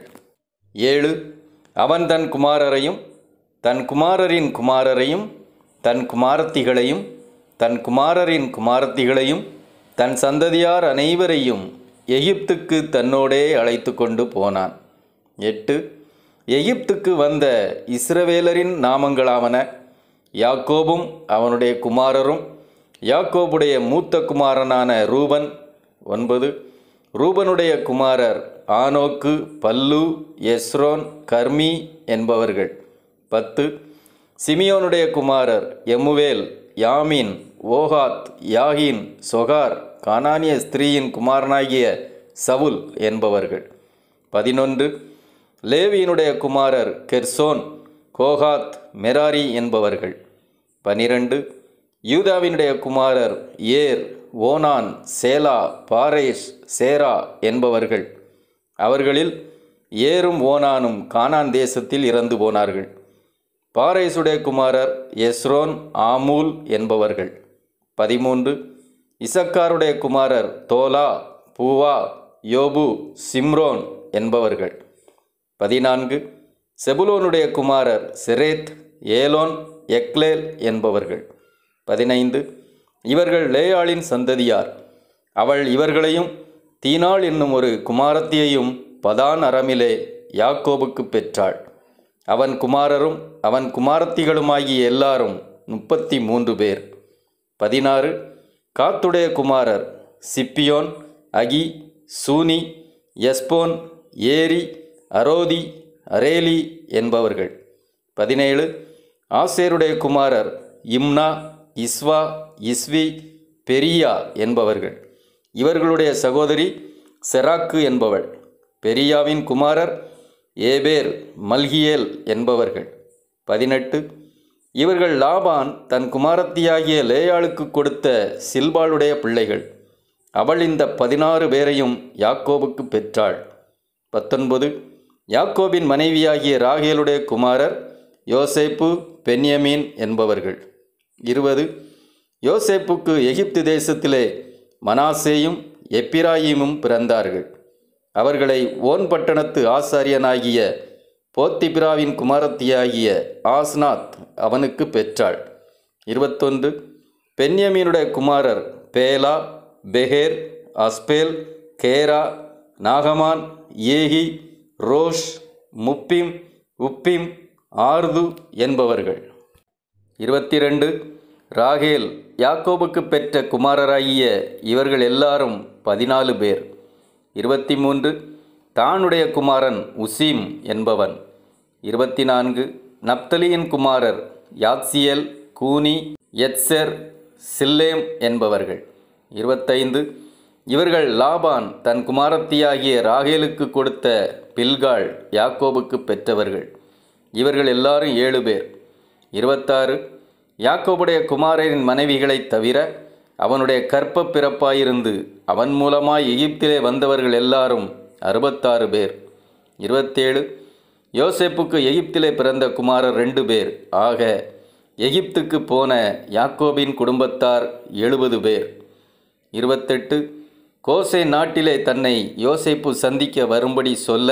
ஏழு அவன் தன் குமாரரையும் தன் குமாரரின் குமாரரையும் தன் குமாரத்திகளையும் தன் குமாரரின் குமாரத்திகளையும் தன் சந்ததியார் அனைவரையும் எகிப்துக்கு தன்னோடே அழைத்து கொண்டு போனான் எட்டு எகிப்துக்கு வந்த இஸ்ரவேலரின் நாமங்களாவன யாக்கோபும் அவனுடைய குமாரரும் யாக்கோபுடைய மூத்த குமாரனான ரூபன் ஒன்பது ரூபனுடைய குமாரர் ஆனோக்கு பல்லு எஸ்ரோன் கர்மி என்பவர்கள் பத்து சிமியோனுடைய குமாரர் எமுவேல் யாமின் ஓகாத் யாகின் சொகார் கானானிய ஸ்திரீயின் குமாரனாகிய சவுல் என்பவர்கள் பதினொன்று லேவியினுடைய குமாரர் கெர்சோன் கோகாத் மெராரி என்பவர்கள் பனிரெண்டு யூதாவினுடைய குமாரர் ஏர் ஓனான் சேலா பாரேஷ் சேரா என்பவர்கள் அவர்களில் ஏரும் ஓனானும் கானான் தேசத்தில் இறந்து போனார்கள் பாரேசுடைய குமாரர் எஸ்ரோன் ஆமூல் என்பவர்கள் பதிமூன்று இசக்காருடைய குமாரர் தோலா பூவா யோபு சிம்ரோன் என்பவர்கள் பதினான்கு செபுலோனுடைய குமாரர் செரேத் ஏலோன் எக்லேல் என்பவர்கள் பதினைந்து இவர்கள் லேயாளின் சந்ததியார் அவள் இவர்களையும் தீனாள் என்னும் ஒரு குமாரத்தியையும் பதான் அரமிலே யாக்கோபுக்கு பெற்றாள் அவன் குமாரரும் அவன் குமாரத்திகளுமாகிய எல்லாரும் முப்பத்தி மூன்று பேர் பதினாறு காத்துடைய குமாரர் சிப்பியோன் அகி சூனி எஸ்போன் ஏரி அரோதி அரேலி என்பவர்கள் பதினேழு ஆசேருடைய குமாரர் இம்னா இஸ்வா இஸ்வி பெரியா என்பவர்கள் இவர்களுடைய சகோதரி செராக்கு என்பவள் பெரியாவின் குமாரர் ஏபேர் மல்கியேல் என்பவர்கள் பதினெட்டு இவர்கள் லாபான் தன் குமாரத்தியாகிய லேயாளுக்கு கொடுத்த சில்பாளுடைய பிள்ளைகள் அவள் இந்த பதினாறு பேரையும் யாக்கோபுக்கு பெற்றாள் பத்தொன்பது யாக்கோபின் மனைவியாகிய ராகேலுடைய குமாரர் யோசேப்பு பென்யமீன் என்பவர்கள் இருபது யோசேப்புக்கு எகிப்து தேசத்திலே மனாசேயும் எப்பிராயிமும் பிறந்தார்கள் அவர்களை ஓன் பட்டணத்து ஆசாரியனாகிய போத்திபிராவின் குமாரத்தியாகிய ஆஸ்நாத் அவனுக்கு பெற்றாள் இருபத்தொன்று பென்யமீனுடைய குமாரர் பேலா பெஹேர் அஸ்பேல் கேரா நாகமான் ஏகி ரோஷ் முப்பிம் உப்பிம் ஆர்து என்பவர்கள் இருபத்தி ரெண்டு ராகேல் யாக்கோபுக்கு பெற்ற குமாரராகிய இவர்கள் எல்லாரும் பதினாலு பேர் இருபத்தி மூன்று தானுடைய குமாரன் உசீம் என்பவன் இருபத்தி நான்கு நப்தலியின் குமாரர் யாத்சியல் கூனி எத்செர் சில்லேம் என்பவர்கள் இருபத்தைந்து இவர்கள் லாபான் தன் குமாரத்தியாகிய ராகேலுக்கு கொடுத்த பில்காள் யாக்கோபுக்கு பெற்றவர்கள் இவர்கள் எல்லாரும் ஏழு பேர் இருபத்தாறு யாக்கோபுடைய குமாரரின் மனைவிகளைத் தவிர அவனுடைய கற்ப பிறப்பாயிருந்து அவன் மூலமாய் எகிப்திலே வந்தவர்கள் எல்லாரும் அறுபத்தாறு பேர் இருபத்தேழு யோசேப்புக்கு எகிப்திலே பிறந்த குமாரர் ரெண்டு பேர் ஆக எகிப்துக்கு போன யாக்கோபின் குடும்பத்தார் எழுபது பேர் இருபத்தெட்டு கோசே நாட்டிலே தன்னை யோசேப்பு சந்திக்க வரும்படி சொல்ல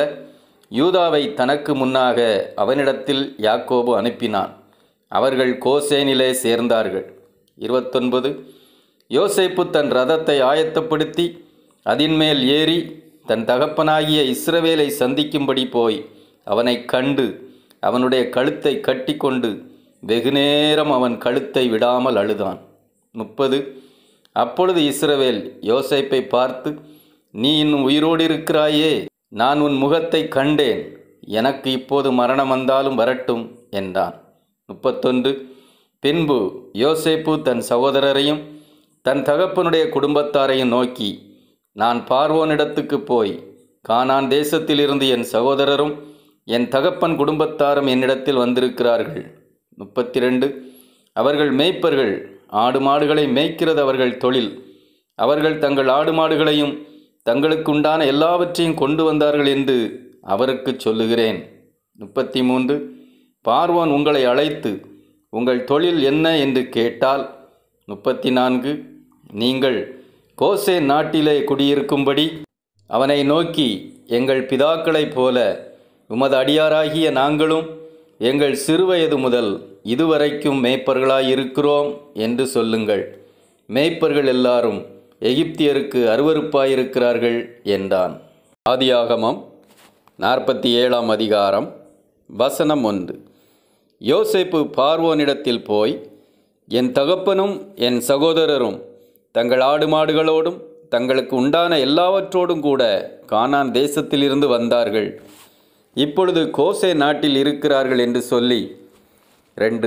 யூதாவை தனக்கு முன்னாக அவனிடத்தில் யாக்கோபு அனுப்பினான் அவர்கள் கோசேனிலே சேர்ந்தார்கள் இருபத்தொன்பது யோசேப்பு தன் ரதத்தை ஆயத்தப்படுத்தி அதின்மேல் ஏறி தன் தகப்பனாகிய இஸ்ரவேலை சந்திக்கும்படி போய் அவனை கண்டு அவனுடைய கழுத்தை கட்டிக்கொண்டு வெகுநேரம் அவன் கழுத்தை விடாமல் அழுதான் முப்பது அப்பொழுது இஸ்ரவேல் யோசேப்பை பார்த்து நீ இன்னும் உயிரோடு இருக்கிறாயே நான் உன் முகத்தை கண்டேன் எனக்கு இப்போது மரணம் வந்தாலும் வரட்டும் என்றான் முப்பத்தொன்று பின்பு யோசேப்பு தன் சகோதரரையும் தன் தகப்பனுடைய குடும்பத்தாரையும் நோக்கி நான் பார்வோனிடத்துக்கு போய் கானான் தேசத்திலிருந்து என் சகோதரரும் என் தகப்பன் குடும்பத்தாரும் என்னிடத்தில் வந்திருக்கிறார்கள் முப்பத்தி ரெண்டு அவர்கள் மேய்ப்பர்கள் ஆடு மாடுகளை மேய்க்கிறது அவர்கள் தொழில் அவர்கள் தங்கள் ஆடு மாடுகளையும் தங்களுக்கு உண்டான எல்லாவற்றையும் கொண்டு வந்தார்கள் என்று அவருக்கு சொல்லுகிறேன் முப்பத்தி மூன்று பார்வோன் உங்களை அழைத்து உங்கள் தொழில் என்ன என்று கேட்டால் முப்பத்தி நான்கு நீங்கள் கோசே நாட்டிலே குடியிருக்கும்படி அவனை நோக்கி எங்கள் பிதாக்களைப் போல உமது அடியாராகிய நாங்களும் எங்கள் சிறுவயது முதல் இதுவரைக்கும் மேய்ப்பர்களாயிருக்கிறோம் என்று சொல்லுங்கள் மேய்ப்பர்கள் எல்லாரும் எகிப்தியருக்கு அருவருப்பாயிருக்கிறார்கள் என்றான் ஆதியாகமம் நாற்பத்தி ஏழாம் அதிகாரம் வசனம் ஒன்று யோசேப்பு பார்வோனிடத்தில் போய் என் தகப்பனும் என் சகோதரரும் தங்கள் ஆடு மாடுகளோடும் தங்களுக்கு உண்டான எல்லாவற்றோடும் கூட கானான் தேசத்திலிருந்து வந்தார்கள் இப்பொழுது கோசே நாட்டில் இருக்கிறார்கள் என்று சொல்லி ரெண்டு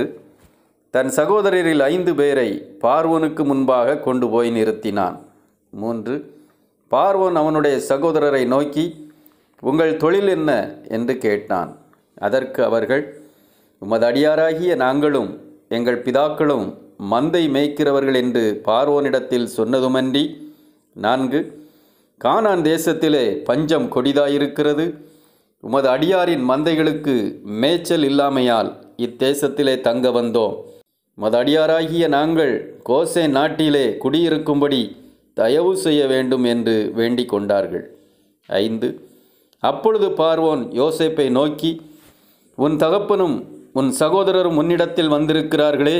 தன் சகோதரரில் ஐந்து பேரை பார்வோனுக்கு முன்பாக கொண்டு போய் நிறுத்தினான் மூன்று பார்வோன் அவனுடைய சகோதரரை நோக்கி உங்கள் தொழில் என்ன என்று கேட்டான் அதற்கு அவர்கள் உமது அடியாராகிய நாங்களும் எங்கள் பிதாக்களும் மந்தை மேய்க்கிறவர்கள் என்று பார்வோனிடத்தில் சொன்னதுமன்றி நான்கு கானான் தேசத்திலே பஞ்சம் கொடிதாயிருக்கிறது உமது அடியாரின் மந்தைகளுக்கு மேய்ச்சல் இல்லாமையால் இத்தேசத்திலே தங்க வந்தோம் உமது அடியாராகிய நாங்கள் கோசே நாட்டிலே குடியிருக்கும்படி தயவு செய்ய வேண்டும் என்று வேண்டிக் கொண்டார்கள் ஐந்து அப்பொழுது பார்வோன் யோசேப்பை நோக்கி உன் தகப்பனும் உன் சகோதரரும் உன்னிடத்தில் வந்திருக்கிறார்களே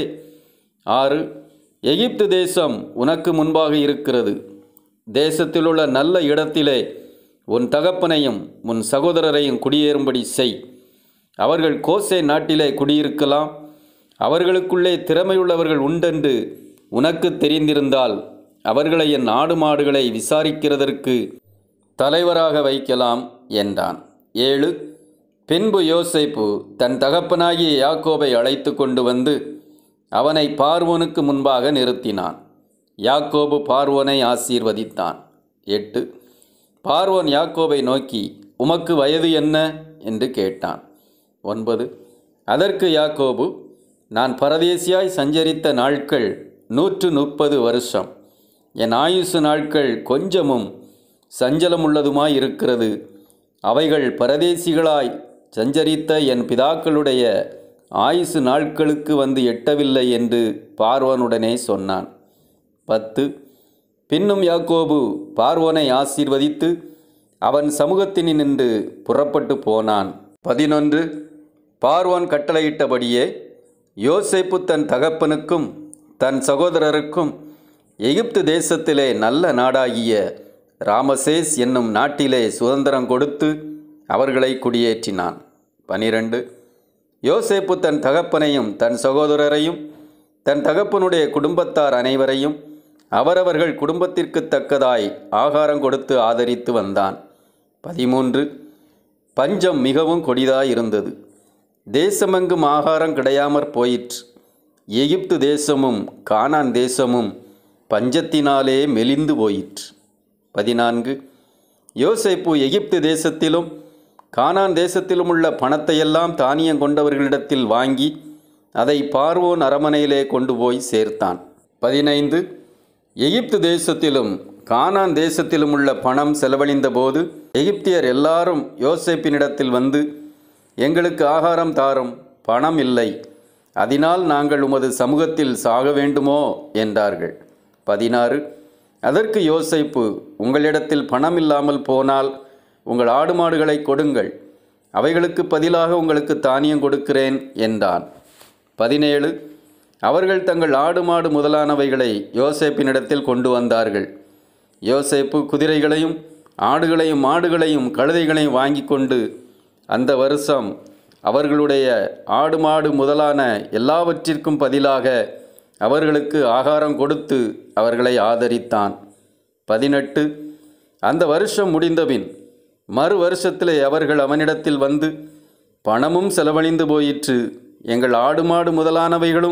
ஆறு எகிப்து தேசம் உனக்கு முன்பாக இருக்கிறது தேசத்திலுள்ள நல்ல இடத்திலே உன் தகப்பனையும் உன் சகோதரரையும் குடியேறும்படி செய் அவர்கள் கோசே நாட்டிலே குடியிருக்கலாம் அவர்களுக்குள்ளே திறமையுள்ளவர்கள் உண்டென்று உனக்கு தெரிந்திருந்தால் அவர்களை என் ஆடு மாடுகளை விசாரிக்கிறதற்கு தலைவராக வைக்கலாம் என்றான் ஏழு பின்பு யோசேப்பு தன் தகப்பனாகிய யாக்கோபை அழைத்து கொண்டு வந்து அவனை பார்வோனுக்கு முன்பாக நிறுத்தினான் யாக்கோபு பார்வோனை ஆசீர்வதித்தான் எட்டு பார்வோன் யாக்கோபை நோக்கி உமக்கு வயது என்ன என்று கேட்டான் ஒன்பது அதற்கு யாக்கோபு நான் பரதேசியாய் சஞ்சரித்த நாட்கள் நூற்று முப்பது வருஷம் என் ஆயுசு நாட்கள் கொஞ்சமும் சஞ்சலமுள்ளதுமாய் இருக்கிறது அவைகள் பரதேசிகளாய் சஞ்சரித்த என் பிதாக்களுடைய ஆயுசு நாட்களுக்கு வந்து எட்டவில்லை என்று பார்வோனுடனே சொன்னான் பத்து பின்னும் யாக்கோபு பார்வோனை ஆசீர்வதித்து அவன் சமூகத்தினின்று புறப்பட்டு போனான் பதினொன்று பார்வோன் கட்டளையிட்டபடியே யோசேப்பு தன் தகப்பனுக்கும் தன் சகோதரருக்கும் எகிப்து தேசத்திலே நல்ல நாடாகிய ராமசேஸ் என்னும் நாட்டிலே சுதந்திரம் கொடுத்து அவர்களை குடியேற்றினான் பனிரெண்டு யோசேப்பு தன் தகப்பனையும் தன் சகோதரரையும் தன் தகப்பனுடைய குடும்பத்தார் அனைவரையும் அவரவர்கள் குடும்பத்திற்கு தக்கதாய் ஆகாரம் கொடுத்து ஆதரித்து வந்தான் பதிமூன்று பஞ்சம் மிகவும் கொடிதாயிருந்தது தேசமெங்கும் ஆகாரம் கிடையாமற் போயிற்று எகிப்து தேசமும் கானான் தேசமும் பஞ்சத்தினாலே மெலிந்து போயிற்று பதினான்கு யோசேப்பு எகிப்து தேசத்திலும் கானான் தேசத்திலும் உள்ள பணத்தையெல்லாம் தானியம் கொண்டவர்களிடத்தில் வாங்கி அதை பார்வோன் அரமனையிலே கொண்டு போய் சேர்த்தான் பதினைந்து எகிப்து தேசத்திலும் கானான் தேசத்திலும் உள்ள பணம் செலவழிந்த போது எகிப்தியர் எல்லாரும் யோசேப்பினிடத்தில் வந்து எங்களுக்கு ஆகாரம் தாரும் பணம் இல்லை அதனால் நாங்கள் உமது சமூகத்தில் சாக வேண்டுமோ என்றார்கள் பதினாறு அதற்கு யோசேப்பு உங்களிடத்தில் பணம் இல்லாமல் போனால் உங்கள் ஆடு மாடுகளை கொடுங்கள் அவைகளுக்கு பதிலாக உங்களுக்கு தானியம் கொடுக்கிறேன் என்றான் பதினேழு அவர்கள் தங்கள் ஆடு மாடு முதலானவைகளை யோசேப்பினிடத்தில் கொண்டு வந்தார்கள் யோசேப்பு குதிரைகளையும் ஆடுகளையும் மாடுகளையும் கழுதைகளையும் வாங்கி கொண்டு அந்த வருஷம் அவர்களுடைய ஆடு மாடு முதலான எல்லாவற்றிற்கும் பதிலாக அவர்களுக்கு ஆகாரம் கொடுத்து அவர்களை ஆதரித்தான் பதினெட்டு அந்த வருஷம் முடிந்தபின் மறு வருஷத்திலே அவர்கள் அவனிடத்தில் வந்து பணமும் செலவழிந்து போயிற்று எங்கள் ஆடு மாடு முதலானவைகளும்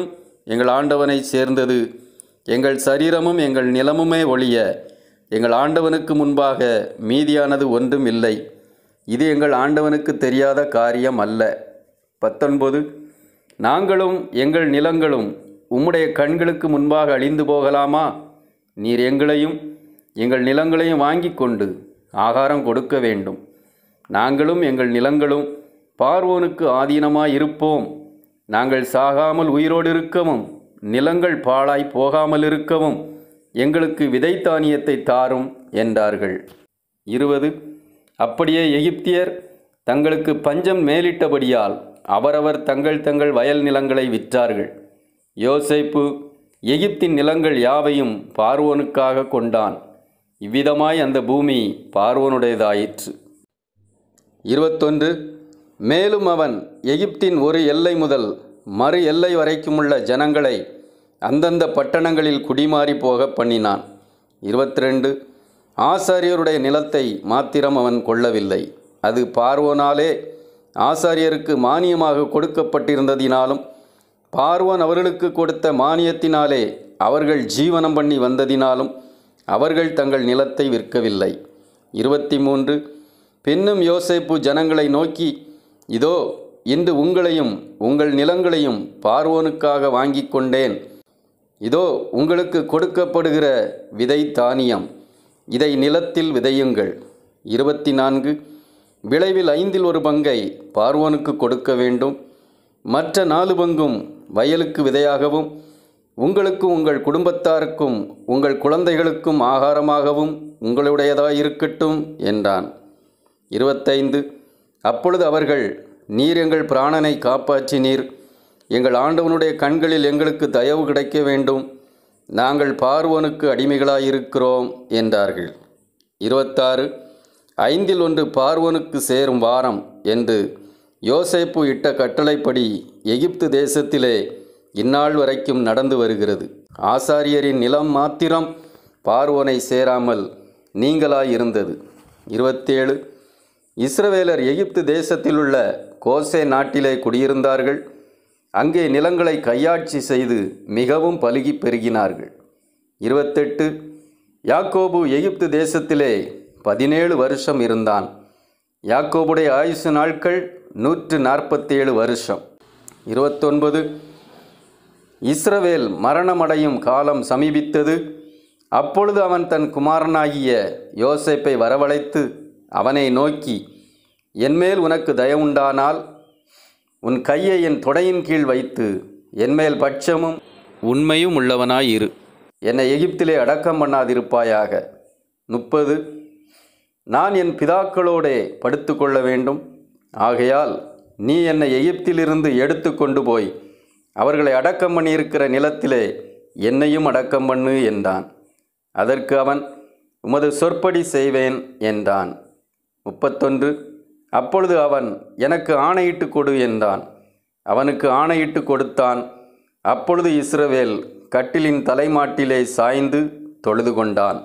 எங்கள் ஆண்டவனை சேர்ந்தது எங்கள் சரீரமும் எங்கள் நிலமுமே ஒழிய எங்கள் ஆண்டவனுக்கு முன்பாக மீதியானது ஒன்றும் இல்லை இது எங்கள் ஆண்டவனுக்கு தெரியாத காரியம் அல்ல பத்தொன்பது நாங்களும் எங்கள் நிலங்களும் உம்முடைய கண்களுக்கு முன்பாக அழிந்து போகலாமா நீர் எங்களையும் எங்கள் நிலங்களையும் வாங்கி கொண்டு ஆகாரம் கொடுக்க வேண்டும் நாங்களும் எங்கள் நிலங்களும் பார்வோனுக்கு ஆதீனமாய் இருப்போம் நாங்கள் சாகாமல் உயிரோடு இருக்கவும் நிலங்கள் பாழாய் போகாமல் இருக்கவும் எங்களுக்கு விதை தானியத்தை தாரும் என்றார்கள் இருபது அப்படியே எகிப்தியர் தங்களுக்கு பஞ்சம் மேலிட்டபடியால் அவரவர் தங்கள் தங்கள் வயல் நிலங்களை விற்றார்கள் யோசேப்பு எகிப்தின் நிலங்கள் யாவையும் பார்வோனுக்காக கொண்டான் இவ்விதமாய் அந்த பூமி பார்வோனுடையதாயிற்று இருபத்தொன்று மேலும் அவன் எகிப்தின் ஒரு எல்லை முதல் மறு எல்லை வரைக்குமுள்ள ஜனங்களை அந்தந்த பட்டணங்களில் குடிமாறி போக பண்ணினான் இருபத்தி ரெண்டு ஆசாரியருடைய நிலத்தை மாத்திரம் அவன் கொள்ளவில்லை அது பார்வோனாலே ஆசாரியருக்கு மானியமாக கொடுக்கப்பட்டிருந்ததினாலும் பார்வோன் அவர்களுக்கு கொடுத்த மானியத்தினாலே அவர்கள் ஜீவனம் பண்ணி வந்ததினாலும் அவர்கள் தங்கள் நிலத்தை விற்கவில்லை இருபத்தி மூன்று பின்னும் யோசேப்பு ஜனங்களை நோக்கி இதோ இன்று உங்களையும் உங்கள் நிலங்களையும் பார்வோனுக்காக வாங்கிக் கொண்டேன் இதோ உங்களுக்கு கொடுக்கப்படுகிற விதை தானியம் இதை நிலத்தில் விதையுங்கள் இருபத்தி நான்கு விளைவில் ஐந்தில் ஒரு பங்கை பார்வோனுக்கு கொடுக்க வேண்டும் மற்ற நாலு பங்கும் வயலுக்கு விதையாகவும் உங்களுக்கும் உங்கள் குடும்பத்தாருக்கும் உங்கள் குழந்தைகளுக்கும் ஆகாரமாகவும் உங்களுடையதாயிருக்கட்டும் என்றான் இருபத்தைந்து அப்பொழுது அவர்கள் நீர் எங்கள் பிராணனை காப்பாற்றினீர் எங்கள் ஆண்டவனுடைய கண்களில் எங்களுக்கு தயவு கிடைக்க வேண்டும் நாங்கள் பார்வோனுக்கு அடிமைகளாயிருக்கிறோம் என்றார்கள் இருபத்தாறு ஐந்தில் ஒன்று பார்வோனுக்கு சேரும் வாரம் என்று யோசேப்பு இட்ட கட்டளைப்படி எகிப்து தேசத்திலே இந்நாள் வரைக்கும் நடந்து வருகிறது ஆசாரியரின் நிலம் மாத்திரம் பார்வோனை சேராமல் நீங்களாயிருந்தது இருபத்தேழு இஸ்ரவேலர் எகிப்து தேசத்திலுள்ள கோசே நாட்டிலே குடியிருந்தார்கள் அங்கே நிலங்களை கையாட்சி செய்து மிகவும் பலுகி பெருகினார்கள் இருபத்தெட்டு யாக்கோபு எகிப்து தேசத்திலே பதினேழு வருஷம் இருந்தான் யாக்கோபுடைய ஆயுசு நாட்கள் நூற்று நாற்பத்தேழு வருஷம் இருபத்தொன்பது இஸ்ரவேல் மரணமடையும் காலம் சமீபித்தது அப்பொழுது அவன் தன் குமாரனாகிய யோசேப்பை வரவழைத்து அவனை நோக்கி என்மேல் உனக்கு தயவுண்டானால் உன் கையை என் தொடையின் கீழ் வைத்து என்மேல் பட்சமும் உண்மையும் உள்ளவனாயிரு என்னை எகிப்திலே அடக்கம் பண்ணாதிருப்பாயாக முப்பது நான் என் பிதாக்களோடே படுத்துக்கொள்ள வேண்டும் ஆகையால் நீ என்னை எகிப்திலிருந்து எடுத்து கொண்டு போய் அவர்களை அடக்கம் பண்ணியிருக்கிற நிலத்திலே என்னையும் அடக்கம் பண்ணு என்றான் அதற்கு அவன் உமது சொற்படி செய்வேன் என்றான் முப்பத்தொன்று அப்பொழுது அவன் எனக்கு ஆணையிட்டு கொடு என்றான் அவனுக்கு ஆணையிட்டு கொடுத்தான் அப்பொழுது இஸ்ரவேல் கட்டிலின் தலைமாட்டிலே சாய்ந்து தொழுது கொண்டான்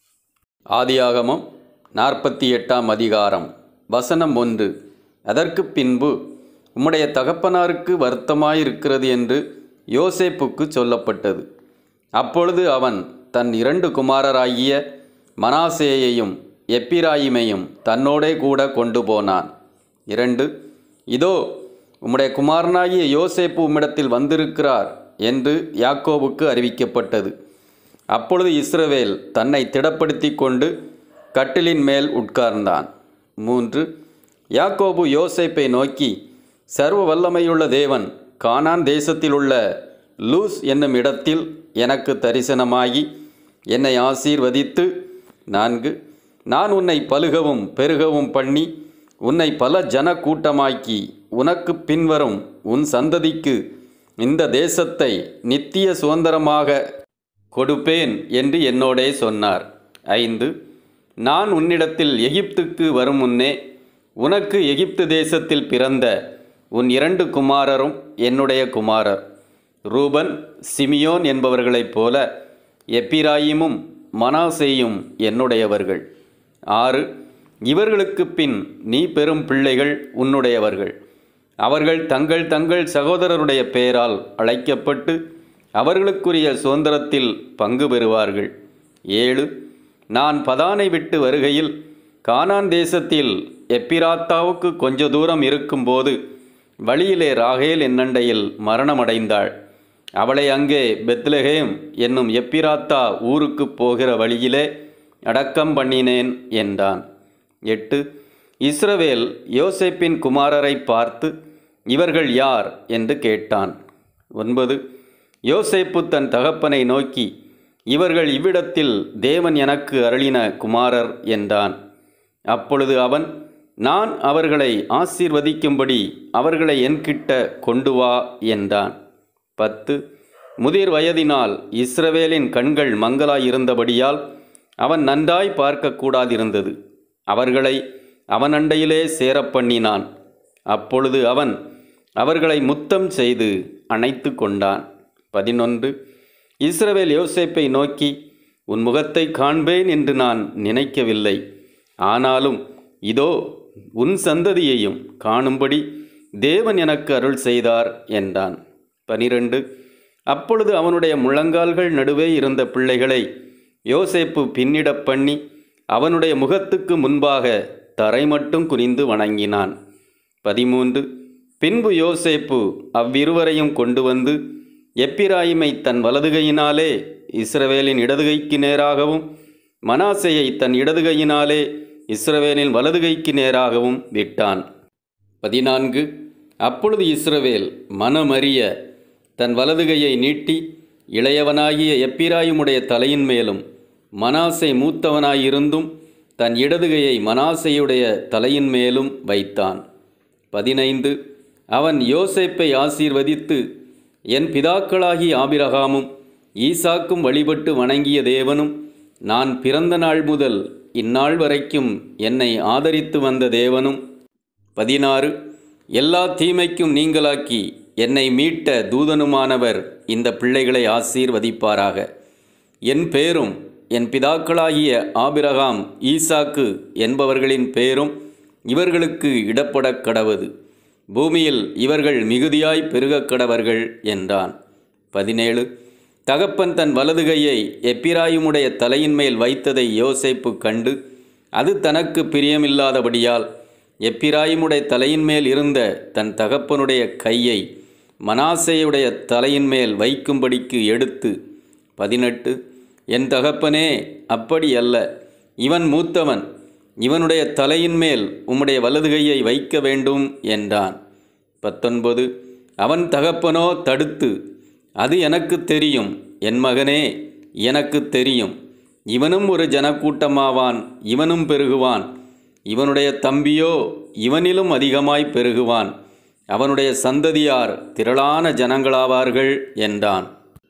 ஆதியாகமம் நாற்பத்தி எட்டாம் அதிகாரம் வசனம் ஒன்று அதற்கு பின்பு உம்முடைய தகப்பனாருக்கு வருத்தமாயிருக்கிறது என்று யோசேப்புக்கு சொல்லப்பட்டது அப்பொழுது அவன் தன் இரண்டு குமாரராகிய மனாசேயையும் எப்பிராயிமையும் தன்னோடே கூட கொண்டு போனான் இரண்டு இதோ உம்முடைய குமாரனாகிய யோசேப்பு உம்மிடத்தில் வந்திருக்கிறார் என்று யாக்கோபுக்கு அறிவிக்கப்பட்டது அப்பொழுது இஸ்ரவேல் தன்னை திடப்படுத்தி கொண்டு கட்டிலின் மேல் உட்கார்ந்தான் மூன்று யாக்கோபு யோசேப்பை நோக்கி சர்வ வல்லமையுள்ள தேவன் கானான் தேசத்தில் உள்ள லூஸ் என்னும் இடத்தில் எனக்கு தரிசனமாகி என்னை ஆசீர்வதித்து நான்கு நான் உன்னை பலுகவும் பெருகவும் பண்ணி உன்னை பல ஜன கூட்டமாக்கி உனக்கு பின்வரும் உன் சந்ததிக்கு இந்த தேசத்தை நித்திய சுதந்திரமாக கொடுப்பேன் என்று என்னோடே சொன்னார் ஐந்து நான் உன்னிடத்தில் எகிப்துக்கு வரும் முன்னே உனக்கு எகிப்து தேசத்தில் பிறந்த உன் இரண்டு குமாரரும் என்னுடைய குமாரர் ரூபன் சிமியோன் என்பவர்களைப் போல எப்பிராயிமும் மனாசேயும் என்னுடையவர்கள் ஆறு இவர்களுக்கு பின் நீ பெறும் பிள்ளைகள் உன்னுடையவர்கள் அவர்கள் தங்கள் தங்கள் சகோதரருடைய பெயரால் அழைக்கப்பட்டு அவர்களுக்குரிய சுதந்திரத்தில் பங்கு பெறுவார்கள் ஏழு நான் பதானை விட்டு வருகையில் கானான் தேசத்தில் எப்பிராத்தாவுக்கு கொஞ்ச தூரம் இருக்கும்போது வழியிலே ராகேல் என்னண்டையில் மரணமடைந்தாள் அவளை அங்கே பெத்லஹேம் என்னும் எப்பிராத்தா ஊருக்கு போகிற வழியிலே அடக்கம் பண்ணினேன் என்றான் எட்டு இஸ்ரவேல் யோசேப்பின் குமாரரை பார்த்து இவர்கள் யார் என்று கேட்டான் ஒன்பது யோசேப்பு தன் தகப்பனை நோக்கி இவர்கள் இவ்விடத்தில் தேவன் எனக்கு அருளின குமாரர் என்றான் அப்பொழுது அவன் நான் அவர்களை ஆசீர்வதிக்கும்படி அவர்களை என்கிட்ட கொண்டு வா என்றான் பத்து முதிர் வயதினால் இஸ்ரவேலின் கண்கள் மங்கலாயிருந்தபடியால் அவன் நன்றாய் பார்க்கக்கூடாதிருந்தது அவர்களை அவன் அண்டையிலே சேரப் பண்ணினான் அப்பொழுது அவன் அவர்களை முத்தம் செய்து அணைத்து கொண்டான் பதினொன்று இஸ்ரவேல் யோசேப்பை நோக்கி உன் முகத்தை காண்பேன் என்று நான் நினைக்கவில்லை ஆனாலும் இதோ உன் சந்ததியையும் காணும்படி தேவன் எனக்கு அருள் செய்தார் என்றான் பனிரெண்டு அப்பொழுது அவனுடைய முழங்கால்கள் நடுவே இருந்த பிள்ளைகளை யோசேப்பு பின்னிடப் பண்ணி அவனுடைய முகத்துக்கு முன்பாக தரை மட்டும் குனிந்து வணங்கினான் பதிமூன்று பின்பு யோசேப்பு அவ்விருவரையும் கொண்டு வந்து எப்பிராயிமை தன் வலதுகையினாலே இஸ்ரவேலின் இடதுகைக்கு நேராகவும் மனாசையை தன் இடதுகையினாலே இஸ்ரவேலின் வலதுகைக்கு நேராகவும் விட்டான் பதினான்கு அப்பொழுது இஸ்ரவேல் மனமறிய தன் வலதுகையை நீட்டி இளையவனாகிய எப்பிராயுமுடைய தலையின் மேலும் மனாசை மூத்தவனாயிருந்தும் தன் இடதுகையை மனாசையுடைய தலையின் மேலும் வைத்தான் பதினைந்து அவன் யோசேப்பை ஆசீர்வதித்து என் பிதாக்களாகி ஆபிரகாமும் ஈசாக்கும் வழிபட்டு வணங்கிய தேவனும் நான் பிறந்த நாள் முதல் இந்நாள் வரைக்கும் என்னை ஆதரித்து வந்த தேவனும் பதினாறு எல்லா தீமைக்கும் நீங்களாக்கி என்னை மீட்ட தூதனுமானவர் இந்த பிள்ளைகளை ஆசீர்வதிப்பாராக என் பேரும் என் பிதாக்களாகிய ஆபிரகாம் ஈசாக்கு என்பவர்களின் பேரும் இவர்களுக்கு இடப்படக் கடவது பூமியில் இவர்கள் மிகுதியாய் பெருகக் கடவர்கள் என்றான் பதினேழு தகப்பன் தன் வலதுகையை எப்பிராயுமுடைய தலையின் மேல் வைத்ததை யோசேப்பு கண்டு அது தனக்கு பிரியமில்லாதபடியால் எப்பிராயுமுடைய தலையின் மேல் இருந்த தன் தகப்பனுடைய கையை மனாசையுடைய தலையின் மேல் வைக்கும்படிக்கு எடுத்து பதினெட்டு என் தகப்பனே அப்படி அல்ல இவன் மூத்தவன் இவனுடைய தலையின் மேல் உம்முடைய வலதுகையை வைக்க வேண்டும் என்றான் பத்தொன்பது அவன் தகப்பனோ தடுத்து அது எனக்கு தெரியும் என் மகனே எனக்கு தெரியும் இவனும் ஒரு ஜனக்கூட்டமாவான் இவனும் பெருகுவான் இவனுடைய தம்பியோ இவனிலும் அதிகமாய் பெருகுவான் அவனுடைய சந்ததியார் திரளான ஜனங்களாவார்கள் என்றான்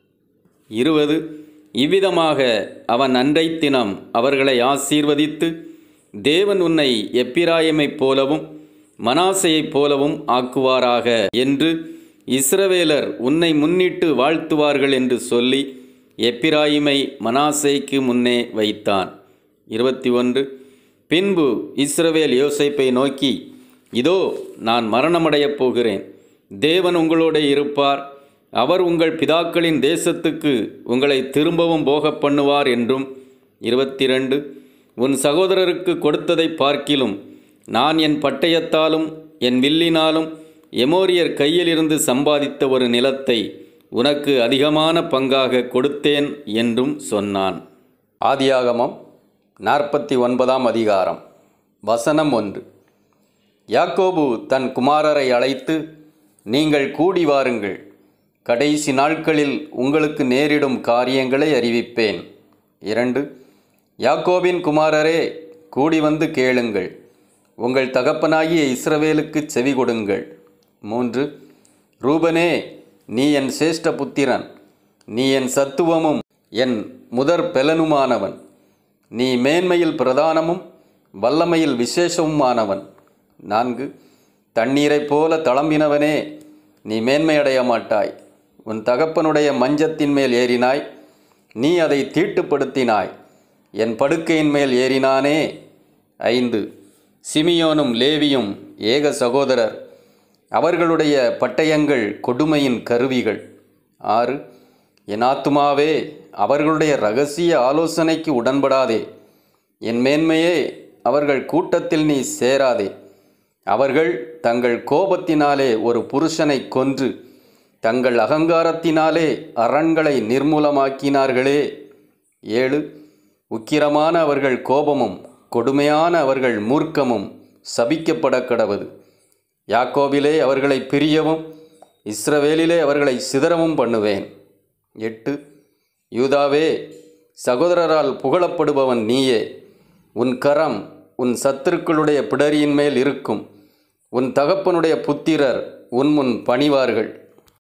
இருபது இவ்விதமாக அவன் அன்றை தினம் அவர்களை ஆசீர்வதித்து தேவன் உன்னை எப்பிராயமைப் போலவும் மனாசையைப் போலவும் ஆக்குவாராக என்று இஸ்ரவேலர் உன்னை முன்னிட்டு வாழ்த்துவார்கள் என்று சொல்லி எப்பிராயிமை மனாசைக்கு முன்னே வைத்தான் இருபத்தி ஒன்று பின்பு இஸ்ரவேல் யோசேப்பை நோக்கி இதோ நான் மரணமடையப் போகிறேன் தேவன் உங்களோட இருப்பார் அவர் உங்கள் பிதாக்களின் தேசத்துக்கு உங்களை திரும்பவும் போகப் பண்ணுவார் என்றும் இருபத்தி ரெண்டு உன் சகோதரருக்கு கொடுத்ததை பார்க்கிலும் நான் என் பட்டயத்தாலும் என் வில்லினாலும் எமோரியர் கையிலிருந்து சம்பாதித்த ஒரு நிலத்தை உனக்கு அதிகமான பங்காக கொடுத்தேன் என்றும் சொன்னான் ஆதியாகமம் நாற்பத்தி ஒன்பதாம் அதிகாரம் வசனம் ஒன்று யாக்கோபு தன் குமாரரை அழைத்து நீங்கள் கூடி வாருங்கள் கடைசி நாட்களில் உங்களுக்கு நேரிடும் காரியங்களை அறிவிப்பேன் இரண்டு யாக்கோபின் குமாரரே கூடி வந்து கேளுங்கள் உங்கள் தகப்பனாகிய இஸ்ரவேலுக்கு செவி கொடுங்கள் மூன்று ரூபனே நீ என் சேஷ்ட புத்திரன் நீ என் சத்துவமும் என் முதற் பெலனுமானவன் நீ மேன்மையில் பிரதானமும் வல்லமையில் விசேஷமுமானவன் நான்கு தண்ணீரைப் போல தளம்பினவனே நீ மேன்மையடைய மாட்டாய் உன் தகப்பனுடைய மஞ்சத்தின் மேல் ஏறினாய் நீ அதை தீட்டுப்படுத்தினாய் என் படுக்கையின் மேல் ஏறினானே ஐந்து சிமியோனும் லேவியும் ஏக சகோதரர் அவர்களுடைய பட்டயங்கள் கொடுமையின் கருவிகள் ஆறு என் ஆத்துமாவே அவர்களுடைய ரகசிய ஆலோசனைக்கு உடன்படாதே என் மேன்மையே அவர்கள் கூட்டத்தில் நீ சேராதே அவர்கள் தங்கள் கோபத்தினாலே ஒரு புருஷனை கொன்று தங்கள் அகங்காரத்தினாலே அரண்களை நிர்மூலமாக்கினார்களே ஏழு உக்கிரமான அவர்கள் கோபமும் கொடுமையான அவர்கள் மூர்க்கமும் சபிக்கப்பட கடவது யாக்கோபிலே அவர்களை பிரியவும் இஸ்ரவேலிலே அவர்களை சிதறவும் பண்ணுவேன் எட்டு யூதாவே சகோதரரால் புகழப்படுபவன் நீயே உன் கரம் உன் சத்துருக்களுடைய பிடரியின் மேல் இருக்கும் உன் தகப்பனுடைய புத்திரர் உன் முன் பணிவார்கள்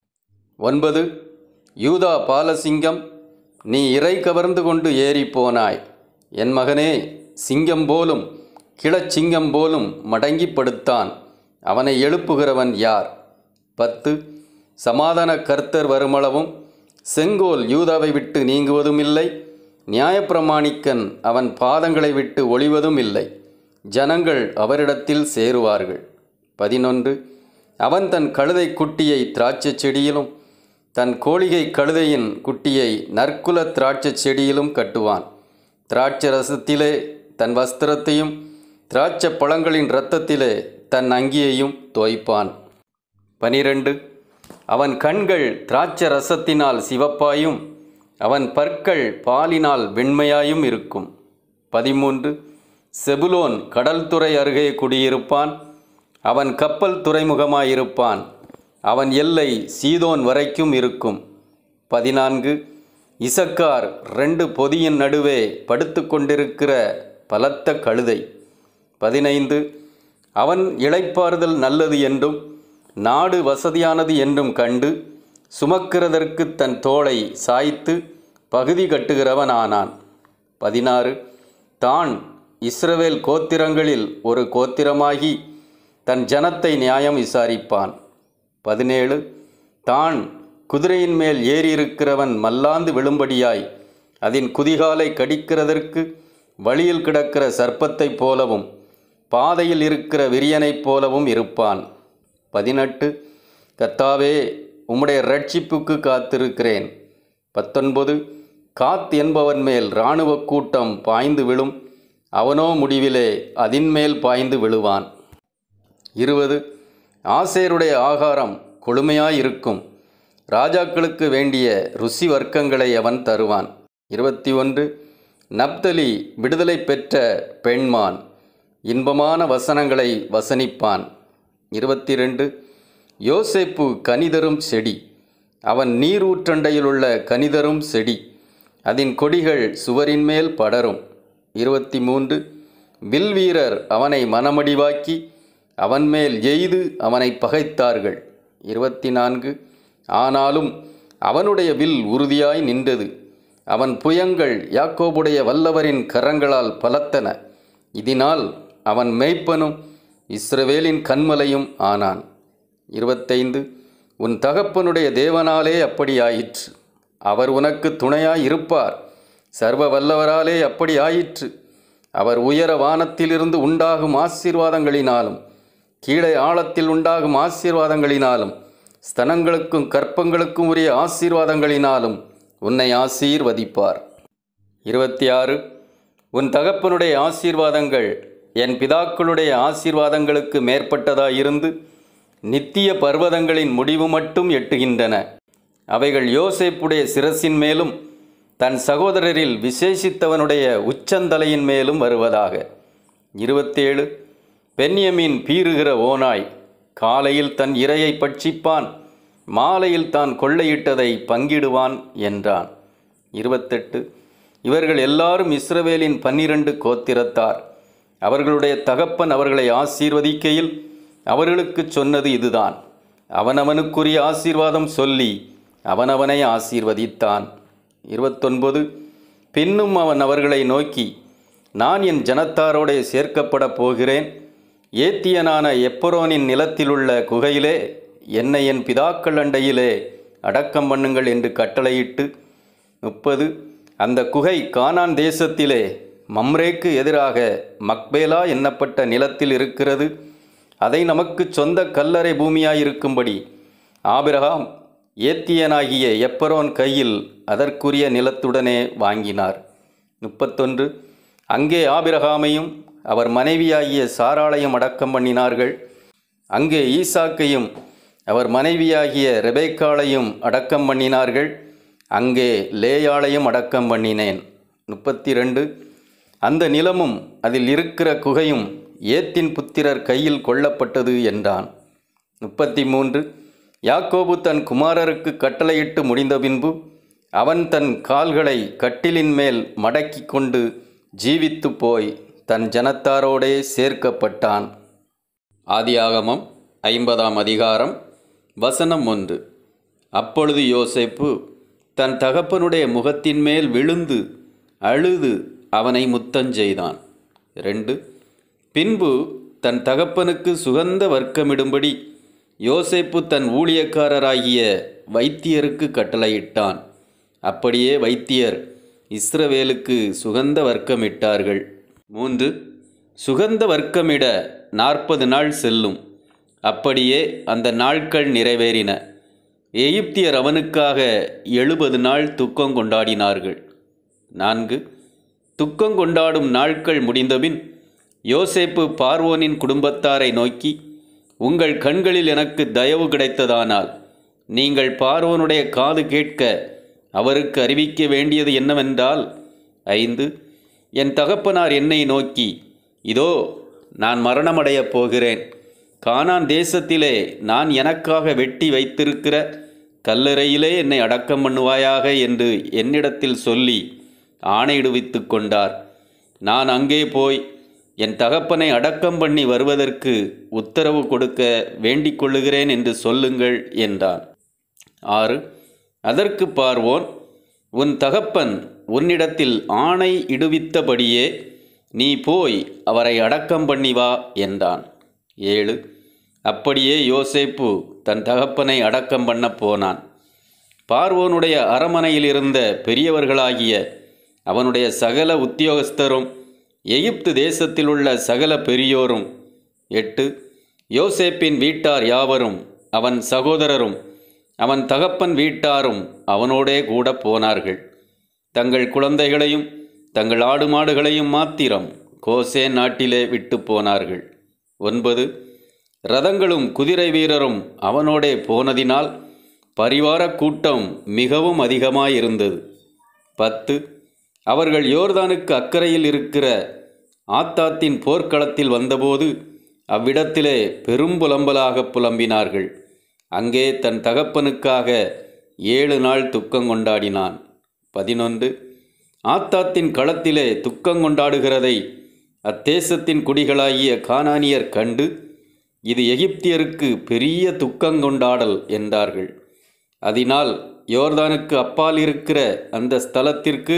ஒன்பது யூதா பாலசிங்கம் நீ இறை கவர்ந்து கொண்டு ஏறி போனாய் என் மகனே சிங்கம் போலும் கிளச்சிங்கம் போலும் மடங்கி படுத்தான் அவனை எழுப்புகிறவன் யார் பத்து சமாதான கர்த்தர் வருமளவும் செங்கோல் யூதாவை விட்டு நீங்குவதும் இல்லை நியாயப்பிரமாணிக்கன் அவன் பாதங்களை விட்டு ஒளிவதும் இல்லை ஜனங்கள் அவரிடத்தில் சேருவார்கள் பதினொன்று அவன் தன் கழுதை குட்டியை திராட்சைச் செடியிலும் தன் கோழிகை கழுதையின் குட்டியை நற்குல திராட்சைச் செடியிலும் கட்டுவான் திராட்சை ரசத்திலே தன் வஸ்திரத்தையும் திராட்சை பழங்களின் இரத்தத்திலே தன் அங்கியையும் தோய்ப்பான் பனிரெண்டு அவன் கண்கள் திராட்சை ரசத்தினால் சிவப்பாயும் அவன் பற்கள் பாலினால் வெண்மையாயும் இருக்கும் பதிமூன்று செபுலோன் கடல் துறை அருகே குடியிருப்பான் அவன் கப்பல் துறைமுகமாயிருப்பான் அவன் எல்லை சீதோன் வரைக்கும் இருக்கும் பதினான்கு இசக்கார் ரெண்டு பொதியின் நடுவே படுத்து கொண்டிருக்கிற பலத்த கழுதை பதினைந்து அவன் இளைப்பாறுதல் நல்லது என்றும் நாடு வசதியானது என்றும் கண்டு சுமக்கிறதற்கு தன் தோளை சாய்த்து பகுதி கட்டுகிறவன் ஆனான் பதினாறு தான் இஸ்ரவேல் கோத்திரங்களில் ஒரு கோத்திரமாகி தன் ஜனத்தை நியாயம் விசாரிப்பான் பதினேழு தான் குதிரையின் மேல் ஏறியிருக்கிறவன் மல்லாந்து விழும்படியாய் அதன் குதிகாலை கடிக்கிறதற்கு வழியில் கிடக்கிற சர்ப்பத்தைப் போலவும் பாதையில் இருக்கிற விரியனைப் போலவும் இருப்பான் பதினெட்டு கர்த்தாவே உம்முடைய ரட்சிப்புக்கு காத்திருக்கிறேன் பத்தொன்பது காத் என்பவன் மேல் இராணுவ கூட்டம் பாய்ந்து விழும் அவனோ முடிவிலே அதின்மேல் பாய்ந்து விழுவான் இருபது ஆசேருடைய ஆகாரம் கொழுமையாயிருக்கும் ராஜாக்களுக்கு வேண்டிய ருசி வர்க்கங்களை அவன் தருவான் இருபத்தி ஒன்று நப்தலி விடுதலை பெற்ற பெண்மான் இன்பமான வசனங்களை வசனிப்பான் இருபத்தி ரெண்டு யோசேப்பு கனிதரும் செடி அவன் நீரூற்றண்டையிலுள்ள கனிதரும் செடி அதன் கொடிகள் சுவரின் மேல் படரும் இருபத்தி மூன்று வில்வீரர் அவனை மனமடிவாக்கி அவன் மேல் எய்து அவனை பகைத்தார்கள் இருபத்தி நான்கு ஆனாலும் அவனுடைய வில் உறுதியாய் நின்றது அவன் புயங்கள் யாக்கோபுடைய வல்லவரின் கரங்களால் பலத்தன இதனால் அவன் மேய்ப்பனும் இஸ்ரவேலின் கண்மலையும் ஆனான் இருபத்தைந்து உன் தகப்பனுடைய தேவனாலே அப்படி ஆயிற்று அவர் உனக்கு துணையாய் இருப்பார் சர்வ வல்லவராலே அப்படி ஆயிற்று அவர் உயர வானத்திலிருந்து உண்டாகும் ஆசீர்வாதங்களினாலும் கீழே ஆழத்தில் உண்டாகும் ஆசீர்வாதங்களினாலும் ஸ்தனங்களுக்கும் கற்பங்களுக்கும் உரிய ஆசீர்வாதங்களினாலும் உன்னை ஆசீர்வதிப்பார் இருபத்தி ஆறு உன் தகப்பனுடைய ஆசீர்வாதங்கள் என் பிதாக்களுடைய ஆசீர்வாதங்களுக்கு மேற்பட்டதாயிருந்து நித்திய பர்வதங்களின் முடிவு மட்டும் எட்டுகின்றன அவைகள் யோசேப்புடைய சிரசின் மேலும் தன் சகோதரரில் விசேஷித்தவனுடைய உச்சந்தலையின் மேலும் வருவதாக இருபத்தேழு பென்யமீன் பீறுகிற ஓனாய் காலையில் தன் இரையை பட்சிப்பான் மாலையில் தான் கொள்ளையிட்டதை பங்கிடுவான் என்றான் இருபத்தெட்டு இவர்கள் எல்லாரும் இஸ்ரவேலின் பன்னிரண்டு கோத்திரத்தார் அவர்களுடைய தகப்பன் அவர்களை ஆசீர்வதிக்கையில் அவர்களுக்கு சொன்னது இதுதான் அவனவனுக்குரிய ஆசீர்வாதம் சொல்லி அவனவனை ஆசீர்வதித்தான் இருபத்தொன்பது பின்னும் அவன் அவர்களை நோக்கி நான் என் ஜனத்தாரோடே சேர்க்கப்பட போகிறேன் ஏத்தியனான எப்பரோனின் நிலத்திலுள்ள குகையிலே என்னை என் பிதாக்கள் அண்டையிலே அடக்கம் பண்ணுங்கள் என்று கட்டளையிட்டு முப்பது அந்த குகை கானான் தேசத்திலே மம்ரேக்கு எதிராக மக்பேலா என்னப்பட்ட நிலத்தில் இருக்கிறது அதை நமக்கு சொந்த கல்லறை பூமியாயிருக்கும்படி ஆபிரகாம் ஏத்தியனாகிய எப்பரோன் கையில் அதற்குரிய நிலத்துடனே வாங்கினார் முப்பத்தொன்று அங்கே ஆபிரகாமையும் அவர் மனைவியாகிய சாராளையும் அடக்கம் பண்ணினார்கள் அங்கே ஈசாக்கையும் அவர் மனைவியாகிய ரெபேக்காளையும் அடக்கம் பண்ணினார்கள் அங்கே லேயாளையும் அடக்கம் பண்ணினேன் முப்பத்தி ரெண்டு அந்த நிலமும் அதில் இருக்கிற குகையும் ஏத்தின் புத்திரர் கையில் கொல்லப்பட்டது என்றான் முப்பத்தி மூன்று யாக்கோபு தன் குமாரருக்கு கட்டளையிட்டு முடிந்த பின்பு அவன் தன் கால்களை கட்டிலின் மேல் மடக்கி கொண்டு ஜீவித்து போய் தன் ஜனத்தாரோடே சேர்க்கப்பட்டான் ஆதியாகமம் ஐம்பதாம் அதிகாரம் வசனம் ஒன்று அப்பொழுது யோசேப்பு தன் தகப்பனுடைய முகத்தின் மேல் விழுந்து அழுது அவனை முத்தஞ்செய்தான் ரெண்டு பின்பு தன் தகப்பனுக்கு சுகந்த வர்க்கமிடும்படி யோசேப்பு தன் ஊழியக்காரராகிய வைத்தியருக்கு கட்டளையிட்டான் அப்படியே வைத்தியர் இஸ்ரவேலுக்கு சுகந்த வர்க்கமிட்டார்கள் மூன்று சுகந்த வர்க்கமிட நாற்பது நாள் செல்லும் அப்படியே அந்த நாட்கள் நிறைவேறின எகிப்தியர் அவனுக்காக எழுபது நாள் துக்கம் கொண்டாடினார்கள் நான்கு துக்கம் கொண்டாடும் நாட்கள் முடிந்தபின் யோசேப்பு பார்வோனின் குடும்பத்தாரை நோக்கி உங்கள் கண்களில் எனக்கு தயவு கிடைத்ததானால் நீங்கள் பார்வோனுடைய காது கேட்க அவருக்கு அறிவிக்க வேண்டியது என்னவென்றால் ஐந்து என் தகப்பனார் என்னை நோக்கி இதோ நான் மரணமடையப் போகிறேன் கானான் தேசத்திலே நான் எனக்காக வெட்டி வைத்திருக்கிற கல்லறையிலே என்னை அடக்கம் பண்ணுவாயாக என்று என்னிடத்தில் சொல்லி ஆணையிடுவித்து கொண்டார் நான் அங்கே போய் என் தகப்பனை அடக்கம் பண்ணி வருவதற்கு உத்தரவு கொடுக்க வேண்டிக் கொள்ளுகிறேன் என்று சொல்லுங்கள் என்றான் ஆறு அதற்கு பார்வோன் உன் தகப்பன் உன்னிடத்தில் ஆணை இடுவித்தபடியே நீ போய் அவரை அடக்கம் பண்ணி வா என்றான் ஏழு அப்படியே யோசேப்பு தன் தகப்பனை அடக்கம் பண்ண போனான் பார்வோனுடைய அரமனையில் இருந்த பெரியவர்களாகிய அவனுடைய சகல உத்தியோகஸ்தரும் எகிப்து தேசத்தில் உள்ள சகல பெரியோரும் எட்டு யோசேப்பின் வீட்டார் யாவரும் அவன் சகோதரரும் அவன் தகப்பன் வீட்டாரும் அவனோடே கூட போனார்கள் தங்கள் குழந்தைகளையும் தங்கள் ஆடு மாடுகளையும் மாத்திரம் கோசே நாட்டிலே விட்டு போனார்கள் ஒன்பது ரதங்களும் குதிரை வீரரும் அவனோடே போனதினால் பரிவார கூட்டம் மிகவும் அதிகமாயிருந்தது பத்து அவர்கள் யோர்தானுக்கு அக்கறையில் இருக்கிற ஆத்தாத்தின் போர்க்களத்தில் வந்தபோது அவ்விடத்திலே பெரும் புலம்பலாக புலம்பினார்கள் அங்கே தன் தகப்பனுக்காக ஏழு நாள் துக்கம் கொண்டாடினான் பதினொன்று ஆத்தாத்தின் களத்திலே துக்கம் கொண்டாடுகிறதை அத்தேசத்தின் குடிகளாகிய கானானியர் கண்டு இது எகிப்தியருக்கு பெரிய துக்கங்கொண்டாடல் என்றார்கள் அதனால் யோர்தானுக்கு அப்பால் இருக்கிற அந்த ஸ்தலத்திற்கு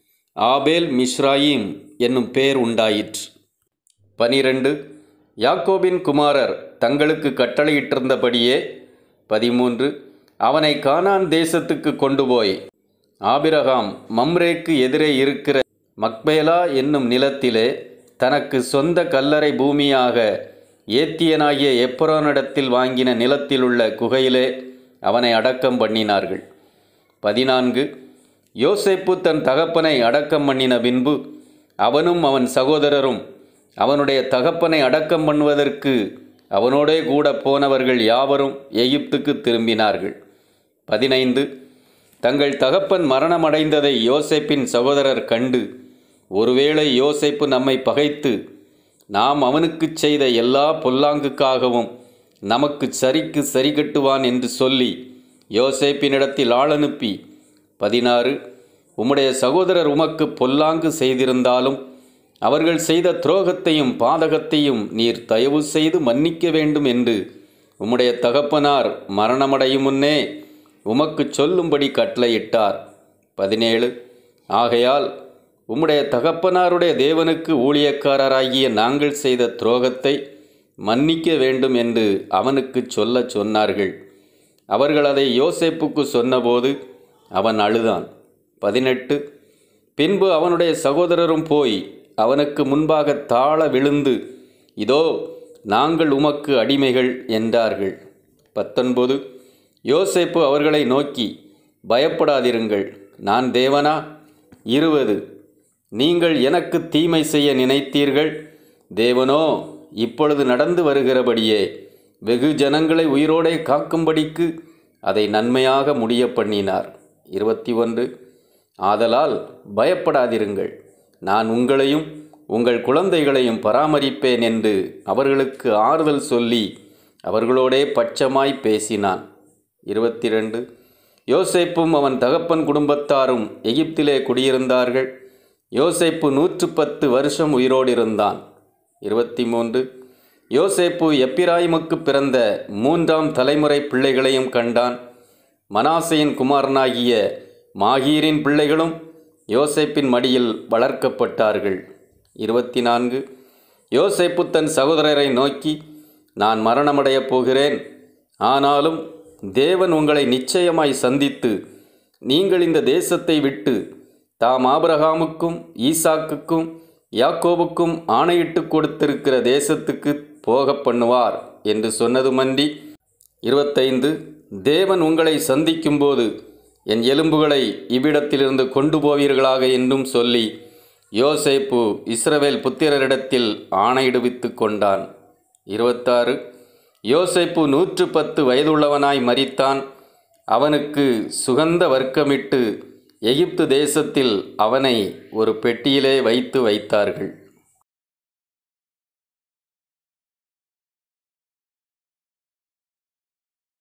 ஆபேல் மிஸ்ராயிம் என்னும் பெயர் உண்டாயிற்று பனிரெண்டு யாக்கோபின் குமாரர் தங்களுக்கு கட்டளையிட்டிருந்தபடியே பதிமூன்று அவனை கானான் தேசத்துக்கு கொண்டு போய் ஆபிரகாம் மம்ரேக்கு எதிரே இருக்கிற மக்பேலா என்னும் நிலத்திலே தனக்கு சொந்த கல்லறை பூமியாக ஏத்தியனாகிய எப்ரோனிடத்தில் வாங்கின நிலத்திலுள்ள குகையிலே அவனை அடக்கம் பண்ணினார்கள் பதினான்கு யோசேப்பு தன் தகப்பனை அடக்கம் பண்ணின பின்பு அவனும் அவன் சகோதரரும் அவனுடைய தகப்பனை அடக்கம் பண்ணுவதற்கு அவனோடே கூட போனவர்கள் யாவரும் எகிப்துக்கு திரும்பினார்கள் பதினைந்து தங்கள் தகப்பன் மரணமடைந்ததை யோசேப்பின் சகோதரர் கண்டு ஒருவேளை யோசேப்பு நம்மை பகைத்து நாம் அவனுக்குச் செய்த எல்லா பொல்லாங்குக்காகவும் நமக்கு சரிக்கு சரி கட்டுவான் என்று சொல்லி யோசேப்பினிடத்தில் ஆளனுப்பி பதினாறு உம்முடைய சகோதரர் உமக்கு பொல்லாங்கு செய்திருந்தாலும் அவர்கள் செய்த துரோகத்தையும் பாதகத்தையும் நீர் தயவு செய்து மன்னிக்க வேண்டும் என்று உம்முடைய தகப்பனார் மரணமடையும் முன்னே உமக்குச் சொல்லும்படி கட்டளையிட்டார் பதினேழு ஆகையால் உம்முடைய தகப்பனாருடைய தேவனுக்கு ஊழியக்காரராகிய நாங்கள் செய்த துரோகத்தை மன்னிக்க வேண்டும் என்று அவனுக்குச் சொல்லச் சொன்னார்கள் அவர்கள் அதை யோசேப்புக்கு சொன்னபோது அவன் அழுதான் பதினெட்டு பின்பு அவனுடைய சகோதரரும் போய் அவனுக்கு முன்பாக தாழ விழுந்து இதோ நாங்கள் உமக்கு அடிமைகள் என்றார்கள் பத்தொன்பது யோசேப்பு அவர்களை நோக்கி பயப்படாதிருங்கள் நான் தேவனா இருபது நீங்கள் எனக்கு தீமை செய்ய நினைத்தீர்கள் தேவனோ இப்பொழுது நடந்து வருகிறபடியே வெகு ஜனங்களை உயிரோடே காக்கும்படிக்கு அதை நன்மையாக முடிய பண்ணினார் இருபத்தி ஒன்று ஆதலால் பயப்படாதிருங்கள் நான் உங்களையும் உங்கள் குழந்தைகளையும் பராமரிப்பேன் என்று அவர்களுக்கு ஆறுதல் சொல்லி அவர்களோடே பட்சமாய் பேசினான் இருபத்தி ரெண்டு யோசேப்பும் அவன் தகப்பன் குடும்பத்தாரும் எகிப்திலே குடியிருந்தார்கள் யோசேப்பு நூற்று பத்து வருஷம் உயிரோடு இருந்தான் இருபத்தி மூன்று யோசேப்பு எப்பிராயிமுக்கு பிறந்த மூன்றாம் தலைமுறை பிள்ளைகளையும் கண்டான் மனாசையின் குமாரனாகிய மாகீரின் பிள்ளைகளும் யோசேப்பின் மடியில் வளர்க்கப்பட்டார்கள் இருபத்தி நான்கு யோசேப்பு தன் சகோதரரை நோக்கி நான் மரணமடையப் போகிறேன் ஆனாலும் தேவன் உங்களை நிச்சயமாய் சந்தித்து நீங்கள் இந்த தேசத்தை விட்டு தாம் ஆபிரகாமுக்கும் ஈசாக்குக்கும் யாக்கோபுக்கும் ஆணையிட்டு கொடுத்திருக்கிற தேசத்துக்கு போக பண்ணுவார் என்று சொன்னதுமன்றி இருபத்தைந்து தேவன் உங்களை சந்திக்கும்போது என் எலும்புகளை இவ்விடத்திலிருந்து கொண்டு போவீர்களாக என்றும் சொல்லி யோசேப்பு இஸ்ரவேல் புத்திரரிடத்தில் ஆணையிடுவித்து கொண்டான் இருபத்தாறு யோசேப்பு நூற்று பத்து வயதுள்ளவனாய் மரித்தான் அவனுக்கு சுகந்த வர்க்கமிட்டு எகிப்து தேசத்தில் அவனை ஒரு பெட்டியிலே வைத்து வைத்தார்கள்